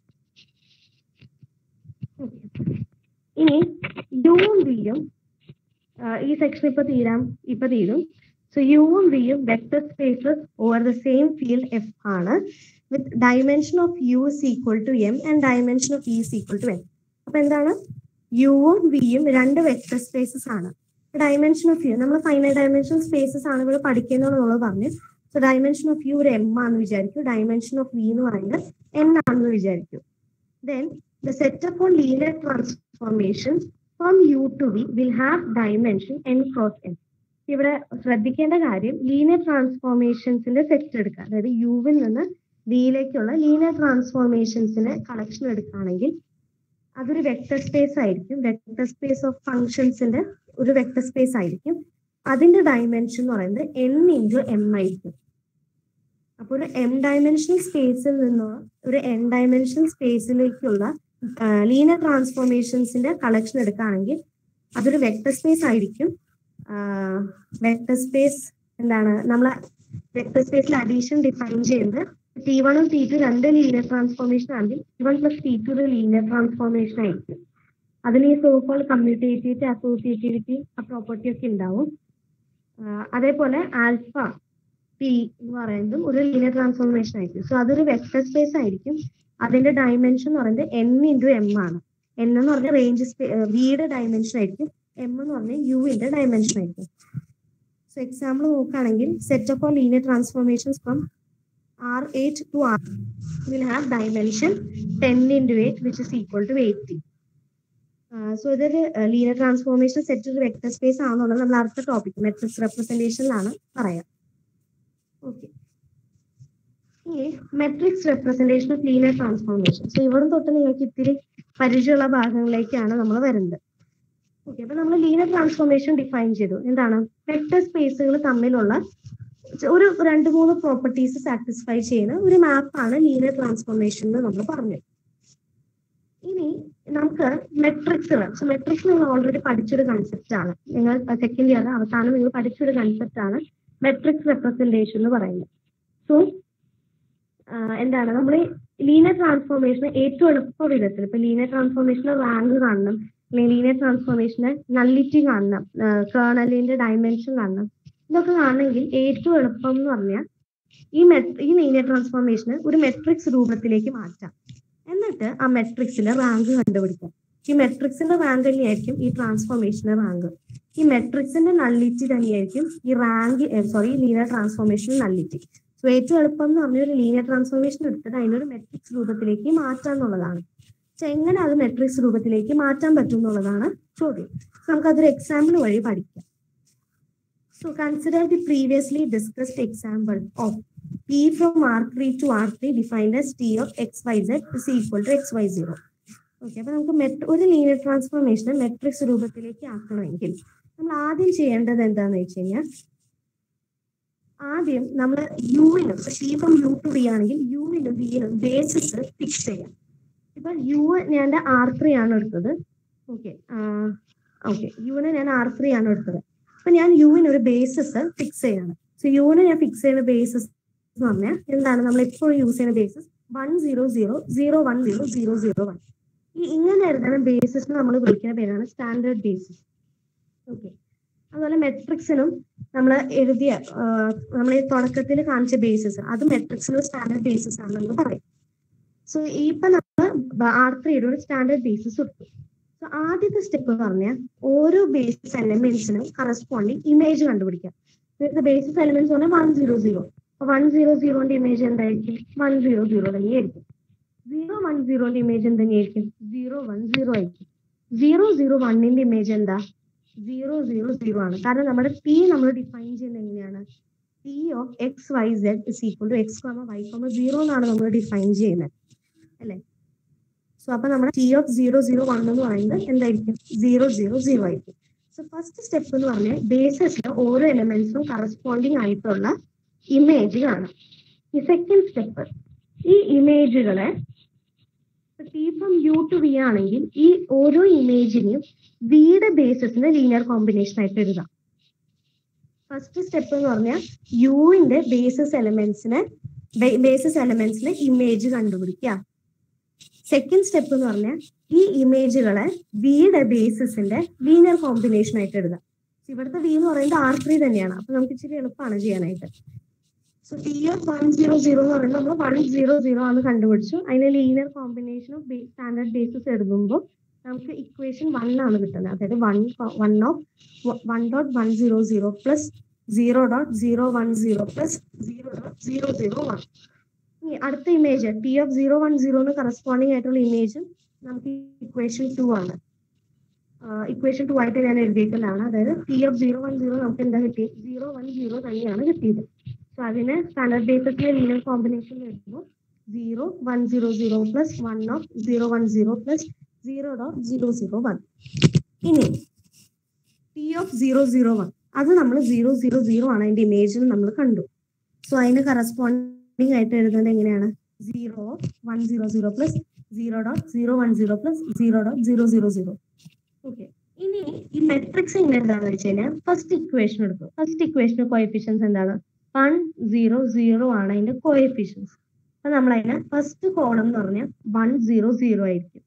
B: ഇനി യുവും വിയും ഈ സെക്ഷൻ ഇപ്പൊ തീരാം ഇപ്പൊ തീരും സോ യുവും വിയും vector spaces over the same field F ആണ് with dimension of U is equal to M and dimension of E is equal to M അപ്പൊ എന്താണ് യുവും വിയും രണ്ട് വെക്ടർ സ്പേസസ് ആണ് ഡയമെൻഷൻ ഓഫ് യു നമ്മൾ ഫൈനൽ ഡയമെൻഷൻ സ്പേസസ് ആണ് ഇവിടെ പഠിക്കുന്നതെന്നുള്ളത് പറഞ്ഞു സോ ഡയമെൻഷൻ ഓഫ് യു ഒരു എം ആണെന്ന് വിചാരിക്കും ഡയമെൻഷൻ ഓഫ് വി എന്ന് പറയുന്നത് എൻ ആണെന്ന് വിചാരിക്കും then the set upon linear transformations from u to v will have dimension n cross n ഇവിടെ ശ്രദ്ധിക്കേണ്ട കാര്യം ലീനിയർ ട്രാൻസ്ഫോർമേഷൻസിന്റെ സെറ്റ് എടുക്കുക അതായത് യുവിൽ നിന്ന് വിയിലേക്കുള്ള ലീനിയർ ട്രാൻസ്ഫോർമേഷൻസിന്റെ കളക്ഷൻ എടുക്കുകയാണെങ്കിൽ അതൊരു വെക്ടർ സ്പേസ് ആയിരിക്കും വെക്ടർ സ്പേസ് ഓഫ് ഫങ്ഷൻസിന്റെ ഒരു വെക്ടർ സ്പേസ് ആയിരിക്കും അതിന്റെ ഡയമെൻഷൻ എന്ന് പറയുന്നത് എൻ ഇൻറ്റു എം ആയിരിക്കും അപ്പോൾ ഒരു എം ഡയമെൻഷണൽ സ്പേസിൽ നിന്ന് ഒരു എൻ ഡയമെൻഷണൽ സ്പേസിലേക്കുള്ള ലീനിയർ ട്രാൻസ്ഫോർമേഷൻസിന്റെ കളക്ഷൻ എടുക്കുകയാണെങ്കിൽ അതൊരു വെക്ടർ സ്പേസ് ആയിരിക്കും വെക്ടർ സ്പേസ് എന്താണ് നമ്മൾ വെക്ടർ സ്പേസിൽ അഡീഷൻ ഡിഫൈൻ ചെയ്യുന്നത് ടി വണ്ണും ടി ടു രണ്ട് ലീനിയർ ട്രാൻസ്ഫോർമേഷൻ ആണെങ്കിൽ T one plus T two ഒരു ലീനിയർ ട്രാൻസ്ഫോർമേഷൻ ആയിരിക്കും അതിന് ഈ സോക്കോൾ കമ്മ്യൂട്ടേറ്റിവിറ്റി അസോസിയേറ്റിവിറ്റി ആ പ്രോപ്പർട്ടി ഒക്കെ ഉണ്ടാവും ആഹ് അതേപോലെ ആൽഫ പി എന്ന് പറയുന്നതും ഒരു ലീനിയർ ട്രാൻസ്ഫോർമേഷൻ ആയിരിക്കും സോ അതൊരു വെക്ടർ സ്പേസ് ആയിരിക്കും അതിന്റെ ഡയമെൻഷൻ എന്ന് പറയുന്നത് എൻ ഇൻറ്റു എം ആണ് എൻ എന്ന് പറഞ്ഞ റേഞ്ച് വിയുടെ ഡയമെൻഷൻ ആയിരിക്കും എം എന്ന് പറഞ്ഞാൽ യുവിന്റെ ഡയമെൻഷൻ ആയിരിക്കും സോ എക്സാമ്പിൾ നോക്കുകയാണെങ്കിൽ set of all linear transformations from R eight to R will have dimension ten into eight which is equal to eighty so ഇതൊരു ലീനിയർ ട്രാൻസ്ഫോർമേഷൻ സെറ്റ് ഒരു vector space ആണെന്നുള്ളത് നമ്മൾ അടുത്ത ടോപ്പിക് മെട്രിക്സ് റെപ്രസെന്റേഷനിലാണ് പറയാം okay ഈ matrix representation of linear transformation so ഇവിടെ തൊട്ട് നിങ്ങൾക്ക് ഇത്തിരി പരിചയമുള്ള ഭാഗങ്ങളിലേക്കാണ് നമ്മൾ വരുന്നത് ഓക്കെ അപ്പൊ നമ്മൾ ലീനിയർ ട്രാൻസ്ഫോർമേഷൻ ഡിഫൈൻ ചെയ്തു എന്താണ് വെക്ടർ സ്പേസുകൾ തമ്മിലുള്ള ഒരു രണ്ട് മൂന്ന് പ്രോപ്പർട്ടീസ് സാറ്റിസ്ഫൈ ചെയ്യുന്ന ഒരു മാപ്പാണ് ലീനിയർ ട്രാൻസ്ഫോർമേഷൻ എന്ന് നമ്മൾ പറഞ്ഞു ഇനി നമുക്ക് മെട്രിക്സുകൾ സോ മെട്രിക്സ് നിങ്ങൾ ഓൾറെഡി പഠിച്ചൊരു കൺസെപ്റ്റ് ആണ് നിങ്ങൾ സെക്കൻഡ് ഇയർ അവസാനം നിങ്ങൾ പഠിച്ചൊരു കൺസെപ്റ്റ് ആണ് മെട്രിക്സ് റെപ്രസെന്റേഷൻ എന്ന് പറയുന്നത് സോ എന്താണ് നമ്മൾ ലീനിയർ ട്രാൻസ്ഫോർമേഷന് ഏറ്റവും എളുപ്പ വിധത്തിൽ ഇപ്പൊ ലീനിയർ ട്രാൻസ്ഫോർമേഷന് റാങ്ക് കാണണം അല്ലെങ്കിൽ ലീനിയർ ട്രാൻസ്ഫോർമേഷന് നള്ളിറ്റി കാണണം കേർണലിന്റെ ഡയമെൻഷൻ കാണണം ഇതൊക്കെ കാണണമെങ്കിൽ ഏറ്റവും എളുപ്പം എന്ന് പറഞ്ഞാൽ ഈ മെട്രി ഈ ലീനിയർ ട്രാൻസ്ഫോർമേഷന് ഒരു മെട്രിക്സ് രൂപത്തിലേക്ക് മാറ്റാം എന്നിട്ട് ആ മെട്രിക്സിലെ റാങ്ക് കണ്ടുപിടിക്കാം ഈ മെട്രിക്സിന്റെ റാങ്ക് തന്നെയായിരിക്കും ഈ ട്രാൻസ്ഫോർമേഷന്റെ റാങ്ക് ഈ മെട്രിക്സിന്റെ നള്ളിറ്റി തന്നെയായിരിക്കും ഈ rank sorry linear transformation nullity so ഏറ്റവും എളുപ്പം എന്ന് പറഞ്ഞ ഒരു ലീനിയർ ട്രാൻസ്ഫോർമേഷൻ എടുത്തിട്ട് അതിനൊരു മെട്രിക്സ് രൂപത്തിലേക്ക് മാറ്റാം എന്നുള്ളതാണ് പക്ഷെ എങ്ങനെ അത് മെട്രിക്സ് രൂപത്തിലേക്ക് മാറ്റാൻ പറ്റും എന്നുള്ളതാണ് ചോദ്യം നമുക്ക് അതൊരു എക്സാമ്പിൾ വഴി പഠിക്കാം so consider the previously discussed example of P from R3 to R3 defined as T of XYZ is equal to XY0. Okay അപ്പൊ നമുക്ക് മെറ്റ് ഒരു ലീനിയർ ട്രാൻസ്ഫോർമേഷനെ മെട്രിക്സ് രൂപത്തിലേക്ക് ആക്കണമെങ്കിൽ നമ്മൾ ആദ്യം ചെയ്യേണ്ടത് എന്താന്ന് വെച്ച് കഴിഞ്ഞാൽ ആദ്യം നമ്മൾ യുവിനും T from U to V ആണെങ്കിൽ യുവിനും വിയിനും ബേസിസ് ഫിക്സ് ചെയ്യാം ഇപ്പൊ യു ഞാൻ ആർ ത്രീ ആണ് എടുത്തത് ഓക്കെ ഓക്കെ യുവിന് ഞാൻ ആർ ത്രീ ആണ് എടുത്തത് അപ്പൊ ഞാൻ യുവിന് ഒരു ബേസിസ് ഫിക്സ് ചെയ്യാണ് സോ യുവിന് ഞാൻ ഫിക്സ് ചെയ്യുന്ന ബേസിസ് എന്ന് പറഞ്ഞാൽ എന്താണ് നമ്മൾ എപ്പോഴും യൂസ് ചെയ്യുന്ന basis one zero zero zero one zero zero zero one ഈ ഇങ്ങനെ എഴുതുന്ന ബേസിസിന് നമ്മൾ വിളിക്കുന്ന പേരാണ് സ്റ്റാൻഡേർഡ് ബേസിസ് ഓക്കെ അതുപോലെ മെട്രിക്സിനും നമ്മൾ എഴുതിയ നമ്മൾ ഈ തുടക്കത്തിൽ കാണിച്ച ബേസിസ് അത് മെട്രിക്സിനും സ്റ്റാൻഡേർഡ് ബേസിസ് ആണെന്ന് പറയും സോ ഇപ്പൊ നമ്മൾ ആർ ത്രീയുടെ ഒരു സ്റ്റാൻഡേർഡ് ബേസിസ് എടുത്തു സോ ആദ്യത്തെ സ്റ്റെപ്പ് പറഞ്ഞാൽ ഓരോ ബേസിസ് എലമെന്റ്സിനും കറസ്പോണ്ടിങ് ഇമേജ് കണ്ടുപിടിക്കാം ബേസിസ് എലമെന്റ്സ് പറഞ്ഞാൽ one zero zero one zero സീറോന്റെ ഇമേജ് എന്തായിരിക്കും വൺ സീറോ സീറോ തന്നെയായിരിക്കും സീറോ വൺ സീറോന്റെ ഇമേജ് എന്തെന്നെയായിരിക്കും സീറോ വൺ സീറോ ആയിരിക്കും സീറോ സീറോ വണ്ണിന്റെ ഇമേജ് എന്താ സീറോ സീറോ സീറോ ആണ് കാരണം നമ്മുടെ പി നമ്മൾ ഡിഫൈൻ ചെയ്യുന്നത് എങ്ങനെയാണ് P of X Y Z is equal to X comma Y comma zero എന്നാണ് നമ്മൾ ഡിഫൈൻ ചെയ്യുന്നത് അല്ലേ സോ അപ്പൊ നമ്മുടെ T of zero zero one എന്ന് പറയുന്നത് എന്തായിരിക്കും സീറോ സീറോ സീറോ ആയിരിക്കും സോ ഫസ്റ്റ് സ്റ്റെപ്പ് എന്ന് പറഞ്ഞാൽ ബേസിസിലെ ഓരോ എലമെന്റ്സും കറസ്പോണ്ടിങ് ആയിട്ടുള്ള ഇമേജ് കാണാം ഈ സെക്കൻഡ് സ്റ്റെപ്പ് ഈ ഇമേജുകളെ T from U to V ആണെങ്കിൽ ഈ ഓരോ ഇമേജിനെയും വിയുടെ ബേസിസിന്റെ ലീനിയർ കോമ്പിനേഷൻ ആയിട്ട് എഴുതാം ഫസ്റ്റ് സ്റ്റെപ്പ് എന്ന് പറഞ്ഞാൽ യുവിന്റെ ബേസിസ് എലമെന്റ്സിനെ ബേസിസ് എലമെന്റ്സിന് ഇമേജ് കണ്ടുപിടിക്കുക സെക്കൻഡ് സ്റ്റെപ്പ് എന്ന് പറഞ്ഞാൽ ഈ ഇമേജുകളെ വിയുടെ ബേസിസിന്റെ ലീനിയർ കോമ്പിനേഷൻ ആയിട്ട് എഴുതാം ഇവിടുത്തെ വി എന്ന് പറയുന്നത് ആർ ത്രീ തന്നെയാണ് അപ്പൊ നമുക്ക് ഇച്ചിരി എളുപ്പമാണ് ചെയ്യാനായിട്ട് so T of one zero zero എന്ന് പറയുന്നത് നമ്മൾ വൺ സീറോ സീറോ ആണ് കണ്ടുപിടിച്ചു അതിന് linear combination of standard basis എഴുതുമ്പോൾ നമുക്ക് ഇക്വേഷൻ വൺ ആണ് കിട്ടുന്നത് അതായത് one one of one dot one zero zero plus zero dot zero one zero plus zero dot zero zero one ഇനി അടുത്ത image T of zero one സീറോന് corresponding ആയിട്ടുള്ള ഇമേജും നമുക്ക് ഇക്വേഷൻ ടു ആണ് ഇക്വേഷൻ ടു ആയിട്ട് ഞാൻ എഴുതിയിട്ടുള്ളതാണ് അതായത് T of zero one zero നമുക്ക് എന്താ കിട്ടിയത് സീറോ വൺ സീറോ തന്നെയാണ് കിട്ടിയത് സോ അതിന് സ്റ്റാൻഡേർഡ് ബേസിസിലെ ലീനിയർ കോമ്പിനേഷൻ വരുമ്പോൾ zero one zero zero plus one of zero one zero plus zero dot zero zero one ഇനി T of zero zero one അത് നമ്മൾ സീറോ സീറോ സീറോ ആണ് അതിന്റെ ഇമേജിൽ നമ്മൾ കണ്ടു സോ അതിന് കറസ്പോണ്ടിങ് ആയിട്ട് എഴുതുന്നത് എങ്ങനെയാണ് zero one zero zero plus zero dot zero one zero plus zero dot zero zero zero okay ഇനി ഈ മെട്രിക്സ് എങ്ങനെ എന്താണെന്ന് വെച്ച് കഴിഞ്ഞാൽ ഫസ്റ്റ് ഇക്വേഷൻ എടുക്കും ഫസ്റ്റ് ഇക്വേഷൻ കോഎഫിഷ്യൻസ് എന്താണ് വൺ സീറോ സീറോ ആണ് അതിന്റെ കോഎഫിഷ്യൻസ് അപ്പൊ നമ്മൾ അതിനെ ഫസ്റ്റ് കോളം എന്ന് പറഞ്ഞാൽ വൺ സീറോ സീറോ ആയിരിക്കും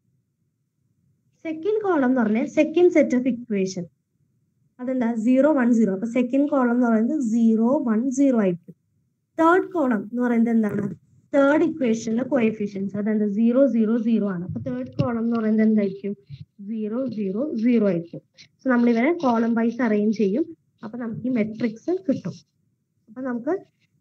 B: സെക്കൻഡ് കോളം എന്ന് പറഞ്ഞാൽ സെക്കൻഡ് സെറ്റ് ഓഫ് ഇക്വേഷൻ അതെന്താ സീറോ വൺ സീറോ അപ്പൊ സെക്കൻഡ് കോളം എന്ന് പറയുന്നത് സീറോ വൺ സീറോ ആയിരിക്കും തേർഡ് കോളം എന്ന് പറയുന്നത് എന്താണ് തേർഡ് ഇക്വേഷനിലെ കോഎഫിഷ്യൻസ് അതെന്താ സീറോ സീറോ സീറോ ആണ് അപ്പൊ തേർഡ് കോളം എന്ന് പറയുന്നത് എന്തായിരിക്കും സീറോ സീറോ സീറോ ആയിരിക്കും സോ നമ്മൾ ഇവരെ കോളം വൈസ് അറേഞ്ച് ചെയ്യും അപ്പൊ നമുക്ക് ഈ മെട്രിക്സ് കിട്ടും അപ്പൊ നമുക്ക്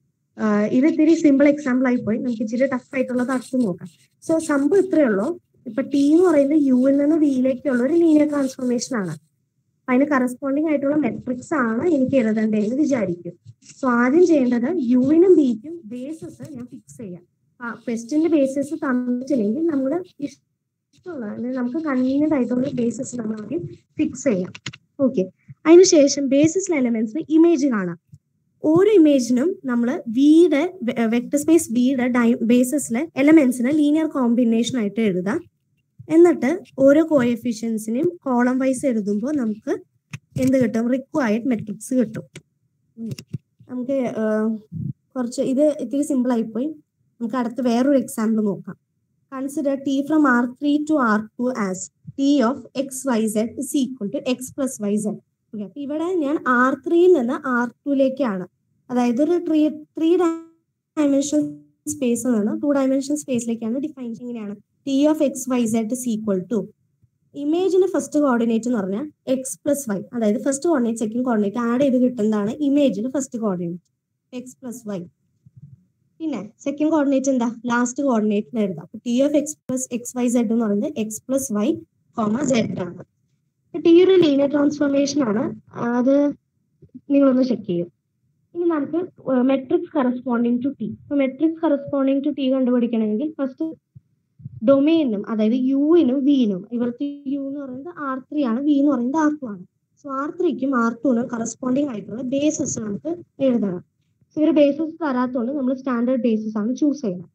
B: ആഹ് ഇത് ഇത്തിരി സിമ്പിൾ എക്സാമ്പിൾ ആയി പോയി നമുക്ക് ഇച്ചിരി ടഫ് ആയിട്ടുള്ളത് അടുത്ത് നോക്കാം സോ സംഭവം ഇത്രയേ ഉള്ളൂ ഇപ്പൊ ടി എന്ന് പറയുന്നത് യുവിൽ നിന്ന് വിയിലേക്കുള്ള ഒരു ലീനിയർ ട്രാൻസ്ഫോർമേഷൻ ആണ് അതിന് കറസ്പോണ്ടിങ് ആയിട്ടുള്ള മെട്രിക്സ് ആണ് എനിക്ക് എഴുതേണ്ടതെന്ന് വിചാരിക്കും സോ ആദ്യം ചെയ്യേണ്ടത് യുവിനും ബിക്കും ബേസസ് ഞാൻ ഫിക്സ് ചെയ്യാം ക്വസ്റ്റിന്റെ ബേസിസ് തന്നിട്ടില്ലെങ്കിൽ നമ്മൾ ഇഷ്ടമുള്ള അതായത് നമുക്ക് കൺവീനിയന്റ് ആയിട്ടുള്ള ബേസിസ് നമ്മൾ ആദ്യം ഫിക്സ് ചെയ്യാം ഓക്കെ അതിനുശേഷം ബേസിസ് എലമെന്റ്സിന് ഇമേജ് കാണാം ഓരോ ഇമേജിനും നമ്മൾ വിയുടെ വെക്ടർ സ്പേസ് വിയുടെ ബേസിസിലെ എലമെന്റ്സിന് ലീനിയർ കോമ്പിനേഷൻ ആയിട്ട് എഴുതാം എന്നിട്ട് ഓരോ കോഎഫിഷ്യൻസിനെയും കോളം വൈസ് എഴുതുമ്പോൾ നമുക്ക് എന്ത് കിട്ടും റിക്വയർഡ് മെട്രിക്സ് കിട്ടും ഉം. നമുക്ക് ആഹ്, കുറച്ച് ഇത് ഇത്തിരി സിമ്പിൾ ആയിപ്പോയി നമുക്ക് അടുത്ത് വേറൊരു എക്സാമ്പിൾ നോക്കാം consider T from R three to R two as T of X Y Z is equal to X plus Y Z okay അപ്പൊ ഇവിടെ ഞാൻ ആർ ത്രീയിൽ നിന്ന് ആർ ടുയിലേക്കാണ് അതായത് ഒരു ത്രീ ത്രീ ഡയമെൻഷൻ സ്പേസിൽ നിന്ന് ടു ഡയമെൻഷൻ സ്പേസിലേക്കാണ് ഡിഫൈൻ ഇങ്ങനെയാണ് T of X Y Z is equal to ഇമേജിന് ഫസ്റ്റ് കോർഡിനേറ്റ് എന്ന് പറഞ്ഞാൽ എക്സ് പ്ലസ് വൈ അതായത് first coordinate second coordinate add ചെയ്ത് കിട്ടുന്നതാണ് ഇമേജിന് first coordinate X plus Y പിന്നെ സെക്കൻഡ് കോർഡിനേറ്റ് എന്താ ലാസ്റ്റ് കോർഡിനേറ്റിൽ എഴുതാം T of X plus X Y Z എന്ന് പറയുന്നത് X plus Y comma Z ആണ് ടി ഒരു ലീനിയർ ട്രാൻസ്ഫോർമേഷൻ ആണ് അത് നിങ്ങളൊന്ന് ചെക്ക് ചെയ്യും ഇനി നമുക്ക് matrix corresponding to T matrix corresponding to T കണ്ടുപിടിക്കണമെങ്കിൽ ഫസ്റ്റ് ഡൊമെയിനും അതായത് യുവിനും വിനും ഇവർക്ക് യു എന്ന് പറയുന്നത് ആർ ത്രീ ആണ് വി എന്ന് പറയുന്നത് ആർ ടു ആണ് സോ ആർ ത്രീക്കും ആർ ടുവിനും കറസ്പോണ്ടിങ് ആയിട്ടുള്ള ബേസസ് നമുക്ക് എഴുതണം സോ ഇവർ ബേസസ് തരാത്തതുകൊണ്ട് നമ്മൾ സ്റ്റാൻഡേർഡ് ബേസിസ് ആണ് ചൂസ് ചെയ്യുന്നത്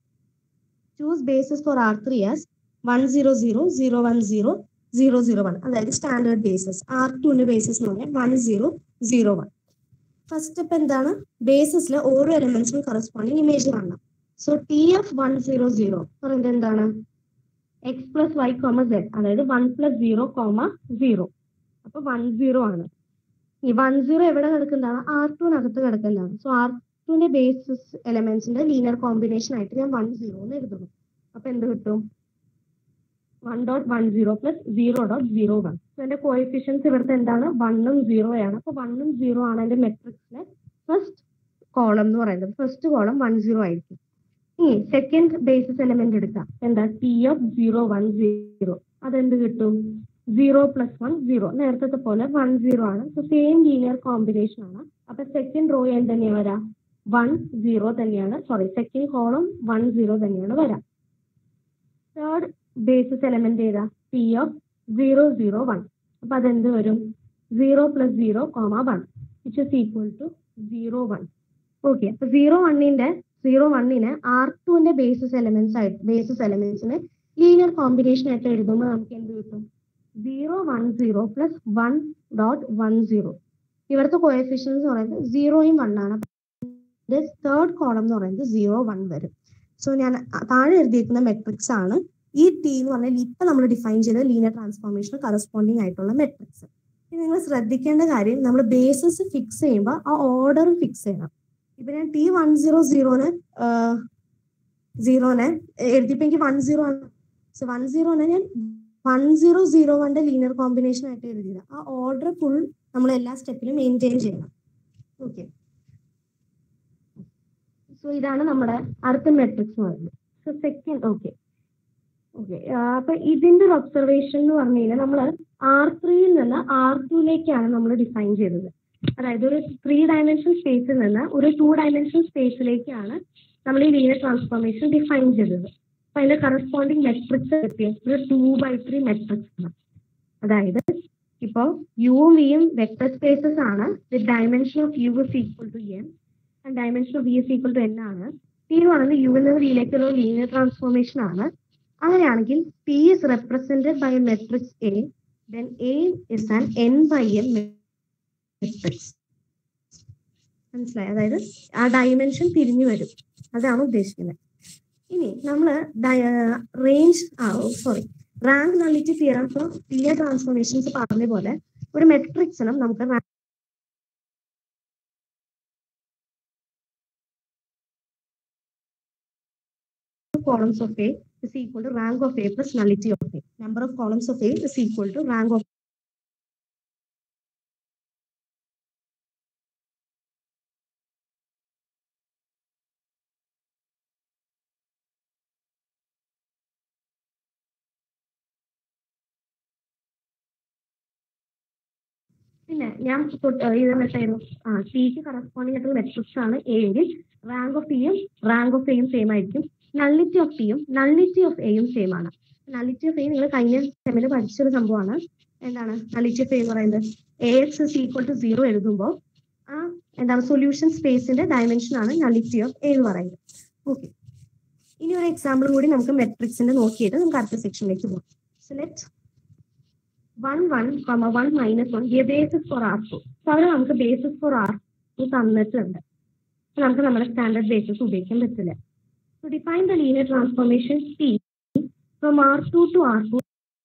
B: choose basis for R three as one zero zero zero one zero zero zero one അതായത് സ്റ്റാൻഡേർഡ് ബേസിസ് ആർ ടുവിന്റെ ബേസിസ് എന്ന് പറഞ്ഞാൽ one zero zero one first step എന്താണ് ബേസിസിലെ ഓരോ എലമെന്റ്സിനും കറസ്പോണ്ടിങ് ഇമേജ് കാണണം so T of one zero zero പറയുന്നത് എന്താണ് X plus Y comma Z അതായത് one plus zero comma zero അപ്പൊ വൺ സീറോ ആണ് ഈ വൺ സീറോ എവിടെ കിടക്കുന്നതാണ് ആർ ടുവിനകത്ത് കിടക്കുന്നതാണ് സോ ആർ ടുവിന്റെ ബേസിസ് എലമെന്റ്സിന്റെ ലീനിയർ കോമ്പിനേഷൻ ആയിട്ട് ഞാൻ വൺ സീറോ എന്ന് എഴുതുന്നു അപ്പൊ എന്ത് കിട്ടും one dot one zero plus zero dot zero one എന്റെ കോഎഫിഷ്യൻസ് ഇവിടുത്തെ എന്താണ് വണ്ണും സീറോ ആണ് അപ്പൊ വണ്ണും സീറോ ആണ് എന്റെ മെട്രിക്സിലെ ഫസ്റ്റ് കോളം എന്ന് പറയുന്നത് ഫസ്റ്റ് കോളം വൺ സീറോ ആയിരിക്കും ഇനി സെക്കൻഡ് ബേസിസ് എലമെന്റ് എടുക്കാം എന്താ T of zero one zero അതെന്ത് കിട്ടും സീറോ പ്ലസ് വൺ സീറോ നേരത്തെ പോലെ വൺ സീറോ ആണ് സോ സെയിം ലീനിയർ കോമ്പിനേഷൻ ആണ് അപ്പൊ സെക്കൻഡ് റോ എന്ത് തന്നെയാ വരാം വൺ സീറോ തന്നെയാണ് sorry second column one zero തന്നെയാണ് വരാം തേർഡ് ബേസിസ് എലമെന്റ് ഏതാ P of zero zero one അപ്പൊ അതെന്ത് വരും zero plus zero comma one which is equal to zero one okay അപ്പൊ സീറോ വണ്ണിന്റെ സീറോ വണ്ണിന് ആർ ടുവിന്റെ ബേസിസ് എലമെന്റ്സ് ആയിട്ട് ബേസിസ് എലമെന്റ്സിന് ലീനിയർ കോമ്പിനേഷൻ ആയിട്ട് എഴുതുമ്പോൾ നമുക്ക് എന്ത് കിട്ടും zero one zero plus one dot one zero ഇവിടുത്തെ കോഎഫിഷ്യൻസ് എന്ന് പറയുന്നത് സീറോയും വൺ ആണ് തേർഡ് കോളം എന്ന് പറയുന്നത് സീറോ വൺ വരും സോ ഞാൻ താഴെ എഴുതിയിരിക്കുന്ന മെട്രിക്സ് ആണ് ഈ ടി എന്ന് പറഞ്ഞാൽ ഇപ്പൊ നമ്മൾ ഡിഫൈൻ ചെയ്ത ലീനിയർ ട്രാൻസ്ഫോർമേഷൻ കറസ്പോണ്ടിങ് ആയിട്ടുള്ള മെട്രിക്സ് നിങ്ങൾ ശ്രദ്ധിക്കേണ്ട കാര്യം നമ്മൾ ബേസിസ് ഫിക്സ് ചെയ്യുമ്പോൾ ആ ഓർഡർ ഫിക്സ് ചെയ്യണം ഇപ്പൊ ഞാൻ ടി വൺ സീറോ സീറോന് സീറോനെ എഴുതിയപ്പോ എനിക്ക് വൺ സീറോ ആണ് സോ വൺ സീറോനെ ഞാൻ വൺ സീറോ സീറോ വണ്ടെ ലീനിയർ കോമ്പിനേഷൻ ആയിട്ട് എഴുതിയത് ആ ഓർഡർ ഫുൾ നമ്മൾ എല്ലാ സ്റ്റെപ്പിലും മെയിൻറ്റെയിൻ ചെയ്യണം ഓക്കെ സോ ഇതാണ് നമ്മുടെ അടുത്ത മെട്രിക്സ് എന്ന് പറയുന്നത് സോ സെക്കൻഡ് ഓക്കെ ഓക്കെ അപ്പൊ ഇതിന്റെ ഒരു ഒബ്സർവേഷൻ എന്ന് പറഞ്ഞു കഴിഞ്ഞാൽ നമ്മൾ ആർ ത്രീയിൽ നിന്ന് ആർ ടുയിലേക്കാണ് നമ്മൾ ഡിഫൈൻ ചെയ്തത് അതായത് ഒരു ത്രീ ഡയമെൻഷൻ സ്പേസിൽ നിന്ന് ഒരു ടു ഡയമെൻഷൻ സ്പേസിലേക്കാണ് നമ്മൾ ഈ ലീനിയർ ട്രാൻസ്ഫോർമേഷൻ ഡിഫൈൻ ചെയ്തത് അപ്പൊ അതിന്റെ കറസ്പോണ്ടിങ് മെട്രിക്സ് കിട്ടിയത് ടു ബൈ ത്രീ മെട്രിക്സ് ആണ് അതായത് ഇപ്പോ യുവും വിയും വെക്ടർ സ്പേസസ് ആണ് with dimension of U is equal to N and dimension of V is equal to N ആണ് ടി എന്ന് പറയുന്നത് യുവിൽ നിന്ന് വിയിലേക്കുള്ള ലീനിയർ ട്രാൻസ്ഫോർമേഷൻ ആണ് അങ്ങനെയാണെങ്കിൽ P is represented by matrix A then A is an N by N matrix മനസ്സിലായി അതായത് ആ ഡയമെൻഷൻ തിരിഞ്ഞു വരും അതാണ് ഉദ്ദേശിക്കുന്നത് ഇനി നമ്മൾ range uh sorry rank nullity theorem for linear transformations പറഞ്ഞ പോലെ ഒരു മെട്രിക്സിനും നമുക്ക് rank columns of A is equal to rank of A plus nullity of A. Number of columns of A is equal to rank of പിന്നെ ഞാൻ തൊട്ട് ഇത് എന്തായിരുന്നു ആ ടിക്ക് കറസ്പോണ്ടിങ് ആയിട്ടുള്ള മെട്രിക്സ് ആണ് എ എങ്കിൽ റാങ്ക് ഓഫ് ടിയും റാങ്ക് ഓഫ് എയും സെയിം ആയിരിക്കും നള്ളിറ്റി ഓഫ് ടിയും നള്ളിറ്റി ഓഫ് എയും സെയിം ആണ് നള്ളിറ്റി ഓഫ് എ നിങ്ങൾ കഴിഞ്ഞ സെമിന് പഠിച്ചൊരു സംഭവമാണ് എന്താണ് നള്ളിറ്റി ഓഫ് എ എന്ന് പറയുന്നത് A X is equal to zero എഴുതുമ്പോൾ ആ എന്താണ് സൊല്യൂഷൻ സ്പേസിന്റെ ഡയമെൻഷൻ ആണ് നള്ളിറ്റി ഓഫ് എ എന്ന് പറയുന്നത് ഓക്കെ ഇനി ഒരു എക്സാമ്പിൾ കൂടി നമുക്ക് മെട്രിക്സിന്റെ നോക്കിയിട്ട് നമുക്ക് അടുത്ത സെക്ഷനിലേക്ക് പോകാം select one one comma one minus one basis for R two അപ്പൊ അവിടെ നമുക്ക് ബേസിസ് ഫോർ ആർ ടു തന്നിട്ടുണ്ട് അപ്പൊ നമുക്ക് നമ്മുടെ സ്റ്റാൻഡേർഡ് ബേസിസ് ഉപയോഗിക്കാൻ പറ്റില്ല to define the linear transformation T from R two to R two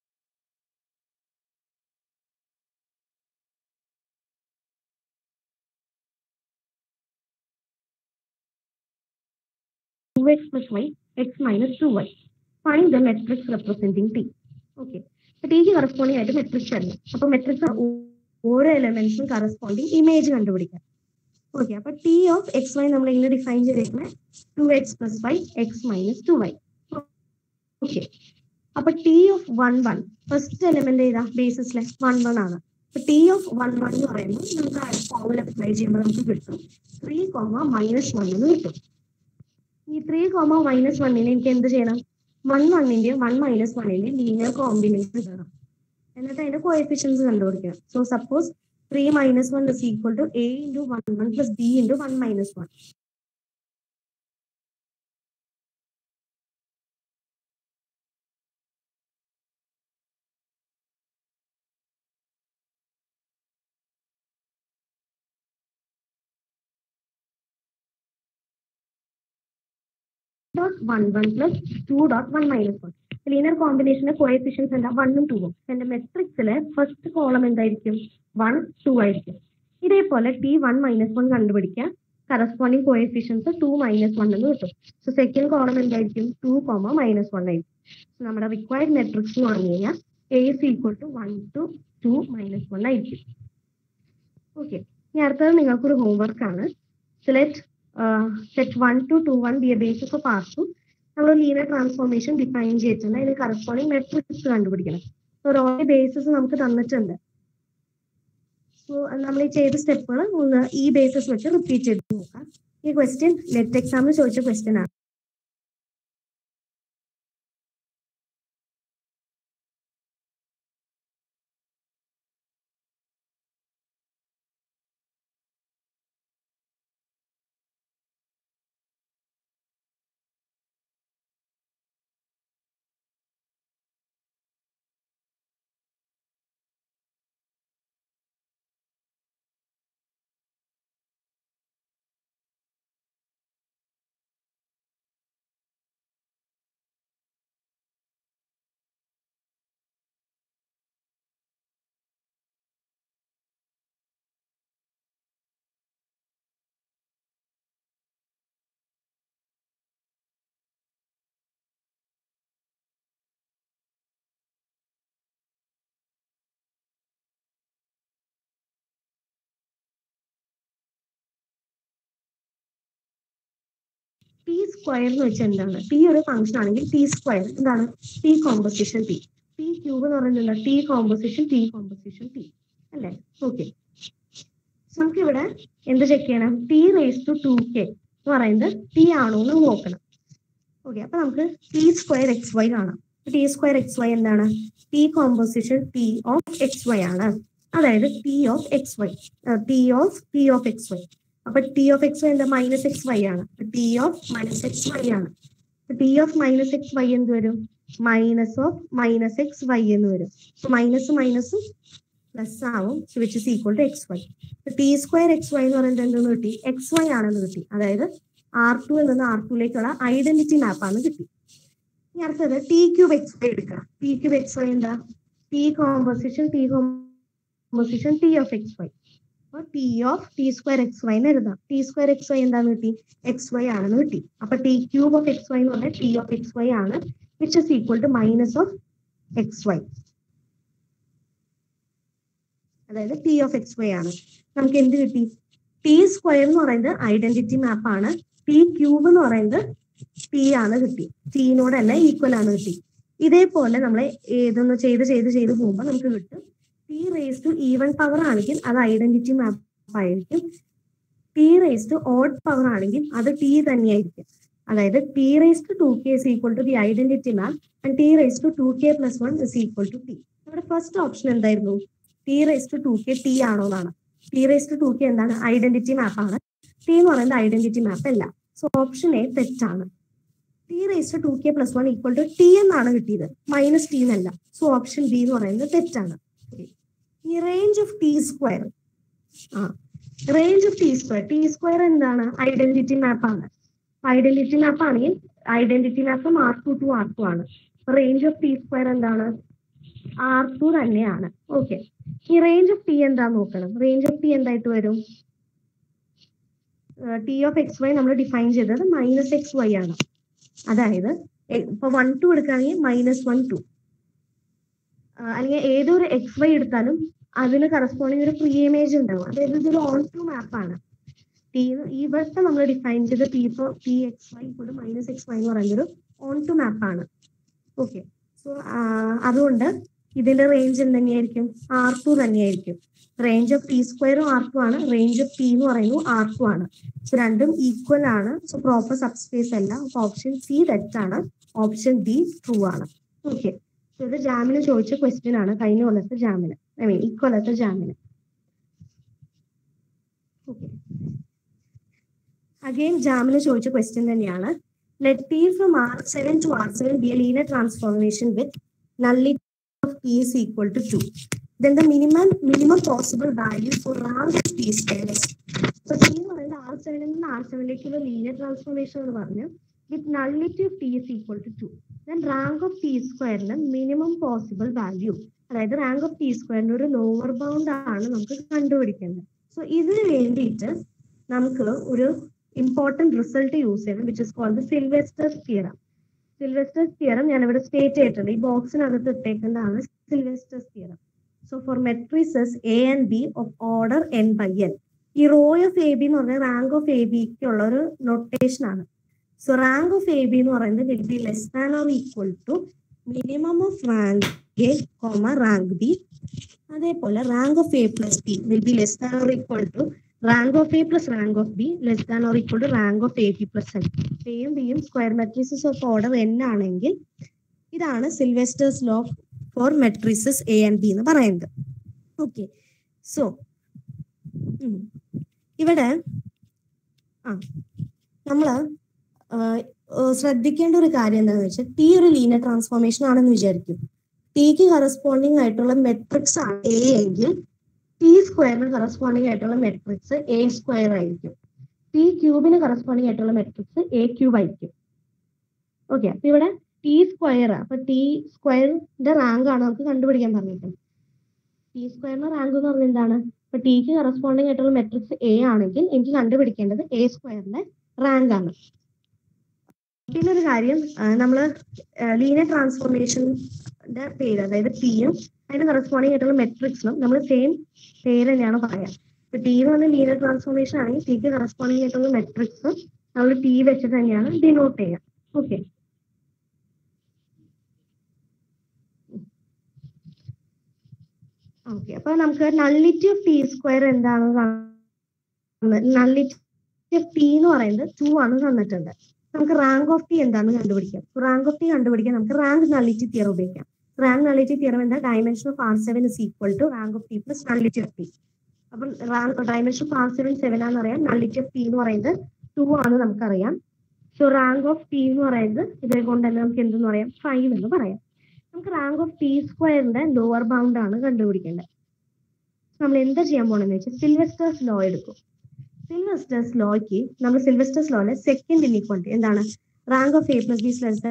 B: two X plus Y X minus two Y find the matrix representing T okay അപ്പൊ ടിക്ക് corresponding ആയിട്ട് matrix അറിയാം അപ്പൊ മെട്രിക്സ് ഓരോ എലമെന്റ്സും corresponding image കണ്ടുപിടിക്കാം okay അപ്പൊ T of X Y നമ്മൾ ഇങ്ങനെ ഡിഫൈൻ ചെയ്തേക്കുന്നത് two X plus Y X minus two Y okay അപ്പൊ T of one one first element ഏതാ ബേസിസിലെ വൺ വൺ ആണ് അപ്പൊ ടി ഓഫ് വൺ വൺ എന്ന് പറയുമ്പോൾ നമുക്ക് ആ ഫോമുല അപ്ലൈ ചെയ്യുമ്പോൾ നമുക്ക് കിട്ടും ത്രീ കോമ മൈനസ് വൺ എന്ന് കിട്ടും ഈ ത്രീ കോമ മൈനസ് വണ്ണിന് എനിക്ക് എന്ത് ചെയ്യണം വൺ വണ്ണിന്റെയും വൺ മൈനസ് വണ്ണിന്റെയും ലീനിയർ കോമ്പിനേഷൻ ഇടണം എന്നിട്ട് അതിന്റെ കോഎഫിഷ്യൻസ് കണ്ടുപിടിക്കണം so suppose three minus one is equal to A into one one plus B into one minus one dot one one plus two dot one minus one linear കോമ്പിനേഷന്റെ coefficients എന്താ വണ്ണും ടൂവും എന്റെ മെട്രിക്സിലെ ഫസ്റ്റ് കോളം എന്തായിരിക്കും one two ആയിരിക്കും ഇതേപോലെ T one minus one കണ്ടുപിടിക്കുക corresponding coefficients two minus one എന്ന് കിട്ടും സോ സെക്കൻഡ് കോളം എന്തായിരിക്കും ടു കോമ മൈനസ് വൺ ആയിരിക്കും So നമ്മുടെ റിക്വയർഡ് മെട്രിക്സ് എന്ന് പറഞ്ഞു കഴിഞ്ഞാൽ A is equal to one two two minus one ആയിരിക്കും ഓക്കെ ഇനി അടുത്തത് നിങ്ങൾക്കൊരു ഹോംവർക്ക് ആണ് select set one two two one be a basis of R two നമ്മൾ ലീനിയർ ട്രാൻസ്ഫോർമേഷൻ ഡിഫൈൻ ചെയ്തിട്ടുണ്ട് അതിന് കറസ്പോണ്ടിങ് മെട്രിക്സ് കണ്ടുപിടിക്കണം സോ ഓരോ ബേസിസ് നമുക്ക് തന്നിട്ടുണ്ട് സോ നമ്മൾ ഈ ചെയ്ത സ്റ്റെപ്പുകൾ ഒന്ന് ഈ ബേസിസ് വെച്ച് റിപ്പീറ്റ് ചെയ്ത് നോക്കാം ഈ ക്വസ്റ്റ്യൻ നെറ്റ് എക്സാമിന് ചോദിച്ച ക്വസ്റ്റ്യൻ ആണ് ടി സ്ക്വയർ എന്ന് വെച്ചാൽ എന്താണ് ടി ഒരു ഫംഗ്ഷൻ ആണെങ്കിൽ ടി സ്ക്വയർ എന്താണ് T composition T T cube എന്ന് പറയുന്നത് എന്താ T composition T composition T അല്ലേ ഓക്കെ നമുക്കിവിടെ എന്ത് ചെക്ക് ചെയ്യണം T raise to two K എന്ന് പറയുന്നത് ടി ആണോ എന്ന് നോക്കണം ഓക്കെ അപ്പൊ നമുക്ക് ടി സ്ക്വയർ എക്സ് വൈ കാണാം ടി സ്ക്വയർ എക്സ് വൈ എന്താണ് T composition T of X Y ആണ് അതായത് T of X Y T of T of X Y അപ്പൊ ടി ഓഫ് എക്സ് വൈ എന്താ മൈനസ് എക്സ് വൈ ആണ് T of minus X Y ആണ് T of minus X Y എന്ത് വരും minus of minus X Y എന്ന് വരും minus മൈനസും plus ആവും which is equal to X Y T square X Y എന്ന് പറയുന്നത് എന്തെന്ന് കിട്ടി എക്സ് വൈ ആണെന്ന് കിട്ടി അതായത് ആർ ടു നിന്ന് ആർ ടുയിലേക്കുള്ള ഐഡന്റിറ്റി മാപ്പ് ആണ് കിട്ടി ഇനി അടുത്തത് ടി ക്യൂബ് എക്സ് വൈ എടുക്കാം ടി ക്യൂബ് എക്സ് വൈ എന്താ T composition T composition T of X Y അപ്പൊ T of T square X Y എന്ന് എഴുതാം ടി സ്ക്വയർ എക്സ് വൈ എന്താന്ന് കിട്ടി എക്സ് വൈ ആണെന്ന് കിട്ടി അപ്പൊ T cube of X Y എന്ന് പറഞ്ഞാൽ ടി ഓഫ് എക്സ് വൈ ആണ് which is equal to minus of X Y അതായത് ടി ഓഫ് എക്സ് വൈ ആണ് നമുക്ക് എന്ത് കിട്ടി ടി സ്ക്വയർ എന്ന് പറയുന്നത് ഐഡന്റിറ്റി മാപ്പ് ആണ് ടി ക്യൂബ് എന്ന് പറയുന്നത് ടി ആണ് കിട്ടി ടീനോട് തന്നെ ഈക്വൽ ആണ് കിട്ടി ഇതേപോലെ നമ്മൾ ഏതൊന്ന് ചെയ്ത് ചെയ്ത് ചെയ്ത് പോകുമ്പോൾ നമുക്ക് കിട്ടും T raise to even power ആണെങ്കിൽ അത് ഐഡന്റിറ്റി മാപ്പ് ആയിരിക്കും T raise to odd power ആണെങ്കിൽ അത് ടി തന്നെയായിരിക്കും അതായത് T raise to two K is equal to the identity map and T raise to two K plus one is equal to T നമ്മുടെ first option എന്തായിരുന്നു T raise to two K T ആണോ എന്നാണ് T raise to two K എന്താണ് identity map ആണ് T എന്ന് പറയുന്നത് identity map അല്ല so option A തെറ്റാണ് T raise to two K plus one equal to T എന്നാണ് കിട്ടിയത് മൈനസ് ടി എന്നല്ല സോ ഓപ്ഷൻ ബി എന്ന് പറയുന്നത് തെറ്റാണ് ഈ range of T square uh range of T square T square എന്താണ് ഐഡന്റിറ്റി മാപ്പ് ആണ് ഐഡന്റിറ്റി മാപ്പ് ആണെങ്കിൽ identity map R two to R two ആണ് റേഞ്ച് ഓഫ് ടി സ്ക്വയർ എന്താണ് ആർ ടു തന്നെയാണ് ഓക്കെ ഈ റേഞ്ച് ഓഫ് ടി എന്താ നോക്കണം range of T എന്തായിട്ട് വരും ടി ഓഫ് എക്സ് വൈ നമ്മൾ ഡിഫൈൻ ചെയ്തത് മൈനസ് എക്സ് വൈ ആണ് അതായത് എ- ഇപ്പൊ വൺ ടു എടുക്കുകയാണെങ്കിൽ മൈനസ് വൺ ടു അല്ലെങ്കിൽ ഏതൊരു എക്സ് വൈ എടുത്താലും അതിന് കറസ്പോണ്ടിങ് ഒരു പ്രീ ഇമേജ് ഉണ്ടാവും അതായത് ഇതൊരു ഓൺ ടു മാപ്പ് ആണ് ടി ഇവിടുത്തെ നമ്മൾ ഡിഫൈൻ ചെയ്ത T for T X Y കൂടെ മൈനസ് എക്സ് വൈ എന്ന് പറയുന്നത് ഒരു ഓൺ ടു മാപ്പ് ആണ് ഓക്കെ സോ അതുകൊണ്ട് ഇതിന്റെ റേഞ്ച് എന്തെന്നെയായിരിക്കും ആർ ടു തന്നെയായിരിക്കും റേഞ്ച് ഓഫ് ടി സ്ക്വയറും ആർ ടു ആണ് റേഞ്ച് ഓഫ് ടി എന്ന് പറയുന്നത് ആർ ടു ആണ് സോ രണ്ടും ഈക്വൽ ആണ് സോ പ്രോപ്പർ സബ്സ്പേസ് അല്ല ഓപ്ഷൻ സി തെറ്റാണ് ഓപ്ഷൻ ഡി ട്രൂ ആണ് ഓക്കെ സോ ഇത് ജാമിന് ചോദിച്ച ക്വസ്റ്റ്യൻ ആണ് കഴിഞ്ഞ കൊല്ലത്തെ ജാമിന് ഐ മീൻ ഈ കൊല്ലത്തെ ജാമിന് ഓക്കെ അഗെയിൻ ജാമിന് ചോദിച്ച ക്വസ്റ്റ്യൻ തന്നെയാണ് let T from R seven to R seven be a linear transformation with nullity of T is equal to 2 then the minimum minimum possible value for rank of t square is so t എന്ന് പറയുന്നത് R സെവനിൽ നിന്ന് R സെവനിലേക്കുള്ള linear transformation എന്ന് പറഞ്ഞു with nullity of T is equal to two then rank of T സ്ക്വയറിന് minimum possible value അതായത് rank of T സ്ക്വയറിന് ഒരു ലോവർ ബൗണ്ട് ആണ് നമുക്ക് കണ്ടുപിടിക്കേണ്ടത് സോ ഇതിന് വേണ്ടിയിട്ട് നമുക്ക് ഒരു ഇമ്പോർട്ടന്റ് റിസൾട്ട് യൂസ് ചെയ്യണം which is called Sylvester theorem Sylvester theorem ഞാൻ ഇവിടെ സ്റ്റേറ്റ് ചെയ്തിട്ടുണ്ട് ഈ ബോക്സിനകത്ത് ഇട്ടേക്കുന്നതാണ് Sylvester theorem so for matrices A and B of order N by N ഈ റോ ഓഫ് എ ബി എന്ന് പറഞ്ഞാൽ റാങ്ക് ഓഫ് എ ബിക്ക് ഉള്ള ഒരു നൊട്ടേഷൻ ആണ് so rank of A B എന്ന് പറയുന്നത് will be less than or equal to minimum of rank A comma rank B അതേപോലെ rank of A plus B will be less than or equal to rank of A plus rank of B less than or equal to rank of A B plus N എയും ബിയും square matrices of order N ആണെങ്കിൽ ഇതാണ് Sylvester's law for matrices A and B എന്ന് പറയുന്നത് okay so ഇവിടെ ആ നമ്മള് ആ, ആ, ശ്രദ്ധിക്കേണ്ട ഒരു കാര്യം എന്താണെന്ന് വെച്ചാൽ ടി ഒരു ലീനിയർ ട്രാൻസ്ഫോർമേഷൻ ആണെന്ന് വിചാരിക്കും ടിക്ക് കറസ്പോണ്ടിങ് ആയിട്ടുള്ള മെട്രിക്സ് ആണ് എ എങ്കിൽ ടി സ്ക്വയറിന് കറസ്പോണ്ടിങ് ആയിട്ടുള്ള മെട്രിക്സ് എ സ്ക്വയർ ആയിരിക്കും ടി ക്യൂബിന് കറസ്പോണ്ടിങ് ആയിട്ടുള്ള മെട്രിക്സ് എ ക്യൂബ് ആയിരിക്കും ഓക്കെ അപ്പൊ ഇവിടെ ടി സ്ക്വയർ അപ്പൊ ടി സ്ക്വയറിന്റെ റാങ്ക് ആണ് നമുക്ക് കണ്ടുപിടിക്കാൻ പറഞ്ഞിരിക്കുന്നത് ടി സ്ക്വയറിന്റെ റാങ്ക് എന്ന് പറഞ്ഞാൽ എന്താണ് ഇപ്പൊ ടിക്ക് കറസ്പോണ്ടിങ് ആയിട്ടുള്ള മെട്രിക്സ് എ ആണെങ്കിൽ എനിക്ക് കണ്ടുപിടിക്കേണ്ടത് എ സ്ക്വയറിന്റെ റാങ്ക് ആണ് പിന്നെ ഒരു കാര്യം ആ, നമ്മള് ലീനിയർ ട്രാൻസ്ഫോർമേഷന്റെ പേര് അതായത് ടിയും അതിന് കറസ്പോണ്ടിങ് ആയിട്ടുള്ള മെട്രിക്സിനും നമ്മൾ സെയിം പേര് തന്നെയാണ് പറയാ ഇപ്പൊ ടി എന്ന് പറഞ്ഞ ലീനിയർ ട്രാൻസ്ഫോർമേഷൻ ആണെങ്കിൽ ടിക്ക് കറസ്പോണ്ടിങ് ആയിട്ടുള്ള മെട്രിക്സ് നമ്മൾ ടി വെച്ചിട്ട് തന്നെയാണ് ഡിനോട്ട് ചെയ്യുക ഓക്കെ ഓക്കെ അപ്പൊ നമുക്ക് നള്ളിറ്റി ഓഫ് ടി സ്ക്വയർ എന്താണ് നള്ളിറ്റി ഓഫ് ടി എന്ന് പറയുന്നത് ടു ആണ് തന്നിട്ടുണ്ട് നമുക്ക് റാങ്ക് ഓഫ് ടി എന്താണെന്ന് കണ്ടുപിടിക്കാം റാങ്ക് ഓഫ് ടി കണ്ടുപിടിക്കാൻ നമുക്ക് റാങ്ക് നള്ളിറ്റി തിയറം ഉപയോഗിക്കാം റാങ്ക് നള്ളിറ്റി തിയറം എന്താ dimension of R seven is equal to rank of T plus nullity of T അപ്പം dimension of R seven seven ആണെന്ന് അറിയാം nullity of T എന്ന് പറയുന്നത് to ആണ് നമുക്കറിയാം സോ റാങ്ക് ഓഫ് ടി എന്ന് പറയുന്നത് ഇതിനെ കൊണ്ട് തന്നെ നമുക്ക് എന്തെന്ന് പറയാം ഫൈവ് എന്ന് പറയാം നമുക്ക് റാങ്ക് ഓഫ് ടി സ്ക്വയറിന്റെ ലോവർ ബൗണ്ട് ആണ് കണ്ടുപിടിക്കേണ്ടത് നമ്മൾ എന്താ ചെയ്യാൻ പോണെന്ന് വെച്ചാൽ സിൽവസ്റ്റേഴ്സ് ലോ എടുക്കും സിൽവസ്റ്റേഴ്സ് ലോയ്ക്ക് നമ്മൾ സിൽവസ്റ്റേഴ്സ് ലോയിലെ സെക്കൻഡ് ഇനീക്വാളിറ്റി എന്താണ് rank of A plus B less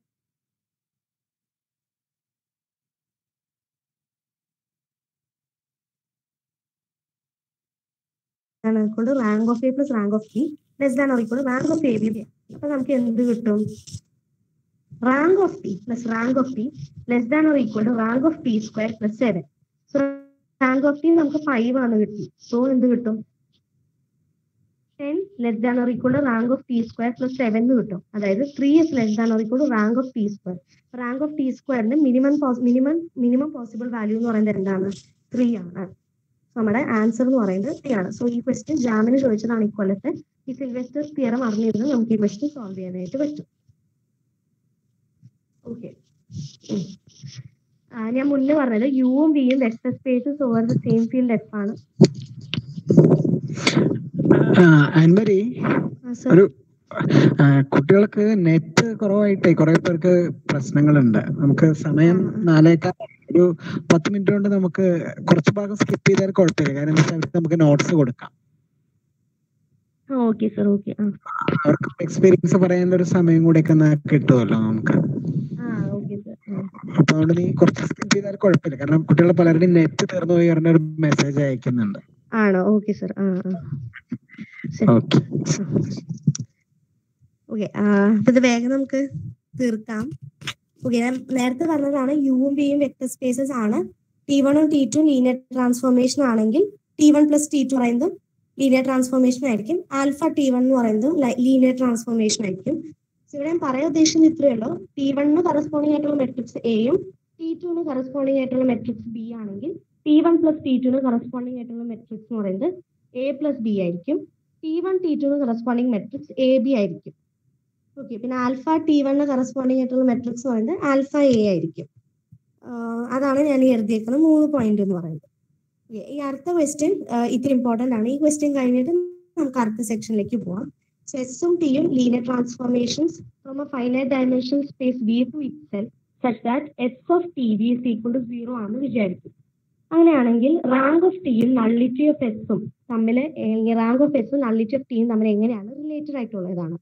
B: കൊണ്ട് rank of A plus rank of B less than or rank of A B അപ്പൊ നമുക്ക് എന്ത് കിട്ടും rank of T plus rank of T less than or equal to rank of T square plus seven so rank of T നമുക്ക് five ആണ് കിട്ടി so എന്ത് കിട്ടും ten less than or equal to rank of T square plus seven എന്ന് കിട്ടും അതായത് three is less than or equal to rank of T square rank of T സ്ക്വയറിന്റെ minimum minimum minimum possible value എന്ന് പറയുന്നത് എന്താണ് three ആണ് നമ്മുടെ answer എന്ന് പറയുന്നത് ത്രീ ആണ് സോ ഈ ക്വസ്റ്റ്യൻ ജാമിന് ചോദിച്ചതാണ് ഇക്കൊല്ലത്തെ ഈ സിൽവസ്റ്റേഴ്സ് തിയറം അറിഞ്ഞിരുന്നു നമുക്ക് ഈ ക്വസ്റ്റ്യൻ സോൾവ് ചെയ്യാനായിട്ട് പറ്റും ഓക്കെ ഞാൻ മുന്നേ പറഞ്ഞത് യുവും വിയും vector spaces over the same field F ആണ്
A: ആൻമരി
B: സർ
A: ഒരു ആ, കുട്ടികൾക്ക് നെറ്റ് കുറവായിട്ടേ കുറെ പേർക്ക് പ്രശ്നങ്ങളുണ്ട് നമുക്ക് സമയം നാലേക്കാൾ ഒരു പത്ത് മിനിറ്റ് കൊണ്ട് നമുക്ക് കുറച്ച് ഭാഗം സ്കിപ്പ് ചെയ്താൽ കുഴപ്പമില്ല കാരണം എന്താ വെച്ചാൽ അവർക്ക് നമുക്ക് നോട്ട്സ് കൊടുക്കാം
B: ഓക്കെ സർ ഓക്കെ ആ
A: അവർക്ക് എക്സ്പീരിയൻസ് പറയാനുള്ള ഒരു സമയം കൂടെയൊക്കെ ഒന്ന് കിട്ടുമല്ലോ നമുക്ക്
B: ആ ഓക്കെ സർ
A: അപ്പൊ അതുകൊണ്ട് നീ കുറച്ച് സ്കിപ്പ് ചെയ്താൽ കുഴപ്പമില്ല കാരണം കുട്ടികൾ പലരുടെയും നെറ്റ് തീർന്നു പോയി പറഞ്ഞ ഒരു മെസ്സേജ് അയക്കുന്നുണ്ട്
B: ആണോ ഓക്കെ സർ ആ ആ ശരി
A: ഓക്കെ
B: ഓക്കെ അപ്പൊ ഇത് വേഗം നമുക്ക് തീർക്കാം ഓക്കെ ഞാൻ നേരത്തെ പറഞ്ഞതാണ് യുവും ബിയും വെക്ടർ സ്പേസസ് ആണ് ടി വണ്ണും ടി ടു ലീനിയർ ട്രാൻസ്ഫോർമേഷൻ ആണെങ്കിൽ T one plus T two പറയുന്നതും ലീനിയർ ട്രാൻസ്ഫോർമേഷൻ ആയിരിക്കും ആൽഫ ടി വൺ എന്ന് പറയുന്നതും ലീനിയർ ട്രാൻസ്ഫോർമേഷൻ ആയിരിക്കും So ഇവിടെ ഞാൻ പറയാൻ ഉദ്ദേശിക്കുന്നത് ഇത്രയേ ഉള്ളൂ ടി വണ്ണിന് കറസ്പോണ്ടിങ് ആയിട്ടുള്ള മെട്രിക്സ് എയും ടി ടുവിന് കറസ്പോണ്ടിങ് ആയിട്ടുള്ള മെട്രിക്സ് ബി ആണെങ്കിൽ ടി വൺ പ്ലസ് ടി ടുവിന് കറസ്പോണ്ടിങ് ആയിട്ടുള്ള മെട്രിക്സ് എന്ന് പറയുന്നത് എ പ്ലസ് ബി ആയിരിക്കും ടി വൺ ടി ടുവിന് കറസ്പോണ്ടിങ് മെട്രിക്സ് എ ബി ആയിരിക്കും ഓക്കെ പിന്നെ ആൽഫ ടി വണ്ണിന് കറസ്പോണ്ടിങ് ആയിട്ടുള്ള മെട്രിക്സ് എന്ന് പറയുന്നത് ആൽഫ എ ആയിരിക്കും ആഹ് അതാണ് ഞാൻ ഈ എഴുതിയേക്കുന്ന മൂന്ന് പോയിന്റ് എന്ന് പറയുന്നത് Okay, ഈ അടുത്ത ക്വസ്റ്റ്യൻ ഇത്തിരി ഇമ്പോർട്ടന്റ് ആണ് ഈ ക്വസ്റ്റ്യൻ കഴിഞ്ഞിട്ട് നമുക്ക് അടുത്ത സെക്ഷനിലേക്ക് പോവാം സോ എസും ടിയും linear transformations from a finite dimension space V to itself such that S of T V is equal to zero ആണെന്ന് വിചാരിക്കും അങ്ങനെയാണെങ്കിൽ റാങ്ക് ഓഫ് ടിയും നള്ളിറ്റി ഓഫ് എസും തമ്മിൽ റാങ്ക് ഓഫ് എസും നള്ളിറ്റി ഓഫ് ടിയും തമ്മിൽ എങ്ങനെയാണ് റിലേറ്റഡ് ആയിട്ടുള്ളതാണ്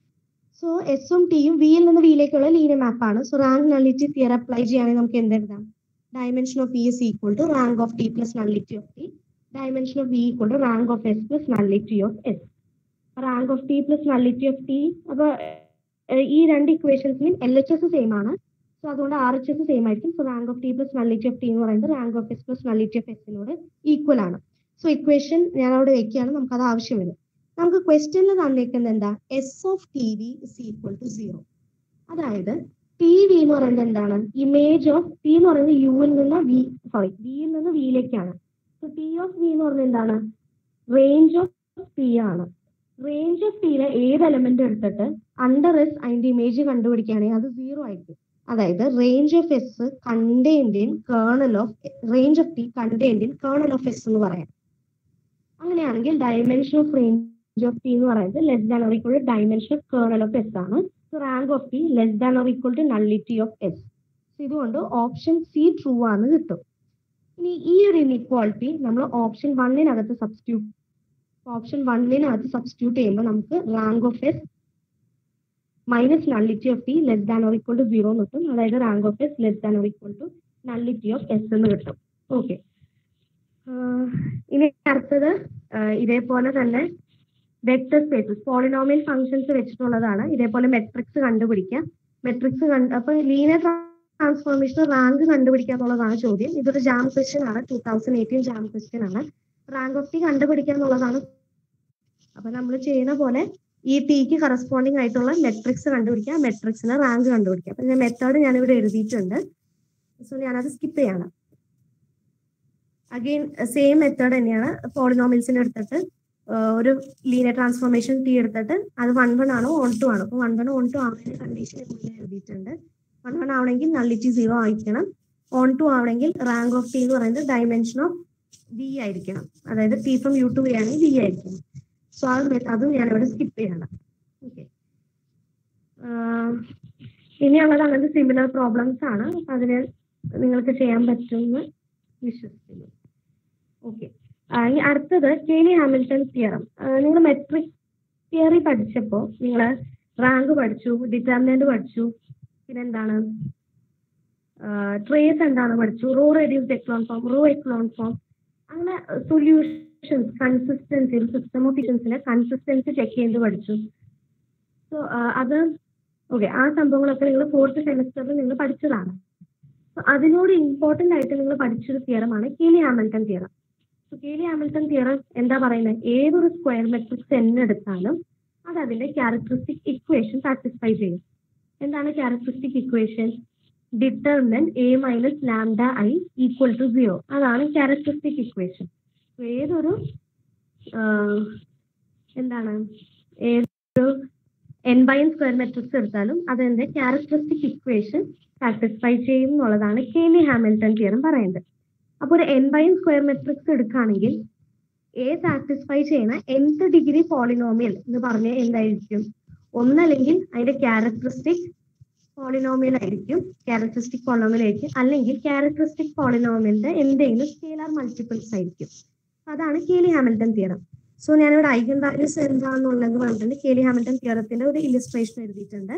B: സോ എസും ടിയും വിയിൽ നിന്ന് വിയിലേക്കുള്ള ലീനിയർ മാപ്പ് ആണ് so rank nullity theorem apply ചെയ്യുകയാണെങ്കിൽ നമുക്ക് എന്തെഴുതാം dimension of V is equal to rank of T plus nullity of T dimension of V equal to rank of S plus nullity of S rank of T plus nullity of T അപ്പൊ ഏഹ്, ഈ രണ്ട് ഇക്വേഷൻസിനും L H S same ആണ് so അതുകൊണ്ട് R H S same ആയിരിക്കും so rank of T plus nullity of T എന്ന് പറയുന്നത് rank of S plus nullity of എസിനോട് ഈക്വൽ ആണ് സോ ഇക്വേഷൻ ഞാൻ അവിടെ വെക്കുകയാണ് നമുക്ക് അത് ആവശ്യം വരും നമുക്ക് ക്വസ്റ്റ്യനിൽ തന്നിരിക്കുന്നത് എന്താ S of T V is equal to zero അതായത് ടി വി എന്ന് പറയുന്നത് എന്താണ് ഇമേജ് ഓഫ് ടി എന്ന് പറയുന്നത് യുവിൽ നിന്ന് വി സോറി വിയിൽ നിന്ന് വിയിലേക്കാണ് സോ ടി ഓഫ് വി എന്ന് പറയുന്നത് എന്താണ് റേഞ്ച് ഓഫ് ടി ആണ് റേഞ്ച് ഓഫ് ടിയിലെ ഏത് എലമെന്റ് എടുത്തിട്ട് അണ്ടർ എസ് അതിന്റെ ഇമേജ് കണ്ടുപിടിക്കുകയാണെങ്കിൽ അത് സീറോ ആയിരിക്കും അതായത് range of S contained in kernel of range of T contained in kernel of S എന്ന് പറയാം അങ്ങനെയാണെങ്കിൽ dimension of range of T എന്ന് പറയുന്നത് less than or equal to dimension of kernel of S ആണ് rank of T less than or equal to nullity of S ഇതുകൊണ്ട് option C true ആണ് കിട്ടും ഇനി ഈ ഒരു ഇൻഇക്വാളിറ്റി നമ്മൾ ഓപ്ഷൻ വണ്ണിനകത്ത് സബ്സ്റ്റിറ്റ്യൂട്ട് ഓപ്ഷൻ വണ്ണിനകത്ത് സബ്സ്റ്റിറ്റ്യൂട്ട് ചെയ്യുമ്പോൾ നമുക്ക് rank of S minus nullity of T less than or equal to zero എന്ന് കിട്ടും അതായത് rank of S less than or equal to nullity of S എന്ന് കിട്ടും ഓക്കെ ഇനി അടുത്തത് ആഹ് ഇതേപോലെ തന്നെ വെക്ടർ സ്പേസസ് പോളിനോമിയൽ ഫംഗ്ഷൻസ് വെച്ചിട്ടുള്ളതാണ് ഇതേപോലെ മെട്രിക്സ് കണ്ടുപിടിക്കുക മെട്രിക്സ് കണ്ട് അപ്പൊ ലീനിയർ ട്രാൻസ്ഫോർമേഷൻ റാങ്ക് കണ്ടുപിടിക്കുക എന്നുള്ളതാണ് ചോദ്യം ഇതൊരു ജാം ക്വസ്റ്റ്യൻ ആണ് two thousand eighteen JAM question ആണ് റാങ്ക് ഓഫ് ടി കണ്ടുപിടിക്കുക എന്നുള്ളതാണ് അപ്പൊ നമ്മൾ ചെയ്യുന്ന പോലെ ഈ ടിക്ക് കറസ്പോണ്ടിങ് ആയിട്ടുള്ള മെട്രിക്സ് കണ്ടുപിടിക്കുക മെട്രിക്സിന് റാങ്ക് കണ്ടുപിടിക്കുക അപ്പൊ ഞാൻ മെത്തേഡ് ഞാൻ ഇവിടെ എഴുതിയിട്ടുണ്ട് സോ ഞാനത് സ്കിപ്പ് ചെയ്യാണ് അഗെയിൻ സെയിം മെത്തേഡ് തന്നെയാണ് പോളിനോമിൽസിനെ എടുത്തിട്ട് ഒരു ലീനിയർ ട്രാൻസ്ഫോർമേഷൻ ടി എടുത്തിട്ട് അത് വൺ വൺ ആണോ ഓൺ ടു ആണോ അപ്പൊ വൺ വൺ ഓൺ ടു ആവുന്ന കണ്ടീഷൻ മുന്നേ എഴുതിയിട്ടുണ്ട് വൺ വൺ ആവണമെങ്കിൽ നള്ളിറ്റി സീറോ ആയിരിക്കണം ഓൺ ടു ആവണമെങ്കിൽ റാങ്ക് ഓഫ് ടി എന്ന് പറയുന്നത് ഡയമെൻഷൻ ഓഫ് വി ആയിരിക്കണം അതായത് T from U to V ആണെങ്കിൽ വി ആയിരിക്കണം സോ അത് മെ- അതും ഞാനിവിടെ സ്കിപ്പ് ചെയ്യണം ഓക്കെ ഇനിയുള്ളത് അങ്ങനത്തെ സിമിലർ പ്രോബ്ലംസ് ആണ് അപ്പൊ അതിന് നിങ്ങൾക്ക് ചെയ്യാൻ പറ്റുമെന്ന് വിശ്വസിക്കുന്നു ഓക്കെ ഇനി അടുത്തത് കെലി ഹാമിൽട്ടൺ തിയറം നിങ്ങൾ മെട്രിക് തിയറി പഠിച്ചപ്പോൾ നിങ്ങൾ റാങ്ക് പഠിച്ചു ഡിറ്റർമിനന്റ് പഠിച്ചു പിന്നെന്താണ് ട്രേസ് എന്താണ് പഠിച്ചു row reduced echelon form row echelon form അങ്ങനെ സൊല്യൂഷൻസ് കൺസിസ്റ്റൻസി സിസ്റ്റം ഓഫ് ഇഷ്യൻസിലെ കൺസിസ്റ്റൻസി ചെക്ക് ചെയ്ത് പഠിച്ചു സോ അത് ഓക്കെ ആ സംഭവങ്ങളൊക്കെ നിങ്ങൾ ഫോർത്ത് സെമിസ്റ്ററിൽ നിങ്ങൾ പഠിച്ചതാണ് So, അതിനോട് ഇമ്പോർട്ടന്റ് ആയിട്ട് നിങ്ങൾ പഠിച്ചൊരു തിയറമാണ് Cayley Hamilton theorem so Cayley Hamilton theorem എന്താ പറയുന്നത് ഏതൊരു സ്ക്വയർ മെട്രിക്സ് എന്ന് എടുത്താലും അത് അതിന്റെ ക്യാരക്ടറിസ്റ്റിക് ഇക്വേഷൻ സാറ്റിസ്ഫൈ ചെയ്യും എന്താണ് characteristic equation determinant A minus lambda I equal to zero അതാണ് ക്യാരക്ടറിസ്റ്റിക് ഇക്വേഷൻ ഏതൊരു ആഹ്, എന്താണ് ഏതൊരു N by N square matrix എടുത്താലും അതിന്റെ ക്യാരക്ടറിസ്റ്റിക് ഇക്വേഷൻ സാറ്റിസ്ഫൈ ചെയ്യും എന്നുള്ളതാണ് കേലി ഹാമിൽട്ടൺ തിയറം പറയുന്നത് അപ്പൊ ഒരു N by N square matrix എടുക്കുകയാണെങ്കിൽ എ സാറ്റിസ്ഫൈ ചെയ്യുന്ന nth ഡിഗ്രി പോളിനോമിയൽ എന്ന് പറഞ്ഞാൽ എന്തായിരിക്കും ഒന്നല്ലെങ്കിൽ അതിന്റെ ക്യാരക്ടറിസ്റ്റിക് പോളിനോമിയൽ ആയിരിക്കും ക്യാരക്ടറിസ്റ്റിക് പോളിനോമിയൽ ആയിരിക്കും അല്ലെങ്കിൽ ക്യാരക്ടറിസ്റ്റിക് പോളിനോമിയലിന്റെ എന്തെങ്കിലും സ്കേലാർ മൾട്ടിപ്പിൾസ് ആയിരിക്കും അതാണ് കേലി ഹാമിൽട്ടൺ തിയറം സോ ഞാനിവിടെ ഐഗൻ വാല്യൂസ് എന്താണെന്നുള്ളത് പറഞ്ഞിട്ടുണ്ട് കേലി ഹാമിൽട്ടൺ തിയറത്തിന്റെ ഒരു ഇലിസ്ട്രേഷൻ എഴുതിയിട്ടുണ്ട്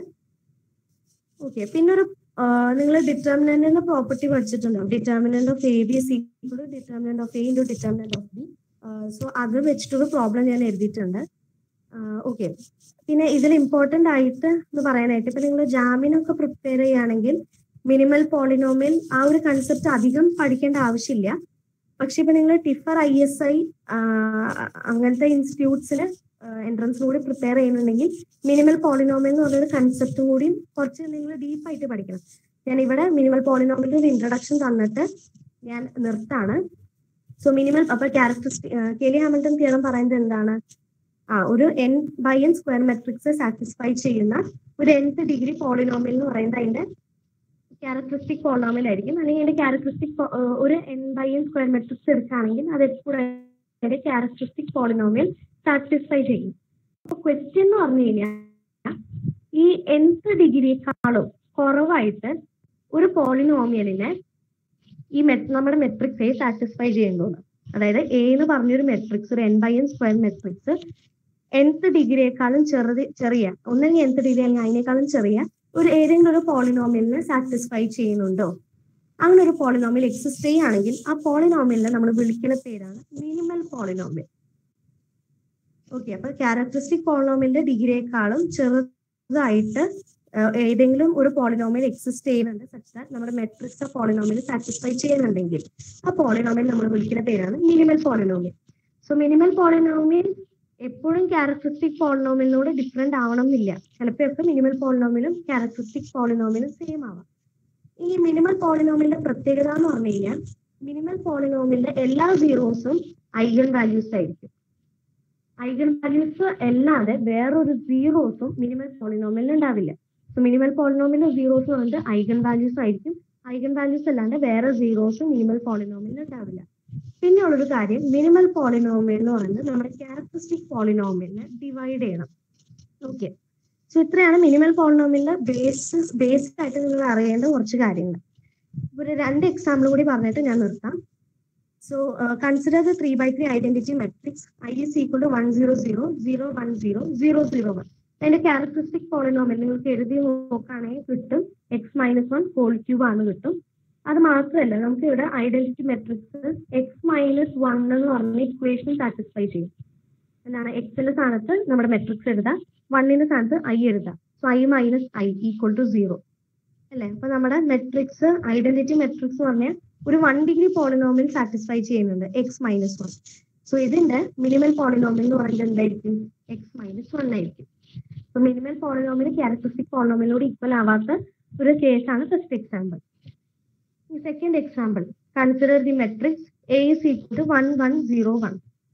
B: ഓക്കെ പിന്നെ ഒരു നിങ്ങൾ ഡിറ്റർമിനന്റിന്റെ പ്രോപ്പർട്ടി പഠിച്ചിട്ടുണ്ടാവും determinant of A B is equal determinant of A into determinant of B so അത് വെച്ചിട്ടൊരു പ്രോബ്ലം ഞാൻ എഴുതിയിട്ടുണ്ട് ഓക്കെ പിന്നെ ഇതിൽ ഇമ്പോർട്ടന്റ് ആയിട്ട് എന്ന് പറയാനായിട്ട് ഇപ്പൊ നിങ്ങൾ ജാമ്യനൊക്കെ പ്രിപ്പയർ ചെയ്യുകയാണെങ്കിൽ മിനിമൽ പോളിനോമിയൽ ആ ഒരു കൺസെപ്റ്റ് അധികം പഠിക്കേണ്ട ആവശ്യമില്ല പക്ഷെ ഇപ്പൊ നിങ്ങൾ ടിഫർ ഐ എസ് ഐ അങ്ങനത്തെ ഇൻസ്റ്റിറ്റ്യൂട്ട്സിന് എൻട്രൻസ് കൂടി പ്രിപ്പയർ ചെയ്യുന്നുണ്ടെങ്കിൽ മിനിമൽ പോളിനോമിയൽ എന്ന് പറഞ്ഞൊരു കൺസെപ്റ്റും കൂടി കുറച്ച് നിങ്ങൾ ഡീപ്പായിട്ട് പഠിക്കണം ഞാൻ ഇവിടെ മിനിമൽ പോളിനോമിയലിന്റെ ഒരു ഇൻട്രഡക്ഷൻ തന്നിട്ട് ഞാൻ നിർത്താണ് സോ മിനിമൽ അപ്പൊ ക്യാരക്ടറിസ്റ്റിക് കെലി ഹാമിൽട്ടൺ തിയറം പറയുന്നത് എന്താണ് ആ ഒരു N by N square matrix satisfy ചെയ്യുന്ന ഒരു nth ഡിഗ്രി പോളിനോമിയൽ എന്ന് പറയുന്നത് അതിന്റെ ക്യാരക്ടറിസ്റ്റിക് പോളിനോമിയൽ ആയിരിക്കും അല്ലെങ്കിൽ അതിന്റെ ക്യാരക്ടറിസ്റ്റിക് ഒരു N by N square matrix എടുക്കുകയാണെങ്കിൽ അത് എപ്പോഴും അതിന്റെ ക്യാരക്ടറിസ്റ്റിക് പോളിനോമിയൽ സാറ്റിസ്ഫൈ ചെയ്യും അപ്പൊ ക്വസ്റ്റ്യൻ എന്ന് പറഞ്ഞു കഴിഞ്ഞാൽ ഈ nth ഡിഗ്രിയെക്കാളും കുറവായിട്ട് ഒരു പോളിനോമിയലിനെ ഈ met- നമ്മുടെ മെട്രിക്സ് എ സാറ്റിസ്ഫൈ ചെയ്യുന്നത് അതായത് എ എന്ന് പറഞ്ഞൊരു മെട്രിക്സ് ഒരു N by N square matrix nth ഡിഗ്രിയെക്കാളും ചെറുത് ചെറിയ ഒന്നെങ്കിൽ nth ഡിഗ്രി അല്ലെങ്കിൽ അതിനേക്കാളും ചെറിയ ഒരു ഏതെങ്കിലും ഒരു പോളിനോമിയലിനെ സാറ്റിസ്ഫൈ ചെയ്യുന്നുണ്ടോ അങ്ങനെ ഒരു പോളിനോമിയൽ എക്സിസ്റ്റ് ചെയ്യുകയാണെങ്കിൽ ആ പോളിനോമിയലിനെ നമ്മൾ വിളിക്കുന്ന പേരാണ് മിനിമൽ പോളിനോമിയൽ ഓക്കെ അപ്പൊ ക്യാരക്ടറിസ്റ്റിക് പോളിനോമിയലിന്റെ ഡിഗ്രിയെക്കാളും ചെറുതായിട്ട് ഏഹ്, ഏതെങ്കിലും ഒരു പോളിനോമിയൽ എക്സിസ്റ്റ് ചെയ്യുന്നുണ്ട് സച്ച് ദാറ്റ് നമ്മുടെ മെട്രിക്സ് പോളിനോമിയൽ സാറ്റിസ്ഫൈ ചെയ്യുന്നുണ്ടെങ്കിൽ ആ പോളിനോമിയൽ നമ്മൾ വിളിക്കുന്ന പേരാണ് minimal polynomial so minimal polynomial എപ്പോഴും ക്യാരക്ടറിസ്റ്റിക് പോളിനോമിയലിനോട് ഡിഫറെന്റ് ആവണം എന്നില്ല ചിലപ്പോൾ ഒക്കെ മിനിമൽ പോളിനോമിയലും ക്യാരക്ടറിസ്റ്റിക് പോളിനോമിയലും സെയിം ആവാം ഈ മിനിമൽ പോളിനോമിയലിന്റെ പ്രത്യേകത എന്ന് പറഞ്ഞു കഴിഞ്ഞാൽ മിനിമൽ പോളിനോമിയലിന്റെ എല്ലാ സീറോസും ഐഗൺ വാല്യൂസ് ആയിരിക്കും ഐഗൺ വാല്യൂസ് അല്ലാതെ വേറൊരു സീറോസും മിനിമൽ പോളിനോമിയലിൽ ഉണ്ടാവില്ല സോ മിനിമൽ പോളിനോമിയലിന്റെ സീറോസ് എന്ന് പറയുന്നത് ഐഗൺ വാല്യൂസ് ആയിരിക്കും ഐഗൺ വാല്യൂസ് അല്ലാണ്ട് വേറെ സീറോസും മിനിമൽ പോളിനോമിയലിൽ ഉണ്ടാവില്ല പിന്നെ ഉള്ളൊരു കാര്യം മിനിമൽ പോളിനോമിയൽ എന്ന് പറയുന്നത് നമ്മുടെ ക്യാരക്ടറിസ്റ്റിക് പോളിനോമിയലിനെ ഡിവൈഡ് ചെയ്യണം ഓക്കെ സോ ഇത്രയാണ് മിനിമൽ പോളിനോമിയലിന്റെ ബേസിസ് ബേസിക് ആയിട്ട് നിങ്ങൾ അറിയേണ്ട കുറച്ച് കാര്യങ്ങൾ ഒരു രണ്ട് എക്സാമ്പിൾ കൂടി പറഞ്ഞിട്ട് ഞാൻ നിർത്താം so consider the three by three identity matrix I is equal to one zero zero zero one zero zero zero one അതിന്റെ ക്യാരക്ടറിസ്റ്റിക് പോളിനോമിയൽ നിങ്ങൾക്ക് എഴുതി നോക്കുകയാണെങ്കിൽ കിട്ടും x minus one whole cube ആണ് കിട്ടും അത് മാത്രമല്ല നമുക്ക് ഇവിടെ identity matrix x minus one എന്ന് പറഞ്ഞ ഇക്വേഷൻ സാറ്റിസ്ഫൈ ചെയ്യും എന്താണ് എക്സിന്റെ സ്ഥാനത്ത് നമ്മുടെ മെട്രിക്സ് എഴുതാം വണ്ണിന്റെ സ്ഥാനത്ത് ഐ എഴുതാം so I minus I equal to zero അല്ലേ അപ്പൊ നമ്മുടെ മെട്രിക്സ് ഐഡന്റിറ്റി മെട്രിക്സ് എന്ന് പറഞ്ഞാൽ ഒരു വൺ ഡിഗ്രി പോളിനോമിയൽ സാറ്റിസ്ഫൈ ചെയ്യുന്നുണ്ട് എക്സ് മൈനസ് വൺ സോ ഇതിന്റെ മിനിമൽ പോളിനോമിയൽ എന്ന് പറയുന്നത് എന്തായിരിക്കും എക്സ് മൈനസ് വൺ ആയിരിക്കും സോ മിനിമൽ പോളിനോമിയൽ ക്യാരക്ടറിസ്റ്റിക് പോളിനോമിയലോട് ഈക്വൽ ആവാത്ത ഒരു കേസാണ് first example second example consider the matrix A is equal to one one zero one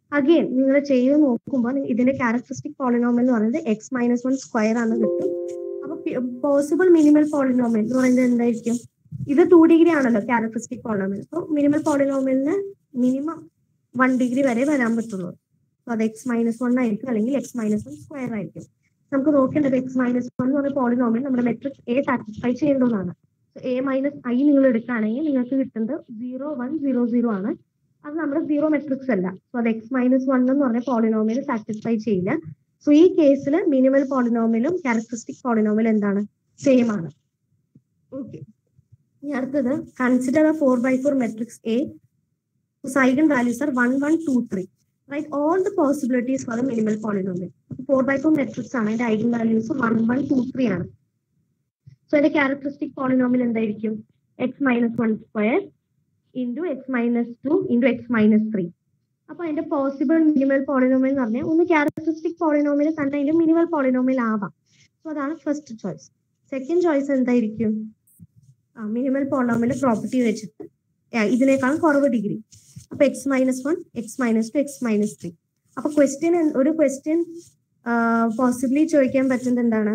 B: again നിങ്ങൾ ചെയ്ത് നോക്കുമ്പോൾ ഇതിന്റെ ക്യാരക്ടറിസ്റ്റിക് പോളിനോമൽ എന്ന് പറയുന്നത് എക്സ് മൈനസ് വൺ സ്ക്വയർ ആണ് കിട്ടും അപ്പൊ പോസിബിൾ മിനിമൽ പോളിനോമൽ എന്ന് പറയുന്നത് എന്തായിരിക്കും ഇത് ടു ഡിഗ്രി ആണല്ലോ ക്യാരക്ടറിസ്റ്റിക് പോളിനോമൽ അപ്പൊ മിനിമൽ പോളിനോമലിന് മിനിമം വൺ ഡിഗ്രി വരെ വരാൻ പറ്റുള്ളൂ അപ്പൊ അത് എക്സ് മൈനസ് വൺ ആയിരിക്കും അല്ലെങ്കിൽ എക്സ് മൈനസ് വൺ സ്ക്വയർ ആയിരിക്കും നമുക്ക് നോക്കേണ്ടത് എക്സ് മൈനസ് വൺ എന്ന് പറഞ്ഞ പോളിനോമിൽ നമ്മുടെ മെട്രിക് എ സാറ്റിസ്ഫൈ ചെയ്യേണ്ടതാണ് എ മൈനസ് ഐ നിങ്ങൾ എടുക്കുകയാണെങ്കിൽ നിങ്ങൾക്ക് കിട്ടുന്നത് സീറോ വൺ സീറോ സീറോ ആണ് അത് നമ്മുടെ സീറോ മെട്രിക്സ് അല്ല സോ അത് എക്സ് മൈനസ് വൺ എന്ന് പറഞ്ഞ പോളിനോമിൽ സാറ്റിസ്ഫൈ ചെയ്യില്ല സോ ഈ കേസിൽ മിനിമൽ പോളിനോമിലും ക്യാരക്ടറിസ്റ്റിക് പോളിനോമിലും എന്താണ് സെയിം ആണ് ഓക്കെ ഇനി അടുത്തത് consider a four by four matrix A eigen values are one one two three right all the possibilities for the minimal polynomial four by four matrix ആണ് അതിന്റെ eigen values one one two three ആണ് so അതിന്റെ characteristic polynomial എന്തായിരിക്കും x minus one square into x minus two into x minus three അപ്പൊ അതിന്റെ possible minimal polynomial എന്ന് പറഞ്ഞാൽ ഒന്ന് ക്യാരക്ടറിസ്റ്റിക് പോളിനോമിൽ തന്നെ അതിന്റെ മിനിമൽ പോളിനോമിൽ ആവാം സോ അതാണ് ഫസ്റ്റ് ചോയ്സ് സെക്കൻഡ് ചോയ്സ് എന്തായിരിക്കും മിനിമൽ പോളിനോമിൽ പ്രോപ്പർട്ടി വെച്ചിട്ട് ആ, ഇതിനേക്കാളും കുറവ് ഡിഗ്രി അപ്പൊ x minus one x minus two x minus three അപ്പൊ ക്വസ്റ്റ്യൻ ഒരു ക്വസ്റ്റ്യൻ പോസിബിളി ചോദിക്കാൻ പറ്റുന്നത് എന്താണ്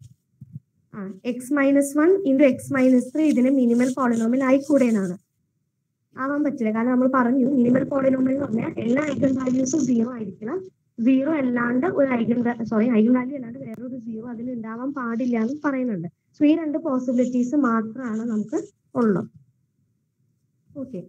B: ആ x minus one into x minus three ഇതിന് മിനിമൽ പോളിനോമിൽ ആയിക്കൂടെ എന്നാണ് ആവാൻ പറ്റില്ല കാരണം നമ്മൾ പറഞ്ഞു മിനിമൽ പോളിനോമിൽ എന്ന് പറഞ്ഞാൽ എല്ലാ ഐഗൺ വാല്യൂസും സീറോ ആയിരിക്കണം സീറോ അല്ലാണ്ട് ഒരു ഐഗൺ സോറി ഐഗൺ വാല്യൂ അല്ലാണ്ട് വേറൊരു സീറോ അതിൽ ഉണ്ടാവാൻ പാടില്ല എന്ന് പറയുന്നുണ്ട് സോ ഈ രണ്ട് പോസിബിലിറ്റീസ് മാത്രമാണ് നമുക്ക് ഉള്ളത് ഓക്കെ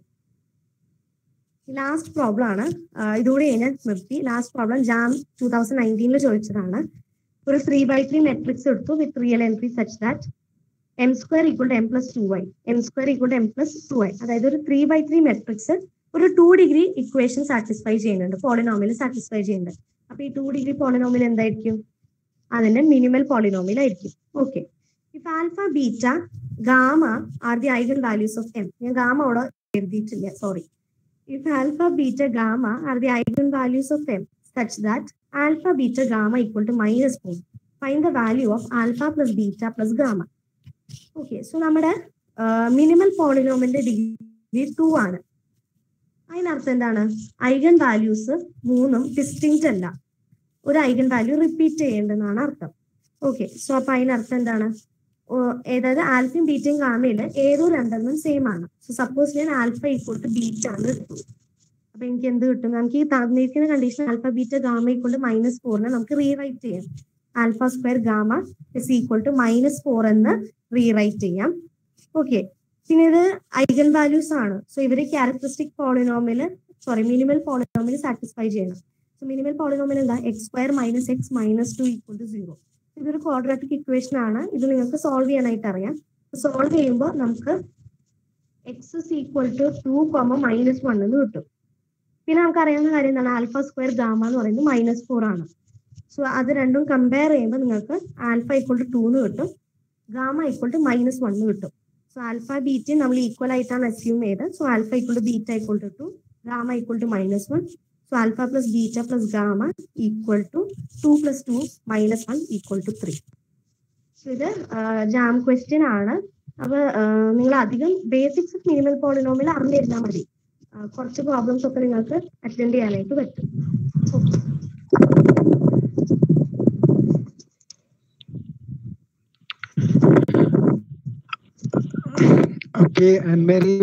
B: ലാസ്റ്റ് പ്രോബ്ലം ആണ് ആ, ഇതുകൂടി ഞാൻ നിർത്തി last problem JAM two thousand നയൻറ്റീനിൽ ചോദിച്ചതാണ് ഒരു ത്രീ ബൈ ത്രീ മെട്രിക്സ് എടുത്തു with real entry such that M square equal to M plus two Y M square equal to M plus two Y അതായത് ഒരു ത്രീ ബൈ ത്രീ മെട്രിക്സ് ഒരു two degree equation satisfy ചെയ്യുന്നുണ്ട് polynomial satisfy ചെയ്യുന്നുണ്ട് അപ്പൊ ഈ two degree polynomial എന്തായിരിക്കും അതിന്റെ minimal polynomial ആയിരിക്കും okay if alpha beta gamma are the eigen values of M ഞാൻ ഗാമ അവിടെ എഴുതിയിട്ടില്ല sorry if alpha beta gamma are the eigen values of M such that alpha beta gamma equal to minus four find the value of alpha plus beta plus gamma okay so നമ്മുടെ minimal പോളിനോമിന്റെ degree two ആണ് അതിനർത്ഥം എന്താണ് eigen values മൂന്നും distinct അല്ല ഒരു eigen value repeat ചെയ്യേണ്ടെന്നാണ് അർത്ഥം okay so അപ്പൊ അതിനർത്ഥം എന്താണ് ഓ, അതായത് ആൽഫയും ബീറ്റയും ഗാമയില് ഏതോ രണ്ടെണ്ണം സെയിം ആണ് സോ സപ്പോസ് ഞാൻ ആൽഫ ഈക്വൽ ടു ബീറ്റ ആണ് എടുത്തു അപ്പൊ എനിക്ക് എന്ത് കിട്ടും നമുക്ക് ഈ തന്നിരിക്കുന്ന condition alpha beta gamma equal to minus ഫോറിനെ നമുക്ക് റീറൈറ്റ് ചെയ്യാം alpha square gamma is equal to minus four എന്ന് റീറൈറ്റ് ചെയ്യാം ഓക്കെ പിന്നെ ഇത് ഐഗൻ വാല്യൂസ് ആണ് സോ ഇവര് characteristic polynomial sorry minimal polynomial satisfy ചെയ്യണം സോ മിനിമൽ പോളിനോമിൽ എന്താ x square minus x minus two equal to zero ഇതൊരു quadratic equation ആണ് ഇത് നിങ്ങൾക്ക് സോൾവ് ചെയ്യാനായിട്ട് അറിയാം സോൾവ് ചെയ്യുമ്പോൾ നമുക്ക് x is equal to two comma minus one എന്ന് കിട്ടും പിന്നെ നമുക്ക് അറിയാവുന്ന കാര്യം എന്താണ് ആൽഫ സ്ക്വയർ ഗാമ എന്ന് പറയുന്നത് മൈനസ് ഫോർ ആണ് സോ അത് രണ്ടും കമ്പയർ ചെയ്യുമ്പോൾ നിങ്ങൾക്ക് ആൽഫ ഈക്വൽ ടു ടു എന്ന് കിട്ടും gamma equal to minus one എന്ന് കിട്ടും സോ ആൽഫ ബീറ്റയും നമ്മൾ ഈക്വൽ ആയിട്ടാണ് അസ്യൂം ചെയ്തത് so alpha equal to beta equal to two gamma equal to minus one so alpha plus beta plus gamma equal to two plus two minus one equal to three ഇത് JAM question ആണ് അപ്പൊ നിങ്ങൾ അധികം basics minimal polynomial അറിഞ്ഞിരുന്നാൽ മതി ആ, കുറച്ച് problems ഒക്കെ നിങ്ങൾക്ക് അറ്റൻഡ് ചെയ്യാനായിട്ട് പറ്റും Okay.
A: ഓക്കെ അൻമേരി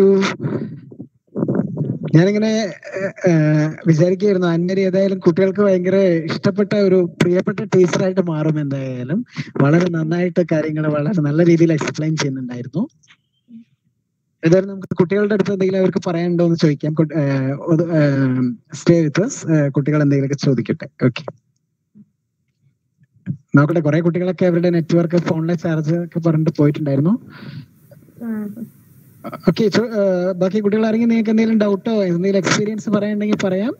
A: ഞാനിങ്ങനെ വിചാരിക്കുകയായിരുന്നു അൻമേരി ഏതായാലും കുട്ടികൾക്ക് ഭയങ്കര ഇഷ്ടപ്പെട്ട ഒരു പ്രിയപ്പെട്ട ടീച്ചറായിട്ട് മാറും എന്തായാലും വളരെ നന്നായിട്ട് കാര്യങ്ങൾ വളരെ നല്ല രീതിയിൽ എക്സ്പ്ലെയിൻ ചെയ്യുന്നുണ്ടായിരുന്നു ഏതായാലും നമുക്ക് കുട്ടികളുടെ അടുത്ത് എന്തെങ്കിലും അവർക്ക് പറയാനുണ്ടോ എന്ന് ചോദിക്കാം സ്റ്റേ വിത്ത് കുട്ടികൾ എന്തെങ്കിലുമൊക്കെ ചോദിക്കട്ടെ ഓക്കെ നോക്കട്ടെ കുറെ കുട്ടികളൊക്കെ അവരുടെ നെറ്റ്വർക്ക് ഫോണിലെ ചാർജ് ഒക്കെ പറഞ്ഞിട്ട് പോയിട്ടുണ്ടായിരുന്നു
B: ആ,
A: ഓക്കെ ബാക്കി കുട്ടികൾ ആരെങ്കിലും നിങ്ങൾക്ക് എന്തെങ്കിലും ഡൗട്ടോ എന്തെങ്കിലും എക്സ്പീരിയൻസ് പറയാനുണ്ടെങ്കിൽ പറയാം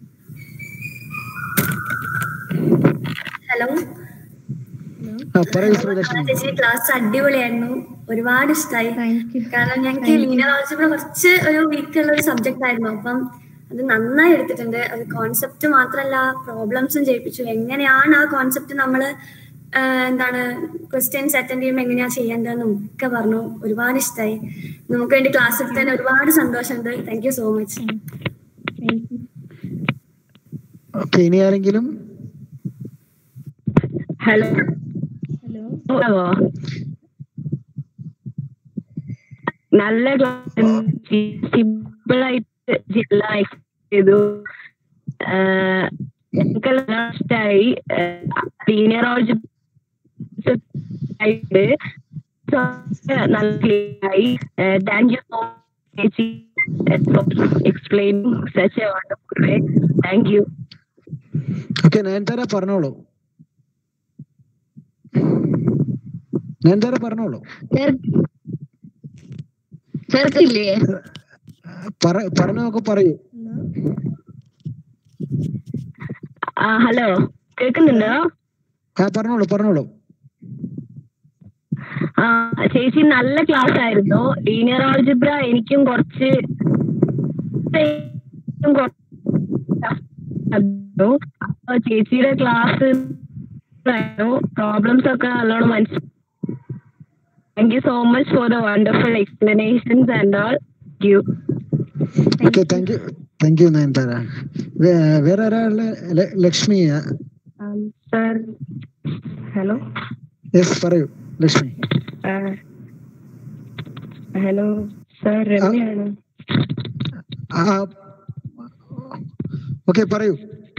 C: ഹലോ
A: ആ, പറയൂ ശ്രീലക്ഷ്മി
C: ചേച്ചി ക്ലാസ് അടിപൊളിയായിരുന്നു ഒരുപാട് ഇഷ്ടമായി
B: താങ്ക് യു
C: കാരണം ഞങ്ങൾക്ക് ലീനർ ആൾജിബ്ര കുറച്ച് ഒരു വീക്ക് ഉള്ള ഒരു സബ്ജക്ട് ആയിരുന്നു അപ്പം അത് നന്നായി എടുത്തിട്ടുണ്ട് അത് കോൺസെപ്റ്റ് മാത്രമല്ല പ്രോബ്ലംസും ചെയ്യിപ്പിച്ചു എങ്ങനെയാണ് ആ കോൺസെപ്റ്റ് നമ്മൾ എന്താണ് ക്വസ്റ്റ്യൻസ് അറ്റൻഡ് ചെയ്യുമ്പോൾ എങ്ങനെയാ ചെയ്യേണ്ടതെന്നും ഒക്കെ പറഞ്ഞു ഒരുപാട് ഇഷ്ടമായി നമുക്ക് വേണ്ടി ക്ലാസ് എടുത്തതിന് ഒരുപാട് സന്തോഷമുണ്ട് thank you so much
B: thank you
A: okay ഇനി ആരെങ്കിലും
D: ഹലോ
B: ഹലോ
D: നല്ല സിമ്പിൾ ആയിട്ട് ജില്ല ചെയ്തു എനിക്കെല്ലാം ഇഷ്ടമായി സീനിയർ ആയിട്ട് നല്ല ക്ലിയർ ആയി താങ്ക് യു സോ ചേച്ചി explaining such a wonderful way thank you
A: okay Nayanthara പറഞ്ഞോളൂ നയൻതാര പറഞ്ഞോളൂ
D: ചേർക്കില്ലേ
A: പറ പറഞ്ഞു നോക്ക് പറയൂ
D: ആ ഹലോ കേൾക്കുന്നുണ്ടോ
A: ആ പറഞ്ഞോളൂ പറഞ്ഞോളൂ
D: ആ ചേച്ചി നല്ല ക്ലാസ് ആയിരുന്നു ലീനിയർ ആൾജിബ്ര എനിക്കും കുറച്ച് അപ്പൊ ചേച്ചിയുടെ ക്ലാസ് പ്രോബ്ലംസ് ഒക്കെ നല്ലോണം മനസ്സിലായി thank you so much for the wonderful explanations and all you
A: okay thank you thank you Nayanthara വേ- വേറെ ഒരാള് ല- ലക്ഷ്മി
D: സർ ഹലോ
A: യെസ് പറയൂ ലക്ഷ്മി
D: ഹലോ സർ രമ്യാണ്
A: ആ ഓക്കെ പറയൂ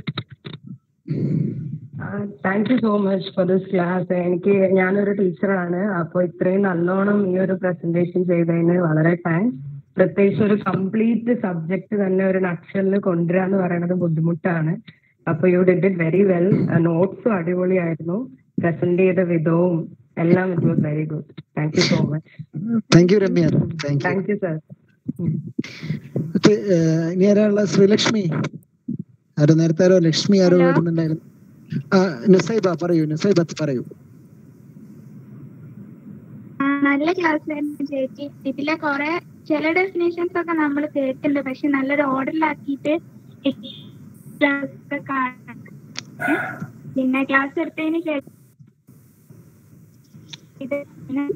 D: thank you so much for this class എനിക്ക് ഞാനൊരു ടീച്ചറാണ് അപ്പോൾ ഇത്രയും നല്ലോണം ഈ ഒരു പ്രസന്റേഷൻ ചെയ്തതിന് വളരെ താങ്ക്സ് പ്രത്യേകിച്ച് ഒരു കംപ്ലീറ്റ് സബ്ജക്ട് തന്നെ ഒരു നക്ഷലിൽ കൊണ്ടുവരിക എന്ന് പറയുന്നത് ബുദ്ധിമുട്ടാണ് അപ്പൊ you did it very well നോട്ട്സും അടിപൊളിയായിരുന്നു പ്രസന്റ് ചെയ്ത വിധവും എല്ലാം it was very good thank you so much
A: thank you Ramya thank you
D: thank you sir
A: okay ഇനി ആരാളുള്ള ശ്രീലക്ഷ്മി ആരോ നേരത്തെ ആരോ ലക്ഷ്മി ആരോ
E: Hello.
A: വരുന്നുണ്ടായിരുന്നു ആ നുസൈബ പറയൂ നുസൈബ പറയൂ
E: ആ, നല്ല ക്ലാസ് ആയിരുന്നു ചേച്ചി ഇതിലെ കുറെ ചില ഡെഫിനേഷൻസ് ഒക്കെ നമ്മൾ കേട്ടിട്ടുണ്ട് പക്ഷെ നല്ലൊരു ഓർഡറിലാക്കിയിട്ട് കാണാം ഏ? പിന്നെ ക്ലാസ് എടുത്തതിന് ശേഷം ഇത് പിന്നെ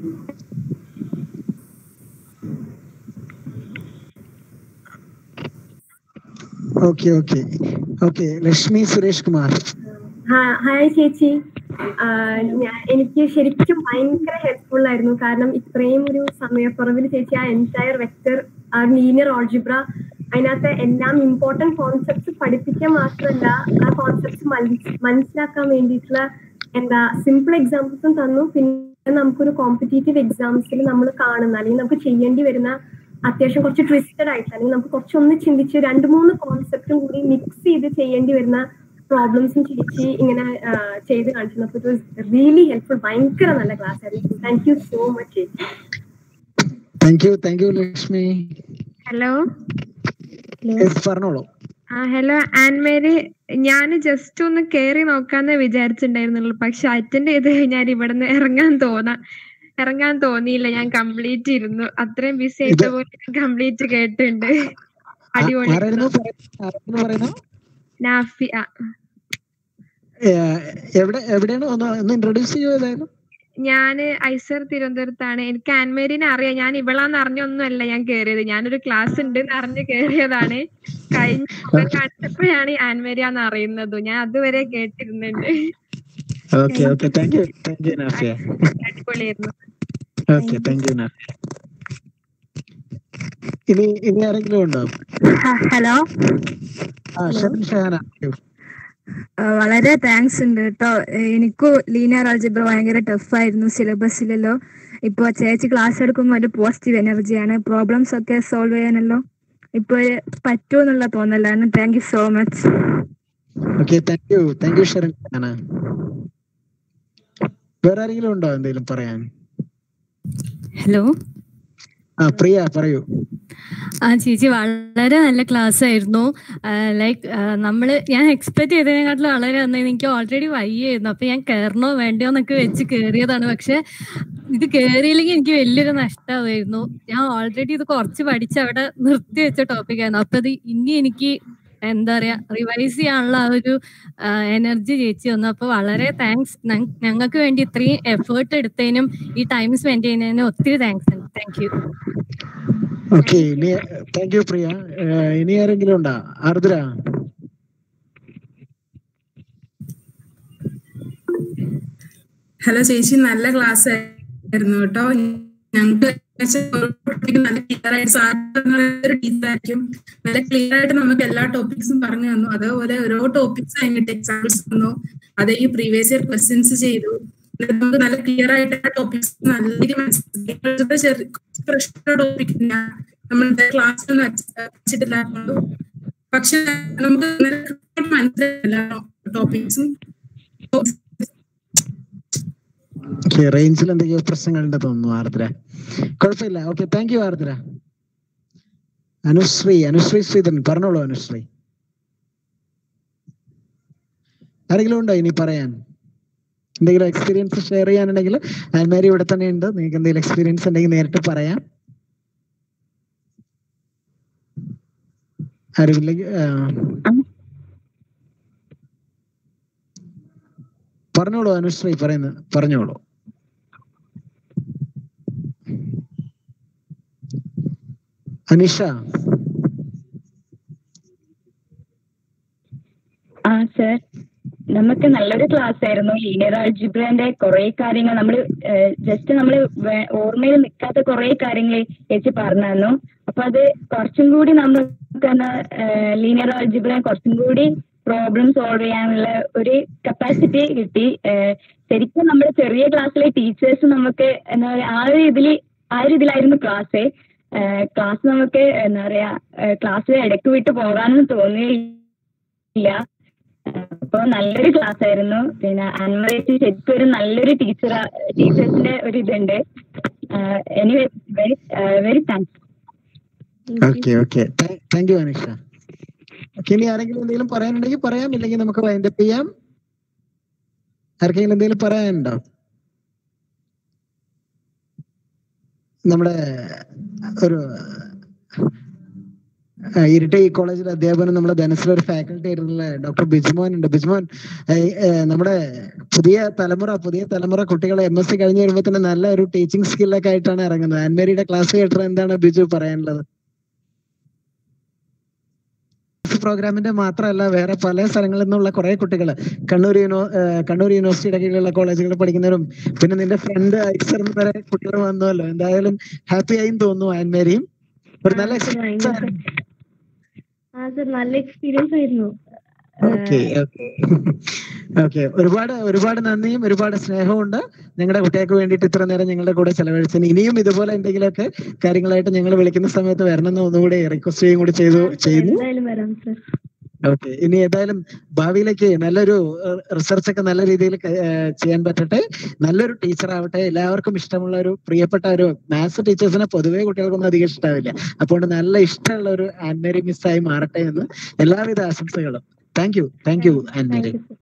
A: okay okay okay Lakshmi Suresh Kumar
F: ഹാ- ഹായ് ചേച്ചി ആ, ഞാൻ- എനിക്ക് ശരിക്കും ഭയങ്കര ഹെൽപ്ഫുൾ ആയിരുന്നു കാരണം ഇത്രയും ഒരു സമയക്കുറവിൽ ചേച്ചി ആ എൻറ്റയർ വെക്ടർ ആ ലീനിയർ ഓൾജിബ്ര അതിനകത്ത് എല്ലാം ഇമ്പോർട്ടന്റ് കോൺസെപ്റ്റ്സ് പഠിപ്പിക്കാൻ മാത്രമല്ല ആ കോൺസെപ്റ്റ്സ് മനസ്സിലാക്കാൻ വേണ്ടിയിട്ടുള്ള എന്താ സിമ്പിൾ എക്സാമ്പിൾസും തന്നു പിന്നെ നമുക്കൊരു കോമ്പറ്റേറ്റീവ് എക്സാംസിൽ നമ്മൾ കാണുന്ന അല്ലെങ്കിൽ നമുക്ക് ചെയ്യേണ്ടി വരുന്ന അത്യാവശ്യം കുറച്ച് ട്വിസ്റ്റഡ് ആയിട്ട് അല്ലെങ്കിൽ നമുക്ക് കുറച്ചൊന്ന് ചിന്തിച്ച് രണ്ട് മൂന്ന് കോൺസെപ്റ്റും കൂടി മിക്സ് ചെയ്ത് ചെയ്യേണ്ടി വരുന്ന പ്രോബ്ലംസും ചേച്ചി ഇങ്ങനെ ആ, ചെയ്ത് കാണിച്ചു അപ്പൊ ഇറ്റ് വാസ് റിയലി ഹെൽപ്ഫുൾ ഭയങ്കര നല്ല ക്ലാസ് ആയിരുന്നു താങ്ക് യു സോ മച്ച് ചേച്ചി
A: thank you thank you Lakshmi
G: hello
A: yes പറഞ്ഞോളൂ
G: ആ ഹലോ ആൻമേരി ഞാൻ ജസ്റ്റ് ഒന്ന് കേറി നോക്കാന്നേ വിചാരിച്ചിട്ടുണ്ടായിരുന്നുള്ളൂ പക്ഷെ അറ്റൻഡ് ചെയ്ത് കഴിഞ്ഞാൽ ഇവിടുന്ന് ഇറങ്ങാൻ തോന്നാ ഇറങ്ങാൻ തോന്നിയില്ല ഞാൻ കംപ്ലീറ്റ് ഇരുന്നു അത്രയും ബിസി ആയിട്ട്
A: ഇത്-
G: പോലും കംപ്ലീറ്റ് കേട്ടിട്ടുണ്ട്
A: ആ-
G: അടിപൊളി
A: ആരായിരുന്നു പറയുന്നത്? ആരായിരുന്നു പറയുന്നത്
G: നാഫി ആ
A: ഏ, എവിടെ എവിടെയാണ് ഒന്ന് ഒന്ന് ഇൻട്രൊഡ്യൂസ് ചെയ്തതായിരുന്നു
G: ഞാന് ഐസർ തിരുവനന്തപുരത്താണ് എനിക്ക് ആൻമേരിനെ അറിയാം ഞാൻ ഇവളാന്ന് അറിഞ്ഞൊന്നുമല്ല ഞാൻ കേറിയത് ഞാനൊരു ക്ലാസ് ഉണ്ട് എന്ന് അറിഞ്ഞ് കേറിയതാണ് കഴിഞ്ഞ മുഖം കാണിച്ചപ്പോഴാണ് ഈ ആൻമേരിയാന്ന് അറിയുന്നത് ഞാൻ അതുവരെ കേട്ടിരുന്നുണ്ട്
A: okay okay thank you thank you Nafiya
G: അടിപൊളിയായിരുന്നു
A: ഓക്കെ താങ്ക് യു നാഫിയ ഇനി ഇനി ആരെങ്കിലും ഉണ്ടോ
B: ഹലോ
A: ആ ഷബിൻ ഷഹാന പറയൂ.
H: വളരെ താങ്ക്സ് ഉണ്ട് കേട്ടോ എനിക്കും ലീനിയർ ആൾജിബ്ര ഭയങ്കര ടഫായിരുന്നു സിലബസിലല്ലോ ഇപ്പൊ ചേച്ചി ക്ലാസ് എടുക്കുമ്പോൾ ഒരു പോസിറ്റീവ് എനർജിയാണ് പ്രോബ്ലംസ് ഒക്കെ സോൾവ് ചെയ്യാനല്ലോ ഇപ്പൊ പറ്റുമെന്നുള്ള തോന്നലാണ് thank you so much
A: okay thank you thank you Sharan Shahana വേറെ ആരെങ്കിലും ഉണ്ടോ എന്തെങ്കിലും പറയാൻ
I: ഹലോ
A: ആ പ്രിയ പറയൂ
I: ആ ചേച്ചി വളരെ നല്ല ക്ലാസ് ആയിരുന്നു ലൈക്ക് നമ്മൾ ഞാൻ എക്സ്പെക്ട് ചെയ്തതിനെക്കാട്ടിലും വളരെ നന്നായി എനിക്ക് ഓൾറെഡി വയ്യായിരുന്നു അപ്പൊ ഞാൻ കയറണോ വേണ്ടയോ എന്നൊക്കെ വെച്ച് കയറിയതാണ് പക്ഷെ ഇത് കയറിയില്ലെങ്കിൽ എനിക്ക് വലിയൊരു നഷ്ടമായിരുന്നു ഞാൻ ഓൾറെഡി ഇത് കുറച്ച് പഠിച്ച് അവിടെ നിർത്തി വെച്ച ടോപ്പിക്കായിരുന്നു അപ്പൊ ഇത് ഇനി എനിക്ക് എന്താ പറയാ റിവൈസ് ചെയ്യാനുള്ള ആ ഒരു എനർജി ചേച്ചി വന്നു അപ്പൊ വളരെ താങ്ക്സ് ഞങ്ങൾക്ക് വേണ്ടി ഇത്രയും എഫേർട്ട് എടുത്തതിനും ഈ ടൈം സ്പെൻഡ് ചെയ്യുന്നതിനും ഒത്തിരി താങ്ക്സ് ഉണ്ട് താങ്ക് യു
A: ഓക്കെ ഇനി താങ്ക് യു പ്രിയ ഏ, ഇനി ആരെങ്കിലും ഉണ്ടോ ആർദ്ര
J: ഹലോ ചേച്ചി നല്ല ക്ലാസ് ആയിരുന്നു കേട്ടോ ഞങ്ങൾക്ക് നല്ല ക്ലിയർ ആയിട്ട് സാറിന് ഒരു ടീച്ചറായിരിക്കും നല്ല ക്ലിയർ ആയിട്ട് നമുക്ക് എല്ലാ ടോപ്പിക്സും പറഞ്ഞു തന്നു അതേപോലെ ഓരോ ടോപ്പിക്സ് കഴിഞ്ഞിട്ട് എക്സാമ്പിൾസ് തന്നു അതേ ഈ പ്രീവിയസ് ഇയർ ക്വസ്റ്റ്യൻസ് ചെയ്തു എന്നിട്ട് നമുക്ക് നല്ല ക്ലിയർ ആയിട്ട് ആ ടോപ്പിക്സ് നല്ല രീതിയിൽ മനസ്സിലാക്കി ചെറിയ പ്രശ്ന ടോപ്പിക് നമ്മളുടെ ക്ലാസ്സിലൊന്നും വെച്ചിട്ടില്ലായിരുന്നു പക്ഷെ നമുക്ക് നല്ല കൃത്യമായിട്ട് മനസ്സിലായില്ല ടോപ്പിക്സും
A: റേഞ്ചിൽ എന്തൊക്കെയോ പ്രശ്നങ്ങളുണ്ട് തോന്നുന്നു ആർദ്ര കുഴപ്പമില്ല okay thank you Ardra Anusree Anusree Sreedharan പറഞ്ഞോളൂ അനുശ്രീ ആരെങ്കിലും ഉണ്ടോ ഇനി പറയാൻ എന്തെങ്കിലും എക്സ്പീരിയൻസ് ഷെയർ ചെയ്യാനുണ്ടെങ്കിൽ ആൽമാരി ഇവിടെ തന്നെ ഉണ്ട് നിങ്ങൾക്ക് എന്തെങ്കിലും എക്സ്പീരിയൻസ് ഉണ്ടെങ്കിൽ നേരിട്ട് പറയാം ആരുമില്ലെങ്കിൽ ആ. പറഞ്ഞോളൂ അനുശ്രീ പറയുന്നത് പറഞ്ഞോളൂ അനിഷ
K: ആ സർ നമുക്ക് നല്ലൊരു ക്ലാസ് ആയിരുന്നു ലീനിയർ ആൾജിബ്രന്റെ കുറെ കാര്യങ്ങൾ നമ്മൾ ജസ്റ്റ് നമ്മൾ ഓർമ്മയിൽ നിൽക്കാത്ത കുറെ കാര്യങ്ങൾ ചേച്ചി പറഞ്ഞു തന്നു അപ്പൊ അത് കുറച്ചും കൂടി നമുക്ക് ലീനിയർ ആൾജിബ്ര കുറച്ചും കൂടി പ്രോബ്ലം സോൾവ് ചെയ്യാനുള്ള ഒരു കപ്പാസിറ്റി കിട്ടി ഏഹ് ശരിക്കും നമ്മുടെ ചെറിയ ക്ലാസ്സിലെ ടീച്ചേഴ്സ് നമുക്ക് എന്താ പറയാ ആ ഒരു ഇതിൽ ആ ഒരു ഇതിലായിരുന്നു ക്ലാസ് ക്ലാസ് നമുക്ക് എന്താ പറയാ ക്ലാസ്സിൽ ഇടയ്ക്ക് വിട്ട് പോകാനൊന്നും തോന്നിയില്ല അപ്പൊ നല്ലൊരു ക്ലാസ് ആയിരുന്നു പിന്നെ അൻവറേറ്റ് ശരിക്കും ഒരു നല്ലൊരു ടീച്ചർ ടീച്ചേഴ്സിന്റെ ഒരു ഇതുണ്ട് anyway very very thanks
A: okay okay thank you Anisha okay ഇനി ആരെങ്കിലും എന്തെങ്കിലും പറയാനുണ്ടെങ്കിൽ പറയാം ഇല്ലെങ്കിൽ നമുക്ക് വൈൻഡപ്പ് ചെയ്യാം ആർക്കെങ്കിലും എന്തെങ്കിലും പറയാനുണ്ടോ നമ്മുടെ ഒരു ആ, ഇരിട്ടി കോളേജിലെ അധ്യാപനം നമ്മുടെ ധനസിലെ ഒരു ഫാക്കൽറ്റി ആയിട്ടുള്ള ഡോക്ടർ ബിജ്മോൻ ഉണ്ട് ബിജ്മോൻ ഏഹ്, ഏഹ്, നമ്മുടെ പുതിയ തലമുറ പുതിയ തലമുറ കുട്ടികളെ എം എസ് സി കഴിഞ്ഞ് വരുമ്പോൾ തന്നെ നല്ല ഒരു ടീച്ചിങ് സ്കില്ലൊക്കെ ആയിട്ടാണ് ഇറങ്ങുന്നത് ആൻമേരിയുടെ ക്ലാസ് കേട്ടത് എന്താണ് ബിജു പറയാനുള്ളത് പ്രോഗ്രാമിന്റെ മാത്രമല്ല വേറെ പല സ്ഥലങ്ങളിൽ നിന്നുള്ള കുറെ കുട്ടികൾ കണ്ണൂർ യൂണോ ഏഹ് കണ്ണൂർ യൂണിവേഴ്സിറ്റിയുടെ കീഴിലുള്ള കോളേജുകളിൽ പഠിക്കുന്നവരും പിന്നെ നിന്റെ ഫ്രണ്ട് ഐസർ വരെ കുട്ടികൾ വന്നല്ലോ എന്തായാലും ഹാപ്പി ആയും തോന്നുന്നു ആൻമേരിയും ഒരു നല്ല എക്സ്പീരിയൻസ്
B: ആ സർ നല്ല എക്സ്പീരിയൻസ് ആയിരുന്നു
A: ഓക്കെ ഓക്കെ ഒരുപാട് ഒരുപാട് നന്ദിയും ഒരുപാട് സ്നേഹവും ഉണ്ട് ഞങ്ങളുടെ കുട്ടികൾക്ക് വേണ്ടിയിട്ട് ഇത്ര നേരം ഞങ്ങളുടെ കൂടെ ചെലവഴിച്ചതിന് ഇനിയും ഇതുപോലെ എന്തെങ്കിലുമൊക്കെ കാര്യങ്ങളായിട്ട് ഞങ്ങൾ വിളിക്കുന്ന സമയത്ത് വരണം എന്ന് ഒന്നുകൂടി റിക്വസ്റ്റ് ചെയ്യുകയും കൂടി ചെയ്തു ചെയ്യുന്നു
B: എന്തായാലും വരാം സർ
A: ഓക്കെ ഇനി ഏതായാലും ഭാവിയിലേക്ക് നല്ലൊരു റിസർച്ച് ഒക്കെ നല്ല രീതിയിൽ ചെയ്യാൻ പറ്റട്ടെ നല്ലൊരു ടീച്ചർ ആവട്ടെ എല്ലാവർക്കും ഇഷ്ടമുള്ള ഒരു പ്രിയപ്പെട്ട ഒരു മാത്സ് ടീച്ചേഴ്സിനെ പൊതുവേ കുട്ടികൾക്കൊന്നും അധികം ഇഷ്ടാവില്ല അപ്പോൾ നല്ല ഇഷ്ടമുള്ള ഒരു ആൻമേരി മിസ്സായി മാറട്ടെ എന്ന് എല്ലാവിധ ആശംസകളും thank you thank you Annmary